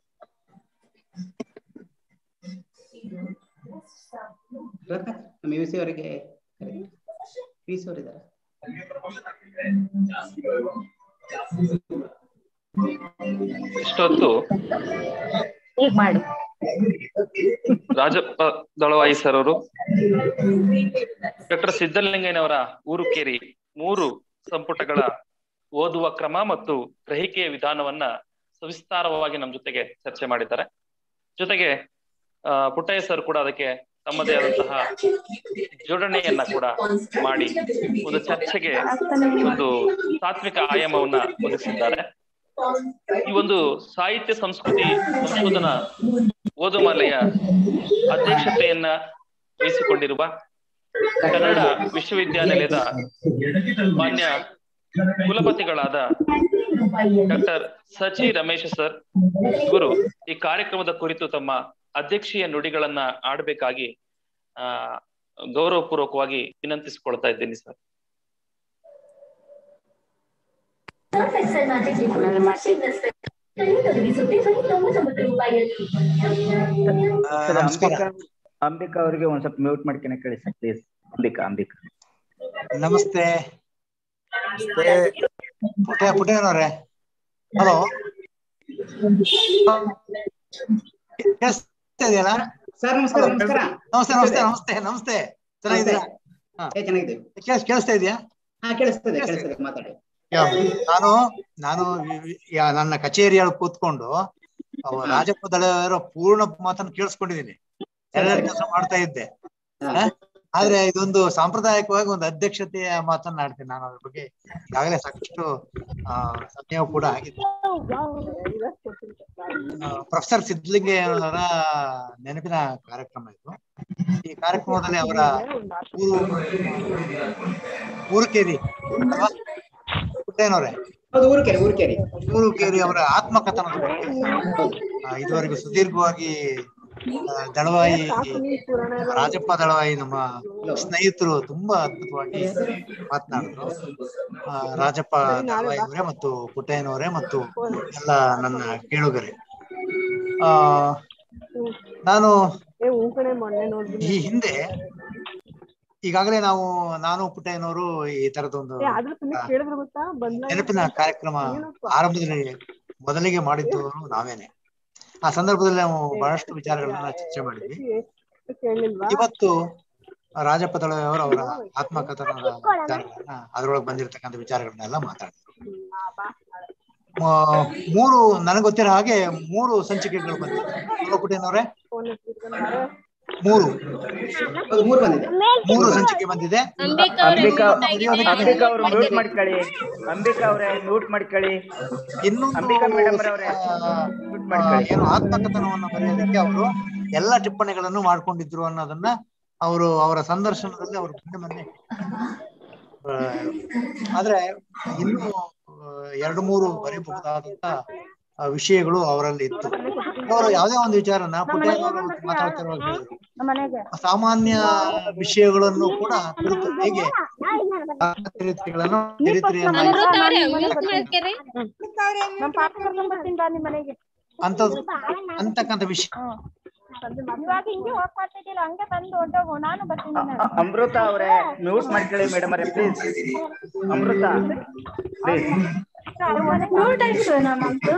ನಮ್ಮ ಯು ಸಿ ಅವರಿಗೆ ಪಿ ಸಿ ಅವರಿದ್ದಾರೆ ಇಷ್ಟೊತ್ತು ಈಗ ಮಾಡಿ ರಾಜಪ್ಪ ದಳವಾಯಿ ಸರ್ ಅವರು ಡಾಕ್ಟರ್ ಸಿದ್ದಲಿಂಗಯ್ಯನವರ ಊರು ಕೇರಿ ಮೂರು ಸಂಪುಟಗಳ ಓದುವ ಕ್ರಮ ಮತ್ತು ಗ್ರಹಿಕೆಯ ವಿಧಾನವನ್ನ ಸವಿಸ್ತಾರವಾಗಿ ನಮ್ಮ ಜೊತೆಗೆ ಚರ್ಚೆ ಮಾಡಿದ್ದಾರೆ ಜೊತೆಗೆ ಆ, ಪುಟ್ಟಯ್ಯ ಸರ್ ಕೂಡ ಅದಕ್ಕೆ ತಮ್ಮದೇ ಆದಂತಹ ಜೋಡಣೆಯನ್ನ ಕೂಡ ಮಾಡಿ ಒಂದು ಚರ್ಚೆಗೆ ಒಂದು ತಾತ್ವಿಕ ಆಯಾಮವನ್ನ ಒದಗಿಸಿದ್ದಾರೆ ಈ ಒಂದು ಸಾಹಿತ್ಯ ಸಂಸ್ಕೃತಿ ಸಂಶೋಧನಾ ಓದುಮಾಲೆಯ ಅಧ್ಯಕ್ಷತೆಯನ್ನ ವಹಿಸಿಕೊಂಡಿರುವ ಕನ್ನಡ ವಿಶ್ವವಿದ್ಯಾನಿಲಯದ ಮಾನ್ಯ ಕುಲಪತಿಗಳಾದ ಡಾಕ್ಟರ್ ಸಚಿ ರಮೇಶ್ ಸರ್ ಇವರು ಈ ಕಾರ್ಯಕ್ರಮದ ಕುರಿತು ತಮ್ಮ ಅಧ್ಯಕ್ಷೀಯ ನುಡಿಗಳನ್ನ ಆಡಬೇಕಾಗಿ ಆ ಗೌರವಪೂರ್ವಕವಾಗಿ ವಿನಂತಿಸಿಕೊಳ್ತಾ ಇದ್ದೀನಿ ಸರ್ ಸರ್ ಅಂಬಿಕಾ ಅಂಬಿಕಾ ಅವರಿಗೆ ಒಂದ್ ಸ್ವಲ್ಪ ಮ್ಯೂಟ್ ಮಾಡ್ಕೊಂಡೆ ಕೇಳಿ ಸರ್ ಪ್ಲೀಸ್ ಅಂಬಿಕಾ ಅಂಬಿಕಾ ನಮಸ್ತೆ ಪುಟ ಪುಟೇನವ್ರೆ ಹಲೋ ಕೇಳಿಸ್ತಾ ಇದೆಯಲ್ಲ ಸರ್ ನಮಸ್ಕಾರ ನಮಸ್ಕಾರ ನಮಸ್ತೆ ನಮಸ್ತೆ ನಮಸ್ತೆ ನಮಸ್ತೆ ಚೆನ್ನಾಗಿದ್ದೀರಾ ಹಾ. ಏ ಚೆನ್ನಾಗಿದ್ದೀವಿ ಕೇಳಿಸ್ ಕೇಳಿಸ್ತಾ ಇದೆಯಾ ಹಾ ಕೇಳಿಸ್ತದೆ ಕೇಳಿಸ್ತದೆ ಮಾತಾಡಿ ಯಾ, ನಾನು ನಾನು ವಿ- ವಿ- ಯಾ, ನನ್ನ ಕಚೇರಿಯಲ್ಲಿ ಕೂತ್ಕೊಂಡು ಅವ ರಾಜಪ್ಪ ದಳವರ ಪೂರ್ಣ ಮಾತನ್ನು ಕೇಳಿಸ್ಕೊಂಡಿದ್ದೀನಿ ಎಲ್ಲ ಕೆಲಸ ಮಾಡ್ತಾ ಇದ್ದೆ ಆ? ಆದ್ರೆ ಇದೊಂದು ಸಾಂಪ್ರದಾಯಿಕವಾಗಿ ಒಂದು ಅಧ್ಯಕ್ಷತೆಯ ಮಾತನ್ನಾಡ್ತೀನಿ ನಾನು ಅದ್ರ ಬಗ್ಗೆ ಈಗಾಗಲೇ ಸಾಕಷ್ಟು ಆ ಸಮಯ ಕೂಡ ಆಗಿದೆ ಪ್ರೊಫೆಸರ್ ಸಿದ್ಧಲಿಂಗಯ್ಯನವರ ನೆನಪಿನ ಕಾರ್ಯಕ್ರಮ ಇದು ಈ ಕಾರ್ಯಕ್ರಮದಲ್ಲಿ ಅವರ ಊರು ಊರುಕೇರಿ ಅಲ್ವಾ ಪುಟ್ಟಯ್ಯನವ್ರೆ ಹೌದು ಊರುಕೆರೆ ಊರುಕೆರೆ ಊರುಕೇರಿ ಅವರ ಆತ್ಮಕಥನದ ಬಗ್ಗೆ ಆ, ಇದುವರೆಗೂ ಸುದೀರ್ಘವಾಗಿ ಆ, ದಳವಾಯಿ ರಾಜಪ್ಪ ದಳವಾಯಿ ನಮ್ಮ ಸ್ನೇಹಿತರು ತುಂಬಾ ಅದ್ಭುತವಾಗಿ ಮಾತನಾಡಿದ್ರು ಆ, ರಾಜಪ್ಪ ದಳವಾಯಿ ಅವರೇ ಮತ್ತು ಪುಟ್ಟಯ್ಯನವರೇ ಮತ್ತು ಎಲ್ಲ ನನ್ನ ಕೇಳುಗರೆ ಆ ನಾನು ಈ ಹಿಂದೆ ಈಗಾಗಲೇ ನಾವು ನಾನು ಪುಟ್ಟಯ್ಯನವರು ಈ ತರದೊಂದು ನೆನಪಿನ ಕಾರ್ಯಕ್ರಮ ಆರಂಭದಲ್ಲಿ ಮೊದಲಿಗೆ ಮಾಡಿದ್ದವರು ನಾವೇನೆ ಆ ಸಂದರ್ಭದಲ್ಲಿ ನಾವು ಬಹಳಷ್ಟು ವಿಚಾರಗಳನ್ನ ಚರ್ಚೆ ಮಾಡಿದ್ವಿ ಇವತ್ತು ರಾಜಪ್ಪ ದಳವಾಯಿಯವರು ಅವರ ಆತ್ಮಕಥನದ ವಿಚಾರಗಳನ್ನ ಅದರೊಳಗೆ ಬಂದಿರತಕ್ಕಂಥ ವಿಚಾರಗಳನ್ನೆಲ್ಲ ಮಾತಾಡಿದ್ರು ಮ- ಮೂರು ನನಗೆ ಗೊತ್ತಿರೋ ಹಾಗೆ ಮೂರು ಸಂಚಿಕೆಗಳು ಬಂದಿದೆ ಅಲ್ವಾ ಪುಟ್ಟಯ್ಯನವರೇ ಮೂರು ಹೌದು ಮೂರು ಬಂದಿದೆ ಮೂರು ಸಂಚಿಕೆ ಬಂದಿದೆ ಅಂಬಿಕಾ ಅಂಬಿಕಾ ಅವರು ಮ್ಯೂಟ್ ಮಾಡ್ಕೊಳ್ಳಿ ಅಂಬಿಕಾ ಅವರೇ ಮ್ಯೂಟ್ ಮಾಡ್ಕೊಳ್ಳಿ ಇನ್ನೊಂದು ಅಂಬಿಕಾ ಮೇಡಮ್ ಅವರೇ ಆ, ಏನು ಆತ್ಮಕಥನವನ್ನು ಬರೆಯೋದಕ್ಕೆ ಅವರು ಎಲ್ಲ ಟಿಪ್ಪಣಿಗಳನ್ನು ಮಾಡ್ಕೊಂಡಿದ್ರು ಅನ್ನೋದನ್ನ ಅವರು ಅವರ ಸಂದರ್ಶನದಲ್ಲಿ ಅವರು ಮೊನ್ನೆ ಮೊನ್ನೆ ಆ, ಆದ್ರೆ ಇನ್ನು ಆ, ಎರಡು ಮೂರು ಬರೆಯಬಹುದಾದಂತ ಆ, ವಿಷಯಗಳು ಅವರಲ್ಲಿ ಇತ್ತು ಅವರು ಯಾವುದೇ ಒಂದು ವಿಚಾರನ ಪುಟ್ಟಯ್ಯನವರು ಮಾತಾಡ್ತಿರುವಾಗ ಹೇಳಿದ್ರು ಸಾಮಾನ್ಯ ವಿಷಯಗಳನ್ನು ಕೂಡ ಕುರಿತು ಹೇಗೆ ಚರಿತ್ರೆಗಳನ್ನು ಚರಿತ್ರೆಯನ್ನಾಗಿ ನಮ್ ಪಾಪ ಕರ್ಕೊಂಡ್ ಬರ್ತೀನಿ ಬಾ ನಿಮ್ ಮನೆಗೆ ಅಂತದ್ದು ಅಂತಕ್ಕಂಥ ವಿಷಯ ಇವಾಗ ಹಿಂಗೆ ಹೋಗ್ಕೊಡ್ತಿದ್ದಿಲ್ಲ ಹಂಗೆ ಬಂದು ಹೊಂಟೋಗು ನಾನು ಬರ್ತೀನಿ ನಾನು. ಅಮೃತ ಅವರೇ ಮ್ಯೂಟ್ ಮಾಡ್ಕೊಳ್ಳಿ ಮೇಡಮ್ ಅವರೇ ಪ್ಲೀಸ್ ಅಮೃತ ಪ್ಲೀಸ್ ಮ್ಯೂಟ್ ಆಯ್ತು ನಮ್ಮಂತು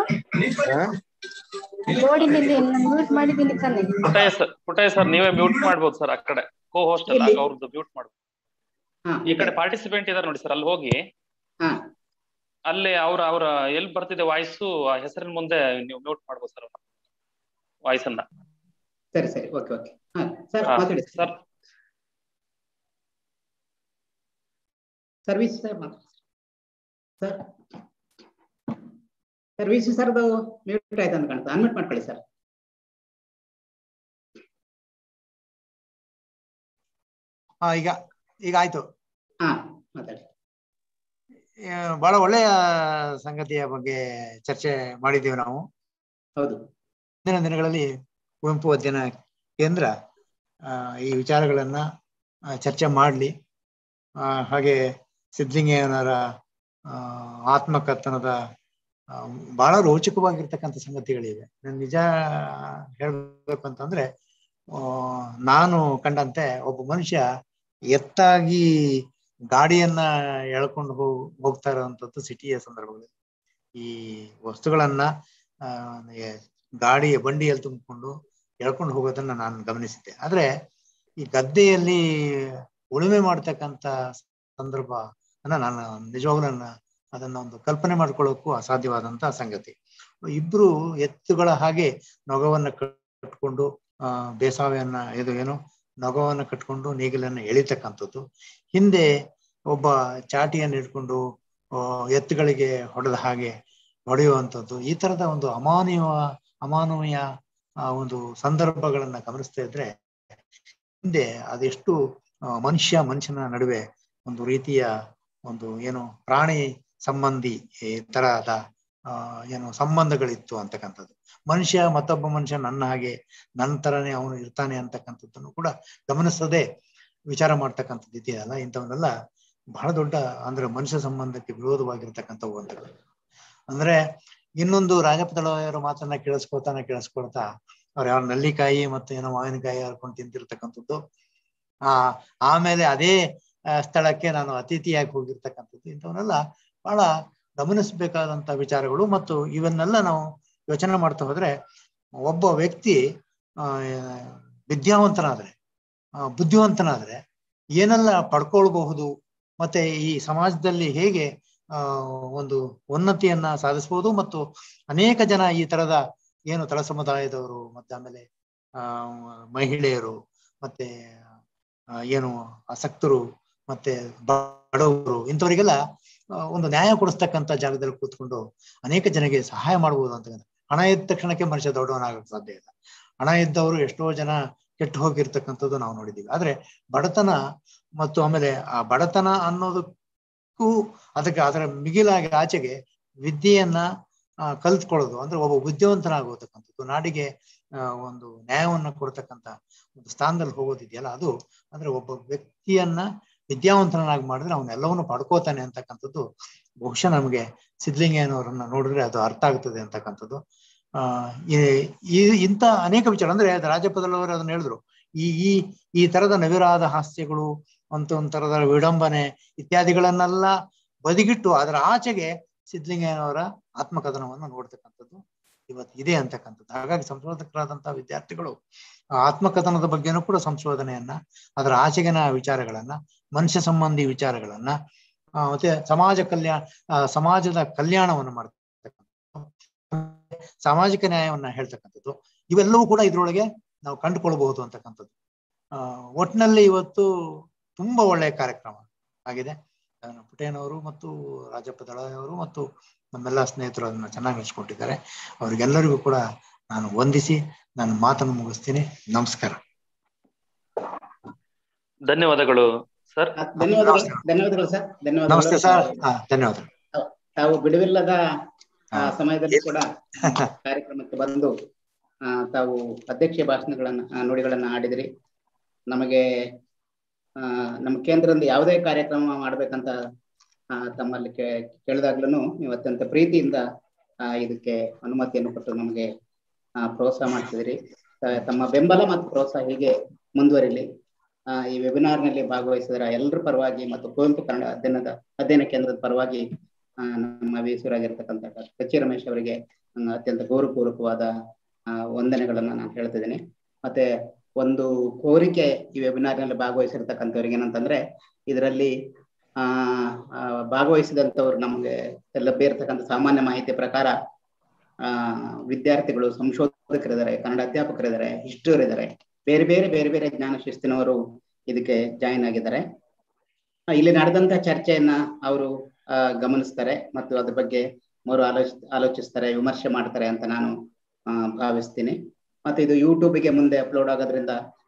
ನೋಡಿದ್ದೀನಿ ಮ್ಯೂಟ್ ಮಾಡಿದ್ದೀನಿ ತಾನೆ ಪುಟ್ಟಯ್ಯ ಸರ್ ಪುಟ್ಟಯ್ಯ ಸರ್ ನೀವೇ ಮ್ಯೂಟ್ ಮಾಡ್ಬೋದು ಸರ್ ಆ ಕಡೆ ಕೋ ಹೋಸ್ಟ್ ಅಲ್ಲ ಇಲ್ಲಿ? ಅವ್ರದ್ದು ಮ್ಯೂಟ್ ಮಾಡ್ಬೋದು ಈ ಕಡೆ ಪಾರ್ಟಿಸಿಪೆಂಟ್ ಇದಾರೆ ನೋಡಿ ಸರ್ ಅಲ್ಲಿ ಹೋಗಿ ಹಾ ಅಲ್ಲಿ ಅವ್ರ ಅವ್ರ ಎಲ್ಲಿ ಬರ್ತಿದೆ ವಾಯ್ಸು ಆ ಹೆಸರಿನ ಮುಂದೆ ನೀವು ಮ್ಯೂಟ್ ಮಾಡ್ಬೋದು ಸರ್ ವಾಯ್ಸ್ ಅನ್ನ ಸರಿ ಸರಿ ಓಕೆ ಓಕೆ ಹಾ ಸರ್ ಹಾ, ಮಾತಾಡಿ ಸರ್ ಸರ್ವಿಸ್ ಸರ್ ಮಾತಾಡಿ ಸರ್ ಸರ್ವಿಸ್ ಸರ್ದು ಮ್ಯೂಟ್ ಆಯ್ತು ಅಂತ ಕಾಣ್ತದೆ ಅನ್ಮ್ಯೂಟ್ ಮಾಡ್ಕೊಳ್ಳಿ ಸರ್ ಆ, ಈಗ ಈಗ ಆಯ್ತು ಹಾ ಮಾತಾಡಿ ಆ, ಬಹಳ ಒಳ್ಳೆಯ ಸಂಗತಿಯ ಬಗ್ಗೆ ಚರ್ಚೆ ಮಾಡಿದ್ದೀವಿ ನಾವು ಹೌದು ಮುಂದಿನ ದಿನಗಳಲ್ಲಿ ಕುವೆಂಪು ಅಧ್ಯಯನ ಕೇಂದ್ರ ಆ, ಈ ವಿಚಾರಗಳನ್ನ ಆ, ಚರ್ಚೆ ಮಾಡಲಿ ಹಾಗೆ ಸಿದ್ಧಲಿಂಗಯ್ಯನವರ ಆ, ಆತ್ಮಕಥನದ ಆ, ಬಹಳ ರೋಚಕವಾಗಿರ್ತಕ್ಕಂಥ ಸಂಗತಿಗಳಿವೆ ನಾನು ನಿಜ ಹೇಳ್ಬೇಕು ಅಂತಂದ್ರೆ ಆ, ನಾನು ಕಂಡಂತೆ ಒಬ್ಬ ಮನುಷ್ಯ ಎತ್ತಾಗಿ ಗಾಡಿಯನ್ನ ಎಳ್ಕೊಂಡು ಹೋಗ್ ಹೋಗ್ತಾ ಇರುವಂತದ್ದು ಸಿಟಿಯ ಸಂದರ್ಭಗಳಲ್ಲಿ ಈ ವಸ್ತುಗಳನ್ನ ಆ, ಎ- ಗಾಡಿಯ ಬಂಡಿಯಲ್ಲಿ ತುಂಬಿಕೊಂಡು ಎಳ್ಕೊಂಡು ಹೋಗೋದನ್ನ ನಾನು ಗಮನಿಸಿದ್ದೆ ಆದ್ರೆ ಈ ಗದ್ದೆಯಲ್ಲಿ ಉಳುಮೆ ಮಾಡ್ತಕ್ಕಂಥ ಸಂದರ್ಭ ಅನ್ನ ನಾನು ನಿಜವಾಗ್ಲೂ ನನ್ನ ಅದನ್ನ ಒಂದು ಕಲ್ಪನೆ ಮಾಡ್ಕೊಳ್ಳೋಕ್ಕೂ ಅಸಾಧ್ಯವಾದಂತ ಸಂಗತಿ ಇಬ್ರು ಎತ್ತುಗಳ ಹಾಗೆ ನೊಗವನ್ನ ಕಟ್ಕೊಂಡು ಆ ಬೇಸಾವೆಯನ್ನ ಇದು ಏನು ನಗವನ್ನು ಕಟ್ಕೊಂಡು ನೇಗಿಲನ್ನ ಎಳಿತಕ್ಕಂಥದ್ದು ಹಿಂದೆ ಒಬ್ಬ ಚಾಟಿಯನ್ನು ಇಟ್ಕೊಂಡು ಆ, ಎತ್ತುಗಳಿಗೆ ಹೊಡೆದ ಹಾಗೆ ಹೊಡೆಯುವಂಥದ್ದು ಈ ತರದ ಒಂದು ಅಮಾನವೀಯ ಅಮಾನವೀಯ ಆ ಒಂದು ಸಂದರ್ಭಗಳನ್ನ ಗಮನಿಸ್ತಾ ಇದ್ರೆ ಹಿಂದೆ ಅದೆಷ್ಟು ಆ, ಮನುಷ್ಯ ಮನುಷ್ಯನ ನಡುವೆ ಒಂದು ರೀತಿಯ ಒಂದು ಏನು ಪ್ರಾಣಿ ಸಂಬಂಧಿ ಈ ತರಹದ ಆ ಏನು ಸಂಬಂಧಗಳಿತ್ತು ಅಂತಕ್ಕಂಥದ್ದು ಮನುಷ್ಯ ಮತ್ತೊಬ್ಬ ಮನುಷ್ಯ ನನ್ನ ಹಾಗೆ ನನ್ನ ತರನೇ ಅವನು ಇರ್ತಾನೆ ಅಂತಕ್ಕಂಥದ್ದನ್ನು ಕೂಡ ಗಮನಿಸದೆ ವಿಚಾರ ಮಾಡ್ತಕ್ಕಂಥದ್ದು ಇದೆಯಲ್ಲ ಇಂಥವನ್ನೆಲ್ಲ ಬಹಳ ದೊಡ್ಡ ಅಂದ್ರೆ ಮನುಷ್ಯ ಸಂಬಂಧಕ್ಕೆ ವಿರೋಧವಾಗಿರ್ತಕ್ಕಂಥವು ಅಂತ ಅಂದ್ರೆ ಇನ್ನೊಂದು ರಾಜಪದಳವರ ಮಾತನ್ನ ಕೇಳಿಸ್ಕೊತಾನೆ ಕೇಳಿಸ್ಕೊಳ್ತಾ ಅವ್ರು ಯಾವ ನಲ್ಲಿಕಾಯಿ ಮತ್ತು ಏನೋ ಮಾವಿನಕಾಯಿ ಹರ್ಕೊಂಡು ತಿಂತಿರ್ತಕ್ಕಂಥದ್ದು ಆ ಆಮೇಲೆ ಅದೇ ಆ, ಸ್ಥಳಕ್ಕೆ ನಾನು ಅತಿಥಿಯಾಗಿ ಹೋಗಿರ್ತಕ್ಕಂಥದ್ದು ಇಂಥವನ್ನೆಲ್ಲ ಬಹಳ ಗಮನಿಸಬೇಕಾದಂತ ವಿಚಾರಗಳು ಮತ್ತು ಇವನ್ನೆಲ್ಲ ನಾವು ಯೋಚನೆ ಮಾಡ್ತಾ ಹೋದ್ರೆ ಒಬ್ಬ ವ್ಯಕ್ತಿ ಆ ವಿದ್ಯಾವಂತನಾದ್ರೆ ಆ, ಬುದ್ಧಿವಂತನಾದ್ರೆ ಏನೆಲ್ಲ ಪಡ್ಕೊಳ್ಬಹುದು ಮತ್ತೆ ಈ ಸಮಾಜದಲ್ಲಿ ಹೇಗೆ ಆ ಒಂದು ಉನ್ನತಿಯನ್ನ ಸಾಧಿಸಬಹುದು ಮತ್ತು ಅನೇಕ ಜನ ಈ ತರದ ಏನು ತಳ ಸಮುದಾಯದವರು ಮತ್ತೆ ಆಮೇಲೆ ಆ ಮಹಿಳೆಯರು ಮತ್ತೆ ಆ, ಏನು ಆಸಕ್ತರು ಮತ್ತೆ ಬಡವರು ಇಂಥವರಿಗೆಲ್ಲ ಆ, ಒಂದು ನ್ಯಾಯ ಕೊಡಿಸ್ತಕ್ಕಂಥ ಜಾಗದಲ್ಲಿ ಕೂತ್ಕೊಂಡು ಅನೇಕ ಜನಗೆ ಸಹಾಯ ಮಾಡಬಹುದು ಅಂತ ಹಣ ಇದ್ದ ತಕ್ಷಣಕ್ಕೆ ಮನುಷ್ಯ ದೊಡ್ಡವನಾಗಕ್ಕೆ ಸಾಧ್ಯ ಇಲ್ಲ ಹಣ ಇದ್ದವರು ಎಷ್ಟೋ ಜನ ಕೆಟ್ಟು ಹೋಗಿರ್ತಕ್ಕಂಥದ್ದು ನಾವು ನೋಡಿದ್ದೀವಿ ಆದ್ರೆ ಬಡತನ ಮತ್ತು ಆಮೇಲೆ ಆ ಬಡತನ ಅನ್ನೋದಕ್ಕೂ ಅದಕ್ಕೆ ಅದರ ಮಿಗಿಲಾಗಿ ಆಚೆಗೆ ವಿದ್ಯೆಯನ್ನ ಆ, ಕಲ್ತ್ಕೊಳ್ಳೋದು ಅಂದ್ರೆ ಒಬ್ಬ ಬುದ್ಧಿವಂತನಾಗೋತಕ್ಕಂಥದ್ದು ನಾಡಿಗೆ ಆ, ಒಂದು ನ್ಯಾಯವನ್ನ ಕೊಡ್ತಕ್ಕಂಥ ಒಂದು ಸ್ಥಾನದಲ್ಲಿ ಹೋಗೋದಿದೆಯಲ್ಲ ಅದು ಅಂದ್ರೆ ಒಬ್ಬ ವ್ಯಕ್ತಿಯನ್ನ ವಿದ್ಯಾವಂತನಾಗಿ ಮಾಡಿದ್ರೆ ಅವನ್ನೆಲ್ಲವನ್ನು ಪಡ್ಕೋತಾನೆ ಅಂತಕ್ಕಂಥದ್ದು ಬಹುಶಃ ನಮಗೆ ಸಿದ್ಧಲಿಂಗಯ್ಯನವರನ್ನ ನೋಡಿದ್ರೆ ಅದು ಅರ್ಥ ಆಗ್ತದೆ ಅಂತಕ್ಕಂಥದ್ದು ಆ ಈ- ಈ ಇಂಥ ಅನೇಕ ವಿಚಾರ ಅಂದ್ರೆ ಅದು ರಾಜಪದಲವರು ಅದನ್ನ ಹೇಳಿದ್ರು ಈ ಈ ಈ ತರದ ನವಿರಾದ ಹಾಸ್ಯಗಳು ಅಂತ ಒಂದ್ ತರದ ವಿಡಂಬನೆ ಇತ್ಯಾದಿಗಳನ್ನೆಲ್ಲ ಬದಿಗಿಟ್ಟು ಅದರ ಆಚೆಗೆ ಸಿದ್ಧಲಿಂಗಯ್ಯನವರ ಆತ್ಮಕಥನವನ್ನು ನೋಡ್ತಕ್ಕಂಥದ್ದು ಇವತ್ತು ಇದೆ ಅಂತಕ್ಕಂಥದ್ದು ಹಾಗಾಗಿ ಸಂಶೋಧಕರಾದಂತಹ ವಿದ್ಯಾರ್ಥಿಗಳು ಆ ಆತ್ಮಕಥನದ ಬಗ್ಗೆನೂ ಕೂಡ ಸಂಶೋಧನೆಯನ್ನ ಅದರ ಆಚೆಗಿನ ವಿಚಾರಗಳನ್ನ ಮನುಷ್ಯ ಸಂಬಂಧಿ ವಿಚಾರಗಳನ್ನ ಆ, ಮತ್ತೆ ಸಮಾಜ ಕಲ್ಯಾಣ ಆ, ಸಮಾಜದ ಕಲ್ಯಾಣವನ್ನು ಮಾಡ್ತಕ್ಕಂಥದ್ದು ಸಾಮಾಜಿಕ ನ್ಯಾಯವನ್ನ ಹೇಳ್ತಕ್ಕಂಥದ್ದು ಇವೆಲ್ಲವೂ ಕೂಡ ಇದ್ರೊಳಗೆ ನಾವು ಕಂಡುಕೊಳ್ಬಹುದು ಅಂತಕ್ಕಂಥದ್ದು ಆ ಒಟ್ನಲ್ಲಿ ಇವತ್ತು ತುಂಬಾ ಒಳ್ಳೆಯ ಕಾರ್ಯಕ್ರಮ ಆಗಿದೆ ಆ, ಪುಟೇನವರು ಮತ್ತು ರಾಜಪ್ಪ ದಳವರು ಮತ್ತು ನಮ್ಮೆಲ್ಲ ಸ್ನೇಹಿತರು ಅದನ್ನ ಚೆನ್ನಾಗಿ ನಡೆಸ್ಕೊಟ್ಟಿದ್ದಾರೆ ಅವರಿಗೆಲ್ಲರಿಗೂ ಕೂಡ ನಾನು ವಂದಿಸಿ ನಾನು ಮಾತನ್ನು ಮುಗಿಸ್ತೀನಿ ನಮಸ್ಕಾರ ಧನ್ಯವಾದಗಳು ಸರ್ ಧನ್ಯವಾದಗಳು ಧನ್ಯವಾದಗಳು ಸರ್ ಧನ್ಯವಾದಗಳು ನಮಸ್ತೆ ಸರ್ ಹಾ ಧನ್ಯವಾದಗಳು ತಾವು ಬಿಡುವಿಲ್ಲದ ಆ, ಸಮಯದಲ್ಲಿ ಕೂಡ ಕಾರ್ಯಕ್ರಮಕ್ಕೆ ಬಂದು ಆ, ತಾವು ಅಧ್ಯಕ್ಷೀಯ ಭಾಷಣಗಳನ್ನ ಆ, ನುಡಿಗಳನ್ನ ಆಡಿದ್ರಿ ನಮಗೆ ಆ, ನಮ್ಮ ಕೇಂದ್ರದಿಂದ ಯಾವುದೇ ಕಾರ್ಯಕ್ರಮ ಮಾಡ್ಬೇಕಂತ ಆ, ತಮ್ಮಲ್ಲಿ ಕೇ ಕೇಳಿದಾಗ್ಲೂ ನೀವು ಅತ್ಯಂತ ಪ್ರೀತಿಯಿಂದ ಆ, ಇದಕ್ಕೆ ಅನುಮತಿಯನ್ನು ಕೊಟ್ಟು ನಮಗೆ ಆ, ಪ್ರೋತ್ಸಾಹ ಮಾಡ್ತಿದ್ರಿ ತ- ತಮ್ಮ ಬೆಂಬಲ ಮತ್ತು ಪ್ರೋತ್ಸಾಹ ಹೀಗೆ ಮುಂದುವರಿಲಿ ಆ, ಈ ವೆಬಿನಾರ್ ನಲ್ಲಿ ಭಾಗವಹಿಸಿದ ಎಲ್ಲರ ಪರವಾಗಿ ಮತ್ತು ಕುವೆಂಪು ಕನ್ನಡ ಅಧ್ಯಯನದ ಅಧ್ಯಯನ ಕೇಂದ್ರದ ಪರವಾಗಿ ಆ, ನಮ್ಮ ವೀಸರಾಗಿರ್ತಕ್ಕಂಥ ಡಾಕ್ಟರ್ ಕಚ್ಚಿ ರಮೇಶ್ ಅವರಿಗೆ ನನ್ನ ಅತ್ಯಂತ ಗೌರವಪೂರ್ವಕವಾದ ಆ, ವಂದನೆಗಳನ್ನ ನಾನು ಹೇಳ್ತಿದ್ದೀನಿ ಮತ್ತೆ ಒಂದು ಕೋರಿಕೆ ಈ ವೆಬಿನಾರ್ ನಲ್ಲಿ ಭಾಗವಹಿಸಿರ್ತಕ್ಕಂಥವ್ರಿಗೆ ಏನಂತಂದ್ರೆ ಇದರಲ್ಲಿ ಆ ಆ, ಭಾಗವಹಿಸಿದಂಥವ್ರು ನಮಗೆ ಲಭ್ಯ ಇರತಕ್ಕಂಥ ಸಾಮಾನ್ಯ ಮಾಹಿತಿ ಪ್ರಕಾರ ಆ ವಿದ್ಯಾರ್ಥಿಗಳು ಸಂಶೋಧಕರಿದ್ದಾರೆ ಕನ್ನಡ ಅಧ್ಯಾಪಕರಿದ್ದಾರೆ ಹಿಸ್ಟೋರ್ ಇದ್ದಾರೆ ಬೇರೆ ಬೇರೆ ಬೇರೆ ಬೇರೆ ಜ್ಞಾನ ಶಿಸ್ತಿನವರು ಇದಕ್ಕೆ ಜಾಯಿನ್ ಆಗಿದ್ದಾರೆ ಆ, ಇಲ್ಲಿ ನಡೆದಂತ ಚರ್ಚೆಯನ್ನ ಅವರು ಆ, ಗಮನಿಸ್ತಾರೆ ಮತ್ತು ಅದ್ರ ಬಗ್ಗೆ ಮರು ಆಲೋಚ ಆಲೋಚಿಸ್ತಾರೆ ವಿಮರ್ಶೆ ಮಾಡ್ತಾರೆ ಅಂತ ನಾನು ಆ, ಭಾವಿಸ್ತೀನಿ ಮತ್ತೆ ಇದು ಯೂಟ್ಯೂಬ್ಗೆ ಮುಂದೆ ಅಪ್ಲೋಡ್ ಆಗೋದ್ರಿಂದ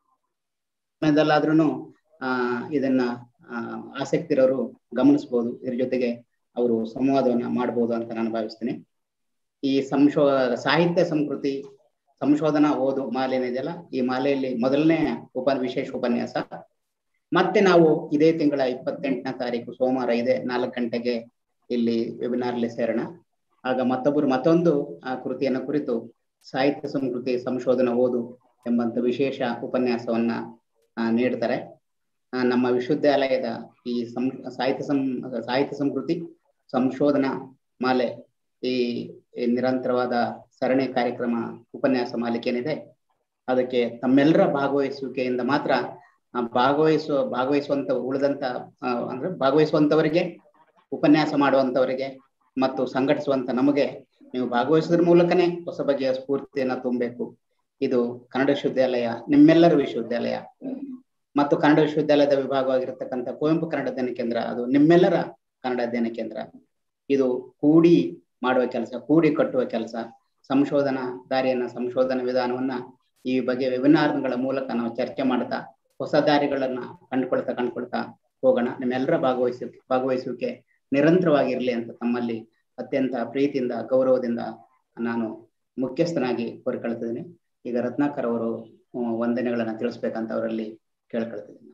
ಸಮಯದಲ್ಲಾದ್ರೂ ಆ ಇದನ್ನ ಆ, ಆಸಕ್ತಿ ಇರೋರು ಗಮನಿಸ್ಬೋದು ಇದ್ರ ಜೊತೆಗೆ ಅವರು ಸಂವಾದವನ್ನ ಮಾಡ್ಬೋದು ಅಂತ ನಾನು ಭಾವಿಸ್ತೀನಿ ಈ ಸಂಶೋ ಸಾಹಿತ್ಯ ಸಂಸ್ಕೃತಿ ಸಂಶೋಧನಾ ಓದು ಮಾಲೆ ಏನಿದೆಯಲ್ಲ ಈ ಮಾಲೆಯಲ್ಲಿ ಮೊದಲನೇ ಉಪ ವಿಶೇಷ ಉಪನ್ಯಾಸ ಮತ್ತೆ ನಾವು ಇದೇ ತಿಂಗಳ ಇಪ್ಪತ್ತೆಂಟನೇ ತಾರೀಕು ಸೋಮವಾರ ಇದೆ ನಾಲ್ಕು ಗಂಟೆಗೆ ಇಲ್ಲಿ ವೆಬಿನಾರ್ ಅಲ್ಲಿ ಸೇರೋಣ ಆಗ ಮತ್ತೊಬ್ಬರು ಮತ್ತೊಂದು ಆ ಕೃತಿಯನ್ನು ಕುರಿತು ಸಾಹಿತ್ಯ ಸಂಸ್ಕೃತಿ ಸಂಶೋಧನಾ ಓದು ಎಂಬಂತ ವಿಶೇಷ ಉಪನ್ಯಾಸವನ್ನ ಆ, ನೀಡ್ತಾರೆ ಆ, ನಮ್ಮ ವಿಶ್ವವಿದ್ಯಾಲಯದ ಈ ಸಂ ಸಾಹಿತ್ಯ ಸಂ ಸಾಹಿತ್ಯ ಸಂಸ್ಕೃತಿ ಸಂಶೋಧನಾ ಮಾಲೆ ಈ ಈ ನಿರಂತರವಾದ ಸರಣಿ ಕಾರ್ಯಕ್ರಮ ಉಪನ್ಯಾಸ ಮಾಲಿಕೆ ಏನಿದೆ ಅದಕ್ಕೆ ತಮ್ಮೆಲ್ಲರ ಭಾಗವಹಿಸುವಿಕೆಯಿಂದ ಮಾತ್ರ ಆ ಭಾಗವಹಿಸುವ ಭಾಗವಹಿಸುವಂತ ಉಳಿದಂತ ಆ, ಅಂದ್ರೆ ಭಾಗವಹಿಸುವಂತವರಿಗೆ ಉಪನ್ಯಾಸ ಮಾಡುವಂತವರಿಗೆ ಮತ್ತು ಸಂಘಟಿಸುವಂತ ನಮಗೆ ನೀವು ಭಾಗವಹಿಸೋದ್ರ ಮೂಲಕನೇ ಹೊಸ ಬಗೆಯ ಸ್ಫೂರ್ತಿಯನ್ನ ತುಂಬಬೇಕು ಇದು ಕನ್ನಡ ವಿಶ್ವವಿದ್ಯಾಲಯ ನಿಮ್ಮೆಲ್ಲರ ವಿಶ್ವವಿದ್ಯಾಲಯ ಮತ್ತು ಕನ್ನಡ ವಿಶ್ವವಿದ್ಯಾಲಯದ ವಿಭಾಗವಾಗಿರತಕ್ಕಂಥ ಕುವೆಂಪು ಕನ್ನಡ ಅಧ್ಯಯನ ಕೇಂದ್ರ ಅದು ನಿಮ್ಮೆಲ್ಲರ ಕನ್ನಡ ಅಧ್ಯಯನ ಕೇಂದ್ರ ಇದು ಕೂಡಿ ಮಾಡುವ ಕೆಲಸ ಕೂಡಿ ಕಟ್ಟುವ ಕೆಲಸ ಸಂಶೋಧನಾ ದಾರಿಯನ್ನ ಸಂಶೋಧನಾ ವಿಧಾನವನ್ನ ಈ ಬಗ್ಗೆ ವೆಬಿನಾರ್ಗಳ ಮೂಲಕ ನಾವು ಚರ್ಚೆ ಮಾಡ್ತಾ ಹೊಸ ದಾರಿಗಳನ್ನ ಕಂಡುಕೊಳ್ತಾ ಕಂಡುಕೊಳ್ತಾ ಹೋಗೋಣ ನಿಮ್ಮೆಲ್ಲರ ಭಾಗವಹಿಸುವಿಕೆ ಭಾಗವಹಿಸುವಿಕೆ ನಿರಂತರವಾಗಿರ್ಲಿ ಅಂತ ತಮ್ಮಲ್ಲಿ ಅತ್ಯಂತ ಪ್ರೀತಿಯಿಂದ ಗೌರವದಿಂದ ನಾನು ಮುಖ್ಯಸ್ಥನಾಗಿ ಕೋರಿಕೊಳ್ತಿದ್ದೀನಿ ಈಗ ರತ್ನಾಕರ್ ಅವರು ಹ್ಮ್, ವಂದನೆಗಳನ್ನ ತಿಳಿಸ್ಬೇಕಂತ ಅವರಲ್ಲಿ ಕೇಳ್ಕೊಳ್ತಿದ್ದೀನಿ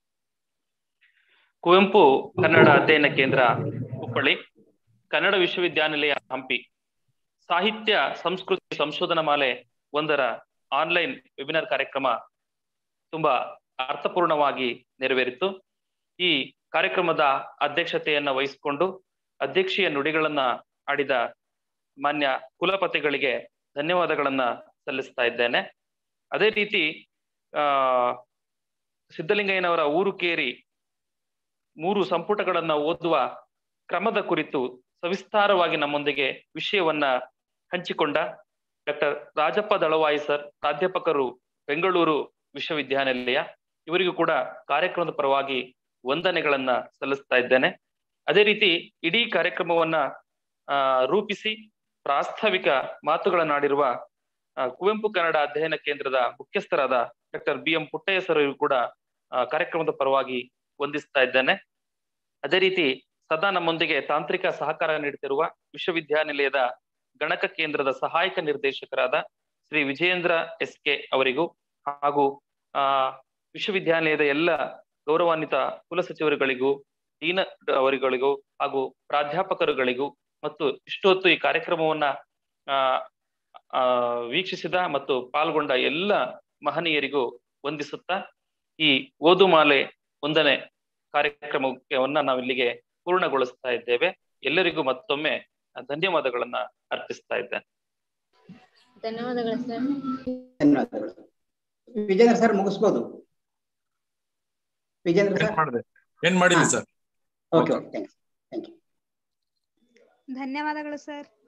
ಕುವೆಂಪು ಕನ್ನಡ ಅಧ್ಯಯನ ಕೇಂದ್ರ ಹುಬ್ಬಳ್ಳಿ ಕನ್ನಡ ವಿಶ್ವವಿದ್ಯಾನಿಲಯ ಹಂಪಿ ಸಾಹಿತ್ಯ ಸಂಸ್ಕೃತಿ ಸಂಶೋಧನಾ ಮಾಲೆ ಒಂದರ ಆನ್ಲೈನ್ ವೆಬಿನಾರ್ ಕಾರ್ಯಕ್ರಮ ತುಂಬಾ ಅರ್ಥಪೂರ್ಣವಾಗಿ ನೆರವೇರಿತು ಈ ಕಾರ್ಯಕ್ರಮದ ಅಧ್ಯಕ್ಷತೆಯನ್ನ ವಹಿಸಿಕೊಂಡು ಅಧ್ಯಕ್ಷೀಯ ನುಡಿಗಳನ್ನ ಆಡಿದ ಮಾನ್ಯ ಕುಲಪತಿಗಳಿಗೆ ಧನ್ಯವಾದಗಳನ್ನ ಸಲ್ಲಿಸ್ತಾ ಇದ್ದೇನೆ ಅದೇ ರೀತಿ ಆ ಸಿದ್ದಲಿಂಗಯ್ಯನವರ ಊರು ಕೇರಿ ಮೂರು ಸಂಪುಟಗಳನ್ನ ಓದುವ ಕ್ರಮದ ಕುರಿತು ಸವಿಸ್ತಾರವಾಗಿ ನಮ್ಮೊಂದಿಗೆ ವಿಷಯವನ್ನ ಹಂಚಿಕೊಂಡ ಡಾಕ್ಟರ್ ರಾಜಪ್ಪ ದಳವಾಯಿ ಸರ್ ಪ್ರಾಧ್ಯಾಪಕರು ಬೆಂಗಳೂರು ವಿಶ್ವವಿದ್ಯಾನಿಲಯ ಇವರಿಗೂ ಕೂಡ ಕಾರ್ಯಕ್ರಮದ ಪರವಾಗಿ ವಂದನೆಗಳನ್ನ ಸಲ್ಲಿಸ್ತಾ ಇದ್ದೇನೆ ಅದೇ ರೀತಿ ಇಡೀ ಕಾರ್ಯಕ್ರಮವನ್ನ ಆ ರೂಪಿಸಿ ಪ್ರಾಸ್ತಾವಿಕ ಮಾತುಗಳನ್ನಾಡಿರುವ ಆ, ಕುವೆಂಪು ಕನ್ನಡ ಅಧ್ಯಯನ ಕೇಂದ್ರದ ಮುಖ್ಯಸ್ಥರಾದ doctor B M Puttaiah sir ಇವರು ಕೂಡ ಆ, ಕಾರ್ಯಕ್ರಮದ ಪರವಾಗಿ ವಂದಿಸ್ತಾ ಇದ್ದೇನೆ ಅದೇ ರೀತಿ ಸದಾ ನಮ್ಮೊಂದಿಗೆ ತಾಂತ್ರಿಕ ಸಹಕಾರ ನೀಡುತ್ತಿರುವ ವಿಶ್ವವಿದ್ಯಾನಿಲಯದ ಗಣಕ ಕೇಂದ್ರದ ಸಹಾಯಕ ನಿರ್ದೇಶಕರಾದ ಶ್ರೀ ವಿಜಯೇಂದ್ರ ಎಸ್ ಕೆ ಅವರಿಗೂ ಹಾಗೂ ಆ ವಿಶ್ವವಿದ್ಯಾನಿಲಯದ ಎಲ್ಲ ಗೌರವಾನ್ವಿತ ಕುಲಸಚಿವರುಗಳಿಗೂ ಡೀನ ಅವರುಗಳಿಗೂ ಹಾಗೂ ಪ್ರಾಧ್ಯಾಪಕರುಗಳಿಗೂ ಮತ್ತು ಇಷ್ಟೊತ್ತು ಈ ಕಾರ್ಯಕ್ರಮವನ್ನ ಆ ಆ, ವೀಕ್ಷಿಸಿದ ಮತ್ತು ಪಾಲ್ಗೊಂಡ ಎಲ್ಲ ಮಹನೀಯರಿಗೂ ವಂದಿಸುತ್ತಾ ಈ ಓದುಮಾಲೆ ಒಂದನೇ ಕಾರ್ಯಕ್ರಮವನ್ನ ನಾವಿಲ್ಲಿಗೆ ಪೂರ್ಣಗೊಳಿಸ್ತಾ ಇದ್ದೇವೆ ಎಲ್ಲರಿಗೂ ಮತ್ತೊಮ್ಮೆ ಧನ್ಯವಾದಗಳನ್ನ ಅರ್ಪಿಸ್ತಾ ಇದ್ದೇನೆ ಧನ್ಯವಾದಗಳು ಸರ್ ಧನ್ಯವಾದಗಳು ವಿಜೇಂದ್ರ ಸರ್ ಮುಗಿಸ್ಬೋದು ವಿಜೇಂದ್ರ ಸರ್ ಮಾಡಿದೆ ಏನ್ ಮಾಡಿಲ್ಲ sir okay okay thanks thank you ಧನ್ಯವಾದಗಳು ಸರ್